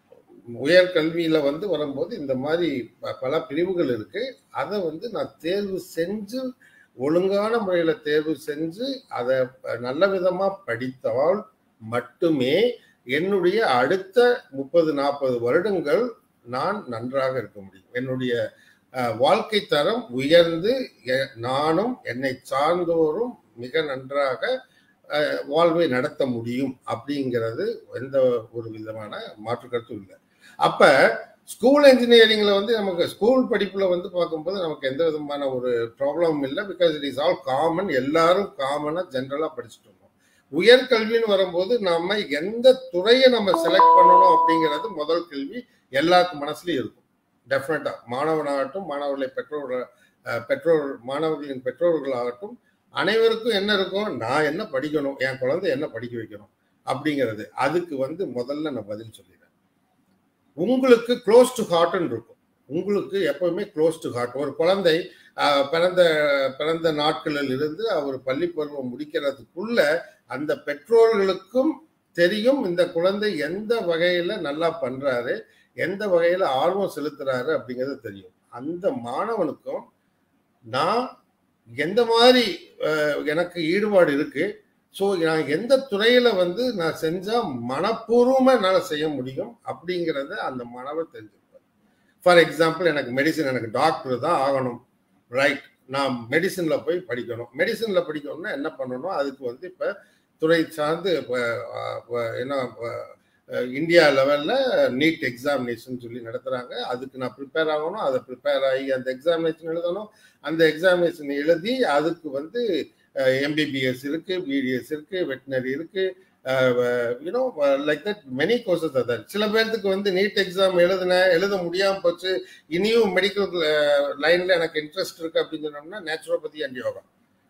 உயர்கல்வியில வந்து வரும்போது இந்த மாதிரி ப- பல பிரிவுகள் இருக்கு அதை வந்து நான் தேர்வு செஞ்சு ஒழுங்கான முறையில தேர்வு செஞ்சு அதை நல்ல விதமா படித்தால் மட்டுமே என்னுடைய அடுத்த முப்பது நாற்பது வருடங்கள் நான் நன்றாக இருக்க முடியும் என்னுடைய அஹ், வாழ்க்கை தரம் உயர்ந்து எ- நானும் என்னை சார்ந்தோரும் மிக நன்றாக அஹ், வாழ்வை நடத்த முடியும் அப்படிங்கிறது எந்த ஒரு விதமான மாற்று கருத்தும் இல்லை அப்ப ஸ்கூல் இன்ஜினியரிங்ல வந்து நமக்கு ஸ்கூல் படிப்புல வந்து பார்க்கும்போது நமக்கு எந்த விதமான ஒரு ப்ராப்ளமும் இல்லை because it is all common எல்லாரும் காமனா ஜென்ரலா படிச்சுட்டு இருக்கோம் உயர்கல்வின்னு வரும்போது நாம எந்த துறையை நம்ம செலக்ட் பண்ணணும் அப்படிங்கிறது முதல் கேள்வி எல்லாருக்கும் மனசுலயும் இருக்கும் டெஃபினட்டா மாணவனாகட்டும் மாணவர்களை பெற்றோர்கள் அஹ், பெற்றோர் மாணவர்களின் பெற்றோர்களாகட்டும் அனைவருக்கும் என்ன இருக்கும் நான் என்ன படிக்கணும் என் குழந்தை என்ன படிக்க வைக்கணும் அப்படிங்கிறது அதுக்கு வந்து முதல்ல நான் பதில் சொல்லிடுறேன் உங்களுக்கு க்ளோஸ் டு ஹார்ட்னு இருக்கும் உங்களுக்கு எப்பவுமே க்ளோஸ் டு ஹார்ட் ஒரு குழந்தை ஆஹ், பிறந்த பிறந்த நாட்களில் இருந்து அவர் பள்ளி பருவம் முடிக்கிறதுக்குள்ள அந்த பெற்றோர்களுக்கும் தெரியும் இந்த குழந்தை எந்த வகையில நல்லா பண்றாரு எந்த வகையில ஆர்வம் செலுத்துறாரு அப்படிங்கிறது தெரியும் அந்த மாணவனுக்கும் நான் எந்த மாதிரி அஹ், எனக்கு ஈடுபாடு இருக்கு ஸோ நான் எந்த துறையில வந்து நான் செஞ்சா மனப்பூர்வமா என்னால் செய்ய முடியும் அப்படிங்கிறத அந்த மாணவர் தெரிஞ்சுப்பார் ஃபார் எக்ஸாம்பிள் எனக்கு மெடிசன் எனக்கு டாக்டர் தான் ஆகணும் ரைட் நான் மெடிசன்ல போய் படிக்கணும் மெடிசன்ல படிக்கணும்னா என்ன பண்ணணும் அதுக்கு வந்து இப்ப துறை சார்ந்து இப்ப, அஹ், அஹ், என்ன அஹ், அஹ், இந்தியா லெவல்ல நீட் எக்ஸாமினேஷன் சொல்லி நடத்துறாங்க அதுக்கு நான் ப்ரிப்பேர் ஆகணும் அதை ப்ரிப்பேர் ஆகி அந்த எக்ஸாமினேஷன் எழுதணும் அந்த எக்ஸாமினேஷன் எழுதி அதுக்கு வந்து எம்பிபிஎஸ் இருக்கு பிடிஎஸ் இருக்கு வெட்டினரி இருக்கு you know like that many courses other சில பேர்த்துக்கு வந்து நீட் எக்ஸாம் எழுதுனேன் எழுத முடியாம போச்சு இனியும் மெடிக்கல் லைன்ல எனக்கு இன்ட்ரெஸ்ட் இருக்கு அப்படின்னு சொன்னோம்னா நேச்சுரோபதி அண்ட் யோகா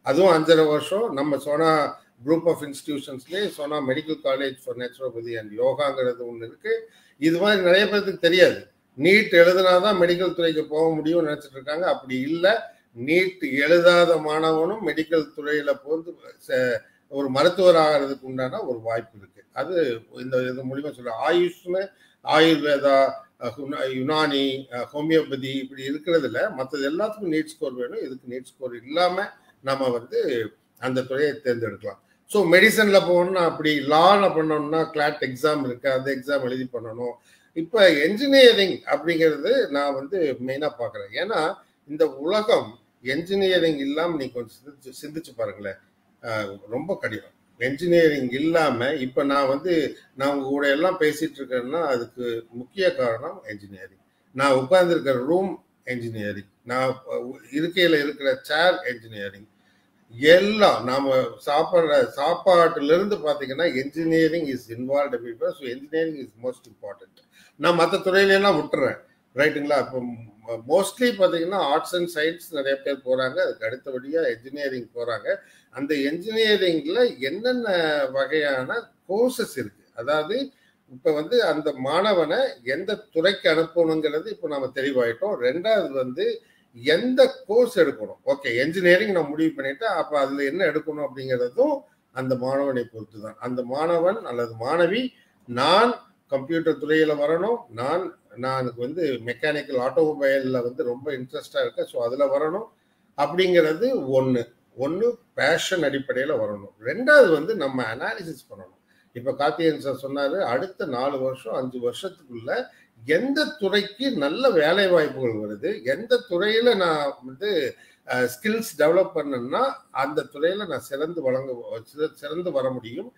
அதுவும் அஞ்சரை வருஷம் நம்ம சோனா குரூப் ஆஃப் இன்ஸ்டிடியூஷன்ஸ்லேயே Sona medical college for naturopathy and யோகாங்கிறது ஒன்று இருக்கு இது மாதிரி நிறைய பேருக்கு தெரியாது நீட் எழுதுனாதான் மெடிக்கல் துறைக்கு போக முடியும்னு நினைச்சிட்டு இருக்காங்க அப்படி இல்லை நீட் எழுதாத மாணவனும் மெடிக்கல் துறையில போந்து ச- ஒரு மருத்துவர் ஆகிறதுக்கு உண்டான ஒரு வாய்ப்பு இருக்கு அது இந்த இது மூலியமா சொல்ல ஆயுஷ்னு ஆயுர்வேதா அஹ், ஹுனா- யுனானி அஹ், ஹோமியோபதி இப்படி இருக்கிறதுல மற்றது எல்லாத்துக்கும் நீட் ஸ்கோர் வேணும் இதுக்கு நீட் ஸ்கோர் இல்லாம நம்ம வந்து அந்த துறையை தேர்ந்தெடுக்கலாம் ஸோ மெடிசன்ல போகணும்னா அப்படி லால பண்ணணும்னா கிளாட் எக்ஸாம் இருக்கு அந்த எக்ஸாம் எழுதி பண்ணணும் இப்போ என்ஜினியரிங் அப்படிங்கிறது நான் வந்து மெயினாக பார்க்குறேன் ஏன்னா இந்த உலகம் என்ஜினியரிங் இல்லாமல் நீ கொஞ்சம் சிந்திச்சு சிந்திச்சு பாருங்களேன் அஹ் ரொம்ப கடினம் என்ஜினியரிங் இல்லாம இப்ப நான் வந்து நான் உங்க கூட எல்லாம் பேசிட்டு இருக்கேன்னா அதுக்கு முக்கிய காரணம் என்ஜினியரிங் நான் உட்கார்ந்துருக்கிற ரூம் என்ஜினியரிங் நான் இருக்கையில இருக்கிற சேர் என்ஜினியரிங் எல்லாம் நாம சாப்பிட்ற சாப்பாட்டுல இருந்து பாத்தீங்கன்னா engineering is involve people so engineering is most important நான் மற்ற துறையிலாம் விட்டுறேன் ரைட்டுங்களா இப்போ மோஸ்ட்லி பார்த்தீங்கன்னா ஆர்ட்ஸ் அண்ட் சயின்ஸ் நிறைய பேர் போறாங்க அதுக்கு அடுத்தபடியா என்ஜினியரிங் போறாங்க அந்த என்ஜினியரிங்ல என்னென்ன வகையான கோர்சஸ் இருக்கு அதாவது இப்ப வந்து அந்த மாணவனை எந்த துறைக்கு அனுப்பணுங்கிறது இப்போ நம்ம தெளிவாயிட்டோம் ரெண்டாவது வந்து எந்த கோர்ஸ் எடுக்கணும் ஓகே என்ஜினியரிங் நான் முடிவு பண்ணிட்டேன் அப்ப அதுல என்ன எடுக்கணும் அப்படிங்கிறதும் அந்த மாணவனை பொறுத்து தான் அந்த மாணவன் அல்லது மாணவி நான் கம்ப்யூட்டர் துறையில வரணும் நான் நான் வந்து மெக்கானிக்கல் ஆட்டோமொபைலில் வந்து ரொம்ப இன்ட்ரெஸ்டாக இருக்கேன் ஸோ அதில் வரணும் அப்படிங்கிறது ஒன்று ஒன்று பேஷன் அடிப்படையில் வரணும் ரெண்டாவது வந்து நம்ம அனாலிசிஸ் பண்ணணும் இப்போ கார்த்திகேயன் சார் சொன்னார் அடுத்த நாலு வருஷம் அஞ்சு வருஷத்துக்குள்ள எந்த துறைக்கு நல்ல வேலை வாய்ப்புகள் வருது எந்த துறையில் நான் வந்து ஸ்கில்ஸ் டெவலப் பண்ணேன்னா அந்த துறையில் நான் சிறந்து வழங்க சிறந்து வர முடியும்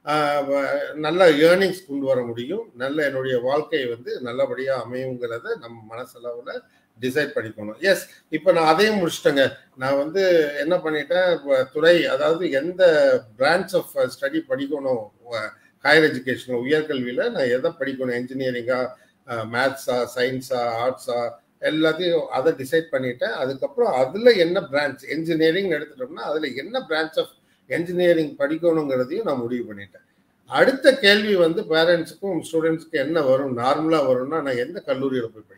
நல்ல ஏர்னிங்ஸ் கொண்டு வர முடியும் நல்ல என்னுடைய வாழ்க்கை வந்து நல்லபடியாக அமையுங்கிறத நம்ம மனசளவில் டிசைட் பண்ணிக்கணும் எஸ் இப்போ நான் அதையும் முடிச்சிட்டேங்க நான் வந்து என்ன பண்ணிட்டேன் துறை அதாவது எந்த பிரான்ச் ஆஃப் ஸ்டடி படிக்கணும் ஹையர் எஜுகேஷன் உயர்கல்வியில் நான் எதை படிக்கணும் என்ஜினியரிங்கா மேத்ஸா சயின்ஸா ஆர்ட்ஸா எல்லாத்தையும் அதை டிசைட் பண்ணிட்டேன் அதுக்கப்புறம் அதில் என்ன பிரான்ச் என்ஜினியரிங் எடுத்துட்டோம்னா அதில் என்ன பிரான்ச் ஆஃப் என்ஜினியரிங் படிக்கணுங்கிறதையும் நான் முடிவு பண்ணிட்டேன் அடுத்த கேள்வி வந்து பேரண்ட்ஸுக்கும் ஸ்டூடெண்ட்ஸுக்கும் என்ன வரும் நார்மலாக வரும்னா நான் எந்த கல்லூரியில் போய் படிக்கணும்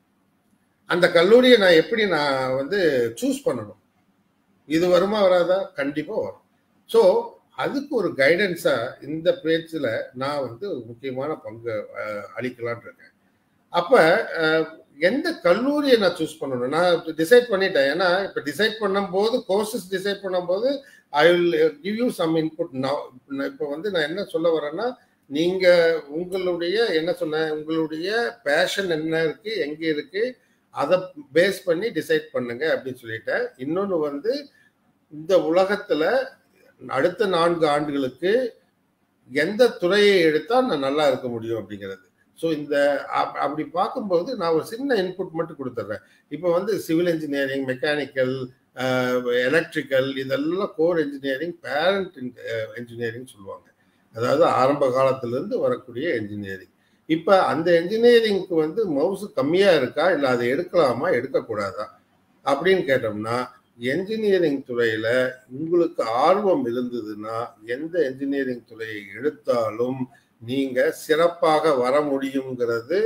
அந்த கல்லூரியை நான் எப்படி நான் வந்து சூஸ் பண்ணணும் இது வருமா வராதா கண்டிப்பாக வரும் ஸோ அதுக்கு ஒரு கைடன்ஸாக இந்த பேச்சில் நான் வந்து முக்கியமான பங்கு அளிக்கலான் இருக்கேன் அப்போ எந்த கல்லூரியை நான் சூஸ் பண்ணணும் நான் டிசைட் பண்ணிட்டேன் ஏன்னா இப்போ டிசைட் பண்ணும்போது கோர்சஸ் டிசைட் பண்ணும்போது I will give you some input நான் இப்போ வந்து நான் என்ன சொல்ல வரேன்னா நீங்க உங்களுடைய என்ன சொன்ன உங்களுடைய பேஷன் என்ன இருக்கு எங்க இருக்கு அதை பேஸ் பண்ணி டிசைட் பண்ணுங்க அப்படின்னு சொல்லிட்டேன் இன்னொன்று வந்து இந்த உலகத்துல அடுத்த நான்கு ஆண்டுகளுக்கு எந்த துறையை எடுத்தால் நான் நல்லா இருக்க முடியும் அப்படிங்கிறது ஸோ இந்த அப்படி பார்க்கும்போது நான் ஒரு சின்ன இன்புட் மட்டும் கொடுத்துட்றேன் இப்போ வந்து சிவில் இன்ஜினியரிங் மெக்கானிக்கல் எலக்ட்ரிக்கல் இதெல்லாம் கோர் இன்ஜினியரிங் பேரண்ட் இன்ஜினியரிங் சொல்லுவாங்க அதாவது ஆரம்ப காலத்திலிருந்து வரக்கூடிய இன்ஜினியரிங் இப்போ அந்த இன்ஜினியரிங்க்கு வந்து மவுசு கம்மியாக இருக்கா இல்லை அதை எடுக்கலாமா எடுக்கக்கூடாதா அப்படின்னு கேட்டோம்னா என்ஜினியரிங் துறையில் உங்களுக்கு ஆர்வம் இருந்ததுன்னா எந்த என்ஜினியரிங் துறையை எடுத்தாலும் நீங்கள் சிறப்பாக வர முடியுங்கிறது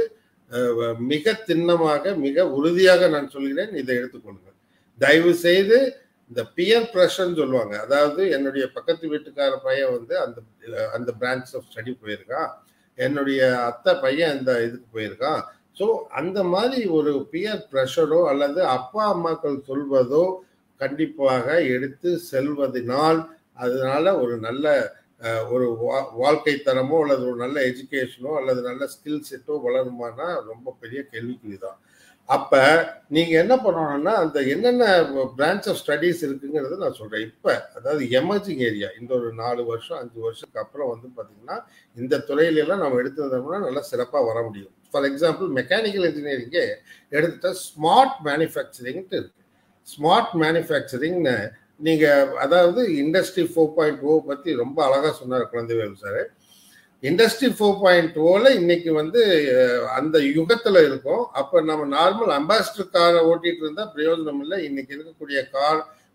மிக திண்ணமாக மிக உறுதியாக நான் சொல்கிறேன் இதை எடுத்துக்கொள்ளுங்கள் தயவு செய்து இந்த பியர் ப்ரெஷர்னு சொல்லுவாங்க அதாவது என்னுடைய பக்கத்து வீட்டுக்கார பையன் வந்து அந்த அந்த பிரான்ச் ஆஃப் ஸ்டடி போயிருக்கான் என்னுடைய அத்தை பையன் இந்த இதுக்கு போயிருக்கான் ஸோ அந்த மாதிரி ஒரு பியர் ப்ரெஷரோ அல்லது அப்பா அம்மாக்கள் சொல்வதோ கண்டிப்பாக எடுத்து செல்வதனால் அதனால ஒரு நல்ல ஒரு வாழ்க்கை தரமோ அல்லது ஒரு நல்ல எஜுகேஷனோ அல்லது நல்ல ஸ்கில் செட்டோ வளருமானா ரொம்ப பெரிய கேள்விக்குறி தான் அப்ப நீங்க என்ன பண்ணணும்னா அந்த என்னென்ன பிரான்ச் ஆஃப் ஸ்டடீஸ் இருக்குங்கிறத நான் சொல்றேன் இப்ப அதாவது எமர்ஜிங் ஏரியா இந்த ஒரு நாலு வருஷம் அஞ்சு வருஷத்துக்கு அப்புறம் வந்து பாத்தீங்கன்னா இந்த துறையில எல்லாம் நம்ம எடுத்திருந்தோம்னா நல்லா சிறப்பா வர முடியும் ஃபார் எக்ஸாம்பிள் மெக்கானிக்கல் இன்ஜினியரிங்கே எடுத்துட்டா ஸ்மார்ட் மேனுஃபேக்சரிங்ட்டு இருக்கு ஸ்மார்ட் மேனுஃபேக்சரிங்னு நீங்க அதாவது இண்டஸ்ட்ரி ஃபோர் பாயிண்ட் ஓ பத்தி ரொம்ப அழகா சொன்னார் Kuzhandaivel sir industry four point ஓல இன்னைக்கு வந்து அந்த யுகத்துல இருக்கும் அப்ப நம்ம நார்மல் அம்பாசிடர் காரை ஓட்டிட்டு இருந்தா பிரயோஜனம் இல்லை இன்னைக்கு இருக்கக்கூடிய கார்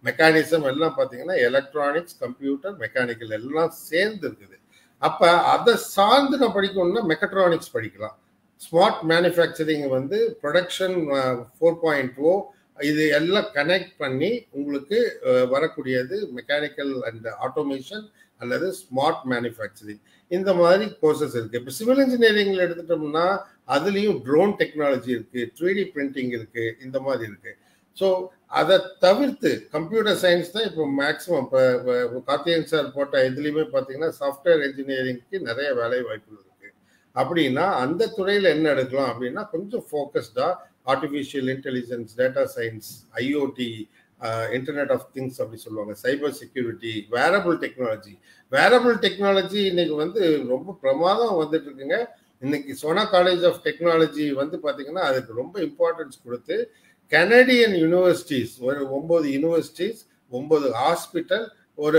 மெக்கானிசம் எல்லாம் பார்த்தீங்கன்னா எலக்ட்ரானிக்ஸ் கம்ப்யூட்டர் மெக்கானிக்கல் எல்லாம் சேர்ந்து இருக்குது அப்ப அதை சார்ந்து நான் படிக்கணும்னா மெக்கட்ரானிக்ஸ் படிக்கலாம் ஸ்மார்ட் மேனுஃபேக்சரிங் வந்து ப்ரொடக்ஷன் ஃபோர் பாயிண்ட் ஓ இது எல்லாம் கனெக்ட் பண்ணி உங்களுக்கு அஹ், வரக்கூடியது மெக்கானிக்கல் அண்ட் ஆட்டோமேஷன் அல்லது ஸ்மார்ட் மேனுஃபேக்சரிங் இந்த மாதிரி கோர்சஸ் இருக்கு இப்போ சிவில் இன்ஜினியரிங்ல எடுத்துட்டோம்னா அதுலேயும் ட்ரோன் டெக்னாலஜி இருக்கு த்ரீ டி பிரிண்டிங் இருக்கு இந்த மாதிரி இருக்கு ஸோ அதை தவிர்த்து கம்ப்யூட்டர் சயின்ஸ் தான் இப்போ மேக்ஸிமம் இப்போ கார்த்திகன் சார் போட்ட இதுலேயுமே பார்த்தீங்கன்னா சாஃப்ட்வேர் இன்ஜினியரிங்க்கு நிறைய வேலை வாய்ப்புகள் இருக்கு அப்படின்னா அந்த துறையில் என்ன எடுக்கலாம் அப்படின்னா கொஞ்சம் ஃபோக்கஸ்டா artificial intelligence data science IoT internet of things அப்படி சொல்லுவாங்க cyber security wearable technology wearable technology இன்னைக்கு வந்து ரொம்ப பிரமாதம் வந்துட்டு இருக்குங்க இன்னைக்கு சோனா காலேஜ் ஆஃப் டெக்னாலஜி வந்து பாத்தீங்கன்னா அதுக்கு ரொம்ப இம்பார்ட்டன்ஸ் கொடுத்து கனடியன் யூனிவர்சிட்டிஸ் ஒரு ஒன்பது யூனிவர்சிட்டிஸ் ஒன்பது ஹாஸ்பிட்டல் ஒரு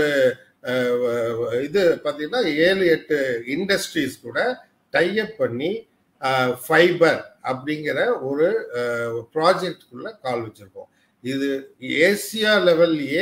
அஹ், இது பார்த்தீங்கன்னா ஏழு எட்டு இண்டஸ்ட்ரீஸ் கூட டைப் பண்ணி ஃபைபர் அப்படிங்கிற ஒரு ப்ராஜெக்டுக்குள்ள கால் வச்சிருக்கோம் இது ஏசியா லெவல்லையே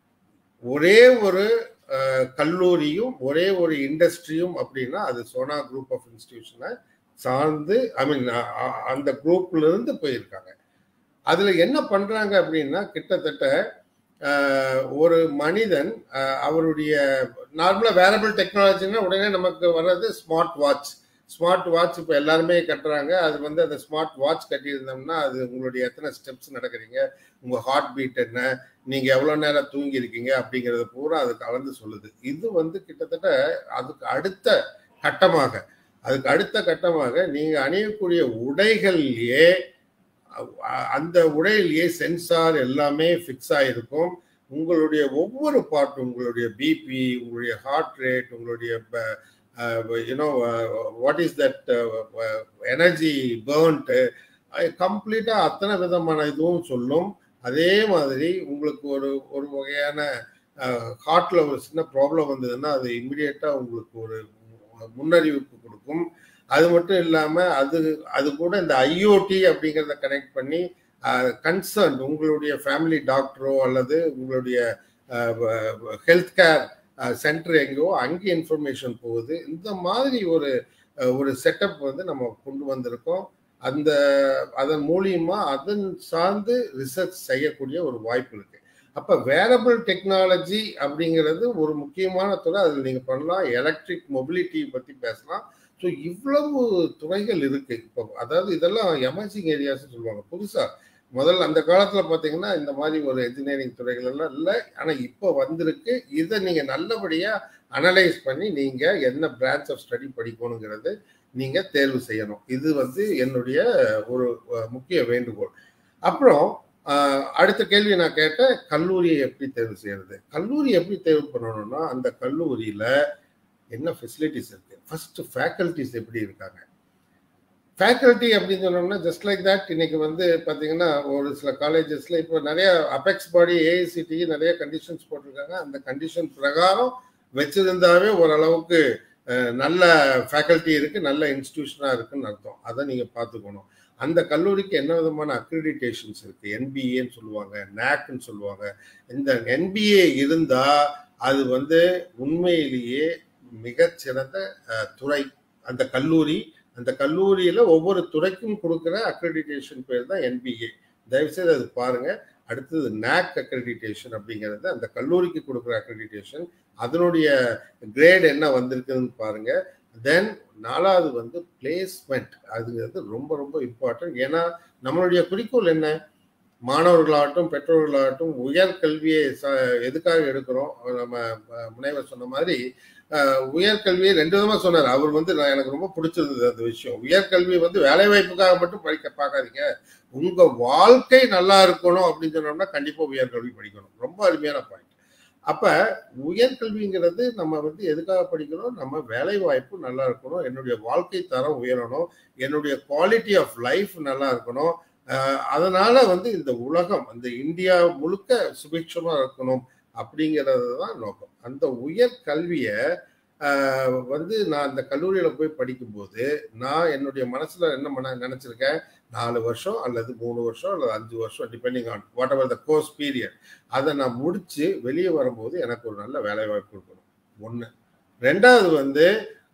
ஒரே ஒரு அஹ், கல்லூரியும் ஒரே ஒரு இண்டஸ்ட்ரியும் அப்படின்னா அது சோனா குரூப் ஆஃப் இன்ஸ்டிடியூஷனை சார்ந்து ஐ மீன் அந்த குரூப்ல இருந்து போயிருக்காங்க அதுல என்ன பண்றாங்க அப்படின்னா கிட்டத்தட்ட அஹ், ஒரு மனிதன் அஹ், அவருடைய நார்மலா வேரபிள் டெக்னாலஜின்னா உடனே நமக்கு வர்றது ஸ்மார்ட் வாட்ச் ஸ்மார்ட் வாட்ச் இப்போ எல்லாருமே கட்டுறாங்க அது வந்து அந்த ஸ்மார்ட் வாட்ச் கட்டியிருந்தோம்னா அது உங்களுடைய எத்தனை ஸ்டெப்ஸ் நடக்கிறீங்க உங்க ஹார்ட் பீட் என்ன நீங்க எவ்வளவு நேரம் தூங்கி இருக்கீங்க அப்படிங்கறது பூரா அது கலந்து சொல்லுது இது வந்து கிட்டத்தட்ட அதுக்கு அடுத்த கட்டமாக அதுக்கு அடுத்த கட்டமாக நீங்க அணியக்கூடிய உடைகள்லயே அ- அந்த உடையிலேயே சென்சார் எல்லாமே ஃபிக்ஸ் ஆயிருக்கும் உங்களுடைய ஒவ்வொரு பார்ட் உங்களுடைய பிபி உங்களுடைய ஹார்ட் ரேட் உங்களுடைய you know what is that energy burnt கம்ப்ளீட்டா அத்தனை விதமான இதுவும் சொல்லும் அதே மாதிரி உங்களுக்கு ஒரு ஒரு வகையான ஹார்ட்ல ஒரு சின்ன ப்ராப்ளம் வந்ததுன்னா அது இமிடியேட்டா உங்களுக்கு ஒரு முன்னறிவிப்பு கொடுக்கும் அது மட்டும் இல்லாம அது அது கூட இந்த ஐஓடி அப்படிங்கிறத கனெக்ட் பண்ணி கன்சர்ன் உங்களுடைய ஃபேமிலி டாக்டரோ அல்லது உங்களுடைய ஹெல்த் கேர் சென்டர் எங்கேயோ அங்கே இன்ஃபர்மேஷன் போகுது இந்த மாதிரி ஒரு அஹ், ஒரு செட்டப் வந்து நம்ம கொண்டு வந்திருக்கோம் அந்த அதன் மூலியமா அதன் சார்ந்து ரிசர்ச் செய்யக்கூடிய ஒரு வாய்ப்பு இருக்கு அப்ப வேரபிள் டெக்னாலஜி அப்படிங்கிறது ஒரு முக்கியமான துறை அதில் நீங்க பண்ணலாம் எலக்ட்ரிக் மொபிலிட்டி பத்தி பேசலாம் ஸோ இவ்வளவு துறைகள் இருக்கு இப்போ அதாவது இதெல்லாம் எமர்ஜிங் ஏரியாஸ் சொல்லுவாங்க புதுசா முதல்ல அந்த காலத்துல பாத்தீங்கன்னா இந்த மாதிரி ஒரு என்ஜினியரிங் துறைகள் எல்லாம் இல்லை ஆனா இப்போ வந்திருக்கு இதை நீங்க நல்லபடியா அனலைஸ் பண்ணி நீங்க என்ன பிரான்ச் ஆஃப் ஸ்டடி படிக்கணுங்கிறது நீங்க தேர்வு செய்யணும் இது வந்து என்னுடைய ஒரு அஹ், முக்கிய வேண்டுகோள் அப்புறம் அஹ், அடுத்த கேள்வி நான் கேட்டேன் கல்லூரியை எப்படி தேர்வு செய்யறது கல்லூரி எப்படி தேர்வு பண்ணணும்னா அந்த கல்லூரியில என்ன ஃபெசிலிட்டிஸ் இருக்கு ஃபர்ஸ்ட் ஃபேக்கல்டிஸ் எப்படி இருக்காங்க ஃபேக்கல்ட்டி அப்படின்னு சொன்னோம்னா ஜஸ்ட் லைக் தட் இன்னைக்கு வந்து பார்த்தீங்கன்னா ஒரு சில காலேஜஸ்ல இப்போ நிறைய அபெக்ஸ் பாடி ஏஐசிடி நிறைய கண்டிஷன்ஸ் போட்டிருக்காங்க அந்த கண்டிஷன் பிரகாரம் வச்சிருந்தாவே ஓரளவுக்கு அஹ், நல்ல ஃபேக்கல்ட்டி இருக்கு நல்ல இன்ஸ்டிடியூஷனா இருக்குன்னு அர்த்தம் அதை நீங்க பார்த்துக்கணும் அந்த கல்லூரிக்கு என்ன விதமான அக்ரிடிட்டேஷன்ஸ் இருக்கு என்பிஏன்னு சொல்லுவாங்க நேக்னு சொல்லுவாங்க இந்த என்பிஏ இருந்தா அது வந்து உண்மையிலேயே மிகச்சிறந்த அஹ், துறை அந்த கல்லூரி அந்த கல்லூரியில ஒவ்வொரு துறைக்கும் கொடுக்குற அக்ரெடிடேஷன் பேர் தான் என்பிஏ தயவுசெய்து அது பாருங்க அடுத்தது நாக் அக்ரெடிடேஷன் அப்படிங்கிறது அந்த கல்லூரிக்கு கொடுக்குற அக்ரெடிடேஷன் அதனுடைய கிரேட் என்ன வந்திருக்குன்னு பாருங்க தென் நாலாவது வந்து பிளேஸ்மெண்ட் அதுங்கிறது ரொம்ப ரொம்ப இம்பார்ட்டன்ட் ஏன்னா நம்மளுடைய குறிக்கோள் என்ன மாணவர்களாகட்டும் பெற்றோர்களாகட்டும் உயர் கல்வியை ச- எதுக்காக எடுக்கிறோம் நம்ம அஹ், முனைவர் சொன்ன மாதிரி அஹ், உயர்கல்வியை ரெண்டு விதமா சொன்னார் அவர் வந்து நான் எனக்கு ரொம்ப பிடிச்சிருந்தது அந்த விஷயம் உயர்கல்வி வந்து வேலை வாய்ப்புக்காக மட்டும் படிக்க பார்க்காதீங்க உங்க வாழ்க்கை நல்லா இருக்கணும் அப்படின்னு சொன்னோம்னா கண்டிப்பா உயர்கல்வி படிக்கணும் ரொம்ப அருமையான பாயிண்ட் அப்ப உயர்கல்விங்கிறது நம்ம வந்து எதுக்காக படிக்கணும் நம்ம வேலை வாய்ப்பு நல்லா இருக்கணும் என்னுடைய வாழ்க்கை தரம் உயரணும் என்னுடைய குவாலிட்டி ஆஃப் லைஃப் நல்லா இருக்கணும் அஹ் அதனால வந்து இந்த உலகம் அந்த இந்தியா முழுக்க சுபிட்சமா இருக்கணும் அப்படிங்கிறது தான் நோக்கம் அந்த உயர் கல்வியை ஆஹ், வந்து நான் அந்த கல்லூரியில போய் படிக்கும்போது நான் என்னுடைய மனசுல என்ன பண்ண நினைச்சிருக்கேன் நாலு வருஷம் அல்லது மூணு வருஷம் அல்லது அஞ்சு வருஷம் depending on whatever the course period அதை நான் முடிச்சு வெளியே வரும்போது எனக்கு ஒரு நல்ல வேலை வாய்ப்பு இருக்கணும் ஒண்ணு ரெண்டாவது வந்து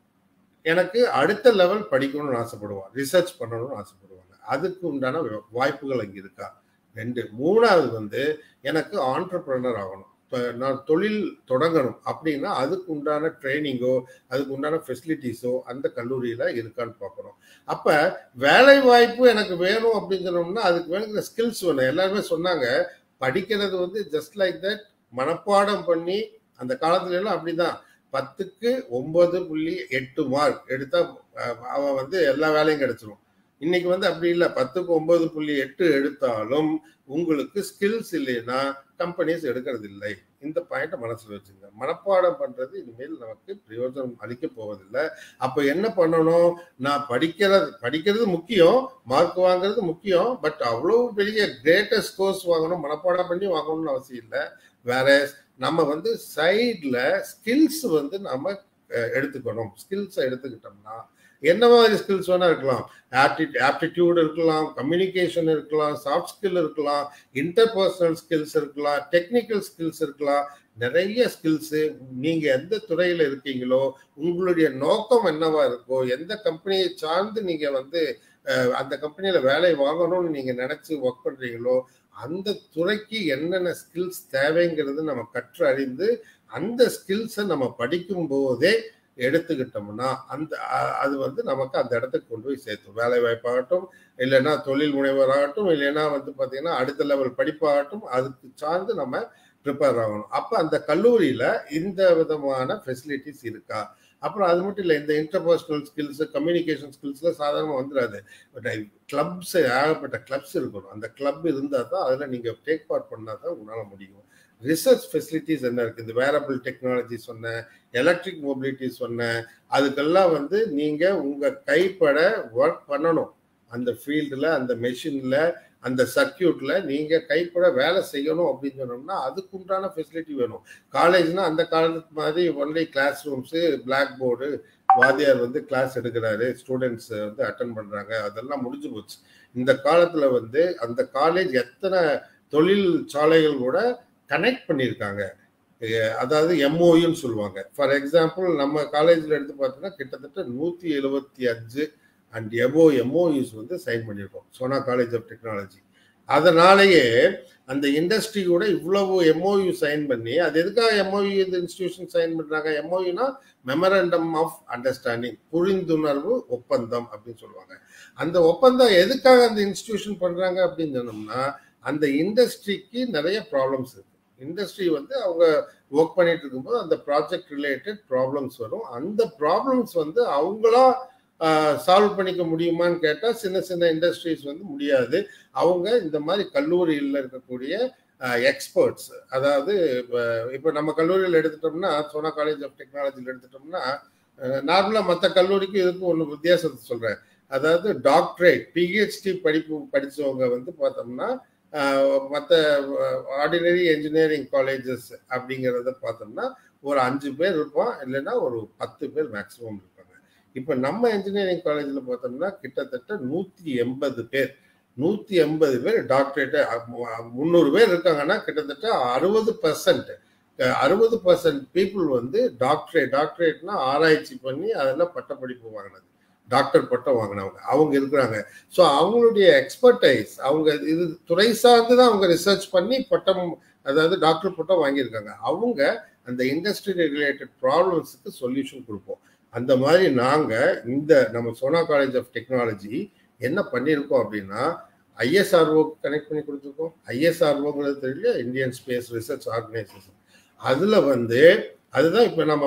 எனக்கு அடுத்த லெவல் படிக்கணும்னு ஆசைப்படுவான் ரிசர்ச் பண்ணணும்னு ஆசைப்படுவாங்க அதுக்கு உண்டான வ- வாய்ப்புகள் அங்கே இருக்கா ரெண்டு மூணாவது வந்து எனக்கு ஆண்டர்பிரனர் ஆகணும் இப்போ நான் தொழில் தொடங்கணும் அப்படின்னா அதுக்கு உண்டான ட்ரைனிங்கோ அதுக்கு உண்டான ஃபெசிலிட்டிஸோ அந்த கல்லூரியில இருக்கான்னு பார்க்கணும் அப்ப வேலை வாய்ப்பு எனக்கு வேணும் அப்படின்னு சொன்னோம்னா அதுக்கு வேணுங்கிற ஸ்கில்ஸ் வேணும் எல்லாருமே சொன்னாங்க படிக்கிறது வந்து ஜஸ்ட் லைக் தட் மனப்பாடம் பண்ணி அந்த காலத்துல எல்லாம் அப்படிதான் பத்துக்கு ஒன்பது புள்ளி எட்டு மார்க் எடுத்தா அஹ், அவன் வந்து எல்லா வேலையும் கிடைச்சிரும் இன்னைக்கு வந்து அப்படி இல்லை பத்துக்கு ஒன்பது புள்ளி எட்டு எடுத்தாலும் உங்களுக்கு ஸ்கில்ஸ் இல்லைன்னா கம்பெனிஸ் எடுக்கிறது இல்லை இந்த பாயிண்ட மனசுல வச்சுங்க மனப்பாடம் பண்றது இனிமேல் நமக்கு பிரயோஜனம் அளிக்க போவதில்லை அப்ப என்ன பண்ணணும் நான் படிக்கிறது படிக்கிறது முக்கியம் மார்க் வாங்குறது முக்கியம் பட் அவ்வளவு பெரிய கிரேட்டஸ்ட் கோர்ஸ் வாங்கணும் மனப்பாடம் பண்ணி வாங்கணும்னு அவசியம் இல்லை வேற நம்ம வந்து சைட்ல ஸ்கில்ஸ் வந்து நம்ம அஹ், எடுத்துக்கணும் ஸ்கில்ஸை எடுத்துக்கிட்டோம்னா என்ன மாதிரி ஸ்கில்ஸ் வேணா இருக்கலாம் ஆப்டிடியூட் இருக்கலாம் கம்யூனிகேஷன் இருக்கலாம் சாஃப்ட் ஸ்கில் இருக்கலாம் இன்டர்பர்சனல் ஸ்கில்ஸ் இருக்கலாம் டெக்னிக்கல் ஸ்கில்ஸ் இருக்கலாம் நிறைய ஸ்கில்ஸ் நீங்க எந்த துறையில இருக்கீங்களோ உங்களுடைய நோக்கம் என்னவா இருக்கோ எந்த கம்பெனியை சார்ந்து நீங்க வந்து அஹ், அந்த கம்பெனியில வேலை வாங்கணும்னு நீங்க நினைச்சு ஒர்க் பண்றீங்களோ அந்த துறைக்கு என்னென்ன ஸ்கில்ஸ் தேவைங்கிறது நம்ம கற்று அறிந்து அந்த ஸ்கில்ஸை நம்ம படிக்கும் போதே எடுத்துக்கிட்டோம்னா அந்த அ- அது வந்து நமக்கு அந்த இடத்துக்கு கொண்டு போய் சேர்த்தும் வேலை வாய்ப்பாகட்டும் இல்லைன்னா தொழில் முனைவராகட்டும் இல்லைன்னா வந்து பார்த்தீங்கன்னா அடுத்த லெவல் படிப்பாகட்டும் அதுக்கு சார்ந்து நம்ம ப்ரிப்பேர் ஆகணும் அப்போ அந்த கல்லூரியில இந்த விதமான ஃபெசிலிட்டிஸ் இருக்கா அப்புறம் அது மட்டும் இல்லை இந்த இன்டர்பர்சனல் ஸ்கில்ஸ் கம்யூனிகேஷன் ஸ்கில்ஸ்ல சாதாரணமாக வந்துடாது பட் கிளப்ஸ் ஏகப்பட்ட கிளப்ஸ் இருக்கணும் அந்த கிளப் இருந்தால் தான் அதில் நீங்கள் டேக் பார்ட் பண்ணால் தான் உங்களால் முடியும் ரிசர்ச் ஃபெசிலிட்டிஸ் என்ன இருக்குது இந்த வேரபிள் டெக்னாலஜி சொன்னேன் எலக்ட்ரிக் மொபிலிட்டி சொன்னேன் அதுக்கெல்லாம் வந்து நீங்கள் உங்கள் கைப்பட ஒர்க் பண்ணணும் அந்த ஃபீல்டில் அந்த மெஷினில் அந்த சர்க்கியூட்ல நீங்க கைப்பட வேலை செய்யணும் அப்படின்னு சொன்னோம்னா அதுக்குண்டான ஃபெசிலிட்டி வேணும் காலேஜ்னா அந்த காலத்து மாதிரி only class rooms black board வாத்தியார் வந்து கிளாஸ் எடுக்கிறாரு ஸ்டூடெண்ட்ஸ் வந்து அட்டன் பண்றாங்க அதெல்லாம் முடிஞ்சு போச்சு இந்த காலத்துல வந்து அந்த காலேஜ் எத்தனை தொழில் சாலைகள் கூட கனெக்ட் பண்ணியிருக்காங்க அஹ் அதாவது எம்ஓயுன்னு சொல்லுவாங்க ஃபார் எக்ஸாம்பிள் நம்ம காலேஜில் எடுத்து பார்த்தோன்னா கிட்டத்தட்ட நூற்றி எழுபத்தி அஞ்சு அண்ட் எபோ எம்ஓயூஸ் வந்து சைன் பண்ணியிருக்கோம் சோனா காலேஜ் ஆஃப் டெக்னாலஜி அதனாலேயே அந்த இண்டஸ்ட்ரி கூட இவ்வளவு எம்ஓயு சைன் பண்ணி அது எதுக்காக எம்ஓயு இந்த இன்ஸ்டிடியூஷன் சைன் பண்றாங்க எம்ஓயுனா மெமரண்டம் ஆஃப் அண்டர்ஸ்டாண்டிங் புரிந்துணர்வு ஒப்பந்தம் அப்படின்னு சொல்லுவாங்க அந்த ஒப்பந்தம் எதுக்காக அந்த இன்ஸ்டிடியூஷன் பண்றாங்க அப்படின்னு சொன்னோம்னா அந்த இண்டஸ்ட்ரிக்கு நிறைய ப்ராப்ளம்ஸ் இருக்கு இண்டஸ்ட்ரி வந்து அவங்க ஒர்க் பண்ணிட்டு இருக்கும்போது அந்த ப்ராஜெக்ட் ரிலேட்டட் ப்ராப்ளம்ஸ் வரும் அந்த ப்ராப்ளம்ஸ் வந்து அவங்களா சால்வ் பண்ணிக்க முடியுமான்னு கேட்டால் சின்ன சின்ன இண்டஸ்ட்ரீஸ் வந்து முடியாது அவங்க இந்த மாதிரி கல்லூரியில் இருக்கக்கூடிய எக்ஸ்பர்ட்ஸ் அதாவது இப்போ நம்ம கல்லூரியில் எடுத்துட்டோம்னா சோனா காலேஜ் ஆஃப் டெக்னாலஜியில் எடுத்துட்டோம்னா நார்மலாக மற்ற கல்லூரிக்கு இதுக்கும் ஒன்று வித்தியாசத்தை சொல்கிறேன் அதாவது டாக்டரேட் பிஹெச்டி படிப்பு படித்தவங்க வந்து பார்த்தோம்னா மற்ற ஆர்டினரி என்ஜினியரிங் காலேஜஸ் அப்படிங்கிறத பார்த்தோம்னா ஒரு அஞ்சு பேர் இருப்பான் இல்லைன்னா ஒரு பத்து பேர் மேக்ஸிமம் இருப்பாங்க இப்போ நம்ம என்ஜினியரிங் காலேஜில் பார்த்தோம்னா கிட்டத்தட்ட நூற்றி எண்பது பேர் நூற்றி எண்பது பேர் டாக்டரேட்டு முந்நூறு பேர் இருக்காங்கன்னா கிட்டத்தட்ட அறுபது பர்சன்ட் அறுபது பர்சன்ட் பீப்புள் வந்து டாக்டரேட் டாக்டரேட்னா ஆராய்ச்சி பண்ணி அதில் பட்டப்படிப்பு வாங்கினது டாக்டர் பட்டம் வாங்கினவங்க அவங்க இருக்கிறாங்க ஸோ அவங்களுடைய எக்ஸ்பர்டைஸ் அவங்க இது துறை சார்ந்து தான் அவங்க ரிசர்ச் பண்ணி பட்டம் அதாவது டாக்டர் பட்டம் வாங்கியிருக்காங்க அவங்க அந்த இண்டஸ்ட்ரி ரிலேட்டட் ப்ராப்ளம்ஸுக்கு சொல்யூஷன் கொடுப்போம் அந்த மாதிரி நாங்கள் இந்த நம்ம சோனா காலேஜ் ஆஃப் டெக்னாலஜி என்ன பண்ணியிருக்கோம் அப்படின்னா ஐஎஸ்ஆர்ஓ கனெக்ட் பண்ணி கொடுத்துருக்கோம் ஐஎஸ்ஆர்ஓங்கிறது தெரியல இந்தியன் ஸ்பேஸ் ரிசர்ச் ஆர்கனைசேஷன் அதில் வந்து அதுதான் இப்போ நம்ம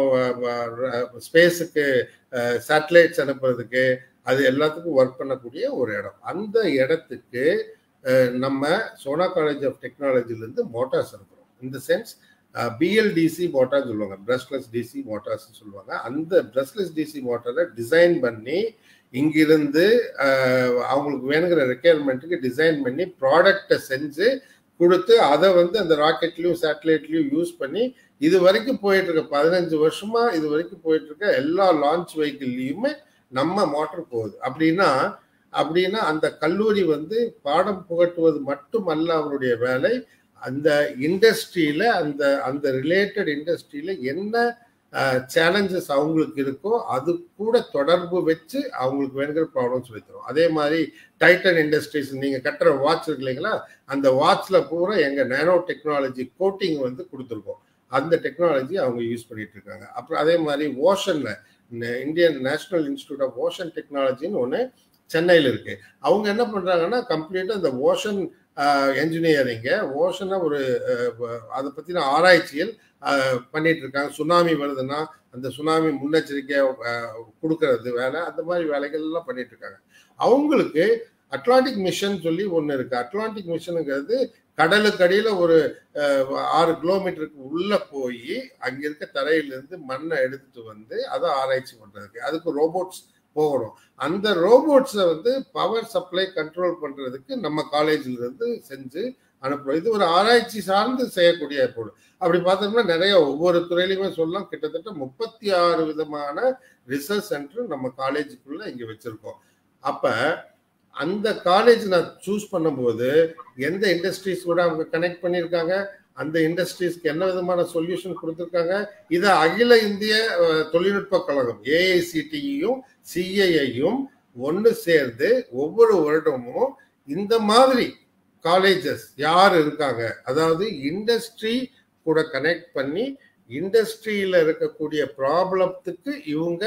ஸ்பேஸுக்கு சேட்டலைட்ஸ் அனுப்புறதுக்கு அது எல்லாத்துக்கும் ஒர்க் பண்ணக்கூடிய ஒரு இடம் அந்த இடத்துக்கு நம்ம சோனா காலேஜ் ஆஃப் டெக்னாலஜிலேருந்து மோட்டார்ஸ் அனுப்புகிறோம் இந்த சென்ஸ் பிஎல்டிசி மோட்டார் சொல்லுவாங்க பிரஷ்லெஸ் டிசி மோட்டார்ஸ் சொல்லுவாங்க அந்த பிரஷ்லெஸ் டிசி மோட்டாரை டிசைன் பண்ணி இங்கிருந்து அவங்களுக்கு வேணுங்கிற ரெக்குயர்மெண்ட்டுக்கு டிசைன் பண்ணி ப்ராடக்டை செஞ்சு கொடுத்து அதை வந்து அந்த ராக்கெட்லயும் சேட்டலைட்லயும் யூஸ் பண்ணி இது வரைக்கும் போயிட்டு இருக்க பதினஞ்சு வருஷமா இது வரைக்கும் போயிட்டு இருக்க எல்லா லான்ச் வெஹிக்கிள்லயுமே நம்ம மோட்டர் போகுது அப்படின்னா அப்படின்னா அந்த கல்லூரி வந்து பாடம் புகட்டுவது மட்டுமல்ல அவருடைய வேலை அந்த இண்டஸ்ட்ரியில அந்த அந்த ரிலேட்டட் இண்டஸ்ட்ரியில என்ன சேலஞ்சஸ் அவங்களுக்கு இருக்கோ அது கூட தொடர்பு வச்சு அவங்களுக்கு வேணுங்கிற ப்ராப்ளம் சொல்லி தரும் அதே மாதிரி டைட்டன் இண்டஸ்ட்ரீஸ் நீங்க கட்டுற வாட்ச் இருக்கு இல்லைங்களா அந்த வாட்ச்ல பூரா எங்க நேனோ டெக்னாலஜி கோட்டிங் வந்து கொடுத்துருக்கோம் அந்த டெக்னாலஜி அவங்க யூஸ் பண்ணிட்டு இருக்காங்க அப்புறம் அதே மாதிரி ஓஷன்ல Indian national institute of ocean டெக்னாலஜின்னு ஒன்று சென்னையில் இருக்கு அவங்க என்ன பண்றாங்கன்னா கம்ப்ளீட்டா இந்த ஓஷன் என்ஜினியரிங்க ஓஷனை ஒரு அதை பத்தின ஆராய்ச்சியில் பண்ணிட்டு இருக்காங்க சுனாமி வருதுன்னா அந்த சுனாமி முன்னெச்சரிக்கை கொடுக்கறது வேலை அந்த மாதிரி வேலைகள் எல்லாம் பண்ணிட்டு இருக்காங்க அவங்களுக்கு அட்லாண்டிக் மிஷன் சொல்லி ஒன்று இருக்கு அட்லாண்டிக் மிஷனுங்கிறது கடலுக்கு அடியில ஒரு ஆறு கிலோமீட்டருக்கு உள்ள போய் அங்க இருக்க தரையிலிருந்து மண்ணை எடுத்துட்டு வந்து அதை ஆராய்ச்சி பண்றதுக்கு அதுக்கு ரோபோட்ஸ் போகணும் அந்த ரோபோட்ஸை வந்து பவர் சப்ளை கண்ட்ரோல் பண்றதுக்கு நம்ம காலேஜ்ல இருந்து செஞ்சு அனுப்புறோம் இது ஒரு ஆராய்ச்சி சார்ந்து செய்யக்கூடிய பொருள் அப்படி பார்த்தோம்னா நிறைய ஒவ்வொரு துறையிலுமே சொல்லலாம் கிட்டத்தட்ட முப்பத்தி ஆறு விதமான ரிசர்ச் சென்டர் நம்ம காலேஜுக்குள்ள இங்க வச்சிருக்கோம் அப்ப அந்த காலேஜ் நான் சூஸ் பண்ணும்போது எந்த இண்டஸ்ட்ரீஸ் கூட அவங்க கனெக்ட் பண்ணியிருக்காங்க அந்த இண்டஸ்ட்ரீஸ்க்கு என்ன விதமான சொல்யூஷன் கொடுத்துருக்காங்க இதை அகில இந்திய தொழில்நுட்ப கழகம் ஏஐசிடியும் சிஐஐயும் ஒன்று சேர்ந்து ஒவ்வொரு வருடமும் இந்த மாதிரி காலேஜஸ் யார் இருக்காங்க அதாவது இண்டஸ்ட்ரி கூட கனெக்ட் பண்ணி இண்டஸ்ட்ரியில இருக்கக்கூடிய ப்ராப்ளத்துக்கு இவங்க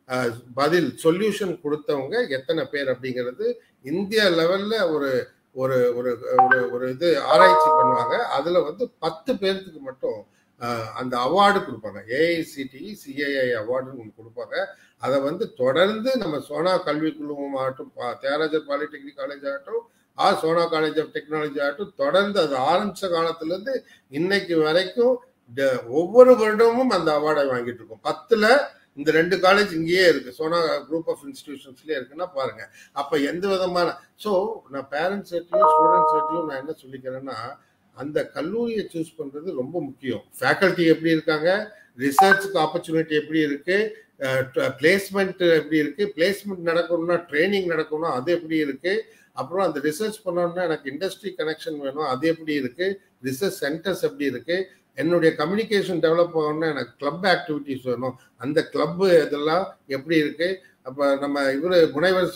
பதில் சொல்யூஷன் கொடுத்தவங்க எத்தனை பேர் அப்படிங்கிறது இந்திய லெவல்ல ஒரு ஒரு ஒரு ஒரு ஒரு இது ஆராய்ச்சி பண்ணுவாங்க அதுல வந்து பத்து பேர்த்துக்கு மட்டும் அந்த அவார்டு கொடுப்பாங்க ஏஐசிடி சிஐஐ அவார்டுன்னு ஒன்று கொடுப்பாங்க அதை வந்து தொடர்ந்து நம்ம சோனா கல்வி குழுமம் ஆகட்டும் தியாகராஜர் பாலிடெக்னிக் காலேஜ் ஆகட்டும் ஆ சோனா காலேஜ் ஆஃப் டெக்னாலஜி ஆகட்டும் தொடர்ந்து அது ஆரம்பிச்ச காலத்துல இருந்து இன்னைக்கு வரைக்கும் ஒவ்வொரு வருடமும் அந்த அவார்டை வாங்கிட்டு இருக்கோம் பத்துல இந்த ரெண்டு காலேஜ் இங்கேயே இருக்கு சோனா குரூப் ஆஃப் இன்ஸ்டிடியூஷன்ஸ்லயே இருக்குன்னா பாருங்க அப்ப எந்த விதமான ஸோ நான் பேரண்ட்ஸ் சைட்லயும் ஸ்டூடெண்ட்ஸ் சைட்லயும் நான் என்ன சொல்லிக்கிறேன்னா அந்த கல்லூரியை சூஸ் பண்றது ரொம்ப முக்கியம் ஃபேக்கல்ட்டி எப்படி இருக்காங்க ரிசர்ச்சுக்கு ஆப்பர்ச்சுனிட்டி எப்படி இருக்கு பிளேஸ்மெண்ட் எப்படி இருக்கு பிளேஸ்மெண்ட் நடக்கணும்னா ட்ரைனிங் நடக்கணும்னா அது எப்படி இருக்கு அப்புறம் அந்த ரிசர்ச் பண்ணணும்னா எனக்கு இண்டஸ்ட்ரி கனெக்ஷன் வேணும் அது எப்படி இருக்கு ரிசர்ச் சென்டர்ஸ் எப்படி இருக்கு என்னுடைய கம்யூனிகேஷன் டெவலப் ஆகணும்னா எனக்கு கிளப் ஆக்டிவிட்டிஸ் வேணும் அந்த கிளப் இதெல்லாம் எப்படி இருக்கு அப்ப நம்ம இவரு முனைவர்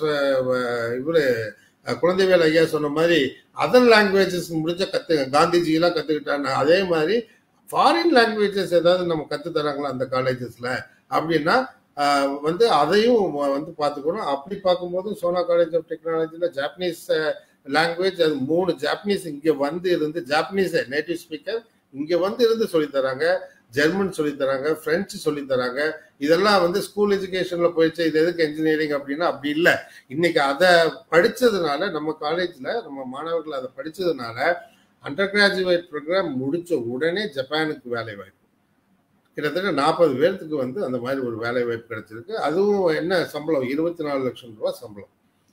இவரு குழந்தைவேல் ஐயா சொன்ன மாதிரி அதர் லாங்குவேஜஸ் முடிஞ்ச கத்து காந்திஜி எல்லாம் கத்துக்கிட்டாங்க அதே மாதிரி ஃபாரின் லாங்குவேஜஸ் ஏதாவது நம்ம கத்து தராங்களா அந்த காலேஜஸ்ல அப்படின்னா வந்து அதையும் வந்து பார்த்துக்கணும் அப்படி பார்க்கும்போது சோனா காலேஜ் ஆஃப் டெக்னாலஜியில் ஜாப்பனீஸ் லாங்குவேஜ் அது மூணு ஜாப்பனீஸ் இங்கே வந்து இருந்து ஜாப்பனீஸ் நேட்டிவ் ஸ்பீக்கர் இங்கே வந்து இருந்து சொல்லித்தராங்க ஜெர்மன் சொல்லித்தராங்க ஃப்ரெஞ்சு சொல்லித்தராங்க இதெல்லாம் வந்து ஸ்கூல் எஜுகேஷன்ல போயிடுச்சு இது எதுக்கு இன்ஜினியரிங் அப்படின்னா அப்படி இல்லை இன்னைக்கு அதை படிச்சதுனால நம்ம காலேஜ்ல நம்ம மாணவர்கள் அதை படிச்சதுனால அண்டர் கிராஜுவேட் ப்ரோக்ராம் முடிச்ச உடனே ஜப்பானுக்கு வேலை வாய்ப்பு கிட்டத்தட்ட நாற்பது பேர்த்துக்கு வந்து அந்த மாதிரி ஒரு வேலை வாய்ப்பு கிடைச்சிருக்கு அதுவும் என்ன சம்பளம் இருபத்தி நாலு லட்சம் ரூபாய் சம்பளம்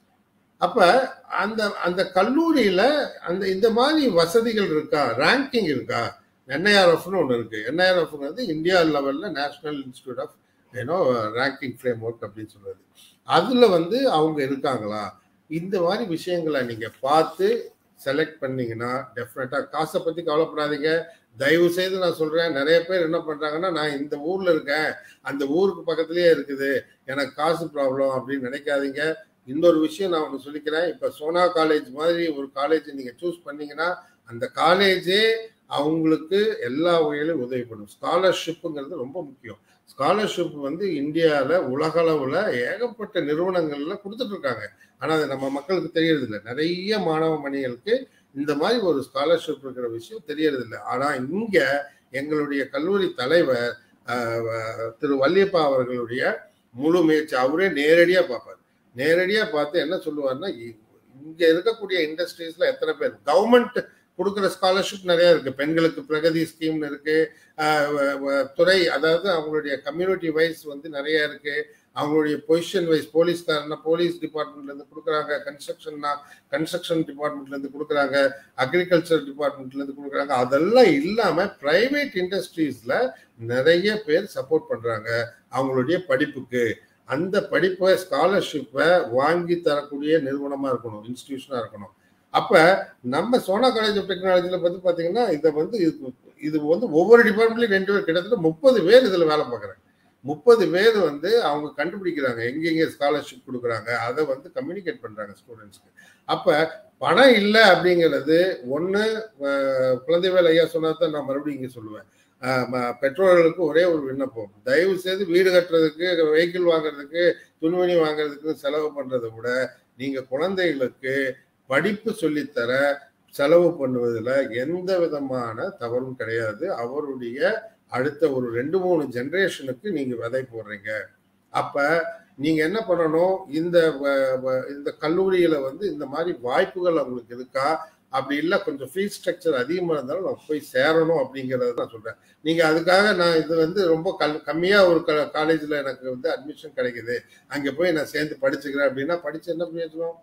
அப்ப அந்த அந்த கல்லூரியில அந்த இந்த மாதிரி வசதிகள் இருக்கா ரேங்கிங் இருக்கா என்ஐஆர்எஃப்னு ஒன்று இருக்கு என்ஐஆர்எஃப் வந்து இந்தியா லெவல்ல நேஷனல் இன்ஸ்டியூட் ஆஃப் ஏன்னோ ரேங்கிங் ஃப்ரேம் ஒர்க் அப்படின்னு சொல்றது அதுல வந்து அவங்க இருக்காங்களா இந்த மாதிரி விஷயங்களை நீங்க பார்த்து செலக்ட் பண்ணீங்கன்னா டெஃபினட்டா காசை பத்தி கவலைப்படாதீங்க தயவு செய்து நான் சொல்றேன் நிறைய பேர் என்ன பண்றாங்கன்னா நான் இந்த ஊர்ல இருக்கேன் அந்த ஊருக்கு பக்கத்துலயே இருக்குது எனக்கு காசு ப்ராப்ளம் அப்படின்னு நினைக்காதீங்க இன்னொரு விஷயம் நான் ஒன்று சொல்லிக்கிறேன் இப்போ சோனா காலேஜ் மாதிரி ஒரு காலேஜ் நீங்க சூஸ் பண்ணீங்கன்னா அந்த காலேஜே அவங்களுக்கு எல்லா வகையிலும் உதவி பண்ணும் ஸ்காலர்ஷிப்புங்கிறது ரொம்ப முக்கியம் ஸ்காலர்ஷிப் வந்து இந்தியாவில் உலகளவில் ஏகப்பட்ட நிறுவனங்கள்ல கொடுத்துட்டு இருக்காங்க ஆனால் அது நம்ம மக்களுக்கு தெரியறது இல்லை நிறைய மாணவ மணிகளுக்கு இந்த மாதிரி ஒரு ஸ்காலர்ஷிப் இருக்கிற விஷயம் தெரியறது இல்லை ஆனால் இங்க எங்களுடைய கல்லூரி தலைவர் திரு வல்லியப்பா அவர்களுடைய முழு முயற்சி அவரே நேரடியா பார்ப்பார் நேரடியா பார்த்து என்ன சொல்லுவார்னா இங்க இருக்கக்கூடிய இண்டஸ்ட்ரீஸ்ல எத்தனை பேர் கவர்மெண்ட் கொடுக்குற ஸ்காலர்ஷிப் நிறைய இருக்கு பெண்களுக்கு பிரகதி ஸ்கீம்னு இருக்கு துறை அதாவது அவங்களுடைய கம்யூனிட்டி வைஸ் வந்து நிறைய இருக்கு அவங்களுடைய பொசிஷன் வைஸ் போலீஸ்காரனா போலீஸ் டிபார்ட்மெண்ட்ல இருந்து கொடுக்குறாங்க கன்ஸ்ட்ரக்ஷன்னா கன்ஸ்ட்ரக்ஷன் டிபார்ட்மெண்ட்ல இருந்து கொடுக்குறாங்க அக்ரிகல்ச்சர் டிபார்ட்மெண்ட்ல இருந்து கொடுக்குறாங்க அதெல்லாம் இல்லாம பிரைவேட் இண்டஸ்ட்ரீஸ்ல நிறைய பேர் சப்போர்ட் பண்றாங்க அவங்களுடைய படிப்புக்கு அந்த படிப்பை ஸ்காலர்ஷிப்பை வாங்கி தரக்கூடிய நிறுவனமா இருக்கணும் இன்ஸ்டிடியூஷனா இருக்கணும் அப்ப நம்ம சோனா காலேஜ் ஆஃப் டெக்னாலஜில வந்து பாத்தீங்கன்னா இதை வந்து இது- இது வந்து ஒவ்வொரு டிபார்ட்மெண்ட்லயும் ரெண்டு பேர் கிட்டத்தட்ட முப்பது பேர் இதுல வேலை பார்க்குறாங்க முப்பது பேர் வந்து அவங்க கண்டுபிடிக்கிறாங்க எங்கெங்க ஸ்காலர்ஷிப் கொடுக்குறாங்க அதை வந்து கம்யூனிகேட் பண்றாங்க ஸ்டூடெண்ட்ஸ்க்கு அப்ப பணம் இல்லை அப்படிங்கிறது ஒண்ணு அஹ், குழந்தைவேல் ஐயா சொன்னதான் நான் மறுபடியும் இங்க சொல்லுவேன் அஹ், ம- பெற்றோர்களுக்கு ஒரே ஒரு விண்ணப்பம் தயவு செய்து வீடு கட்டுறதுக்கு வெஹிக்கிள் வாங்குறதுக்கு துணிமணி வாங்குறதுக்கு செலவு பண்றதை விட நீங்க குழந்தைகளுக்கு படிப்பு சொல்லித்தர செலவு பண்ணுவதில் எந்த விதமான தவறும் கிடையாது அவருடைய அடுத்த ஒரு ரெண்டு மூணு ஜெனரேஷனுக்கு நீங்க விதை போடுறீங்க அப்ப நீங்க என்ன பண்ணணும் இந்த வ- வ- இந்த கல்லூரியில வந்து இந்த மாதிரி வாய்ப்புகள் அவங்களுக்கு இருக்கா அப்படி இல்லை கொஞ்சம் ஃபீஸ் ஸ்ட்ரக்சர் அதிகமா இருந்தாலும் நான் போய் சேரணும் அப்படிங்கறத நான் சொல்றேன் நீங்க அதுக்காக நான் இது வந்து ரொம்ப கல் கம்மியா ஒரு காலேஜ்ல எனக்கு வந்து அட்மிஷன் கிடைக்குது அங்க போய் நான் சேர்ந்து படிச்சுக்கிறேன் அப்படின்னா படிச்சு என்ன பிரயோஜனம்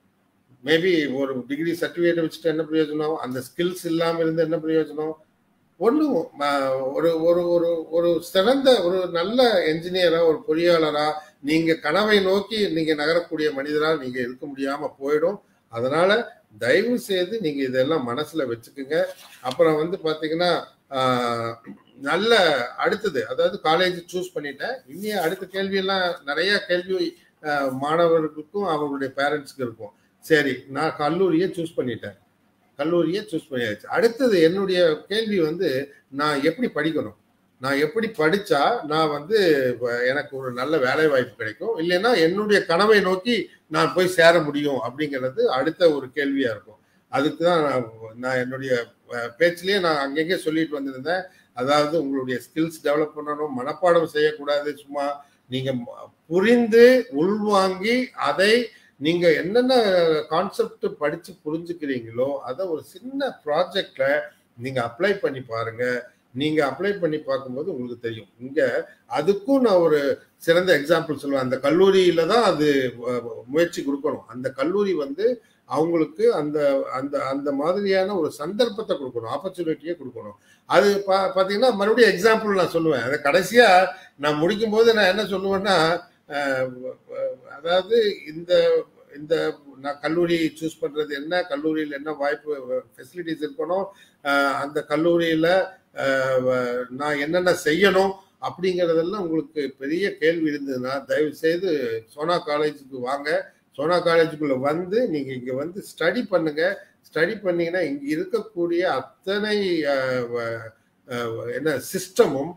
மேபி ஒரு டிகிரி சர்டிஃபிகேட் வச்சுட்டு என்ன பிரயோஜனம் அந்த ஸ்கில்ஸ் இல்லாம இருந்து என்ன பிரயோஜனம் ஒன்றும் ஒரு ஒரு ஒரு ஒரு சிறந்த ஒரு நல்ல என்ஜினியரா ஒரு பொறியாளரா நீங்க கனவை நோக்கி நீங்க நகரக்கூடிய மனிதரா நீங்க இருக்க முடியாம போயிடும் அதனால தயவு செய்து நீங்க இதெல்லாம் மனசுல வச்சுக்குங்க அப்புறம் வந்து பாத்தீங்கன்னா ஆஹ், நல்ல அடுத்தது அதாவது காலேஜ் சூஸ் பண்ணிட்டேன் இனி அடுத்த கேள்வி எல்லாம் நிறைய கேள்வி ஆஹ், மாணவர்களுக்கும் அவங்களுடைய பேரண்ட்ஸ்க்கு இருக்கும் சரி நான் கல்லூரியை சூஸ் பண்ணிட்டேன் கல்லூரியை சூஸ் பண்ணியாச்சு அடுத்தது என்னுடைய கேள்வி வந்து நான் எப்படி படிக்கணும் நான் எப்படி படிச்சா நான் வந்து வ- எனக்கு ஒரு நல்ல வேலை வாய்ப்பு கிடைக்கும் இல்லைன்னா என்னுடைய கனவை நோக்கி நான் போய் சேர முடியும் அப்படிங்கிறது அடுத்த ஒரு கேள்வியா இருக்கும் அதுக்கு தான் நான் நான் என்னுடைய அஹ், பேச்சிலேயே நான் அங்கங்கே சொல்லிட்டு வந்திருந்தேன் அதாவது உங்களுடைய ஸ்கில்ஸ் டெவலப் பண்ணணும் மனப்பாடம் செய்யக்கூடாது சும்மா நீங்க ம- புரிந்து உள்வாங்கி அதை நீங்க என்னென்ன கான்செப்ட் படிச்சு புரிஞ்சுக்கிறீங்களோ அதை ஒரு சின்ன ப்ராஜெக்ட்ல நீங்க அப்ளை பண்ணி பாருங்க நீங்க அப்ளை பண்ணி பார்க்கும்போது உங்களுக்கு தெரியும் இங்க அதுக்கும் நான் ஒரு சிறந்த எக்ஸாம்பிள் சொல்லுவேன் அந்த கல்லூரியில தான் அது அஹ், முயற்சி கொடுக்கணும் அந்த கல்லூரி வந்து அவங்களுக்கு அந்த அந்த அந்த மாதிரியான ஒரு சந்தர்ப்பத்தை கொடுக்கணும் ஆப்பர்ச்சுனிட்டியை கொடுக்கணும் அது பா பார்த்தீங்கன்னா மறுபடியும் எக்ஸாம்பிள் நான் சொல்லுவேன் அதை கடைசியா நான் முடிக்கும் போது நான் என்ன சொல்லுவேன்னா அஹ், அதாவது இந்த இந்த நான் கல்லூரி சூஸ் பண்றது என்ன கல்லூரியில் என்ன வாய்ப்பு ஃபெசிலிட்டிஸ் இருக்கணும் அஹ், அந்த கல்லூரியில அஹ், வ- நான் என்னென்ன செய்யணும் அப்படிங்கறதெல்லாம் உங்களுக்கு பெரிய கேள்வி இருந்ததுன்னா தயவு செய்து சோனா காலேஜுக்கு வாங்க சோனா காலேஜுக்குள்ள வந்து நீங்க இங்க வந்து ஸ்டடி பண்ணுங்க ஸ்டடி பண்ணீங்கன்னா இங்க இருக்கக்கூடிய அத்தனை அஹ், வ- அஹ், என்ன சிஸ்டமும்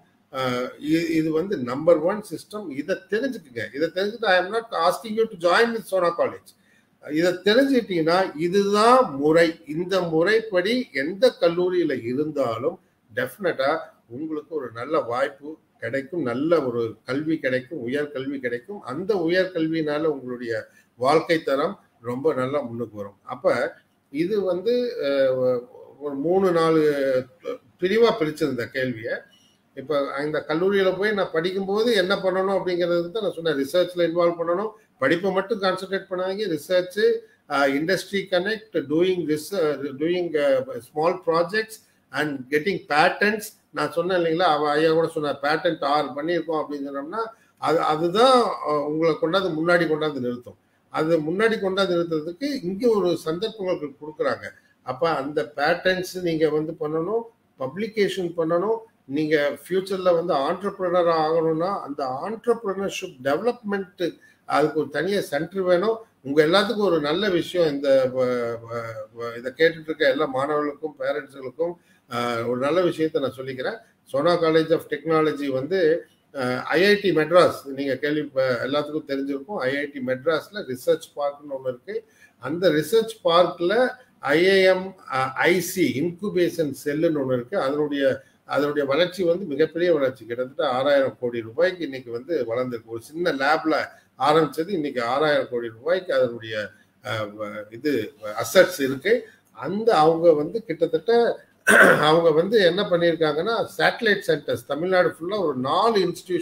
இது வந்து நம்பர் ஒன் சிஸ்டம் இதை தெரிஞ்சுக்குங்க இதை தெரிஞ்சுட்டு I am not asking you to join with Sona college இதை தெரிஞ்சுக்கிட்டீங்கன்னா இதுதான் முறை இந்த முறைப்படி எந்த கல்லூரியில இருந்தாலும் டெஃபினட்டா உங்களுக்கு ஒரு நல்ல வாய்ப்பு கிடைக்கும் நல்ல ஒரு கல்வி கிடைக்கும் உயர் கல்வி கிடைக்கும் அந்த உயர் கல்வியினால உங்களுடைய வாழ்க்கை தரம் ரொம்ப நல்லா முன்னுக்கு வரும் அப்ப இது வந்து அஹ், ஒரு மூணு நாலு பிரிவா பிரிச்சிருந்த கேள்வியை இப்போ இந்த கல்லூரியில போய் நான் படிக்கும்போது என்ன பண்ணணும் அப்படிங்கிறது தான் நான் சொன்னேன் ரிசர்ச்ல இன்வால்வ் பண்ணணும் படிப்பை மட்டும் கான்சென்ட்ரேட் பண்ணாங்க research industry connect doing doing small projects and getting patents நான் சொன்னேன் இல்லைங்களா அவ ஐயா கூட சொன்னார் பேட்டன்ட் ஆர் பண்ணியிருக்கோம் அப்படின்னு சொன்னோம்னா அது அதுதான் அஹ், உங்களை கொண்டாந்து முன்னாடி கொண்டாந்து நிறுத்தும் அது முன்னாடி கொண்டாந்து நிறுத்துறதுக்கு இங்கே ஒரு சந்தர்ப்பங்கள் கொடுக்குறாங்க அப்போ அந்த பேட்டன்ஸ் நீங்கள் வந்து பண்ணணும் பப்ளிகேஷன் பண்ணணும் நீங்க ஃபியூச்சர்ல வந்து ஆண்டர்பிரினர் ஆகணும்னா அந்த ஆண்டர்பிரினர்ஷிப் டெவலப்மெண்ட் அதுக்கு ஒரு தனியா சென்டர் வேணும் உங்க எல்லாத்துக்கும் ஒரு நல்ல விஷயம் இந்த வ- வ- வ- இதை கேட்டுட்டு இருக்க எல்லா மாணவர்களுக்கும் பேரண்ட்ஸுகளுக்கும் ஒரு நல்ல விஷயத்தை நான் சொல்லிக்கிறேன் சோனா காலேஜ் ஆஃப் டெக்னாலஜி வந்து ஐஐடி மெட்ராஸ் நீங்க கேள்வி ப- எல்லாத்துக்கும் தெரிஞ்சிருக்கும் ஐஐடி மெட்ராஸ்ல ரிசர்ச் பார்க்னு ஒன்று இருக்கு அந்த ரிசர்ச் பார்க்ல ஐஏஎம் ஐசி இன்குபேஷன் செல்லுன்னு ஒன்று இருக்கு அதனுடைய அதனுடைய வளர்ச்சி வந்து மிகப்பெரிய வளர்ச்சி கிட்டத்தட்ட ஆறாயிரம் கோடி ரூபாய்க்கு இன்னைக்கு வந்து வளர்ந்துருக்கு ஒரு சின்ன லேப்ல ஆரம்பிச்சது இன்னைக்கு ஆறாயிரம் கோடி ரூபாய்க்கு அதனுடைய அஹ், வ- இது அசட்ஸ் இருக்கு அந்த அவங்க வந்து கிட்டத்தட்ட அவங்க வந்து என்ன பண்ணியிருக்காங்கன்னா சேட்டலைட் சென்டர்ஸ் தமிழ்நாடு ஃபுல்லா ஒரு நாலு இன்ஸ்டிடியூஷன்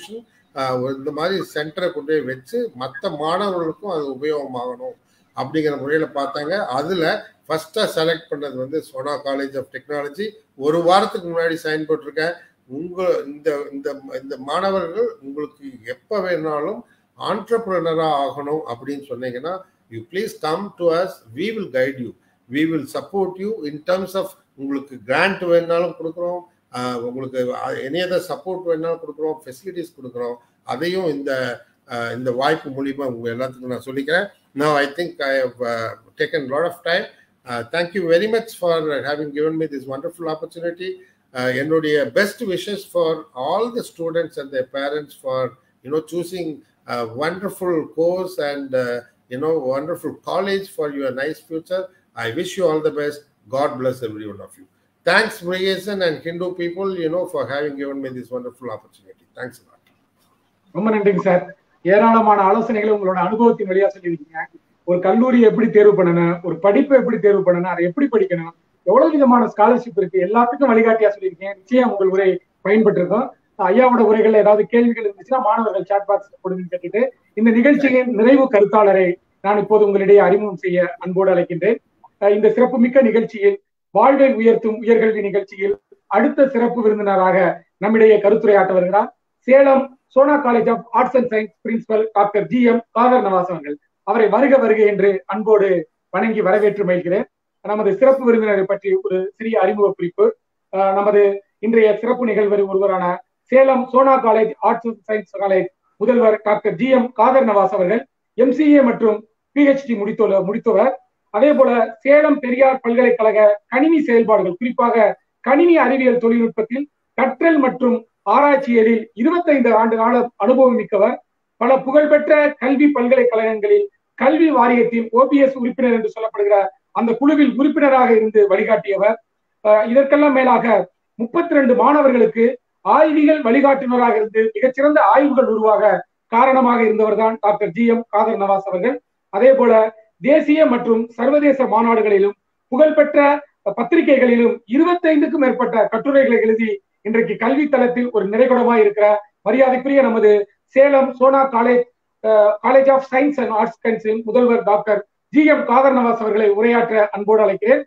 ஆஹ், இந்த மாதிரி சென்டரை கொண்டு போய் வச்சு மற்ற மாணவர்களுக்கும் அது உபயோகமாகணும் அப்படிங்கிற முறையில் பார்த்தாங்க அதில் ஃபர்ஸ்ட்டாக செலக்ட் பண்ணது வந்து சோனா காலேஜ் ஆஃப் டெக்னாலஜி ஒரு வாரத்துக்கு முன்னாடி சைன் போட்டிருக்கேன் உங்க இந்த இந்த இந்த மாணவர்கள் உங்களுக்கு எப்போ வேணாலும் ஆண்டர்பிரினராக ஆகணும் அப்படின்னு சொன்னீங்கன்னா you please come to us we will guide you we will support you in terms of உங்களுக்கு கிராண்ட் வேணாலும் கொடுக்குறோம் ஆஹ் உங்களுக்கு எனி அதர் சப்போர்ட் வேணாலும் கொடுக்குறோம் ஃபெசிலிட்டிஸ் கொடுக்குறோம் அதையும் இந்த ஆஹ் இந்த வாய்ப்பு மூலியமா உங்க எல்லாத்துக்கும் நான் சொல்லிக்கிறேன் now i think i have uh, taken a lot of time uh, thank you very much for uh, having given me this wonderful opportunity uh, என்னுடைய best wishes for all the students and their parents for you know choosing wonderful course and uh, you know wonderful college for your nice future i wish you all the best god bless every one of you thanks Murugesan and hindu people you know for having given me this wonderful opportunity thanks a lot ரொம்ப நன்றிங்க sir ஏராளமான ஆலோசனைகளை உங்களோட அனுபவத்தின் வழியா சொல்லியிருக்கீங்க ஒரு கல்லூரி எப்படி தேர்வு பண்ணணும் ஒரு படிப்பை எப்படி தேர்வு பண்ணணும் அதை எப்படி படிக்கணும் எவ்வளவு விதமான ஸ்காலர்ஷிப் இருக்கு எல்லாத்துக்கும் வழிகாட்டியா சொல்லியிருக்கீங்க நிச்சயம் உங்கள் உரை பயன்பட்டிருக்கும் ஐயாவோட உரைகள்ல ஏதாவது கேள்விகள் இருந்துச்சுன்னா மாணவர்கள் சாட் பாக்ஸ்ல கொடுங்கன்னு கேட்டுட்டு இந்த நிகழ்ச்சியின் நிறைவு கருத்தாளரை நான் இப்போது உங்களிடையே அறிமுகம் செய்ய அன்போடு அழைக்கின்றேன் அஹ் இந்த சிறப்பு மிக்க நிகழ்ச்சியில் வாழ்வை உயர்த்தும் உயர்கல்வி நிகழ்ச்சியில் அடுத்த சிறப்பு விருந்தினராக நம்மிடையே கருத்துரையாற்ற வருகிறார் Salem Sona college of arts and science principal doctor G M Kader Nawaz அவர்கள் அவரை வருக வருக என்று அன்போடு வணங்கி வரவேற்று மகிழ்கிறேன் நமது சிறப்பு விருந்தினரை பற்றி ஒரு சிறிய அறிமுக குறிப்பு அஹ் நமது இன்றைய சிறப்பு நிகழ்வு ஒருவரான Salem Sona college arts and science college முதல்வர் doctor G M Kader Nawaz அவர்கள் எம்சிஏ மற்றும் பிஹெச்டி முடித்துள்ள முடித்தவர் அதே போல சேலம் பெரியார் பல்கலைக்கழக கணினி செயல்பாடுகள் குறிப்பாக கணினி அறிவியல் தொழில்நுட்பத்தில் கற்றல் மற்றும் ஆராய்ச்சியலில் இருபத்தைந்து ஆண்டு கால அனுபவம் மிக்கவர் பல புகழ்பெற்ற கல்வி பல்கலைக்கழகங்களில் கல்வி வாரியத்தின் ஓபிஎஸ் உறுப்பினர் என்று சொல்லப்படுகிற அந்த குழுவில் உறுப்பினராக இருந்து வழிகாட்டியவர் அஹ் இதற்கெல்லாம் மேலாக முப்பத்தி ரெண்டு மாணவர்களுக்கு ஆய்வியல் வழிகாட்டுநராக இருந்து மிகச்சிறந்த ஆய்வுகள் உருவாக காரணமாக இருந்தவர் தான் doctor G M Kader Nawaz அவர்கள் அதே போல தேசிய மற்றும் சர்வதேச மாநாடுகளிலும் புகழ்பெற்ற பத்திரிகைகளிலும் இருபத்தைந்துக்கும் மேற்பட்ட கட்டுரைகளை எழுதி இன்றைக்கு கல்வி தளத்தில் ஒரு நிறைகுடமாக இருக்கிற மரியாதைக்குரிய நமது Salem Sona college college of science and arts சயின்ஸின் முதல்வர் doctor G M Kader Nawaz அவர்களை உரையாற்ற அன்போடு அழைக்கிறேன்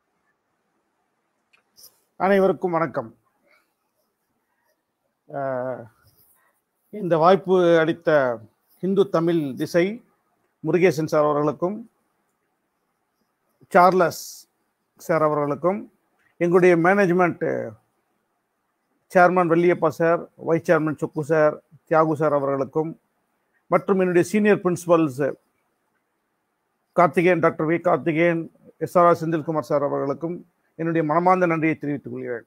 அனைவருக்கும் வணக்கம் அஹ், இந்த வாய்ப்பு அளித்த இந்து தமிழ் திசை முருகேசன் சார் அவர்களுக்கும் சார்லஸ் சார் அவர்களுக்கும் எங்களுடைய management chairman Valliappa sir vice chairman Chokku sir Thiagu sir அவர்களுக்கும் மற்றும் என்னுடைய senior principals Karthikeyan doctor V Karthikeyan SRR Senthilkumar sir அவர்களுக்கும் என்னுடைய மனமார்ந்த நன்றியை தெரிவித்துக் கொள்கிறேன்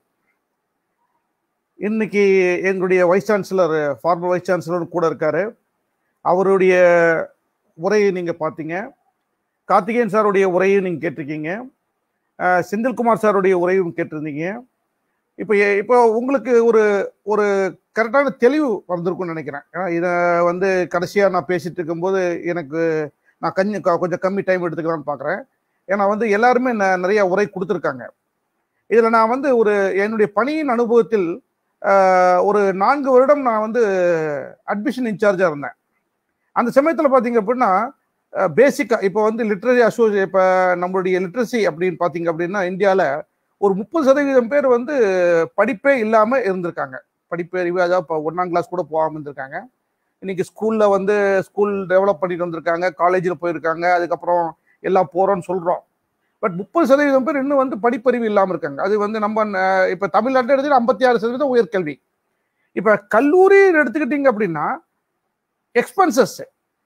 இன்னைக்கு எங்களுடைய vice chancellor former vice chancellor கூட இருக்காரு அவருடைய உரையை நீங்க பார்த்தீங்க கார்த்திகேயன் சாருடைய உரையும் நீங்க கேட்டிருக்கீங்க அஹ், செந்தில்குமார் சாருடைய உரையும் கேட்டிருந்தீங்க இப்போ எ- இப்போ உங்களுக்கு ஒரு ஒரு கரெக்டான தெளிவு வந்திருக்கும்னு நினைக்கிறேன் ஏன்னா இதை வந்து கடைசியாக நான் பேசிட்டு இருக்கும்போது எனக்கு நான் கொஞ்சம் கொஞ்சம் கம்மி டைம் எடுத்துக்கலாம்னு பார்க்குறேன் ஏன்னா வந்து எல்லாருமே ந- நிறைய உரை கொடுத்துருக்காங்க இதில் நான் வந்து ஒரு என்னுடைய பணியின் அனுபவத்தில் ஆஹ், ஒரு நான்கு வருடம் நான் வந்து அட்மிஷன் இன்சார்ஜாக இருந்தேன் அந்த சமயத்தில் பார்த்தீங்க அப்படின்னா பேசிக்காக இப்போ வந்து லிட்ரரி அசோசி இப்போ நம்மளுடைய லிட்ரஸி அப்படின்னு பார்த்தீங்க அப்படின்னா இந்தியாவில் ஒரு முப்பது சதவீதம் பேர் வந்து படிப்பே இல்லாமல் இருந்திருக்காங்க படிப்பு அறிவு அதாவது இப்போ ஒன்றாம் கிளாஸ் கூட போகாமல் இருந்திருக்காங்க இன்னைக்கு ஸ்கூலில் வந்து ஸ்கூல் டெவலப் பண்ணிட்டு வந்திருக்காங்க காலேஜில் போயிருக்காங்க அதுக்கப்புறம் எல்லாம் போகிறோம்னு சொல்கிறோம் பட் முப்பது சதவீதம் பேர் இன்னும் வந்து படிப்பறிவு இல்லாமல் இருக்காங்க அது வந்து நம்ம அஹ், இப்போ தமிழ்நாட்டில் எடுத்துட்டு ஐம்பத்தி ஆறு சதவீதம் உயர்கல்வி இப்போ கல்லூரி எடுத்துக்கிட்டீங்க அப்படின்னா எக்ஸ்பென்சஸ்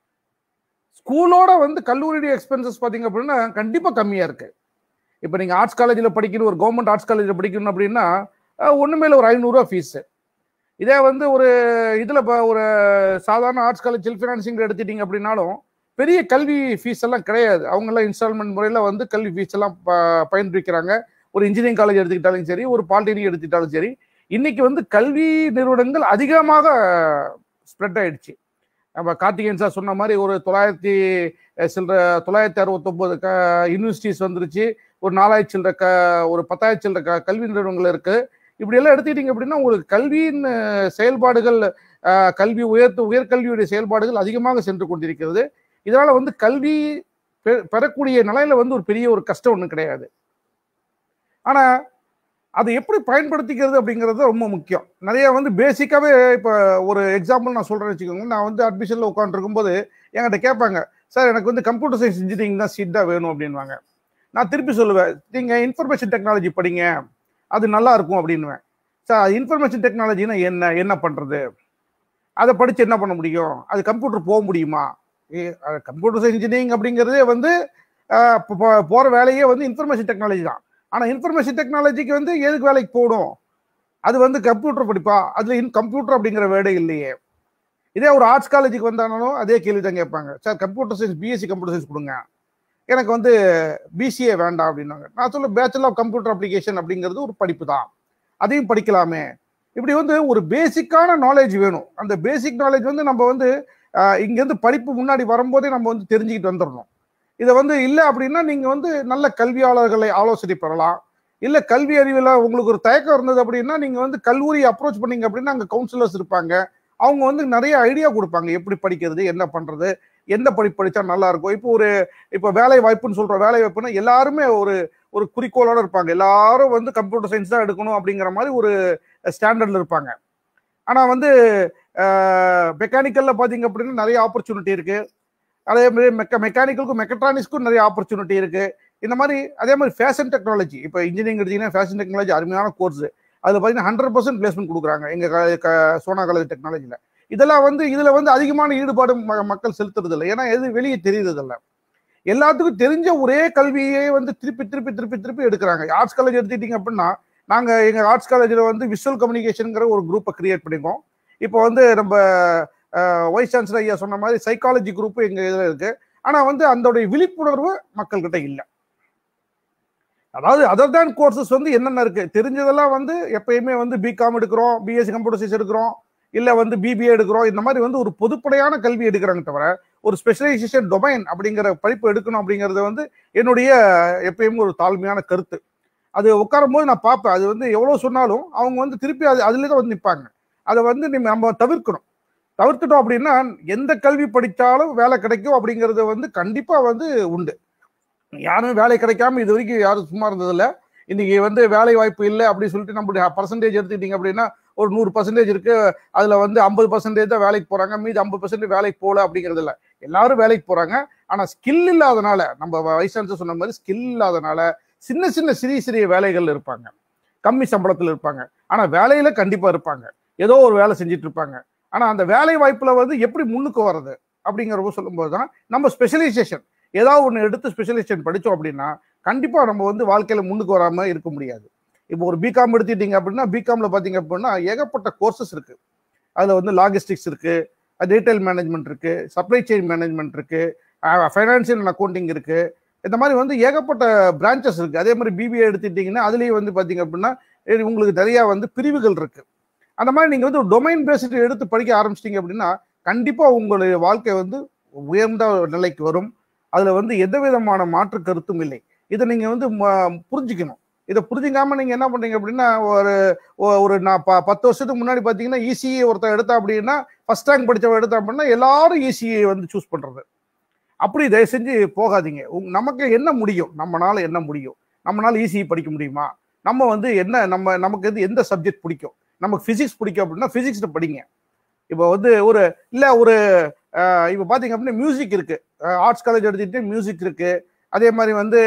ஸ்கூலோட வந்து கல்லூரியுடைய எக்ஸ்பென்சஸ் பார்த்தீங்க அப்படின்னா கண்டிப்பாக கம்மியாக இருக்கு இப்போ நீங்கள் ஆர்ட்ஸ் காலேஜில் படிக்கணும் ஒரு கவர்மெண்ட் ஆர்ட்ஸ் காலேஜில் படிக்கணும் அப்படின்னா அஹ், ஒண்ணுமே இல்லை ஒரு ஐநூறுரூவா ஃபீஸு இதே வந்து ஒரு இதில் இப்போ ஒரு சாதாரண ஆர்ட்ஸ் காலேஜ் செல்ஃப் ஃபினான்சிங் எடுத்துட்டீங்க அப்படின்னாலும் பெரிய கல்வி ஃபீஸ் எல்லாம் கிடையாது அவங்கெல்லாம் இன்ஸ்டால்மெண்ட் முறையில் வந்து கல்வி ஃபீஸ் எல்லாம் ப- பயின்றுவிக்கிறாங்க ஒரு இன்ஜினியரிங் காலேஜ் எடுத்துக்கிட்டாலும் சரி ஒரு பாலிடெக்னிக் எடுத்துக்கிட்டாலும் சரி இன்னைக்கு வந்து கல்வி நிறுவனங்கள் அதிகமாக ஸ்ப்ரெட் ஆயிடுச்சு நம்ம கார்த்திகேயன் சார் சொன்ன மாதிரி ஒரு தொள்ளாயிரத்தி அஹ், சில்லற தொள்ளாயிரத்தி அறுபத்தொம்போது க யூனிவர்சிட்டிஸ் வந்துருச்சு ஒரு நாலாயிரத்தி சில்லற க ஒரு பத்தாயிரத்தி சில்லற க கல்வி நிறுவனங்கள் இருக்கு இப்படி எல்லாம் எடுத்துக்கிட்டீங்க அப்படின்னா உங்களுக்கு கல்வியின் அஹ், செயல்பாடுகள் அஹ், கல்வி உயர்த்து உயர்கல்வியுடைய செயல்பாடுகள் அதிகமாக சென்று கொண்டிருக்கிறது இதனால வந்து கல்வி பெ- பெறக்கூடிய நிலையில வந்து ஒரு பெரிய ஒரு கஷ்டம் ஒன்றும் கிடையாது ஆனா அதை எப்படி பயன்படுத்திக்கிறது அப்படிங்கிறது ரொம்ப முக்கியம் நிறைய வந்து பேசிக்காவே இப்போ ஒரு எக்ஸாம்பிள் நான் சொல்றேன்னு வச்சுக்கோங்க நான் வந்து அட்மிஷன்ல உட்காந்துருக்கும் போது என்கிட்ட கேட்பாங்க சார் எனக்கு வந்து கம்ப்யூட்டர் சயின்ஸ் இன்ஜினியரிங் தான் சீட் தான் வேணும் அப்படின்வாங்க நான் திருப்பி சொல்லுவேன் நீங்க இன்ஃபர்மேஷன் டெக்னாலஜி படிங்க அது நல்லா இருக்கும் அப்படின்னுவேன் சார் இன்ஃபர்மேஷன் டெக்னாலஜினா என்ன என்ன பண்றது அதை படிச்சு என்ன பண்ண முடியும் அது கம்ப்யூட்டர் போக முடியுமா கம்ப்யூட்டர் சயின்ஸ் இன்ஜினியரிங் அப்படிங்கிறதே வந்து அஹ், போ- போ- போற வேலையே வந்து இன்ஃபர்மேஷன் டெக்னாலஜி தான் ஆனா இன்ஃபர்மேஷன் டெக்னாலஜிக்கு வந்து எதுக்கு வேலைக்கு போகணும் அது வந்து கம்ப்யூட்டர் படிப்பா அதுல இன் கம்ப்யூட்டர் அப்படிங்கிற வேர்டே இல்லையே இதே ஒரு ஆர்ட்ஸ் காலேஜுக்கு வந்தாலும் அதே கேள்வி தான் கேட்பாங்க sir computer science BSc computer science கொடுங்க எனக்கு வந்து பிசிஏ வேண்டாம் அப்படின்னாங்க நான் சொல்ல பேச்சுலர் ஆஃப் கம்ப்யூட்டர் அப்ளிகேஷன் அப்படிங்கிறது ஒரு படிப்பு தான் அதையும் படிக்கலாமே இப்படி வந்து ஒரு பேசிக்கான நாலேஜ் வேணும் அந்த பேசிக் நாலேஜ் வந்து நம்ம வந்து ஆஹ், இங்கேருந்து படிப்பு முன்னாடி வரும்போதே நம்ம வந்து தெரிஞ்சுக்கிட்டு வந்துடணும் இதை வந்து இல்லை அப்படின்னா நீங்கள் வந்து நல்ல கல்வியாளர்களை ஆலோசனை பெறலாம் இல்லை கல்வி அறிவில் உங்களுக்கு ஒரு தயக்கம் இருந்தது அப்படின்னா நீங்கள் வந்து கல்லூரி அப்ரோச் பண்ணீங்க அப்படின்னா அங்கே கவுன்சிலர்ஸ் இருப்பாங்க அவங்க வந்து நிறைய ஐடியா கொடுப்பாங்க எப்படி படிக்கிறது என்ன பண்ணுறது எந்த படிப்பு படித்தா நல்லா இருக்கும் இப்போ ஒரு இப்போ வேலை வாய்ப்புன்னு சொல்கிற வேலை வாய்ப்புன்னா எல்லாருமே ஒரு ஒரு குறிக்கோளோட இருப்பாங்க எல்லாரும் வந்து கம்ப்யூட்டர் சயின்ஸ் தான் எடுக்கணும் அப்படிங்கிற மாதிரி ஒரு ஸ்டாண்டர்டில் இருப்பாங்க ஆனால் வந்து மெக்கானிக்கலில் பார்த்தீங்க அப்படின்னா நிறைய ஆப்பர்ச்சுனிட்டி இருக்கு அதே மாதிரி மெக்க மெக்கானிக்கலுக்கும் மெக்கட்ரானிக்ஸ்க்கும் நிறைய ஆப்பர்ச்சுனிட்டி இருக்கு இந்த மாதிரி அதே மாதிரி ஃபேஷன் டெக்னாலஜி இப்போ இன்ஜினியரிங் எடுத்தீங்கன்னா ஃபேஷன் டெக்னாலஜி அருமையான கோர்ஸ் அதில் பார்த்தீங்கன்னா ஹண்ட்ரட் பர்சன்ட் பிளேஸ்மெண்ட் கொடுக்குறாங்க எங்கள் சோனா காலேஜ் டெக்னாலஜியில் இதெல்லாம் வந்து இதில் வந்து அதிகமான ஈடுபாடு ம- மக்கள் செலுத்துறது இல்லை ஏன்னா எது வெளியே தெரியுறது இல்லை எல்லாத்துக்கும் தெரிஞ்ச ஒரே கல்வியே வந்து திருப்பி திருப்பி திருப்பி திருப்பி எடுக்கிறாங்க ஆர்ட்ஸ் காலேஜ் எடுத்துக்கிட்டீங்க அப்படின்னா நாங்கள் எங்கள் ஆர்ட்ஸ் காலேஜில் வந்து விஷுவல் கம்யூனிகேஷனுங்கிற ஒரு குரூப்பை கிரியேட் பண்ணியிருக்கோம் இப்போ வந்து நம்ம வைஸ் சான்சலர் ஐயா சொன்ன மாதிரி சைக்காலஜி குரூப் எங்கள் இதில் இருக்கு ஆனால் வந்து அதோடைய விழிப்புணர்வு மக்கள்கிட்ட இல்லை அதாவது அதர் தேன் கோர்சஸ் வந்து என்னென்ன இருக்கு தெரிஞ்சதெல்லாம் வந்து எப்பயுமே வந்து பிகாம் எடுக்கிறோம் பிஎஸ்சி கம்ப்யூட்டர் சயின்ஸ் எடுக்கிறோம் இல்லை வந்து பிபிஏ எடுக்கிறோம் இந்த மாதிரி வந்து ஒரு பொதுப்படையான கல்வி எடுக்கிறாங்க தவிர ஒரு ஸ்பெஷலைசேஷன் டொமைன் அப்படிங்கிற படிப்பு எடுக்கணும் அப்படிங்கிறது வந்து என்னுடைய எப்பயுமே ஒரு தாழ்மையான கருத்து அது உட்காரும் போது நான் பார்ப்பேன் அது வந்து எவ்வளோ சொன்னாலும் அவங்க வந்து திருப்பி அது அதுல தான் வந்து நிற்பாங்க அதை வந்து நம்ம நம்ம தவிர்க்கணும் தவிர்த்துட்டோம் அப்படின்னா எந்த கல்வி படித்தாலும் வேலை கிடைக்கும் அப்படிங்கிறது வந்து கண்டிப்பாக வந்து உண்டு யாரும் வேலை கிடைக்காம இது வரைக்கும் யாரும் சும்மா இருந்ததில்ல இன்னைக்கு வந்து வேலை வாய்ப்பு இல்லை அப்படின்னு சொல்லிட்டு நம்மளுடைய பர்சன்டேஜ் எடுத்துக்கிட்டீங்க அப்படின்னா ஒரு நூறு பர்சன்டேஜ் இருக்கு அதுல வந்து ஐம்பது பர்சன்டேஜ் தான் வேலைக்கு போறாங்க மீதி ஐம்பது பர்சன்டேஜ் வேலைக்கு போகல அப்படிங்கிறது இல்ல எல்லாரும் வேலைக்கு போறாங்க ஆனா ஸ்கில் இல்லாதனால நம்ம வைசான்ஸ் சொன்ன மாதிரி ஸ்கில் இல்லாதனால சின்ன சின்ன சிறிய சிறிய வேலைகள் இருப்பாங்க கம்மி சம்பளத்தில் இருப்பாங்க ஆனா வேலையில கண்டிப்பா இருப்பாங்க ஏதோ ஒரு வேலை செஞ்சுட்டு இருப்பாங்க ஆனா அந்த வேலை வாய்ப்புல வந்து எப்படி முன்னுக்கு வர்றது அப்படிங்கிறப்ப சொல்லும்போது தான் நம்ம ஸ்பெஷலைசேஷன் ஏதாவது ஒன்று எடுத்து ஸ்பெஷலைசேஷன் படித்தோம் அப்படின்னா கண்டிப்பா நம்ம வந்து வாழ்க்கையில முன்னுக்கு வராம இருக்க முடியாது இப்போ ஒரு பிகாம் எடுத்துட்டீங்க அப்படின்னா பிகாம்ல பாத்தீங்க அப்படின்னா ஏகப்பட்ட கோர்சஸ் இருக்கு அதுல வந்து லாஜிஸ்டிக்ஸ் இருக்கு ரீட்டைல் மேனேஜ்மெண்ட் இருக்கு சப்ளை செயின் மேனேஜ்மெண்ட் இருக்கு ஃபைனான்சியல் அண்ட் அக்கௌண்டிங் இருக்கு இந்த மாதிரி வந்து ஏகப்பட்ட பிரான்ச்சஸ் இருக்கு அதே மாதிரி பிபிஏ எடுத்துட்டீங்கன்னா அதுலயும் வந்து பாத்தீங்க அப்படின்னா இது உங்களுக்கு நிறைய வந்து பிரிவுகள் இருக்கு அந்த மாதிரி நீங்க வந்து ஒரு டொமைன் பேஸ்டு எடுத்து படிக்க ஆரம்பிச்சிட்டீங்க அப்படின்னா கண்டிப்பா உங்களுடைய வாழ்க்கை வந்து உயர்ந்த ஒரு நிலைக்கு வரும் அதுல வந்து எந்த விதமான மாற்று கருத்தும் இல்லை இதை நீங்க வந்து ம- புரிஞ்சுக்கணும் இதை புரிஞ்சுக்காம நீங்க என்ன பண்றீங்க அப்படின்னா ஒரு ஒ- ஒரு நான் ப- பத்து வருஷத்துக்கு முன்னாடி பாத்தீங்கன்னா இசிஏ ஒருத்தன் எடுத்தா அப்படின்னா ஃபர்ஸ்ட் ரேங்க் படிச்சவன் எடுத்தா அப்படின்னா எல்லாரும் இசிஏ வந்து சூஸ் பண்றது அப்படி தயவு செஞ்சு போகாதீங்க உங்க- நமக்கு என்ன முடியும் நம்மனால என்ன முடியும் நம்மனால ஈஸி படிக்க முடியுமா நம்ம வந்து என்ன நம்ம நமக்கு வந்து எந்த சப்ஜெக்ட் பிடிக்கும் நமக்கு பிசிக்ஸ் பிடிக்கும் அப்படின்னா பிசிக்ஸ்ல படிங்க இப்போ வந்து ஒரு இல்ல ஒரு அஹ், இப்போ பாத்தீங்க அப்படின்னா மியூசிக் இருக்கு ஆர்ட்ஸ் காலேஜ் எடுத்துட்டு மியூசிக் இருக்கு அதே மாதிரி வந்து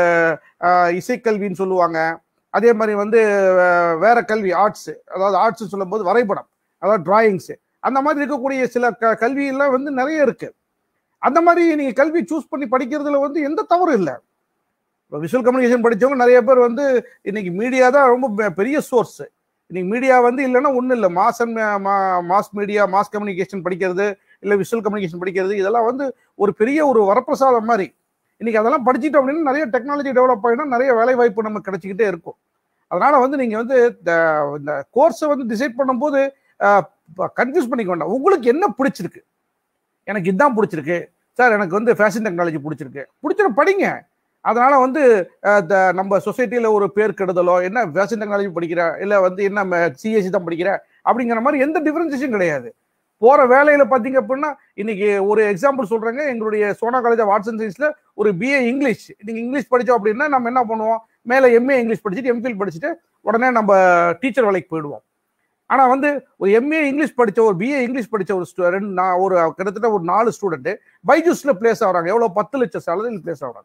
அஹ், இசைக்கல்வின்னு சொல்லுவாங்க அதே மாதிரி வந்து அஹ், வேற கல்வி ஆர்ட்ஸ் அதாவது ஆர்ட்ஸ் சொல்லும்போது வரைபடம் அதாவது டிராயிங்ஸ் அந்த மாதிரி இருக்கக்கூடிய சில க கல்வியெல்லாம் வந்து நிறைய இருக்கு அந்த மாதிரி நீங்க கல்வி சூஸ் பண்ணி படிக்கிறதுல வந்து எந்த தவறும் இல்லை இப்போ விஷுவல் கம்யூனிகேஷன் படிச்சவங்க நிறைய பேர் வந்து இன்னைக்கு மீடியா தான் ரொம்ப பெ- பெரிய சோர்ஸ் இன்னைக்கு மீடியா வந்து இல்லைன்னா ஒன்றும் இல்லை mass and mass media mass communication படிக்கிறது இல்லை விஷுவல் கம்யூனிகேஷன் படிக்கிறது இதெல்லாம் வந்து ஒரு பெரிய ஒரு வரப்பிரசாதம் மாதிரி இன்னைக்கு அதெல்லாம் படிச்சுட்டோம் அப்படின்னா நிறைய டெக்னாலஜி டெவலப் ஆகினா நிறைய வேலை வாய்ப்பு நமக்கு கிடைச்சிக்கிட்டே இருக்கும் அதனால வந்து நீங்க வந்து இந்த- இந்த கோர்ஸை வந்து டிசைட் பண்ணும்போது கன்ஃபியூஸ் பண்ணிக்க வேண்டாம் உங்களுக்கு என்ன பிடிச்சிருக்கு எனக்கு இதுதான் பிடிச்சிருக்கு சார் எனக்கு வந்து ஃபேஷன் டெக்னாலஜி பிடிச்சிருக்கு பிடிச்சிட படிங்க அதனால வந்து அஹ், த- நம்ம சொசைட்டில ஒரு பேர் கெடுதலோ என்ன ஃபேஷன் டெக்னாலஜி படிக்கிற இல்ல வந்து என்ன சிஎஸ்சி தான் படிக்கிற அப்படிங்கிற மாதிரி எந்த டிஃபரன்சியேஷன் கிடையாது போற வேலையில பாத்தீங்க அப்படின்னா இன்னைக்கு ஒரு எக்ஸாம்பிள் சொல்றேங்க எங்களுடைய Sona college of arts and சயின்ஸ்ல ஒரு பிஏ இங்கிலீஷ் நீங்க இங்கிலீஷ் படிச்சோம் அப்படின்னா நம்ம என்ன பண்ணுவோம் மேல எம்ஏ இங்கிலீஷ் படிச்சுட்டு எம்ஃபில் படிச்சுட்டு உடனே நம்ம டீச்சர் வேலைக்கு போயிடுவோம் ஆனா வந்து ஒரு எம்ஏ இங்கிலீஷ் படிச்ச ஒரு பிஏ இங்கிலீஷ் படிச்ச ஒரு stu- ரெண்டு நான் ஒரு கிட்டத்தட்ட ஒரு நாலு ஸ்டூடெண்ட் பைஜூஸ்ல பிளேஸ் ஆகுறாங்க எவ்வளவு பத்து லட்சம் சேலரியில் பிளேஸ் ஆகுறாங்க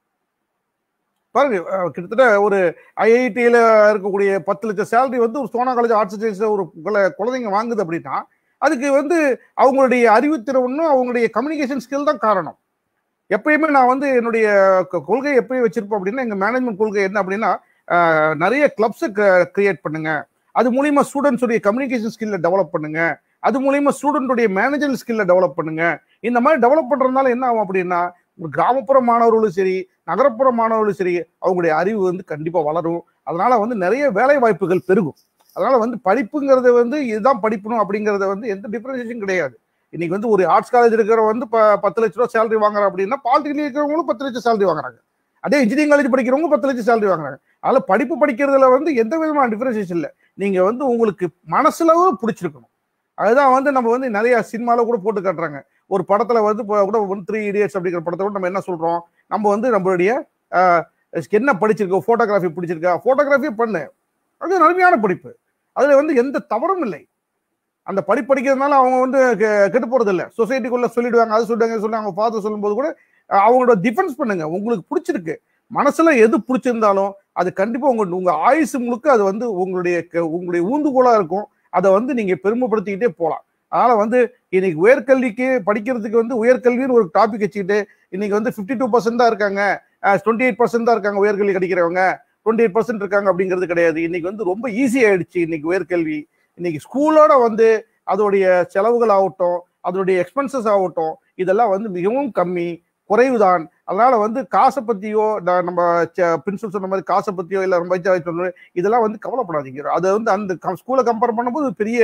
பாருங்க அஹ், கிட்டத்தட்ட ஒரு ஐஐடியில இருக்கக்கூடிய பத்து லட்சம் சேலரி வந்து ஒரு சோனா காலேஜ் ஆர்ட்ஸ் சயின்ஸ்ல ஒரு குழ- குழந்தைங்க வாங்குது அப்படின்னா அதுக்கு வந்து அவங்களுடைய அறிவுத்திறனும் அவங்களுடைய கம்யூனிகேஷன் ஸ்கில் தான் காரணம் எப்பயுமே நான் வந்து என்னுடைய கொ- கொள்கை எப்பயும் வச்சிருப்போம் அப்படின்னா எங்க மேனேஜ்மெண்ட் கொள்கை என்ன அப்படின்னா அஹ், நிறைய கிளப்ஸ் கிரியேட் பண்ணுங்க அது மூலியமா ஸ்டூடெண்ட்ஸுடைய கம்யூனிகேஷன் ஸ்கில்ல டெவலப் பண்ணுங்க அது மூலியமா ஸ்டூடெண்ட்டுடைய மேனேஜர் ஸ்கில்ல டெவலப் பண்ணுங்க இந்த மாதிரி டெவலப் பண்றதுனால என்ன ஆகும் அப்படின்னா ஒரு கிராமப்புற மாணவர்களும் சரி நகரப்புற மாணவர்களும் சரி அவங்களுடைய அறிவு வந்து கண்டிப்பா வளரும் அதனால வந்து நிறைய வேலை வாய்ப்புகள் பெருகும் அதனால வந்து படிப்புங்கிறது வந்து இதுதான் படிக்கணும் அப்படிங்கறத வந்து எந்த டிஃபரன்சியேஷன் கிடையாது இன்னைக்கு வந்து ஒரு ஆர்ட்ஸ் காலேஜ் இருக்கிற வந்து ப- பத்து லட்ச ரூபா சேலரி வாங்குறாங்க அப்படின்னா பாலிடெக்னிக் இருக்கிறவங்களும் பத்து லட்சம் சேலரி வாங்குறாங்க அதே இன்ஜினியரிங் காலேஜ் படிக்கிறவங்க பத்து லட்சம் சேலரி வாங்குறாங்க அதனால படிப்பு படிக்கிறதுல வந்து எந்த விதமான டிஃபரன்சியேஷன் இல்லை நீங்க வந்து உங்களுக்கு மனசுல பிடிச்சிருக்கணும் அதுதான் வந்து நம்ம வந்து நிறைய சினிமால கூட போட்டு காட்டுறாங்க ஒரு படத்துல வந்து இப்போ கூட ஒன் த்ரீ இடியட்ஸ் அப்படிங்கிற படத்தை கூட நம்ம என்ன சொல்றோம் நம்ம வந்து நம்மளுடைய ஆஹ், என்ன படிச்சிருக்கோம் போட்டோகிராஃபி பிடிச்சிருக்கா போட்டோகிராஃபியே பண்ணு அது அருமையான படிப்பு அதுல வந்து எந்த தவறும் இல்லை அந்த படி படிக்கிறதுனால அவங்க வந்து கெ- கெட்டு போறது இல்லை சொசைட்டிக்குள்ள சொல்லிடுவாங்க அது சொல்லுவாங்க சொல்லி அவங்க ஃபாதர் சொல்லும்போது கூட அஹ், அவங்களோட டிஃபென்ஸ் பண்ணுங்க உங்களுக்கு பிடிச்சிருக்கு மனசுல எது பிடிச்சிருந்தாலும் அது கண்டிப்பா உங்க உங்க ஆயுசு முழுக்க அது வந்து உங்களுடைய க- உங்களுடைய ஊந்துகோலா இருக்கும் அதை வந்து நீங்க பெருமைப்படுத்திக்கிட்டே போகலாம் அதனால வந்து இன்னைக்கு உயர்கல்விக்கு படிக்கிறதுக்கு வந்து உயர்கல்வின்னு ஒரு டாபிக் வச்சுக்கிட்டு இன்னைக்கு வந்து ஃபிஃப்டி டூ பர்சன்ட் தான் இருக்காங்க டுவெண்ட்டி எயிட் பர்சன்ட் தான் இருக்காங்க உயர்கல்வி கிடைக்கிறவங்க டுவெண்ட்டி எயிட் பர்சன்ட் இருக்காங்க அப்படிங்கிறது கிடையாது இன்னைக்கு வந்து ரொம்ப ஈஸி ஆயிடுச்சு இன்னைக்கு உயர்கல்வி இன்னைக்கு ஸ்கூலோட வந்து அதோடைய செலவுகள் ஆகட்டும் அதோடைய எக்ஸ்பென்சஸ் ஆகட்டும் இதெல்லாம் வந்து மிகவும் கம்மி குறைவுதான் அதனால வந்து காசை பத்தியோ நான் நம்ம பிரின்சிபல் சொன்ன மாதிரி காசை பத்தியோ இல்ல நம்ம வைத்திய சொன்ன மாதிரி இதெல்லாம் வந்து கவலைப்படாதீங்க அது வந்து அந்த ஸ்கூலை கம்பேர் பண்ணும்போது பெரிய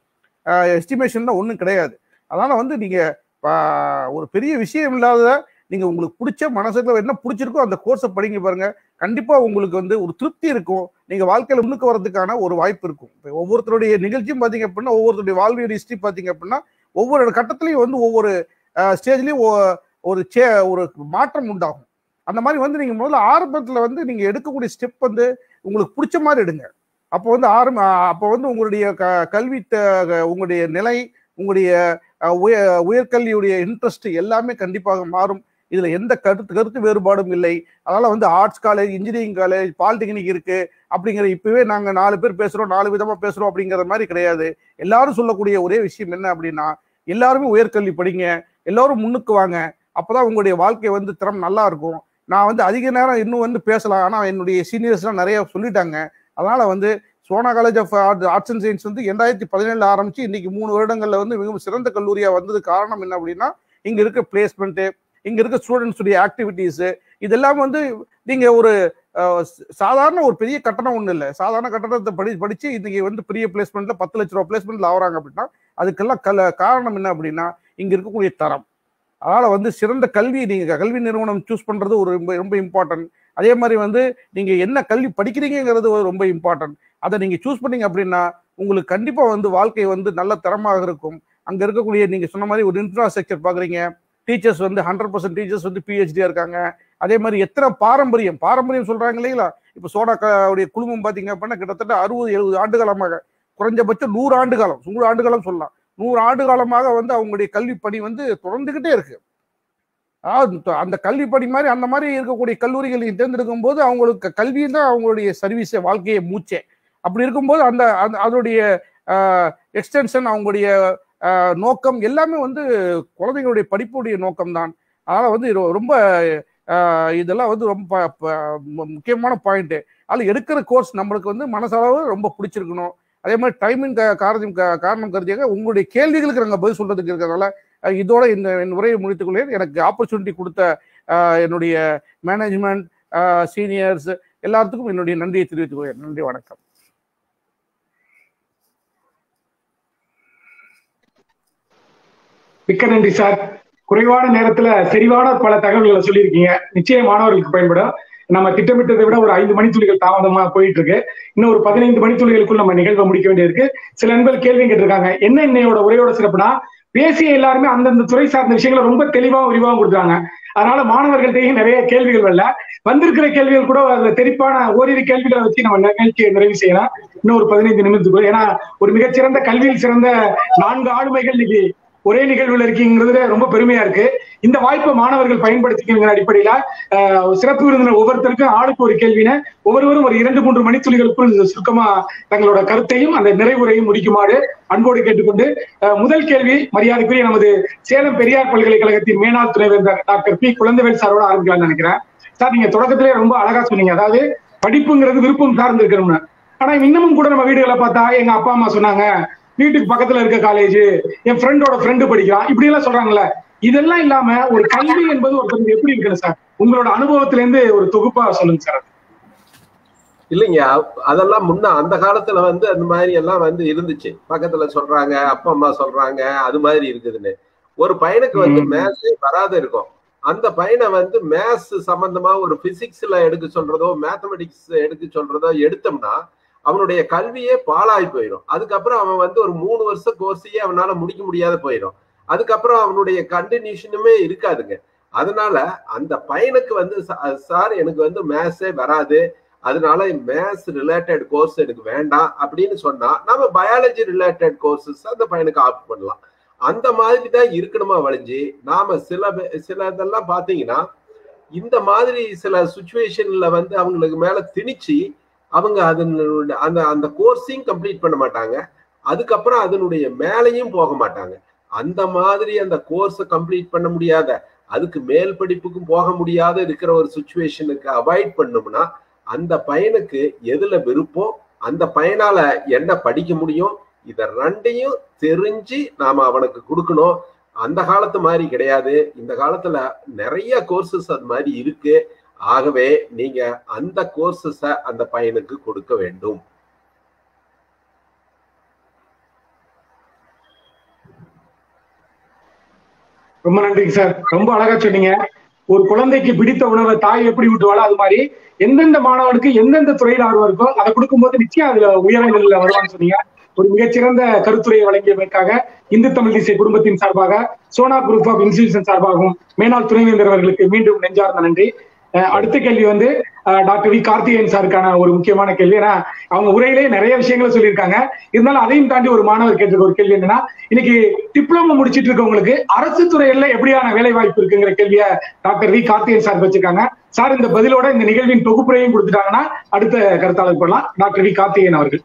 எஸ்டிமேஷன் ஒன்றும் கிடையாது அதனால வந்து நீங்க ஆஹ், ஒரு பெரிய விஷயம் இல்லாத நீங்க உங்களுக்கு பிடிச்ச மனசுல என்ன பிடிச்சிருக்கோ அந்த கோர்ஸை படிங்க பாருங்க கண்டிப்பா உங்களுக்கு வந்து ஒரு திருப்தி இருக்கும் நீங்க வாழ்க்கையில முன்னுக்கு வரதுக்கான ஒரு வாய்ப்பு இருக்கும் இப்போ ஒவ்வொருத்தருடைய நிகழ்ச்சியும் பாத்தீங்க அப்படின்னா ஒவ்வொருத்தருடைய வாழ்வியல் ஹிஸ்டரி பாத்தீங்க அப்படின்னா ஒவ்வொரு கட்டத்திலையும் வந்து ஒவ்வொரு ஸ்டேஜ்லயும் ஒரு சே ஒரு மாற்றம் உண்டாகும் அந்த மாதிரி வந்து நீங்க முதல்ல ஆரம்பத்துல வந்து நீங்க எடுக்கக்கூடிய ஸ்டெப் வந்து உங்களுக்கு பிடிச்ச மாதிரி எடுங்க அப்போ வந்து ஆரம்ப அப்போ வந்து உங்களுடைய க கல்வி த- உங்களுடைய நிலை உங்களுடைய அஹ், உய உயர்கல்வியுடைய இன்ட்ரெஸ்ட் எல்லாமே கண்டிப்பாக மாறும் இதுல எந்த கருத்து கருத்து வேறுபாடும் இல்லை அதனால வந்து arts college engineering college polytechnic இருக்கு அப்படிங்கிற இப்பவே நாங்க நாலு பேர் பேசுறோம் நாலு விதமா பேசுறோம் அப்படிங்கிற மாதிரி கிடையாது எல்லாரும் சொல்லக்கூடிய ஒரே விஷயம் என்ன அப்படின்னா எல்லாருமே உயர்கல்வி படிங்க எல்லாரும் முன்னுக்கு வாங்க அப்பதான் உங்களுடைய வாழ்க்கை வந்து திறம் நல்லா இருக்கும் நான் வந்து அதிக நேரம் இன்னும் வந்து பேசலாம் ஆனா என்னுடைய சீனியர்ஸ்லாம் நிறைய சொல்லிட்டாங்க அதனால வந்து Sona college of arts and science வந்து ரெண்டாயிரத்தி பதினேழுல ஆரம்பிச்சு இன்னைக்கு மூணு வருடங்கள்ல வந்து மிகவும் சிறந்த கல்லூரியா வந்தது காரணம் என்ன அப்படின்னா இங்க இருக்க பிளேஸ்மெண்ட் இங்க இருக்க ஸ்டூடெண்ட்ஸுடைய ஆக்டிவிட்டீஸ் இதெல்லாம் வந்து நீங்க ஒரு அஹ், சாதாரண ஒரு பெரிய கட்டணம் ஒண்ணு இல்லை சாதாரண கட்டணத்தை படி படிச்சு இன்னைக்கு வந்து பெரிய பிளேஸ்மெண்ட்ல பத்து லட்ச ரூபா பிளேஸ்மெண்ட்ல ஆகுறாங்க அப்படின்னா அதுக்கெல்லாம் கல காரணம் என்ன அப்படின்னா இங்க இருக்கக்கூடிய தரம் அதனால வந்து சிறந்த கல்வி நீங்க கல்வி நிறுவனம் சூஸ் பண்றது ஒரு ரொம்ப ரொம்ப இம்பார்ட்டன்ட் அதே மாதிரி வந்து நீங்க என்ன கல்வி படிக்கிறீங்கிறது ஒரு ரொம்ப இம்பார்ட்டன்ட் அதை நீங்க சூஸ் பண்ணீங்க அப்படின்னா உங்களுக்கு கண்டிப்பா வந்து வாழ்க்கை வந்து நல்ல தரமாக இருக்கும் அங்க இருக்கக்கூடிய நீங்க சொன்ன மாதிரி ஒரு இன்ஃப்ராஸ்ட்ரக்சர் பாக்குறீங்க டீச்சர்ஸ் வந்து ஹண்ட்ரட் பர்சன்ட் டீச்சர்ஸ் வந்து பிஹெச்டியா இருக்காங்க அதே மாதிரி எத்தனை பாரம்பரியம் பாரம்பரியம் சொல்றாங்க இல்லைங்களா இப்போ சோடா உடைய குழுமம் பாத்தீங்க அப்படின்னா கிட்டத்தட்ட அறுபது எழுபது ஆண்டு காலமாக குறைஞ்சபட்சம் நூறு ஆண்டு காலம் நூறு ஆண்டு காலம் சொல்லலாம் நூறு ஆண்டு காலமாக வந்து அவங்களுடைய கல்வி பணி வந்து தொடர்ந்துகிட்டே இருக்கு அதாவது த- அந்த கல்வி பணி மாதிரி அந்த மாதிரி இருக்கக்கூடிய கல்லூரிகள் நீங்க தேர்ந்தெடுக்கும் போது அவங்களுக்கு கல்வி தான் அவங்களுடைய சர்வீஸை வாழ்க்கையை மூச்சே அப்படி இருக்கும்போது அந்த அந்த- அதனுடைய எக்ஸ்டென்ஷன் அவங்களுடைய ஆஹ், நோக்கம் எல்லாமே வந்து குழந்தைங்களுடைய படிப்புடைய நோக்கம் தான் அதனால வந்து இது ரொம்ப ஆஹ், இதெல்லாம் வந்து ரொம்ப ப- ப- மு- முக்கியமான பாயிண்ட் அதில் எடுக்கிற கோர்ஸ் நம்மளுக்கு வந்து மனசளவு ரொம்ப பிடிச்சிருக்கணும் அதே மாதிரி டைமிங் காரணம் கா- காரணம் கருதியாக உங்களுடைய கேள்விகளுக்கு நாங்கள் பதில் சொல்றதுக்கு இருக்கிறதால அஹ், இதோட இந்த என் உரையை முடித்துக் கொள்கிறேன் எனக்கு ஆப்பர்ச்சுனிட்டி கொடுத்த ஆஹ், என்னுடைய மேனேஜ்மெண்ட் சீனியர்ஸ் எல்லாத்துக்கும் என்னுடைய நன்றியை தெரிவித்துக் கொள்கிறேன் நன்றி வணக்கம் மிக்க நன்றி சார் குறைவான நேரத்துல செறிவான பல தகவல்களை சொல்லியிருக்கீங்க நிச்சயம் மாணவர்களுக்கு பயன்படும் நம்ம திட்டமிட்டதை விட ஒரு ஐந்து மணித்துளிகள் தாமதமா போயிட்டு இருக்கு இன்னும் ஒரு பதினைந்து மணித்துளிகளுக்குள் நம்ம நிகழ்வை முடிக்க வேண்டியிருக்கு சில நண்பர்கள் கேள்வி கேட்டிருக்காங்க என்ன இன்னையோட உரையோட சிறப்புனா பேசிய எல்லாருமே அந்தந்த துறை சார்ந்த விஷயங்களை ரொம்ப தெளிவாகவும் விரிவாகவும் கொடுத்தாங்க அதனால மாணவர்கள்ட்டையும் நிறைய கேள்விகள் வரல வந்திருக்கிற கேள்விகள் கூட அதுல தெளிப்பான ஓரிரு கேள்விகளை வச்சு நம்ம நிகழ்ச்சியை நிறைவு செய்யலாம் இன்னும் ஒரு பதினைந்து நிமிடத்துக்குள்ள ஏன்னா ஒரு மிகச்சிறந்த கல்வியில் சிறந்த நான்கு ஆளுமைகள் இன்னைக்கு ஒரே நிகழ்வுல இருக்கீங்கிறது ரொம்ப பெருமையா இருக்கு இந்த வாய்ப்பை மாணவர்கள் பயன்படுத்திக்கிற அடிப்படையில ஆஹ், சிறப்பு விருந்தினர் ஒவ்வொருத்தருக்கும் ஆளுக்கு ஒரு கேள்வின ஒவ்வொருவரும் ஒரு இரண்டு மூன்று மணித்துளிகளுக்குள் சுருக்கமா தங்களோட கருத்தையும் அந்த நிறைவுரையும் முடிக்குமாறு அன்போடு கேட்டுக்கொண்டு ஆஹ், முதல் கேள்வி மரியாதைக்குரிய நமது சேலம் பெரியார் பல்கலைக்கழகத்தின் மேனாள் துணைவேந்தர் டாக்டர் பி குழந்தைவேல் சாரோட ஆரம்பிக்கலாம்னு நினைக்கிறேன் சார் நீங்க தொடக்கத்திலே ரொம்ப அழகா சொன்னீங்க அதாவது படிப்புங்கிறது விருப்பம் சார்ந்து இருக்கணும்னு ஆனா இன்னமும் கூட நம்ம வீடுகளை பார்த்தா எங்க அப்பா அம்மா சொன்னாங்க வீட்டுக்கு பக்கத்துல இருக்க காலேஜ் என் ஃப்ரெண்டோட ஃப்ரெண்டு படிக்கிறான் இப்படி எல்லாம் சொல்றாங்கல்ல இதெல்லாம் இல்லாம ஒரு கல்வி என்பது ஒருத்தருக்கு எப்படி இருக்கணும் சார் உங்களோட அனுபவத்துல இருந்து ஒரு தொகுப்பா சொல்லுங்க சார் இல்லைங்க அ- அதெல்லாம் முன்ன அந்த காலத்துல வந்து அந்த மாதிரி எல்லாம் வந்து இருந்துச்சு பக்கத்துல சொல்றாங்க அப்பா அம்மா சொல்றாங்க அது மாதிரி இருக்குதுன்னு ஒரு பையனுக்கு வந்து ம். மேத்ஸே வராத இருக்கும் அந்த பையனை வந்து மேத்ஸ் சம்பந்தமா ஒரு பிசிக்ஸ்ல எடுக்க சொல்றதோ மேத்தமெட்டிக்ஸ் எடுக்க சொல்றதோ எடுத்தோம்னா அவனுடைய கல்வியே பாழாய் போயிடும் அதுக்கப்புறம் அவன் வந்து ஒரு மூணு வருஷம் கோர்ஸையே அவனால முடிக்க முடியாத போயிடும் அதுக்கப்புறம் அவனுடைய கண்டினியூஷனுமே இருக்காதுங்க அதனால அந்த பையனுக்கு வந்து "சா- சார் எனக்கு வந்து மேத்ஸே வராது அதனால மேத்ஸ் ரிலேட்டட் கோர்ஸ் எனக்கு வேண்டாம் அப்படின்னு சொன்னா நம்ம பயாலஜி ரிலேட்டட் கோர்சஸ் அந்த பையனுக்கு ஆப்ட் பண்ணலாம் அந்த மாதிரி தான் இருக்கணுமா வழிஞ்சு நாம சில பே- சில இதெல்லாம் பாத்தீங்கன்னா இந்த மாதிரி சில சுச்சுவேஷன்ல வந்து அவங்களுக்கு மேல திணிச்சு அவங்க அதனுடைய அந்த அந்த கோர்ஸையும் கம்ப்ளீட் பண்ண மாட்டாங்க அதுக்கப்புறம் அதனுடைய மேலையும் போக மாட்டாங்க அந்த மாதிரி அந்த கோர்ஸை கம்ப்ளீட் பண்ண முடியாத அதுக்கு மேல் படிப்புக்கும் போக முடியாத இருக்கிற ஒரு சுச்சுவேஷனுக்கு அவாய்ட் பண்ணோம்னா அந்த பையனுக்கு எதுல விருப்பம் அந்த பையனால என்ன படிக்க முடியும் இத ரெண்டையும் தெரிஞ்சு நாம அவனுக்கு கொடுக்கணும் அந்த காலத்து மாதிரி கிடையாது இந்த காலத்துல நிறைய கோர்சஸ் அது மாதிரி இருக்கு ஆகவே நீங்க அந்த கோர்சஸ அந்த பையனுக்கு கொடுக்க வேண்டும் ரொம்ப நன்றிங்க சார் ரொம்ப அழகா சொன்னீங்க ஒரு குழந்தைக்கு பிடித்த உணவை தாய் எப்படி ஊட்டுவாளோ அது மாதிரி எந்தெந்த மாணவனுக்கு எந்தெந்த துறையில் ஆர்வம் இருக்கோ அதை கொடுக்கும்போது நிச்சயம் அதுல உயரங்களில் வருவான்னு சொன்னீங்க ஒரு மிகச்சிறந்த கருத்துரையை வழங்கியதற்காக இந்து தமிழ் தேசிய குடும்பத்தின் சார்பாக சோனா குரூப் ஆஃப் இன்ஸ்டிடியூஷன் சார்பாகவும் மேனாள் துணைவேந்தர் அவர்களுக்கு மீண்டும் நெஞ்சார்ந்த நன்றி அஹ் அடுத்த கேள்வி வந்து அஹ் டாக்டர் வி கார்த்திகேயன் சாருக்கான ஒரு முக்கியமான கேள்வி ஏன்னா அவங்க உரையிலே நிறைய விஷயங்களை சொல்லியிருக்காங்க இருந்தாலும் அதையும் தாண்டி ஒரு மாணவர் கேட்டிருக்க ஒரு கேள்வி என்னன்னா இன்னைக்கு டிப்ளமோ முடிச்சிட்டு இருக்கவங்களுக்கு அரசு துறையில எப்படியான வேலை வாய்ப்பு இருக்குங்கிற கேள்விய டாக்டர் வி கார்த்திகேயன் சார் வச்சிருக்காங்க சார் இந்த பதிலோட இந்த நிகழ்வின் தொகுப்புரையும் கொடுத்துட்டாங்கன்னா அடுத்த கருத்தாளர் போடலாம் டாக்டர் வி கார்த்திகேயன் அவர்கள்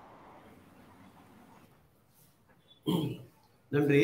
நன்றி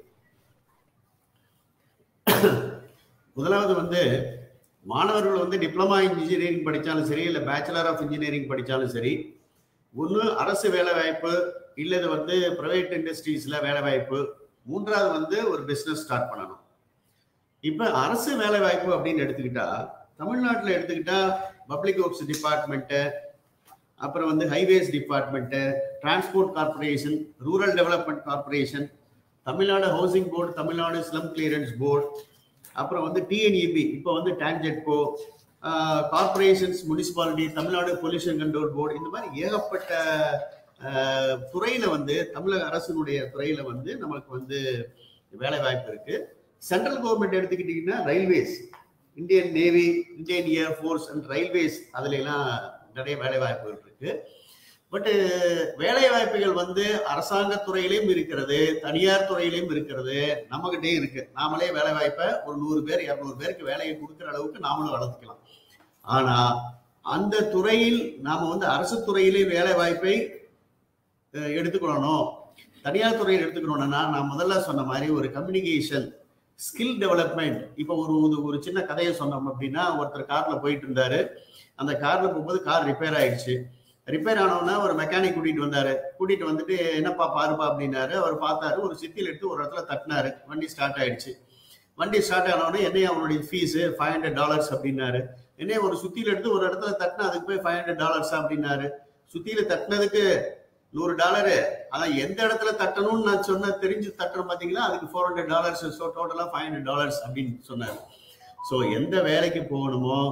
முதலாவது வந்து மாணவர்கள் வந்து டிப்ளமா இன்ஜினியரிங் படித்தாலும் சரி இல்லை பேச்சுலர் ஆஃப் இன்ஜினியரிங் படித்தாலும் சரி ஒன்று அரசு வேலை வாய்ப்பு இல்லது வந்து ப்ரைவேட் இண்டஸ்ட்ரீஸில் வேலை வாய்ப்பு மூன்றாவது வந்து ஒரு பிஸ்னஸ் ஸ்டார்ட் பண்ணணும் இப்போ அரசு வேலை வாய்ப்பு அப்படின்னு எடுத்துக்கிட்டா தமிழ்நாட்டில் எடுத்துக்கிட்டா பப்ளிக் ஒர்க்ஸ் டிபார்ட்மெண்ட்டு அப்புறம் வந்து highways department transport corporation rural development corporation Tamil Nadu housing board Tamil Nadu slum clearance board அப்புறம் வந்து டிஎன்இபி இப்போ வந்து TANGEDCO corporations municipality Tamil Nadu pollution control board இந்த மாதிரி ஏகப்பட்ட ஆஹ், துறையில வந்து தமிழக அரசினுடைய துறையில வந்து நமக்கு வந்து வேலை வாய்ப்பு இருக்கு சென்ட்ரல் கவர்மெண்ட் எடுத்துக்கிட்டிங்கன்னா railways Indian navy Indian air force and railways அதுல எல்லாம் நிறைய வேலை வாய்ப்புகள் இருக்கு பட் வேலை வாய்ப்புகள் வந்து அரசாங்க துறையிலையும் இருக்கிறது தனியார் துறையிலையும் இருக்கிறது நம்மகிட்டயும் இருக்கு நாமளே வேலை வாய்ப்பை ஒரு நூறு பேர் இரநூறு பேருக்கு வேலையை கொடுக்குற அளவுக்கு நாமளும் வளர்த்துக்கலாம் ஆனா அந்த துறையில் நாம வந்து அரசு துறையிலே வேலை வாய்ப்பை அஹ், எடுத்துக்கணும் தனியார் துறையில் எடுத்துக்கணும்னா நான் முதல்ல சொன்ன மாதிரி ஒரு கம்யூனிகேஷன் ஸ்கில் டெவலப்மெண்ட் இப்போ ஒரு ஒரு- ஒரு சின்ன கதையை சொன்னோம் அப்படின்னா ஒருத்தர் கார்ல போயிட்டு இருந்தாரு அந்த கார்ல போகும்போது கார் ரிப்பேர் ஆயிடுச்சு ரிப்பேர் ஆனவுடனே ஒரு மெக்கானிக் கூட்டிட்டு வந்தாரு கூட்டிட்டு வந்துட்டு என்னப்பா பாருப்பா அப்படின்னாரு அவர் பார்த்தாரு ஒரு சித்தியில் எடுத்து ஒரு இடத்துல தட்டினாரு வண்டி ஸ்டார்ட் ஆயிடுச்சு வண்டி ஸ்டார்ட் ஆனவுடனே என்னைய அவனுடைய ஃபீஸ் ஃபைவ் ஹண்ட்ரட் டாலர்ஸ் அப்படின்னாரு என்னைய ஒரு சுத்தியில எடுத்து ஒரு இடத்துல தட்டினா அதுக்கு போய் ஃபைவ் ஹண்ட்ரட் டாலர்ஸ் அப்படின்னாரு சுத்தியில தட்டினதுக்கு நூறு டாலரு அதான் எந்த இடத்துல தட்டணும்னு நான் சொன்ன தெரிஞ்சு தட்டணும் பாத்தீங்களா அதுக்கு ஃபோர் ஹண்ட்ரட் டாலர்ஸ் ஸோ டோட்டலாக ஃபைவ் ஹண்ட்ரட் டாலர்ஸ் அப்படின்னு சொன்னாரு ஸோ எந்த வேலைக்கு போகணுமோ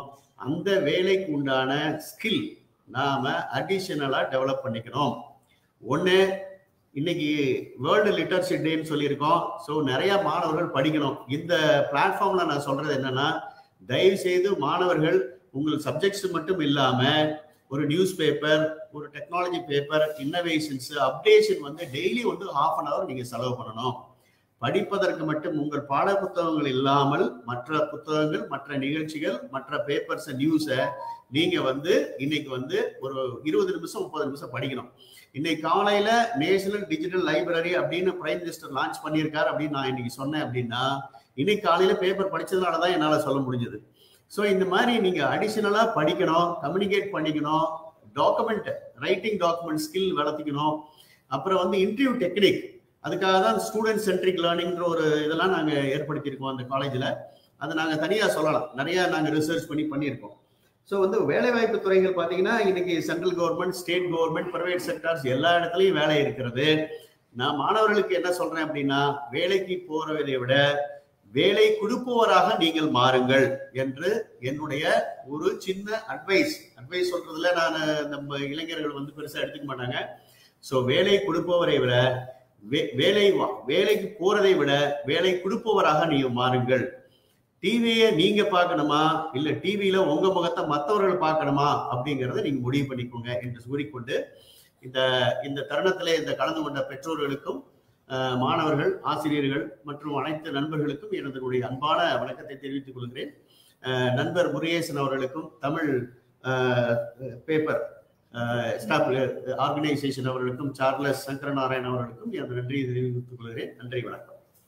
அந்த வேலைக்கு உண்டான ஸ்கில் நாம அடிஷனலா டெவலப் பண்ணிக்கணும் ஒண்ணு இன்னைக்கு வேர்ல்டு லிட்டரசி டேன்னு சொல்லியிருக்கோம் ஸோ நிறைய மாணவர்கள் படிக்கணும் இந்த பிளாட்ஃபார்ம்ல நான் சொல்றது என்னன்னா தயவு செய்து மாணவர்கள் உங்கள் சப்ஜெக்ட்ஸ் மட்டும் இல்லாம ஒரு நியூஸ் பேப்பர் ஒரு டெக்னாலஜி பேப்பர் இன்னோவேஷன்ஸ் அப்டேஷன் வந்து டெய்லி வந்து ஹாஃப் அன் ஹவர் நீங்க செலவு பண்ணணும் படிப்பதற்கு மட்டும் உங்கள் பாட புத்தகங்கள் இல்லாமல் மற்ற புத்தகங்கள் மற்ற நிகழ்ச்சிகள் மற்ற பேப்பர்ஸ் நியூஸை நீங்க வந்து இன்னைக்கு வந்து ஒரு இருபது நிமிஷம் முப்பது நிமிஷம் படிக்கணும் இன்னைக்கு காலையில நேஷனல் டிஜிட்டல் லைப்ரரி அப்படின்னு பிரைம் மினிஸ்டர் லான்ச் பண்ணியிருக்காரு அப்படின்னு நான் இன்னைக்கு சொன்னேன் அப்படின்னா இன்னைக்கு காலையில பேப்பர் படிச்சதுனால தான் என்னால சொல்ல முடிஞ்சது ஸோ இந்த மாதிரி நீங்க அடிஷனலா படிக்கணும் கம்யூனிகேட் பண்ணிக்கணும் டாக்குமெண்ட் ரைட்டிங் டாக்குமெண்ட் ஸ்கில் வளர்த்திக்கணும் அப்புறம் வந்து இன்டர்வியூ டெக்னிக் அதுக்காக தான் ஸ்டூடெண்ட் சென்ட்ரிக் லேர்னிங்ன்ற ஒரு இதெல்லாம் நாங்கள் ஏற்படுத்தியிருக்கோம் அந்த காலேஜில் அதை நாங்கள் தனியாக சொல்லலாம் நிறைய நாங்கள் ரிசர்ச் பண்ணி பண்ணியிருக்கோம் ஸோ வந்து வேலைவாய்ப்பு துறைகள் பார்த்தீங்கன்னா இன்னைக்கு central government state government private sectors எல்லா இடத்துலையும் வேலை இருக்கிறது நான் மாணவர்களுக்கு என்ன சொல்றேன் அப்படின்னா வேலைக்கு போறதை விட வேலை கொடுப்பவராக நீங்கள் மாறுங்கள் என்று என்னுடைய ஒரு சின்ன அட்வைஸ் அட்வைஸ் சொல்றதுல நான் நம்ம இளைஞர்கள் வந்து பெருசா எடுத்துக்க மாட்டாங்க ஸோ வேலை கொடுப்பவரை விட வே- வேலை வா- வேலைக்கு போறதை விட வேலை கொடுப்பவராக நீங்க மாறுங்கள் டிவியை நீங்க பார்க்கணுமா இல்ல டிவியில உங்க முகத்தை மற்றவர்கள் பார்க்கணுமா அப்படிங்கறத நீங்க முடிவு பண்ணிக்கோங்க என்று கூறிக்கொண்டு இந்த இந்த தருணத்திலே இந்த கலந்து கொண்ட பெற்றோர்களுக்கும் அஹ், மாணவர்கள் ஆசிரியர்கள் மற்றும் அனைத்து நண்பர்களுக்கும் எனது அன்பான வணக்கத்தை தெரிவித்துக் கொள்கிறேன் அஹ், நண்பர் முருகேசன் அவர்களுக்கும் தமிழ் பேப்பர் ஸ்டாஃப் ஆர்கனைசேஷன் அவர்களுக்கும் சார்லஸ் சங்கரநாராயண் அவர்களுக்கும் எனது நன்றியை தெரிவித்துக் கொள்கிறேன் நன்றி வணக்கம்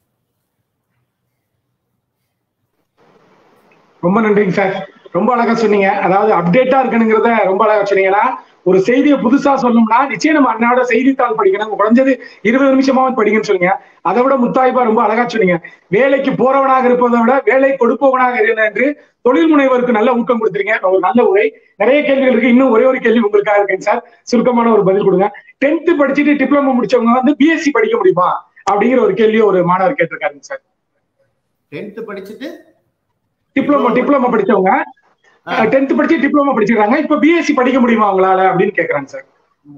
ரொம்ப நன்றிங்க சார் ரொம்ப அழகா சொன்னீங்க அதாவது அப்டேட்டா இருக்கணுங்கிறத ரொம்ப அழகா சொன்னீங்கன்னா ஒரு செய்தியை புதுசா சொல்லணும்னா நிச்சயம் நம்ம அண்ணாவோட செய்தித்தாள் படிக்கணும் குறைஞ்சது இருபது நிமிஷமாவது படிங்கன்னு சொன்னீங்க அதை விட முத்தாய்ப்பா ரொம்ப அழகா சொன்னீங்க வேலைக்கு போறவனாக இருப்பதை விட வேலை கொடுப்பவனாக இருந்த என்று தொழில் முனைவருக்கு நல்ல ஊக்கம் கொடுத்துருங்க ஒரு நல்ல உரை நிறைய கேள்விகள் இருக்கு இன்னும் ஒரே ஒரு கேள்வி உங்களுக்காக இருக்குங்க சார் சுருக்கமான ஒரு பதில் கொடுங்க டென்த் படிச்சுட்டு டிப்ளமோ முடிச்சவங்க வந்து பிஎஸ்சி படிக்க முடியுமா அப்படிங்கிற ஒரு கேள்வியை ஒரு மாணவர் கேட்டிருக்காருங்க சார் டென்த் படிச்சுட்டு டிப்ளமோ டிப்ளமோ படிச்சவங்க டென்த் படிச்சு டிப்ளமோ படிச்சிருக்காங்க இப்ப பிஎஸ்சி படிக்க முடியுமா அவங்களால அப்படின்னு கேக்குறாங்க சார்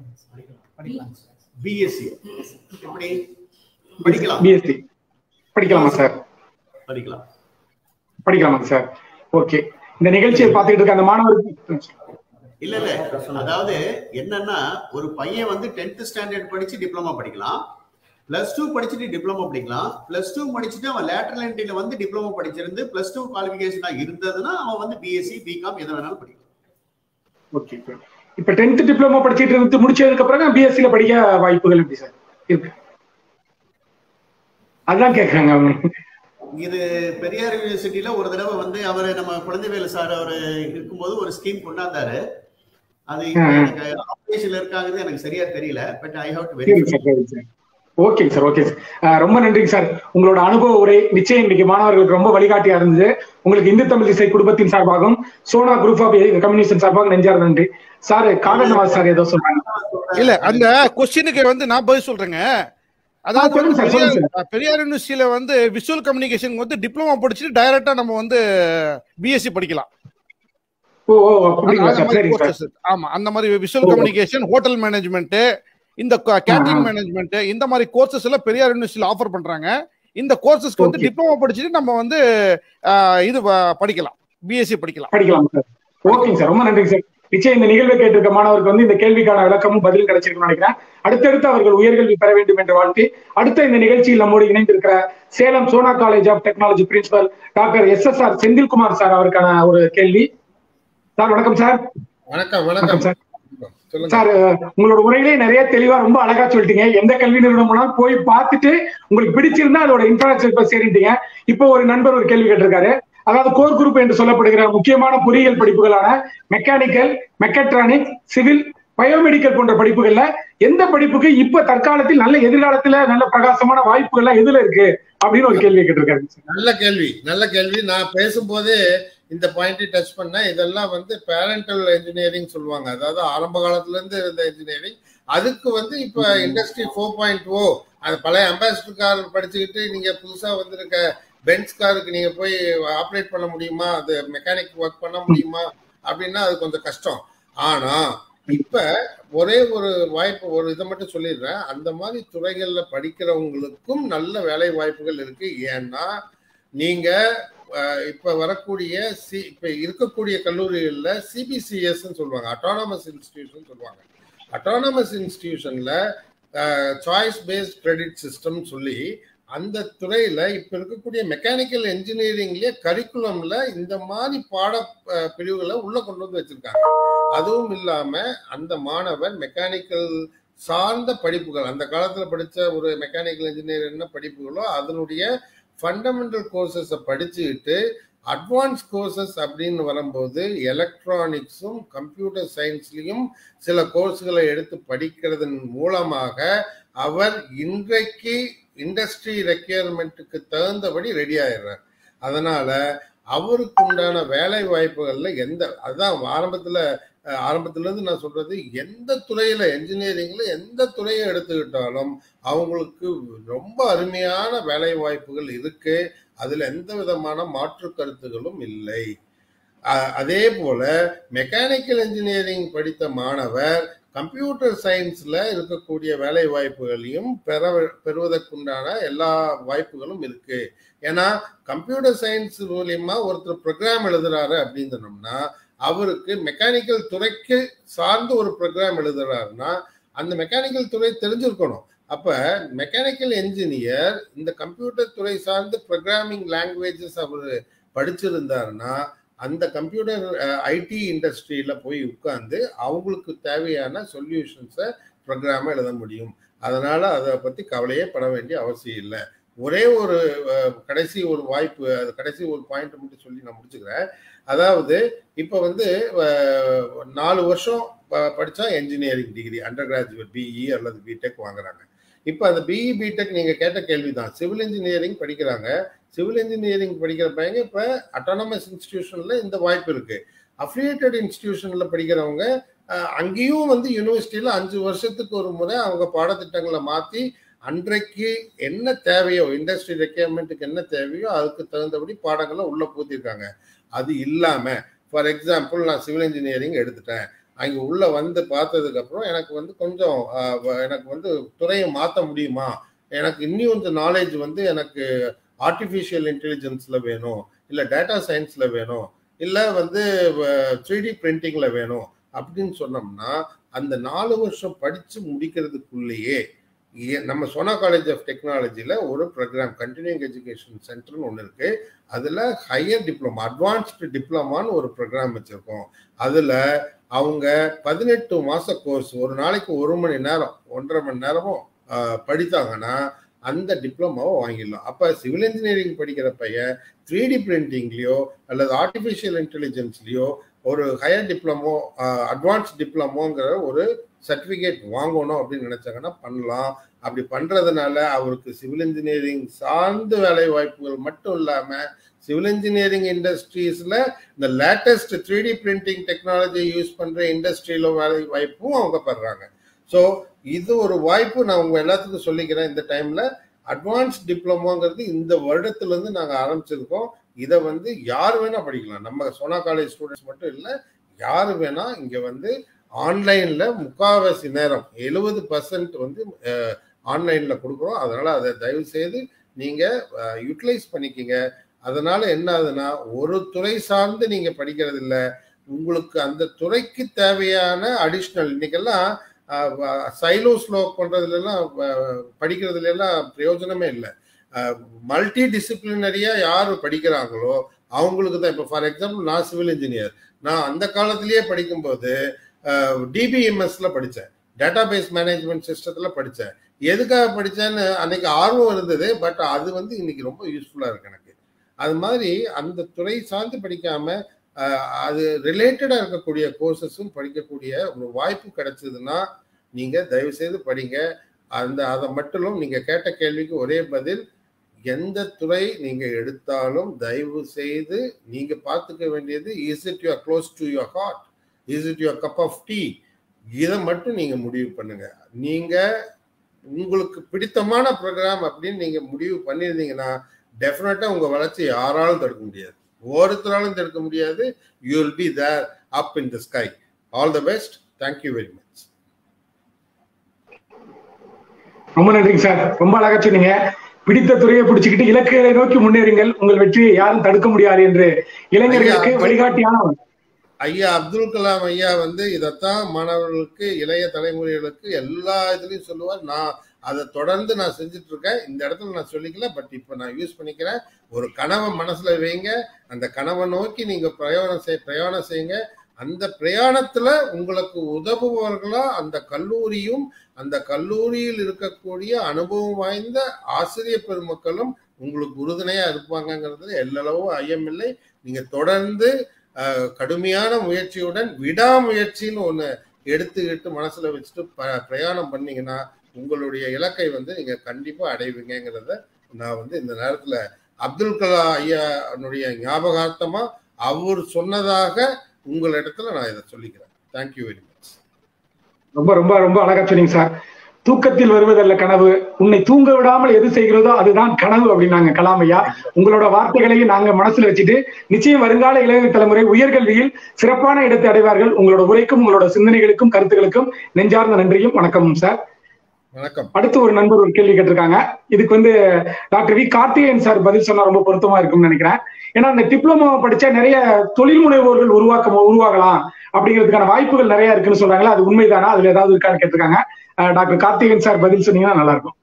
பிஎஸ்சி எப்படி படிக்கலாம் பிஎஸ்சி படிக்கலாமா சார் படிக்கலாம் படிக்கலாமா சார் ஓகே இந்த நிகழ்ச்சியை பார்த்துக்கிட்டு இருக்க அந்த மாணவருக்கு இல்ல இல்ல அதாவது என்னன்னா ஒரு பையன் வந்து டென்த் ஸ்டாண்டர்ட் படிச்சு டிப்ளமா படிக்கலாம் பிளஸ் டூ படிச்சுட்டு டிப்ளமோ படிக்கலாம் பிளஸ் டூ முடிச்சுட்டு அவன் லேட்டரல் என்ட்ரில வந்து டிப்ளமோ படிச்சிருந்து பிளஸ் டூ குவாலிபிகேஷனா இருந்ததுன்னா அவன் வந்து பிஎஸ்சி பிகாம் எதை வேணாலும் படிக்கலாம் ஓகே சார் இப்ப டென்த் டிப்ளமோ படிச்சிட்டு இருந்து முடிச்சதுக்கு அப்புறம் பிஎஸ்சில படிக்க வாய்ப்புகள் எப்படி சார் இருக்கு அதான் கேக்குறாங்க அவங்க இது பெரியார் யூனிவர்சிட்டியில ஒரு தடவை வந்து அவர் நம்ம குழந்தைவேலு சார் அவர் இருக்கும்போது ஒரு ஸ்கீம் கொண்டாந்தாரு அது இப்ப ம். எனக்கு ஆபரேஷன்ல இருக்காங்கிறது எனக்கு சரியா தெரியல பட் ஐ ஹவ் டு சரி வெரிஃபை சார் சரி சார் ஓகேங்க சார் ஓகே சார் அஹ் ரொம்ப நன்றிங்க சார் உங்களோட அனுபவ உரை நிச்சயம் இன்னைக்கு மாணவர்களுக்கு ரொம்ப வழிகாட்டியா இருந்தது உங்களுக்கு இந்து தமிழ் இசை குடும்பத்தின் சார்பாகவும் சோனா குரூப் ஆஃப் கம்யூனிஸ்ட் சார்பாக நெஞ்சார் நன்றி சார் காதல் நவாஸ் சார் ஏதோ சொல்றாங்க இல்ல அந்த கொஸ்டினுக்கு வந்து நான் பதில் சொல்றேங்க அதாவது ஆ, சொல்லுங்க வந்து சார், சொல்லுங்க பெரியார் பெரியார் யூனிவர்சிட்டியில வந்து விஷுவல் கம்யூனிகேஷன் வந்து டிப்ளமா படிச்சுட்டு டைரக்டா நம்ம வந்து பிஎஸ்சி படிக்கலாம் ஓ ஓ அப்படிங்களா அந்த சார் மாதிரி சரிங்க சார் courses. ஆமா அந்த மாதிரி விஷுவல் ஓ. கம்யூனிகேஷன் ஹோட்டல் மேனேஜ்மெண்ட் இந்த கேட்டரிங் மேனேஜ்மெண்ட் இந்த மாதிரி கோர்சஸ் எல்லாம் பெரியார் யூனிவர்சிட்டியில ஆஃபர் பண்றாங்க இந்த கோர்சஸ்க்கு வந்து Okay. டிப்ளமா படிச்சுட்டு நம்ம வந்து ஆஹ், இது வ- படிக்கலாம் பிஎஸ்சி படிக்கலாம் படிக்கலாம் சார் ஓகேங்க சார் ரொம்ப நன்றிங்க சார் நிச்சயம் இந்த நிகழ்வை கேட்டிருக்க மாணவருக்கு வந்து இந்த கேள்விக்கான விளக்கமும் பதிலும் கிடைச்சிருக்கும்னு நினைக்கிறேன் அடுத்தடுத்து அவர்கள் உயர்கல்வி பெற வேண்டும் என்று வாழ்த்தி அடுத்த இந்த நிகழ்ச்சியில் நம்மோடு இணைந்திருக்கிற Salem Sona college of technology principal doctor S S R Senthilkumar sir அவருக்கான ஒரு கேள்வி சார் வணக்கம் சார் வணக்கம் வணக்கம் வணக்கம் சார் சொல்லுங்க சார் உங்களோட உரையிலே நிறைய தெளிவா ரொம்ப அழகா சொல்லிட்டீங்க எந்த கல்வி நிறுவனம் போனாலும் போய் பார்த்துட்டு உங்களுக்கு பிடிச்சிருந்தா அதோட இன்ஃப்ராஸ்ட்ரக்சர் சேரிட்டீங்க இப்போ ஒரு நண்பர் ஒரு கேள்வி கேட்டிருக்காரு அதாவது கோர் குரூப் என்று சொல்லப்படுகிற முக்கியமான பொறியியல் படிப்புகளான மெக்கானிக்கல் மெக்கட்ரானிக் சிவில் பயோமெடிக்கல் போன்ற படிப்புகள்ல எந்த படிப்புக்கு இப்ப தற்காலத்தில் நல்ல எதிர்காலத்துல நல்ல பிரகாசமான வாய்ப்புகள்லாம் எதுல இருக்கு அப்படின்னு ஒரு கேள்வி கேட்டிருக்காரு நல்ல கேள்வி நல்ல கேள்வி நான் பேசும்போதே இந்த பாயிண்ட் டச் பண்ணேன் இதெல்லாம் வந்து பேரண்டல் இன்ஜினியரிங் சொல்லுவாங்க அதாவது ஆரம்ப காலத்துல இருந்து இருந்த இன்ஜினியரிங் அதுக்கு வந்து இப்ப இண்டஸ்ட்ரி ஃபோர் பாயிண்ட் ஓ அது பழைய அம்பாசிடர் கார் படிச்சுக்கிட்டு நீங்க புதுசா வந்திருக்க பென்ஸ் காருக்கு நீங்க போய் ஆப்ரேட் பண்ண முடியுமா அது மெக்கானிக் ஒர்க் பண்ண முடியுமா அப்படின்னா அது கொஞ்சம் கஷ்டம் ஆனா இப்ப ஒரே ஒரு வாய்ப்பு ஒரு இதை மட்டும் சொல்லிடுறேன் அந்த மாதிரி துறைகள்ல படிக்கிறவங்களுக்கும் நல்ல வேலை வாய்ப்புகள் இருக்கு ஏன்னா நீங்க அஹ், இப்ப வரக்கூடிய சி இப்ப இருக்கக்கூடிய கல்லூரிகள்ல சிபிசிஎஸ் சொல்லுவாங்க அட்டானமஸ் இன்ஸ்டிடியூஷன் சொல்லுவாங்க அட்டானமஸ் இன்ஸ்டிடியூஷன்ல சாய்ஸ் பேஸ்ட் கிரெடிட் சிஸ்டம் சொல்லி அந்த துறையில இப்ப இருக்கக்கூடிய மெக்கானிக்கல் என்ஜினியரிங்லயே கரிக்குலம்ல இந்த மாதிரி பாட அஹ், பிரிவுகளை உள்ள கொண்டு வந்து வச்சிருக்காங்க அதுவும் இல்லாம அந்த மாணவன் மெக்கானிக்கல் சார்ந்த படிப்புகள் அந்த காலத்துல படிச்ச ஒரு மெக்கானிக்கல் இன்ஜினியர் என்ன படிப்புகளோ அதனுடைய ஃபண்டமெண்டல் கோர்சஸை படிச்சுக்கிட்டு அட்வான்ஸ் கோர்சஸ் அப்படின்னு வரும்போது எலக்ட்ரானிக்ஸும் கம்ப்யூட்டர் சயின்ஸ்லையும் சில கோர்ஸ்களை எடுத்து படிக்கிறதன் மூலமாக அவர் இன்றைக்கு இண்டஸ்ட்ரி ரெக்யர்மெண்ட்டுக்கு தகுந்தபடி ரெடி ஆயிடுறார் அதனால அவருக்கு உண்டான வேலை வாய்ப்புகள்ல எந்த அதான் ஆரம்பத்துல அஹ், ஆரம்பத்துல இருந்து நான் சொல்றது எந்த துறையில என்ஜினியரிங்ல எந்த துறையை எடுத்துக்கிட்டாலும் அவங்களுக்கு ரொம்ப அருமையான வேலை வாய்ப்புகள் இருக்கு அதுல எந்த விதமான மாற்று கருத்துகளும் இல்லை அ- அதே போல மெக்கானிக்கல் இன்ஜினியரிங் படித்த மாணவர் கம்ப்யூட்டர் சயின்ஸ்ல இருக்கக்கூடிய வேலை வாய்ப்புகளையும் பெற பெறுவதற்குண்டான எல்லா வாய்ப்புகளும் இருக்கு ஏன்னா கம்ப்யூட்டர் சயின்ஸ் மூலியமா ஒருத்தர் ப்ரோக்ராம் எழுதுறாரு அப்படின்னு சொன்னோம்னா அவருக்கு மெக்கானிக்கல் துறைக்கு சார்ந்து ஒரு ப்ரோக்ராம் எழுதுறாருன்னா அந்த மெக்கானிக்கல் துறை தெரிஞ்சிருக்கணும் அப்ப மெக்கானிக்கல் என்ஜினியர் இந்த கம்ப்யூட்டர் துறை சார்ந்த ப்ரோக்ராமிங் லாங்குவேஜஸ் அவர் படிச்சிருந்தாருன்னா அந்த கம்ப்யூட்டர் ஐடி இண்டஸ்ட்ரியில போய் உட்கார்ந்து அவங்களுக்கு தேவையான சொல்யூஷன்ஸை ப்ரோக்ராமை எழுத முடியும் அதனால அதை பத்தி கவலையே பட வேண்டிய அவசியம் இல்லை ஒரே ஒரு அஹ், கடைசி ஒரு வாய்ப்பு அது கடைசி ஒரு பாயிண்ட் மட்டும் சொல்லி நான் முடிச்சுக்கிறேன் அதாவது இப்போ வந்து அஹ், நாலு வருஷம் ப- படிச்சா engineering degree under graduate BE அல்லது பிடெக் வாங்குறாங்க இப்போ அந்த பிஇ பிடெக் நீங்க கேட்ட கேள்விதான் சிவில் இன்ஜினியரிங் படிக்கிறாங்க சிவில் இன்ஜினியரிங் படிக்கிற பையங்க இப்போ அட்டானமஸ் இன்ஸ்டிடியூஷன்ல இந்த வாய்ப்பு இருக்கு அஃபிலியேட்டட் இன்ஸ்டிடியூஷன்ல படிக்கிறவங்க அஹ், அங்கேயும் வந்து யூனிவர்சிட்டியில அஞ்சு வருஷத்துக்கு ஒரு முறை அவங்க பாடத்திட்டங்களை மாத்தி அன்றைக்கு என்ன தேவையோ இண்டஸ்ட்ரி ரெக்யர்மெண்ட்டுக்கு என்ன தேவையோ அதுக்கு தகுந்தபடி பாடங்களை உள்ள பூத்திருக்காங்க அது இல்லாம ஃபார் எக்ஸாம்பிள் நான் சிவில் இன்ஜினியரிங் எடுத்துட்டேன் அங்கே உள்ள வந்து பார்த்ததுக்கு அப்புறம் எனக்கு வந்து கொஞ்சம் ஆஹ், வ- எனக்கு வந்து துறையை மாற்ற முடியுமா எனக்கு இன்னும் கொஞ்சம் நாலேஜ் வந்து எனக்கு ஆர்டிஃபிஷியல் இன்டெலிஜென்ஸ்ல வேணும் இல்லை டேட்டா சயின்ஸ்ல வேணும் இல்லை வந்து த்ரீ டி பிரிண்டிங்ல வேணும் அப்படின்னு சொன்னோம்னா அந்த நாலு வருஷம் படிச்சு முடிக்கிறதுக்குள்ளேயே ஏ- நம்ம சோனா காலேஜ் ஆஃப் டெக்னாலஜியில் ஒரு ப்ரோக்ராம் கண்டினியூங் எஜுகேஷன் சென்டர்னு ஒன்று இருக்கு அதில் ஹையர் டிப்ளமா அட்வான்ஸ்டு டிப்ளமான்னு ஒரு ப்ரோக்ராம் வச்சுருக்கோம் அதில் அவங்க பதினெட்டு மாச கோர்ஸ் ஒரு நாளைக்கு ஒரு மணி நேரம் ஒன்றரை மணி நேரமும் ஆஹ், படித்தாங்கன்னா அந்த டிப்ளமாவை வாங்கிடலாம் அப்போ சிவில் இன்ஜினியரிங் படிக்கிற பையன் த்ரீ டி பிரிண்டிங்லேயோ அல்லது ஆர்டிஃபிஷியல் இன்டெலிஜென்ஸ்லேயோ ஒரு ஹையர் டிப்ளமோ அட்வான்ஸ் டிப்ளமோங்கிற ஒரு சர்டிஃபிகேட் வாங்கணும் அப்படின்னு நினைச்சாங்கன்னா பண்ணலாம் அப்படி பண்றதுனால அவருக்கு சிவில் இன்ஜினியரிங் சார்ந்த வேலை வாய்ப்புகள் மட்டும் இல்லாம சிவில் இன்ஜினியரிங் இண்டஸ்ட்ரீஸ்ல இந்த latest three D printing technology use பண்ற இண்டஸ்ட்ரியில வேலை வாய்ப்பும் அவங்க பெறாங்க ஸோ இது ஒரு வாய்ப்பு நான் உங்க எல்லாத்துக்கும் சொல்லிக்கிறேன் இந்த டைம்ல அட்வான்ஸ் டிப்ளமோங்கிறது இந்த வருடத்துல இருந்து நாங்க ஆரம்பிச்சிருக்கோம் இதை வந்து யார் வேணா படிக்கலாம் நம்ம சோனா காலேஜ் ஸ்டூடெண்ட்ஸ் மட்டும் இல்லை யார் வேணா இங்க வந்து ஆன்லைன்ல முக்காவாசி நேரம் எழுபது பர்சன்ட் வந்து ஆன்லைன்ல கொடுக்குறோம் அதனால அதை தயவு செய்து நீங்க யூட்டிலைஸ் பண்ணிக்கிங்க அதனால என்ன ஆகுதுன்னா ஒரு துறை சார்ந்து நீங்க படிக்கிறது இல்ல உங்களுக்கு அந்த துறைக்கு தேவையான அடிஷ்னல் இன்னைக்கெல்லாம் சைலோஸ்லோ பண்றதுல எல்லாம் அஹ், படிக்கிறதுல எல்லாம் பிரயோஜனமே இல்லை மல்டி டிசிப்ளினரியா யார் படிக்கிறாங்களோ அவங்களுக்கு தான் இப்போ ஃபார் எக்ஸாம்பிள் நான் சிவில் இன்ஜினியர் நான் அந்த காலத்திலேயே படிக்கும்போது டிபிஎம்எஸ்ல படித்தேன் டேட்டா பேஸ் மேனேஜ்மெண்ட் சிஸ்டத்துல படித்தேன் எதுக்காக படித்தேன்னு அன்னைக்கு ஆர்வம் இருந்தது பட் அது வந்து இன்னைக்கு ரொம்ப யூஸ்ஃபுல்லா இருக்கு எனக்கு அது மாதிரி அந்த துறை சார்ந்து படிக்காம அஹ், அது ரிலேட்டடா இருக்கக்கூடிய கோர்சஸும் படிக்கக்கூடிய ஒரு வாய்ப்பு கிடைச்சதுன்னா நீங்க தயவு செய்து படிங்க அந்த அதை மட்டும் நீங்க கேட்ட கேள்விக்கு ஒரே பதில் எந்த துறை நீங்க எடுத்தாலும் தயவு செய்து நீங்க பார்த்துக்க வேண்டியது is it your close to your heart is it your cup of tea இதை மட்டும் நீங்க முடிவு பண்ணுங்க நீங்க உங்களுக்கு பிடித்தமான ப்ரோக்ராம் அப்படின்னு நீங்க முடிவு பண்ணியிருந்தீங்கன்னா டெஃபினட்டா உங்க வளர்ச்சி யாராலும் தடுக்க முடியாது ஒருத்தராலும் தடுக்க முடியாது you will be there up in the sky all the best thank you very much ரொம்ப நன்றிங்க சார் ரொம்ப அழகா சொன்னீங்க பிடித்த துறையை பிடிச்சுக்கிட்டு இலக்குகளை நோக்கி முன்னேறுங்கள் உங்கள் வெற்றியை யாரும் தடுக்க முடியாது என்று இளைஞர்களுக்கு ஐயா, வழிகாட்டியான ஐயா அப்துல் கலாம் ஐயா வந்து இதைத்தான் மாணவர்களுக்கு இளைய தலைமுறைகளுக்கு எல்லா இதுலயும் சொல்லுவார் நான் அதை தொடர்ந்து நான் செஞ்சுட்டு இருக்கேன் இந்த இடத்துல நான் சொல்லிக்கல பட் இப்போ நான் யூஸ் பண்ணிக்கிறேன் ஒரு கனவை மனசுல வைங்க அந்த கனவை நோக்கி நீங்க பிரயாணம் செய் பிரயாணம் செய்யுங்க அந்த பிரயாணத்துல உங்களுக்கு உதவுபவர்களா அந்த கல்லூரியும் அந்த கல்லூரியில் இருக்கக்கூடிய அனுபவம் வாய்ந்த ஆசிரியர் பெருமக்களும் உங்களுக்கு உறுதுணையா இருப்பாங்கங்கிறது எல்லளவும் ஐயமில்லை நீங்க தொடர்ந்து அஹ், கடுமையான முயற்சியுடன் விடாமுயற்சின்னு ஒண்ணு எடுத்துக்கிட்டு மனசுல வச்சுட்டு ப- பிரயாணம் பண்ணீங்கன்னா உங்களுடைய இலக்கை வந்து நீங்க கண்டிப்பா அடைவீங்கிறத நான் வந்து இந்த நேரத்துல அப்துல் கலாம் ஐயானுடைய ஞாபகார்த்தமா அவர் சொன்னதாக உங்களிடத்துல நான் இதை சொல்லிக்கிறேன் தேங்க்யூ வெரி மச் ரொம்ப ரொம்ப ரொம்ப அழகா சொன்னீங்க சார் தூக்கத்தில் வருவதல்ல கனவு உன்னை தூங்க விடாமல் எது செய்கிறதோ அதுதான் கனவு அப்படின்னாங்க கலாம் ஐயா உங்களோட வார்த்தைகளையும் நாங்க மனசுல வச்சுட்டு நிச்சயம் வருங்கால இளைய தலைமுறை உயர்கல்வியில் சிறப்பான இடத்தை அடைவார்கள் உங்களோட உரைக்கும் உங்களோட சிந்தனைகளுக்கும் கருத்துக்களுக்கும் நெஞ்சார்ந்த நன்றியும் வணக்கமும் சார் வணக்கம் அடுத்து ஒரு நண்பர் ஒரு கேள்வி கேட்டிருக்காங்க இதுக்கு வந்து டாக்டர் வி கார்த்திகேயன் சார் பதில் சொன்னா ரொம்ப பொருத்தமா இருக்கும்னு நினைக்கிறேன் ஏன்னா அந்த டிப்ளமோ படிச்சா நிறைய தொழில் முனைவோர்கள் உருவாக்க உருவாகலாம் அப்படிங்கிறதுக்கான வாய்ப்புகள் நிறைய இருக்குன்னு சொல்றாங்களா அது உண்மைதானா அதுல ஏதாவது இருக்கான்னு கேட்டிருக்காங்க அஹ் டாக்டர் கார்த்திகேயன் சார் பதில் சொன்னீங்கன்னா நல்லா இருக்கும்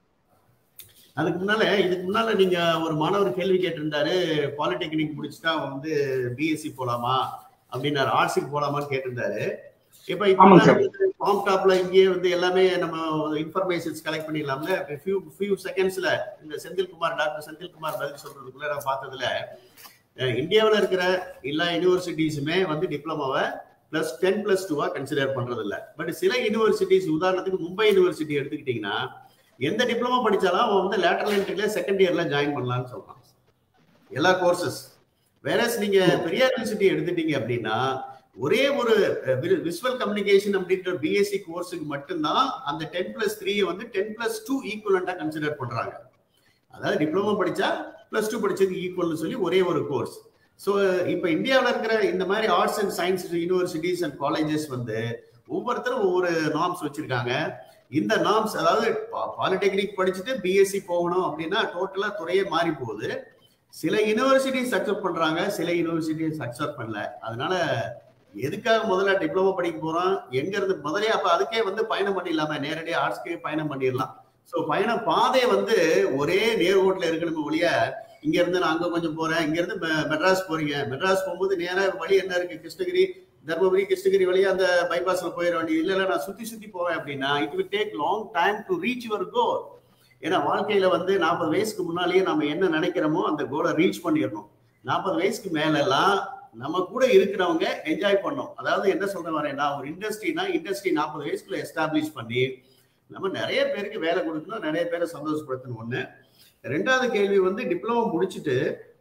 அதுக்கு முன்னால இதுக்கு முன்னால நீங்க ஒரு மாணவர் கேள்வி கேட்டிருந்தாரு பாலிடெக்னிக் முடிச்சுட்டா அவன் வந்து பிஎஸ்சி போலாமா அப்படின்னாரு ஆர்ட்ஸுக்கு போலாமான்னு கேட்டிருந்தாரு இப்ப ஆமாங்க சார். இப்ப ஃபார்ம் டாப்ல இங்கேயே வந்து எல்லாமே நம்ம இன்ஃபர்மேஷன்ஸ் கலெக்ட் பண்ணிடலாம்ல ஃபியூ ஃபியூ செகண்ட்ஸ்ல இந்த செந்தில்குமார் டாக்டர் செந்தில்குமார் பதில் சொல்றதுக்குள்ள நான் பார்த்ததுல அஹ், இந்தியாவுல இருக்கிற எல்லா யூனிவர்சிட்டிஸுமே வந்து டிப்ளமோவை பிளஸ் டென் பிளஸ் டூவா கன்சிடர் பண்றது இல்ல பட் சில யூனிவர்சிட்டிஸ் உதாரணத்துக்கு மும்பை யூனிவர்சிட்டி எடுத்துக்கிட்டீங்கன்னா எந்த டிப்ளமோ படிச்சாலும் அவன் வந்து லேட்டரல் என்ட்ரில செகண்ட் இயர்ல ஜாயின் பண்ணலாம்னு சொல்றான் எல்லா கோர்சஸ் வேற நீங்க பெரியார் யூனிவர்சிட்டி எடுத்துட்டீங்க அப்படின்னா ஒரே ஒரு விசுவல் கம்யூனிகேஷன் அப்படின்ற பிஎஸ்சி கோர்ஸுக்கு மட்டும்தான் அந்த டென் பிளஸ் த்ரீ வந்து டென் பிளஸ் டூ ஈக்குவலண்டா கன்சிடர் பண்றாங்க அதாவது டிப்ளமோ படிச்சா பிளஸ் டூ படிச்சதுக்கு ஈக்குவல்னு சொல்லி ஒரே ஒரு கோர்ஸ் ஸோ இப்போ இந்தியாவில் இருக்கிற இந்த மாதிரி arts and science universities and colleges வந்து ஒவ்வொருத்தரும் ஒவ்வொரு நார்ம்ஸ் வச்சிருக்காங்க இந்த நார்ம்ஸ் அதாவது பாலிடெக்னிக் படிச்சுட்டு பிஎஸ்சி போகணும் அப்படின்னா டோட்டலா துறையே மாறி போகுது சில யூனிவர்சிட்டிஸ் அக்செப்ட் பண்றாங்க சில யூனிவர்சிட்டிஸ் அக்செப்ட் பண்ணல அதனால எதுக்காக முதல்ல டிப்ளமோ படிக்க போறோம் எங்க இருந்து முதலே அப்ப அதுக்கே வந்து பயணம் பண்ணிடலாமே நேரடியாக ஆர்ட்ஸ்க்கே பயணம் பண்ணிடலாம் ஸோ பயண பாதை வந்து ஒரே நேர்கோட்டில் இருக்கணும் ஒழிய இங்க இருந்து நான் அங்க கொஞ்சம் போறேன் இங்க இருந்து மெ- மெட்ராஸ் போறீங்க மெட்ராஸ் போகும்போது நேரா வழி என்ன இருக்கு கிருஷ்ணகிரி தர்மபுரி கிருஷ்ணகிரி வழியா அந்த பைபாஸ்ல போயிட வேண்டியது இல்ல இல்ல நான் சுத்தி சுத்தி போவேன் அப்படின்னா it will take long time to reach your goal ஏன்னா வாழ்க்கையில வந்து நாற்பது வயசுக்கு முன்னாலேயே நம்ம என்ன நினைக்கிறோமோ அந்த கோலை ரீச் பண்ணிடணும் நாற்பது வயசுக்கு மேல எல்லாம் நம்ம கூட இருக்கிறவங்க என்ஜாய் பண்ணோம் அதாவது என்ன சொல்ற வரேன்னா ஒரு இண்டஸ்ட்ரினா இண்டஸ்ட்ரி நாற்பது வயசுக்குள்ள எஸ்டாப்ளிஷ் பண்ணி நம்ம நிறைய பேருக்கு வேலை கொடுக்கணும் நிறைய பேரை சந்தோஷப்படுத்தணும் ஒண்ணு ரெண்டாவது கேள்வி வந்து டிப்ளமோ முடிச்சுட்டு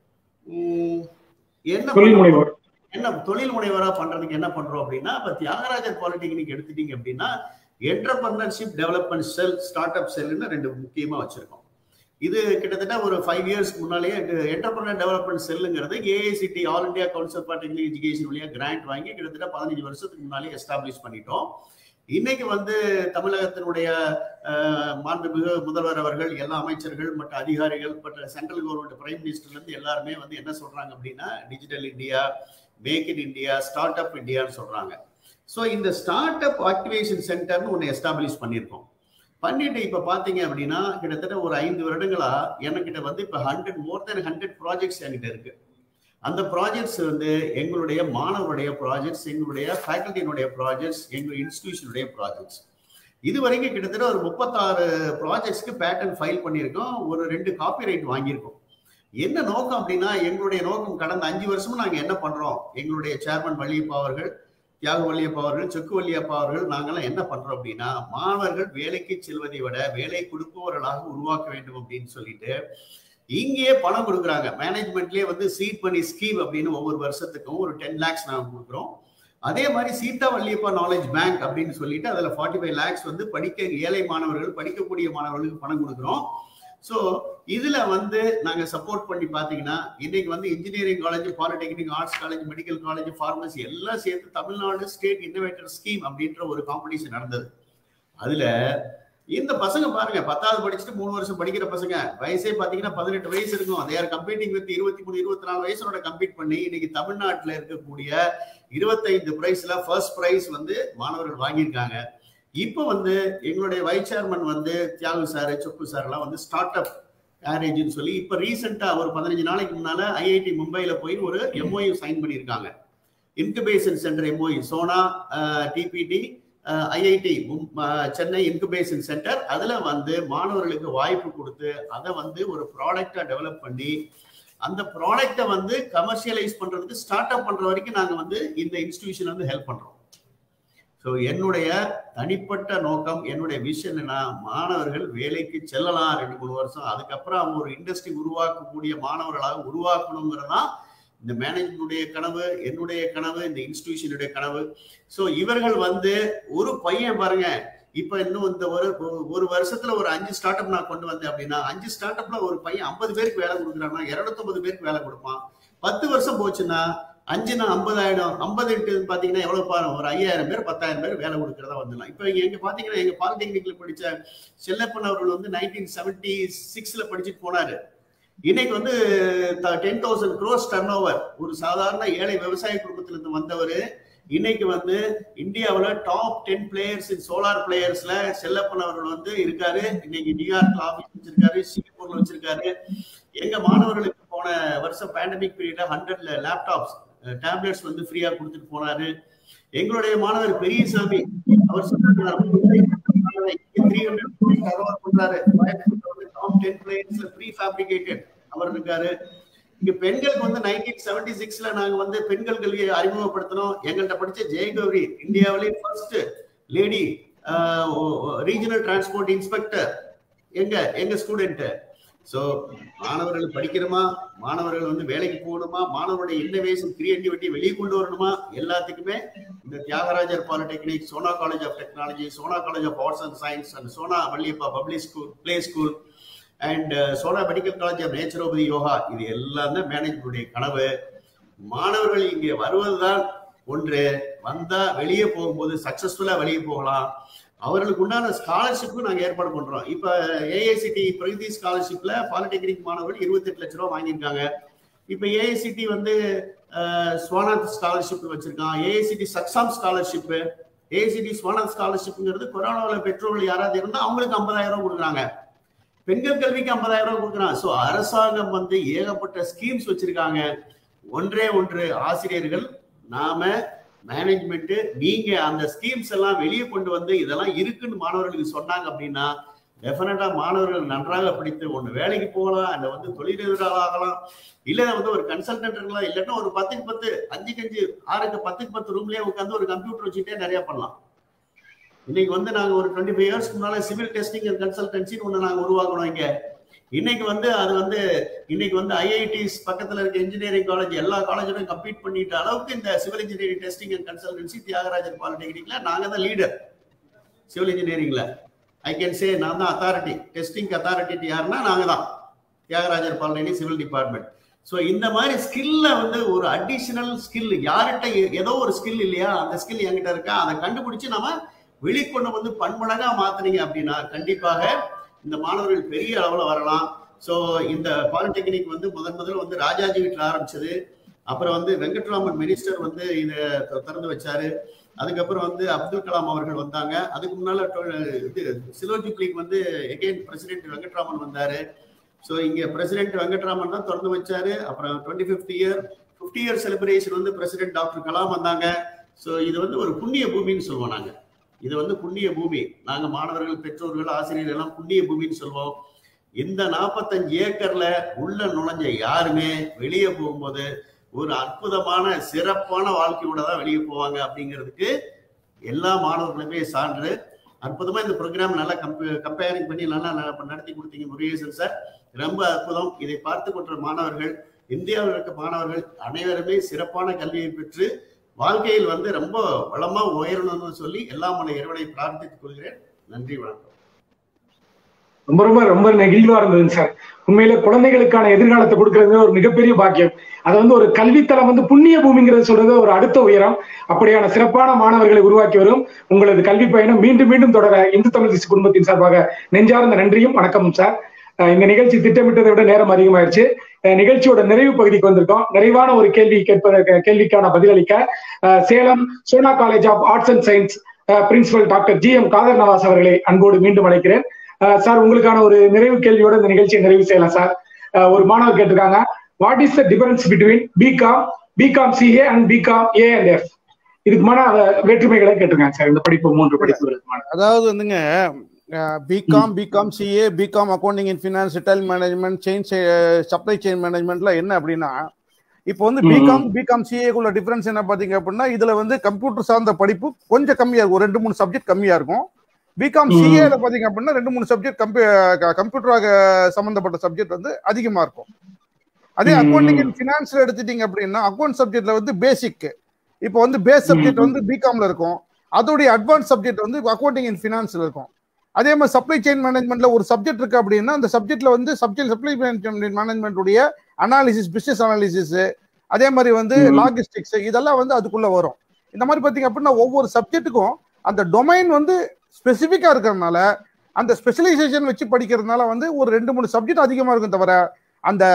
உம், என்ன தொழில் பண்ணணும்? முனைவோர் என்ன தொழில் முனைவரா பண்றதுக்கு என்ன பண்றோம் அப்படின்னா இப்ப தியாகராஜர் பாலிடெக்னிக் எடுத்துட்டீங்க அப்படின்னா entrepreneurship development cell start up செல்னு ரெண்டு முக்கியமா வச்சிருக்கோம் இது கிட்டத்தட்ட ஒரு ஃபைவ் இயர்ஸ்க்கு முன்னாலேயே என்டர்பிரினர் டெவலப்மெண்ட் செல்லுங்கிறது AICTE all India council for technical education வழியா கிராண்ட் வாங்கி கிட்டத்தட்ட பதினஞ்சு வருஷத்துக்கு முன்னாலே எஸ்டாப்ளிஷ் பண்ணிட்டோம் இன்னைக்கு வந்து தமிழகத்தினுடைய அஹ், மாண்புமிகு முதல்வர் அவர்கள் எல்லா அமைச்சர்கள் மற்ற அதிகாரிகள் மற்ற சென்ட்ரல் கவர்மெண்ட் பிரைம் மினிஸ்டர்ல இருந்து எல்லாருமே வந்து என்ன சொல்றாங்க அப்படின்னா digital India make in India start up இந்தியான்னு சொல்றாங்க ஸோ இந்த ஸ்டார்ட் அப் ஆக்டிவேஷன் சென்டர்னு ஒன்று எஸ்டாப்ளிஷ் பண்ணியிருக்கோம் பண்ணிட்டு இப்ப பாத்தீங்க அப்படின்னா கிட்டத்தட்ட ஒரு ஐந்து வருடங்களா என்கிட்ட வந்து இப்ப hundred more then hundred projects என்கிட்ட இருக்கு அந்த ப்ராஜெக்ட்ஸ் வந்து எங்களுடைய மாணவருடைய ப்ராஜெக்ட்ஸ் எங்களுடைய ஃபேக்கல்ட்டியினுடைய ப்ராஜெக்ட்ஸ் எங்கள் இன்ஸ்டிடியூஷனுடைய ப்ராஜெக்ட்ஸ் இது வரைக்கும் கிட்டத்தட்ட ஒரு முப்பத்தாறு ப்ராஜெக்ட்ஸ்க்கு பேட்டன் ஃபைல் பண்ணியிருக்கோம் ஒரு ரெண்டு காப்பிரைட் வாங்கியிருக்கோம் என்ன நோக்கம் அப்படின்னா எங்களுடைய நோக்கம் கடந்த அஞ்சு வருஷமும் நாங்கள் என்ன பண்றோம் எங்களுடைய சேர்மன் வள்ளியப்பா அவர்கள் தியாக வள்ளியப்பா அவர்கள் செக்கு வள்ளியப்பா அவர்கள் நாங்கெல்லாம் என்ன பண்றோம் அப்படின்னா மாணவர்கள் வேலைக்கு செல்வதை விட வேலை கொடுப்பவர்களாக உருவாக்க வேண்டும் அப்படின்னு சொல்லிட்டு இங்கேயே பணம் கொடுக்குறாங்க மேனேஜ்மெண்ட்லயே வந்து சீட் பண்ணி ஸ்கீம் அப்படின்னு ஒவ்வொரு வருஷத்துக்கும் ஒரு டென் லேக்ஸ் நாங்கள் கொடுக்குறோம் அதே மாதிரி சீதா வள்ளியப்பா நாலேஜ் பேங்க் அப்படின்னு சொல்லிட்டு அதுல ஃபார்ட்டி ஃபைவ் லேக்ஸ் வந்து படிக்க ஏழை மாணவர்கள் படிக்கக்கூடிய மாணவர்களுக்கு பணம் கொடுக்குறோம் ஸோ இதுல வந்து நாங்க சப்போர்ட் பண்ணி பாத்தீங்கன்னா இன்னைக்கு வந்து engineering college polytechnic arts college medical college pharmacy எல்லாம் சேர்த்து தமிழ்நாடு ஸ்டேட் இன்னோவேட்டர் ஸ்கீம் அப்படின்ற ஒரு காம்படிஷன் நடந்தது அதுல இந்த பசங்க பாருங்க பத்தாவது படிச்சுட்டு மூணு வருஷம் படிக்கிற பசங்க வயசே பாத்தீங்கன்னா பதினெட்டு வயசு இருக்கும் அதே கம்பீட்டிங் வித் இருபத்தி மூணு இருபத்தி நாலு வயசோட கம்பீட் பண்ணி இன்னைக்கு தமிழ்நாட்டுல இருக்கக்கூடிய இருபத்தைந்து பிரைஸ்ல ஃபர்ஸ்ட் பிரைஸ் வந்து மாணவர்கள் வாங்கியிருக்காங்க இப்போ வந்து எங்களுடைய வைஸ் சேர்மன் வந்து தியாகு சார் சொப்பு சார் எல்லாம் வந்து ஸ்டார்ட் அப் கேரேஜ்னு சொல்லி இப்போ ரீசெண்டா ஒரு பதினஞ்சு நாளைக்கு முன்னால ஐஐடி மும்பைல போய் ஒரு எம்ஓயு சைன் பண்ணியிருக்காங்க incubation centre MOU Sona DBT IIT Chennai incubation centre அதுல வந்து மாணவர்களுக்கு வாய்ப்பு கொடுத்து அதை வந்து ஒரு ப்ராடக்டா டெவலப் பண்ணி அந்த ப்ராடக்டை வந்து கமர்ஷியலைஸ் பண்றதுக்கு ஸ்டார்ட் அப் பண்ற வரைக்கும் நாங்க வந்து இந்த இன்ஸ்டிடியூஷன் வந்து ஹெல்ப் பண்றோம் ஸோ என்னுடைய தனிப்பட்ட நோக்கம் என்னுடைய விஷன் என்ன மாணவர்கள் வேலைக்கு செல்லலாம் ரெண்டு மூணு வருஷம் அதுக்கப்புறம் அவங்க ஒரு இண்டஸ்ட்ரி உருவாக்கக்கூடிய மாணவர்களாக உருவாக்கணுங்கிறதான் இந்த மேனேஜ்மெண்டுடைய கனவு என்னுடைய கனவு இந்த இன்ஸ்டிடியூஷனுடைய கனவு ஸோ இவர்கள் வந்து ஒரு பையன் பாருங்க இப்ப இன்னும் இந்த ஒரு ஒரு வருஷத்துல ஒரு அஞ்சு ஸ்டார்ட் அப் நான் கொண்டு வந்தேன் அப்படின்னா அஞ்சு ஸ்டார்ட் அப்ல ஒரு பையன் ஐம்பது பேருக்கு வேலை கொடுக்குறான்னா இருநூத்தொன்பது பேருக்கு வேலை கொடுப்பான் பத்து வருஷம் போச்சுன்னா அஞ்சுனா ஐம்பதாயிரம் ஐம்பது எட்டு பாத்தீங்கன்னா எவ்வளவு பாருங்க ஒரு ஐயாயிரம் பேர் பத்தாயிரம் பேர் வேலை கொடுக்கறதா வந்துடலாம் இப்ப எங்க பாத்தீங்கன்னா எங்க பாலிடெக்னிக்ல படிச்ச செல்லப்பன் அவர்கள் வந்து நைன்டீன் செவன்டி சிக்ஸ்ல படிச்சுட்டு போனாரு இன்னைக்கு வந்து ten thousand crores turnover ஒரு சாதாரண ஏழை விவசாய குடும்பத்துல இருந்து வந்தவர் இன்னைக்கு வந்து இந்தியாவுல top ten players in solar பிளேயர்ஸ்ல செல்லப்பன் அவர்கள் வந்து இருக்காரு இன்னைக்கு நியூயார்க்ல ஆபீஸ் வச்சிருக்காரு சிங்கப்பூர்ல வச்சிருக்காரு எங்க மாணவர்களுக்கு போன வருஷம் பேண்டமிக் பீரியட்ல ஹண்ட்ரட்ல லேப்டாப்ஸ் டேப்லெட்ஸ் வந்து ஃப்ரீயா கொடுத்துட்டு போனாரு எங்களுடைய மாணவர் பெரியசாமி அவர் சொன்னாரு டாப் டென் பிளேயர்ஸ்ல ப்ரீ ஃபேப்ரிகேட்டட் அவர் இருக்காரு இங்க பெண்களுக்கு வந்து நைன்டீன் செவன்டி சிக்ஸ்ல நாங்க வந்து பெண்கள் கல்வியை அறிமுகப்படுத்தினோம் எங்கள்கிட்ட படிச்ச ஜெயகௌரி இந்தியாவிலே first lady regional transport inspector எங்க எங்க ஸ்டூடெண்ட் ஸோ மாணவர்கள் படிக்கணுமா மாணவர்கள் வந்து வேலைக்கு போகணுமா மாணவருடைய இன்னோவேஷன் கிரியேட்டிவிட்டி வெளியே கொண்டு வரணுமா எல்லாத்துக்குமே இந்த Thiagarajar polytechnic Sona college of technology Sona college of arts and science and Sona Valliappa public school play school and Sona medical college of naturopathy yoga இது எல்லாம் தான் மேனேஜ்மெண்டுடைய கனவு மாணவர்கள் இங்கே வருவதுதான் ஒன்று வந்தா வெளியே போகும்போது சக்சஸ்ஃபுல்லா வெளியே போகலாம் அவர்களுக்கு உண்டான ஸ்காலர்ஷிப்பும் நாங்கள் ஏற்பாடு பண்றோம் இப்போ ஏஐசிடி பிரகதி ஸ்காலர்ஷிப்ல பாலிடெக்னிக் மாணவர்கள் இருபத்தெட்டு லட்ச ரூபா வாங்கியிருக்காங்க இப்போ ஏஐசிடி வந்து ஸ்வானாத் ஸ்காலர்ஷிப் வச்சிருக்கான் AICTE Saksham scholarship AICTE Swanath ஸ்காலர்ஷிப்ங்கிறது கொரோனாவில் பெற்றோர்கள் யாராவது இருந்தால் அவங்களுக்கு ஐம்பதாயிரம் ரூபா கொடுக்குறாங்க பெண்கள் கல்விக்கு ஐம்பதாயிரம் ரூபாய் கொடுக்குறாங்க ஸோ அரசாங்கம் வந்து ஏகப்பட்ட ஸ்கீம்ஸ் வச்சிருக்காங்க ஒன்றே ஒன்று ஆசிரியர்கள் நாம மேனேஜ்மெண்ட் நீங்க அந்த ஸ்கீம்ஸ் எல்லாம் வெளியே கொண்டு வந்து இதெல்லாம் இருக்குன்னு மாணவர்களுக்கு சொன்னாங்க அப்படின்னா டெஃபினட்டா மாணவர்கள் நன்றாக படித்து ஒன்று வேலைக்கு போகலாம் இல்லை வந்து தொழிலதிபராக ஆகலாம் இல்லை வந்து ஒரு கன்சல்டன்ட் இருக்கலாம் இல்லைன்னா ஒரு பத்துக்கு பத்து அஞ்சுக்கு அஞ்சு ஆறுக்கு பத்துக்கு பத்து ரூம்லயே உட்காந்து ஒரு கம்ப்யூட்டர் வச்சுட்டே நிறைய பண்ணலாம் இன்னைக்கு வந்து நாங்க ஒரு டுவெண்ட்டி ஃபைவ் இயர்ஸ்க்கு முன்னால சிவில் டெஸ்டிங் அண்ட் கன்சல்டன்சின்னு ஒன்று நாங்கள் உருவாக்கணும் இங்க இன்னைக்கு வந்து அது வந்து இன்னைக்கு வந்து ஐஐடிஸ் பக்கத்துல இருக்க இன்ஜினியரிங் காலேஜ் எல்லா காலேஜோடையும் கம்ப்ளீட் பண்ணிட்ட அளவுக்கு இந்த civil engineering testing and consultancy Thiagarajar பாலிடெக்னிக்ல நாங்க தான் லீடர் சிவில் இன்ஜினியரிங்ல ஐ கேன் சே நான் தான் அத்தாரிட்டி டெஸ்டிங் அத்தாரிட்டி யாருன்னா நாங்க தான் Thiagarajar polytechnic civil department so இந்த மாதிரி ஸ்கில்ல வந்து ஒரு அடிஷனல் ஸ்கில் யார்கிட்ட ஏதோ ஒரு ஸ்கில் இல்லையா அந்த ஸ்கில் என்கிட்ட இருக்கா அதை கண்டுபிடிச்சு நம்ம வெளிக்கொண்டு வந்து பன்மடங்கா மாத்தினீங்க அப்படின்னா கண்டிப்பாக இந்த மாணவர்கள் பெரிய அளவுல வரலாம் ஸோ இந்த பாலிடெக்னிக் வந்து முதன் முதல்ல வந்து ராஜாஜி வீட்டில் ஆரம்பிச்சது அப்புறம் வந்து வெங்கட்ராமன் மினிஸ்டர் வந்து இதை திறந்து வச்சாரு அதுக்கப்புறம் வந்து அப்துல் கலாம் அவர்கள் வந்தாங்க அதுக்கு முன்னால இது சிலோஜிப்ளிக் வந்து எகெயின் பிரசிடென்ட் வெங்கட்ராமன் வந்தாரு ஸோ இங்க பிரசிடென்ட் வெங்கட்ராமன் தான் திறந்து வச்சாரு அப்புறம் twenty fifth year fifty year celebration வந்து பிரசிடென்ட் டாக்டர் கலாம் வந்தாங்க ஸோ இது வந்து ஒரு புண்ணிய பூமின்னு சொல்லுவோம் நாங்க இது வந்து புண்ணிய பூமி நாங்க மாணவர்கள் பெற்றோர்கள் ஆசிரியர்கள் எல்லாம் புண்ணிய பூமின்னு சொல்லுவோம் இந்த நாற்பத்தஞ்சு ஏக்கர்ல உள்ள நுழைஞ்ச யாருமே வெளியே போகும்போது ஒரு அற்புதமான சிறப்பான வாழ்க்கையோட தான் வெளியே போவாங்க அப்படிங்கிறதுக்கு எல்லா மாணவர்களுமே சான்று அற்புதமா இந்த ப்ரோக்ராம் நல்லா கம்பேரிங் பண்ணி நல்லா நடத்தி கொடுத்தீங்க முருகேசன் சார் ரொம்ப அற்புதம் இதை பார்த்து கொண்ட மாணவர்கள் இந்தியாவில் இருக்க மாணவர்கள் அனைவருமே சிறப்பான கல்வியை பெற்று வாழ்க்கையில் வந்து ரொம்ப வளமா உயரணும்னு சொல்லி எல்லாம் மன இறைவனை பிரார்த்தித்துக் கொள்கிறேன் நன்றி வணக்கம் ரொம்ப ரொம்ப ரொம்ப நெகிழ்வா இருந்ததுங்க சார் உண்மையில குழந்தைகளுக்கான எதிர்காலத்தை கொடுக்கறது ஒரு மிகப்பெரிய பாக்கியம் அது வந்து ஒரு கல்வித்தலம் வந்து புண்ணிய பூமிங்கிறது சொல்றது ஒரு அடுத்த உயரம் அப்படியான சிறப்பான மாணவர்களை உருவாக்கி வரும் உங்களது கல்வி பயணம் மீண்டும் மீண்டும் தொடர இந்து தமிழ் தேசிய குடும்பத்தின் சார்பாக நெஞ்சார்ந்த நன்றியும் வணக்கமும் சார் அஹ் இந்த நிகழ்ச்சி திட்டமிட்டதை விட நேரம் அதிகமாயிருச்சு அஹ் நிகழ்ச்சியோட நிறைவு பகுதிக்கு வந்திருக்கோம் நிறைவான ஒரு கேள்வி கேட்பதற்கு கேள்விக்கான பதிலளிக்க அஹ் Salem Sona college of arts and science principal doctor G M Kader Nawaz அவர்களை அன்போடு மீண்டும் அழைக்கிறேன் அஹ் சார் உங்களுக்கான ஒரு நிறைவு கேள்வியோட இந்த நிகழ்ச்சியை நிறைவு செய்யலாம் சார் அஹ் ஒரு மாணவர் கேட்டிருக்காங்க what is the difference between BCom BCom CA and BCom A and F இதுக்குமான அஹ், வேற்றுமைகளை கேட்டிருக்காங்க சார் இந்த படிப்பு மூன்று படிப்புகளுக்குமான அதாவது வந்துங்க BCom BCom CA BCom accounting in finance retail management chain supply chain மேனேஜ்மெண்ட்ல என்ன அப்படின்னா இப்போ வந்து ம். பிகாம் பிகாம் சிஏக்குள்ள டிஃபரன்ஸ் என்ன பாத்தீங்க அப்படின்னா இதுல வந்து கம்ப்யூட்டர் சார்ந்த படிப்பு கொஞ்சம் கம்மியா இருக்கும் ஒரு ரெண்டு மூணு சப்ஜெக்ட் கம்மியா இருக்கும் பிகாம் ம். சிஏல பாத்தீங்க அப்படின்னா ரெண்டு மூணு சப்ஜெக்ட் கம்ப்யூட்டர் சம்பந்தப்பட்ட சப்ஜெக்ட் வந்து அதிகமா இருக்கும் அதே ம். அக்கௌண்டிங் இன் ஃபினான்ஸ்ல எடுத்துட்டீங்க அப்படின்னா அக்கௌண்ட் சப்ஜெக்ட்ல வந்து பேசிக் இப்போ வந்து பேஸ் சப்ஜெக்ட் ம். வந்து பிகாம்ல இருக்கும் அதோடைய அட்வான்ஸ் சப்ஜெக்ட் வந்து அக்கௌண்டிங் இன் ஃபினான்ஸ்ல இருக்கும் அதே மாதிரி சப்ளை செயின் மேனேஜ்மெண்ட்ல ஒரு சப்ஜெக்ட் இருக்கு அப்படின்னா அந்த சப்ஜெக்ட்ல வந்து சப்ஜெக்ட் சப்ளை மேனேஜ்மெண்ட் உடைய அனாலிசிஸ் பிசினஸ் அனாலிசிஸ் அதே மாதிரி வந்து ம். லாஜிஸ்டிக்ஸ் இதெல்லாம் வந்து அதுக்குள்ள வரும் இந்த மாதிரி பாத்தீங்க அப்படின்னா ஒவ்வொரு சப்ஜெக்ட்டுக்கும் அந்த டொமைன் வந்து ஸ்பெசிஃபிக்கா இருக்கிறதுனால அந்த ஸ்பெஷலைசேஷன் வச்சு படிக்கிறதுனால வந்து ஒரு ரெண்டு மூணு சப்ஜெக்ட் அதிகமா இருக்கும் தவிர அந்த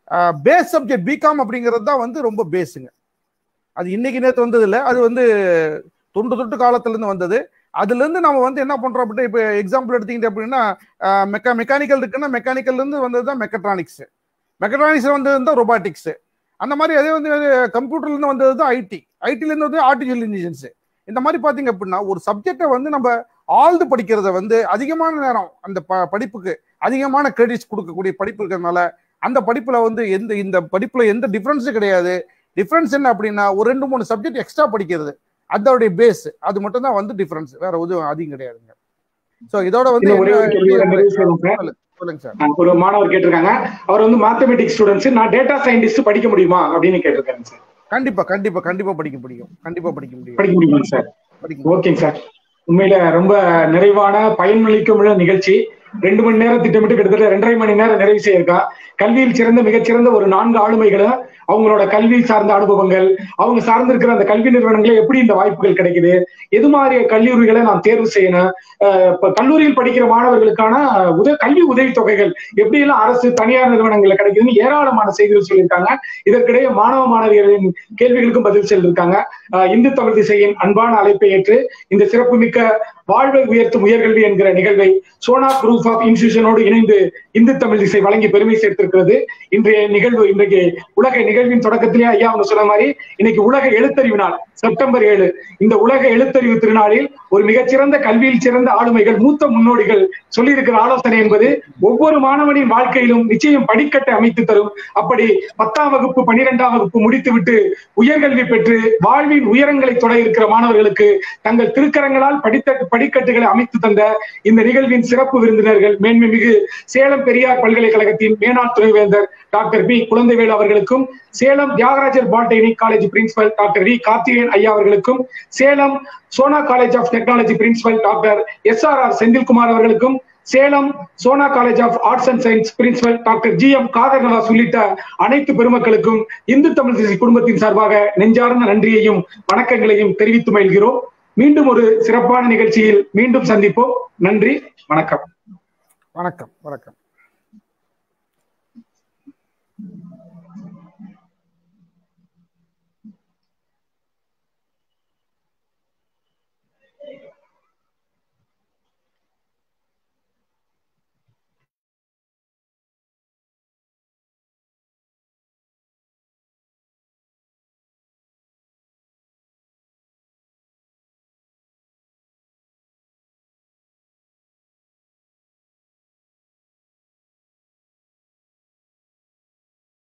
பேஸ் சப்ஜெக்ட் பிகாம் அப்படிங்கிறது தான் வந்து ரொம்ப பேஸுங்க அது இன்னைக்கு நேற்று வந்தது இல்லை அது வந்து தொண்டு தொட்டு காலத்துல இருந்து வந்தது அதுல இருந்து நம்ம வந்து என்ன பண்றோம் அப்படின்னா இப்போ எக்ஸாம்பிள் எடுத்தீங்க அப்படின்னா மெக்கா மெக்கானிக்கல் இருக்குன்னா மெக்கானிக்கல் இருந்து வந்தது தான் மெக்கட்ரானிக்ஸ் மெக்கட்ரானிக்ஸ் வந்தது தான் ரொபாட்டிக்ஸ் அந்த மாதிரி அதே வந்து கம்ப்யூட்டர்ல இருந்து வந்தது தான் ஐடி ஐடில இருந்து வந்து ஆர்டிஃபிஷியல் இன்டெலிஜென்ஸ் இந்த மாதிரி பாத்தீங்க அப்படின்னா ஒரு சப்ஜெக்டை வந்து நம்ம ஆழ்ந்து படிக்கிறத வந்து அதிகமான நேரம் அந்த ப- படிப்புக்கு அதிகமான கிரெடிட்ஸ் கொடுக்கக்கூடிய படிப்பு இருக்கிறதுனால அந்த படிப்புல வந்து எந்த இந்த படிப்புல எந்த டிஃபரன்ஸும் கிடையாது டிஃபரன்ஸ் என்ன அப்படின்னா ஒரு ரெண்டு மூணு சப்ஜெக்ட் எக்ஸ்ட்ரா படிக்கிறது அதோடைய பேஸ் அது மட்டும் தான் வந்து டிஃபரன்ஸ் வேற எதுவும் அதிகம் கிடையாதுங்க சோ இதோட வந்து இன்னும் ஒரே ஒரு என்ன- கேள்வியோட நிறைவு செய்யணும் சார். சொல்லுங்க சொல்லுங்க சார் அஹ் ஒரு மாணவர் கேட்டிருக்காங்க அவர் வந்து மேத்தமெட்டிக்ஸ் ஸ்டூடெண்ட்ஸ் நான் டேட்டா சயின்டிஸ்ட் படிக்க முடியுமா அப்படின்னு கேட்டிருக்காங்க சார் கண்டிப்பா கண்டிப்பா கண்டிப்பா படிக்க முடியும் கண்டிப்பா படிக்க முடியும் படிக்க முடியுமா சார் படிக்க முடியும். ஓகேங்க சார் உண்மையில ரொம்ப நிறைவான பயனளிக்கும் உள்ள நிகழ்ச்சி ரெண்டு மணி நேரம் திட்டமிட்டு கிட்டத்தட்ட ரெண்டரை மணி நேரம் நிறைவு செய்யிருக்கா கல்வியில் சிறந்த மிகச்சிறந்த ஒரு நான்கு ஆளுமைகளும் அவங்களோட கல்வி சார்ந்த அனுபவங்கள் அவங்க சார்ந்திருக்கிற அந்த கல்வி நிறுவனங்களே எப்படி இந்த வாய்ப்புகள் கிடைக்குது எது மாதிரி கல்லூரிகளை நாம் தேர்வு செய்யணும் அஹ் இப்ப கல்லூரியில் படிக்கிற மாணவர்களுக்கான உத கல்வி உதவி தொகைகள் எப்படி எல்லாம் அரசு தனியார் நிறுவனங்கள்ல கிடைக்குதுன்னு ஏராளமான செய்திகள் சொல்லியிருக்காங்க இதற்கிடையே மாணவ மாணவியர்களின் கேள்விகளுக்கும் பதில் சொல்லியிருக்காங்க அஹ் இந்து தமிழ் திசையின் அன்பான அழைப்பை ஏற்று இந்த சிறப்புமிக்க வாழ்வை உயர்த்தும் உயர்கல்வி என்கிற நிகழ்வை சோனா குரூப் ஆஃப் இன்ஸ்டியூஷனோடு இணைந்து இந்து தமிழ் திசை வழங்கி பெருமை சேர்த்திருக்கிறது இன்றைய நிகழ்வு இன்றைக்கு உலக நிகழ்வின் தொடக்கத்திலே ஐயா அவங்க சொன்ன மாதிரி இன்னைக்கு உலக எழுத்தறிவு நாள் செப்டம்பர் ஏழு இந்த உலக எழுத்தறிவு திருநாளில் ஒரு மிகச்சிறந்த கல்வியில் சிறந்த ஆளுமைகள் மூத்த முன்னோடிகள் சொல்லியிருக்கிற ஆலோசனை என்பது ஒவ்வொரு மாணவனின் வாழ்க்கையிலும் நிச்சயம் படிக்கட்டை அமைத்து தரும் அப்படி பத்தாம் வகுப்பு பன்னிரெண்டாம் வகுப்பு முடித்துவிட்டு உயர்கல்வி பெற்று வாழ்வின் உயரங்களை தொட இருக்கிற மாணவர்களுக்கு தங்கள் திருக்கரங்களால் படித்த படிக்கட்டுகளை அமைத்து தந்த இந்த நிகழ்வின் சிறப்பு விருந்தினர்கள் மேன்மை மிகு சேலம் பெரியார் பல்கலைக்கழகத்தின் மேனாள் துணைவேந்தர் டாக்டர் பி குழந்தைவேலு அவர்களுக்கும் Salem Thiagarajar polytechnic college principal doctor V Karthikeyan ஐயா அவர்களுக்கும் Salem Sona college of technology principal doctor S R R Senthilkumar அவர்களுக்கும் Salem Sona college of arts and science principal doctor G M Kader Nawaz உள்ளிட்ட அனைத்து பெருமக்களுக்கும் இந்து தமிழ் தேசிய குடும்பத்தின் சார்பாக நெஞ்சார்ந்த நன்றியையும் வணக்கங்களையும் தெரிவித்து மகிழ்கிறோம் மீண்டும் ஒரு சிறப்பான நிகழ்ச்சியில் மீண்டும் சந்திப்போம் நன்றி வணக்கம் வணக்கம் வணக்கம்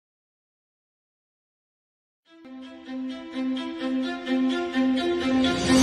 Thank you.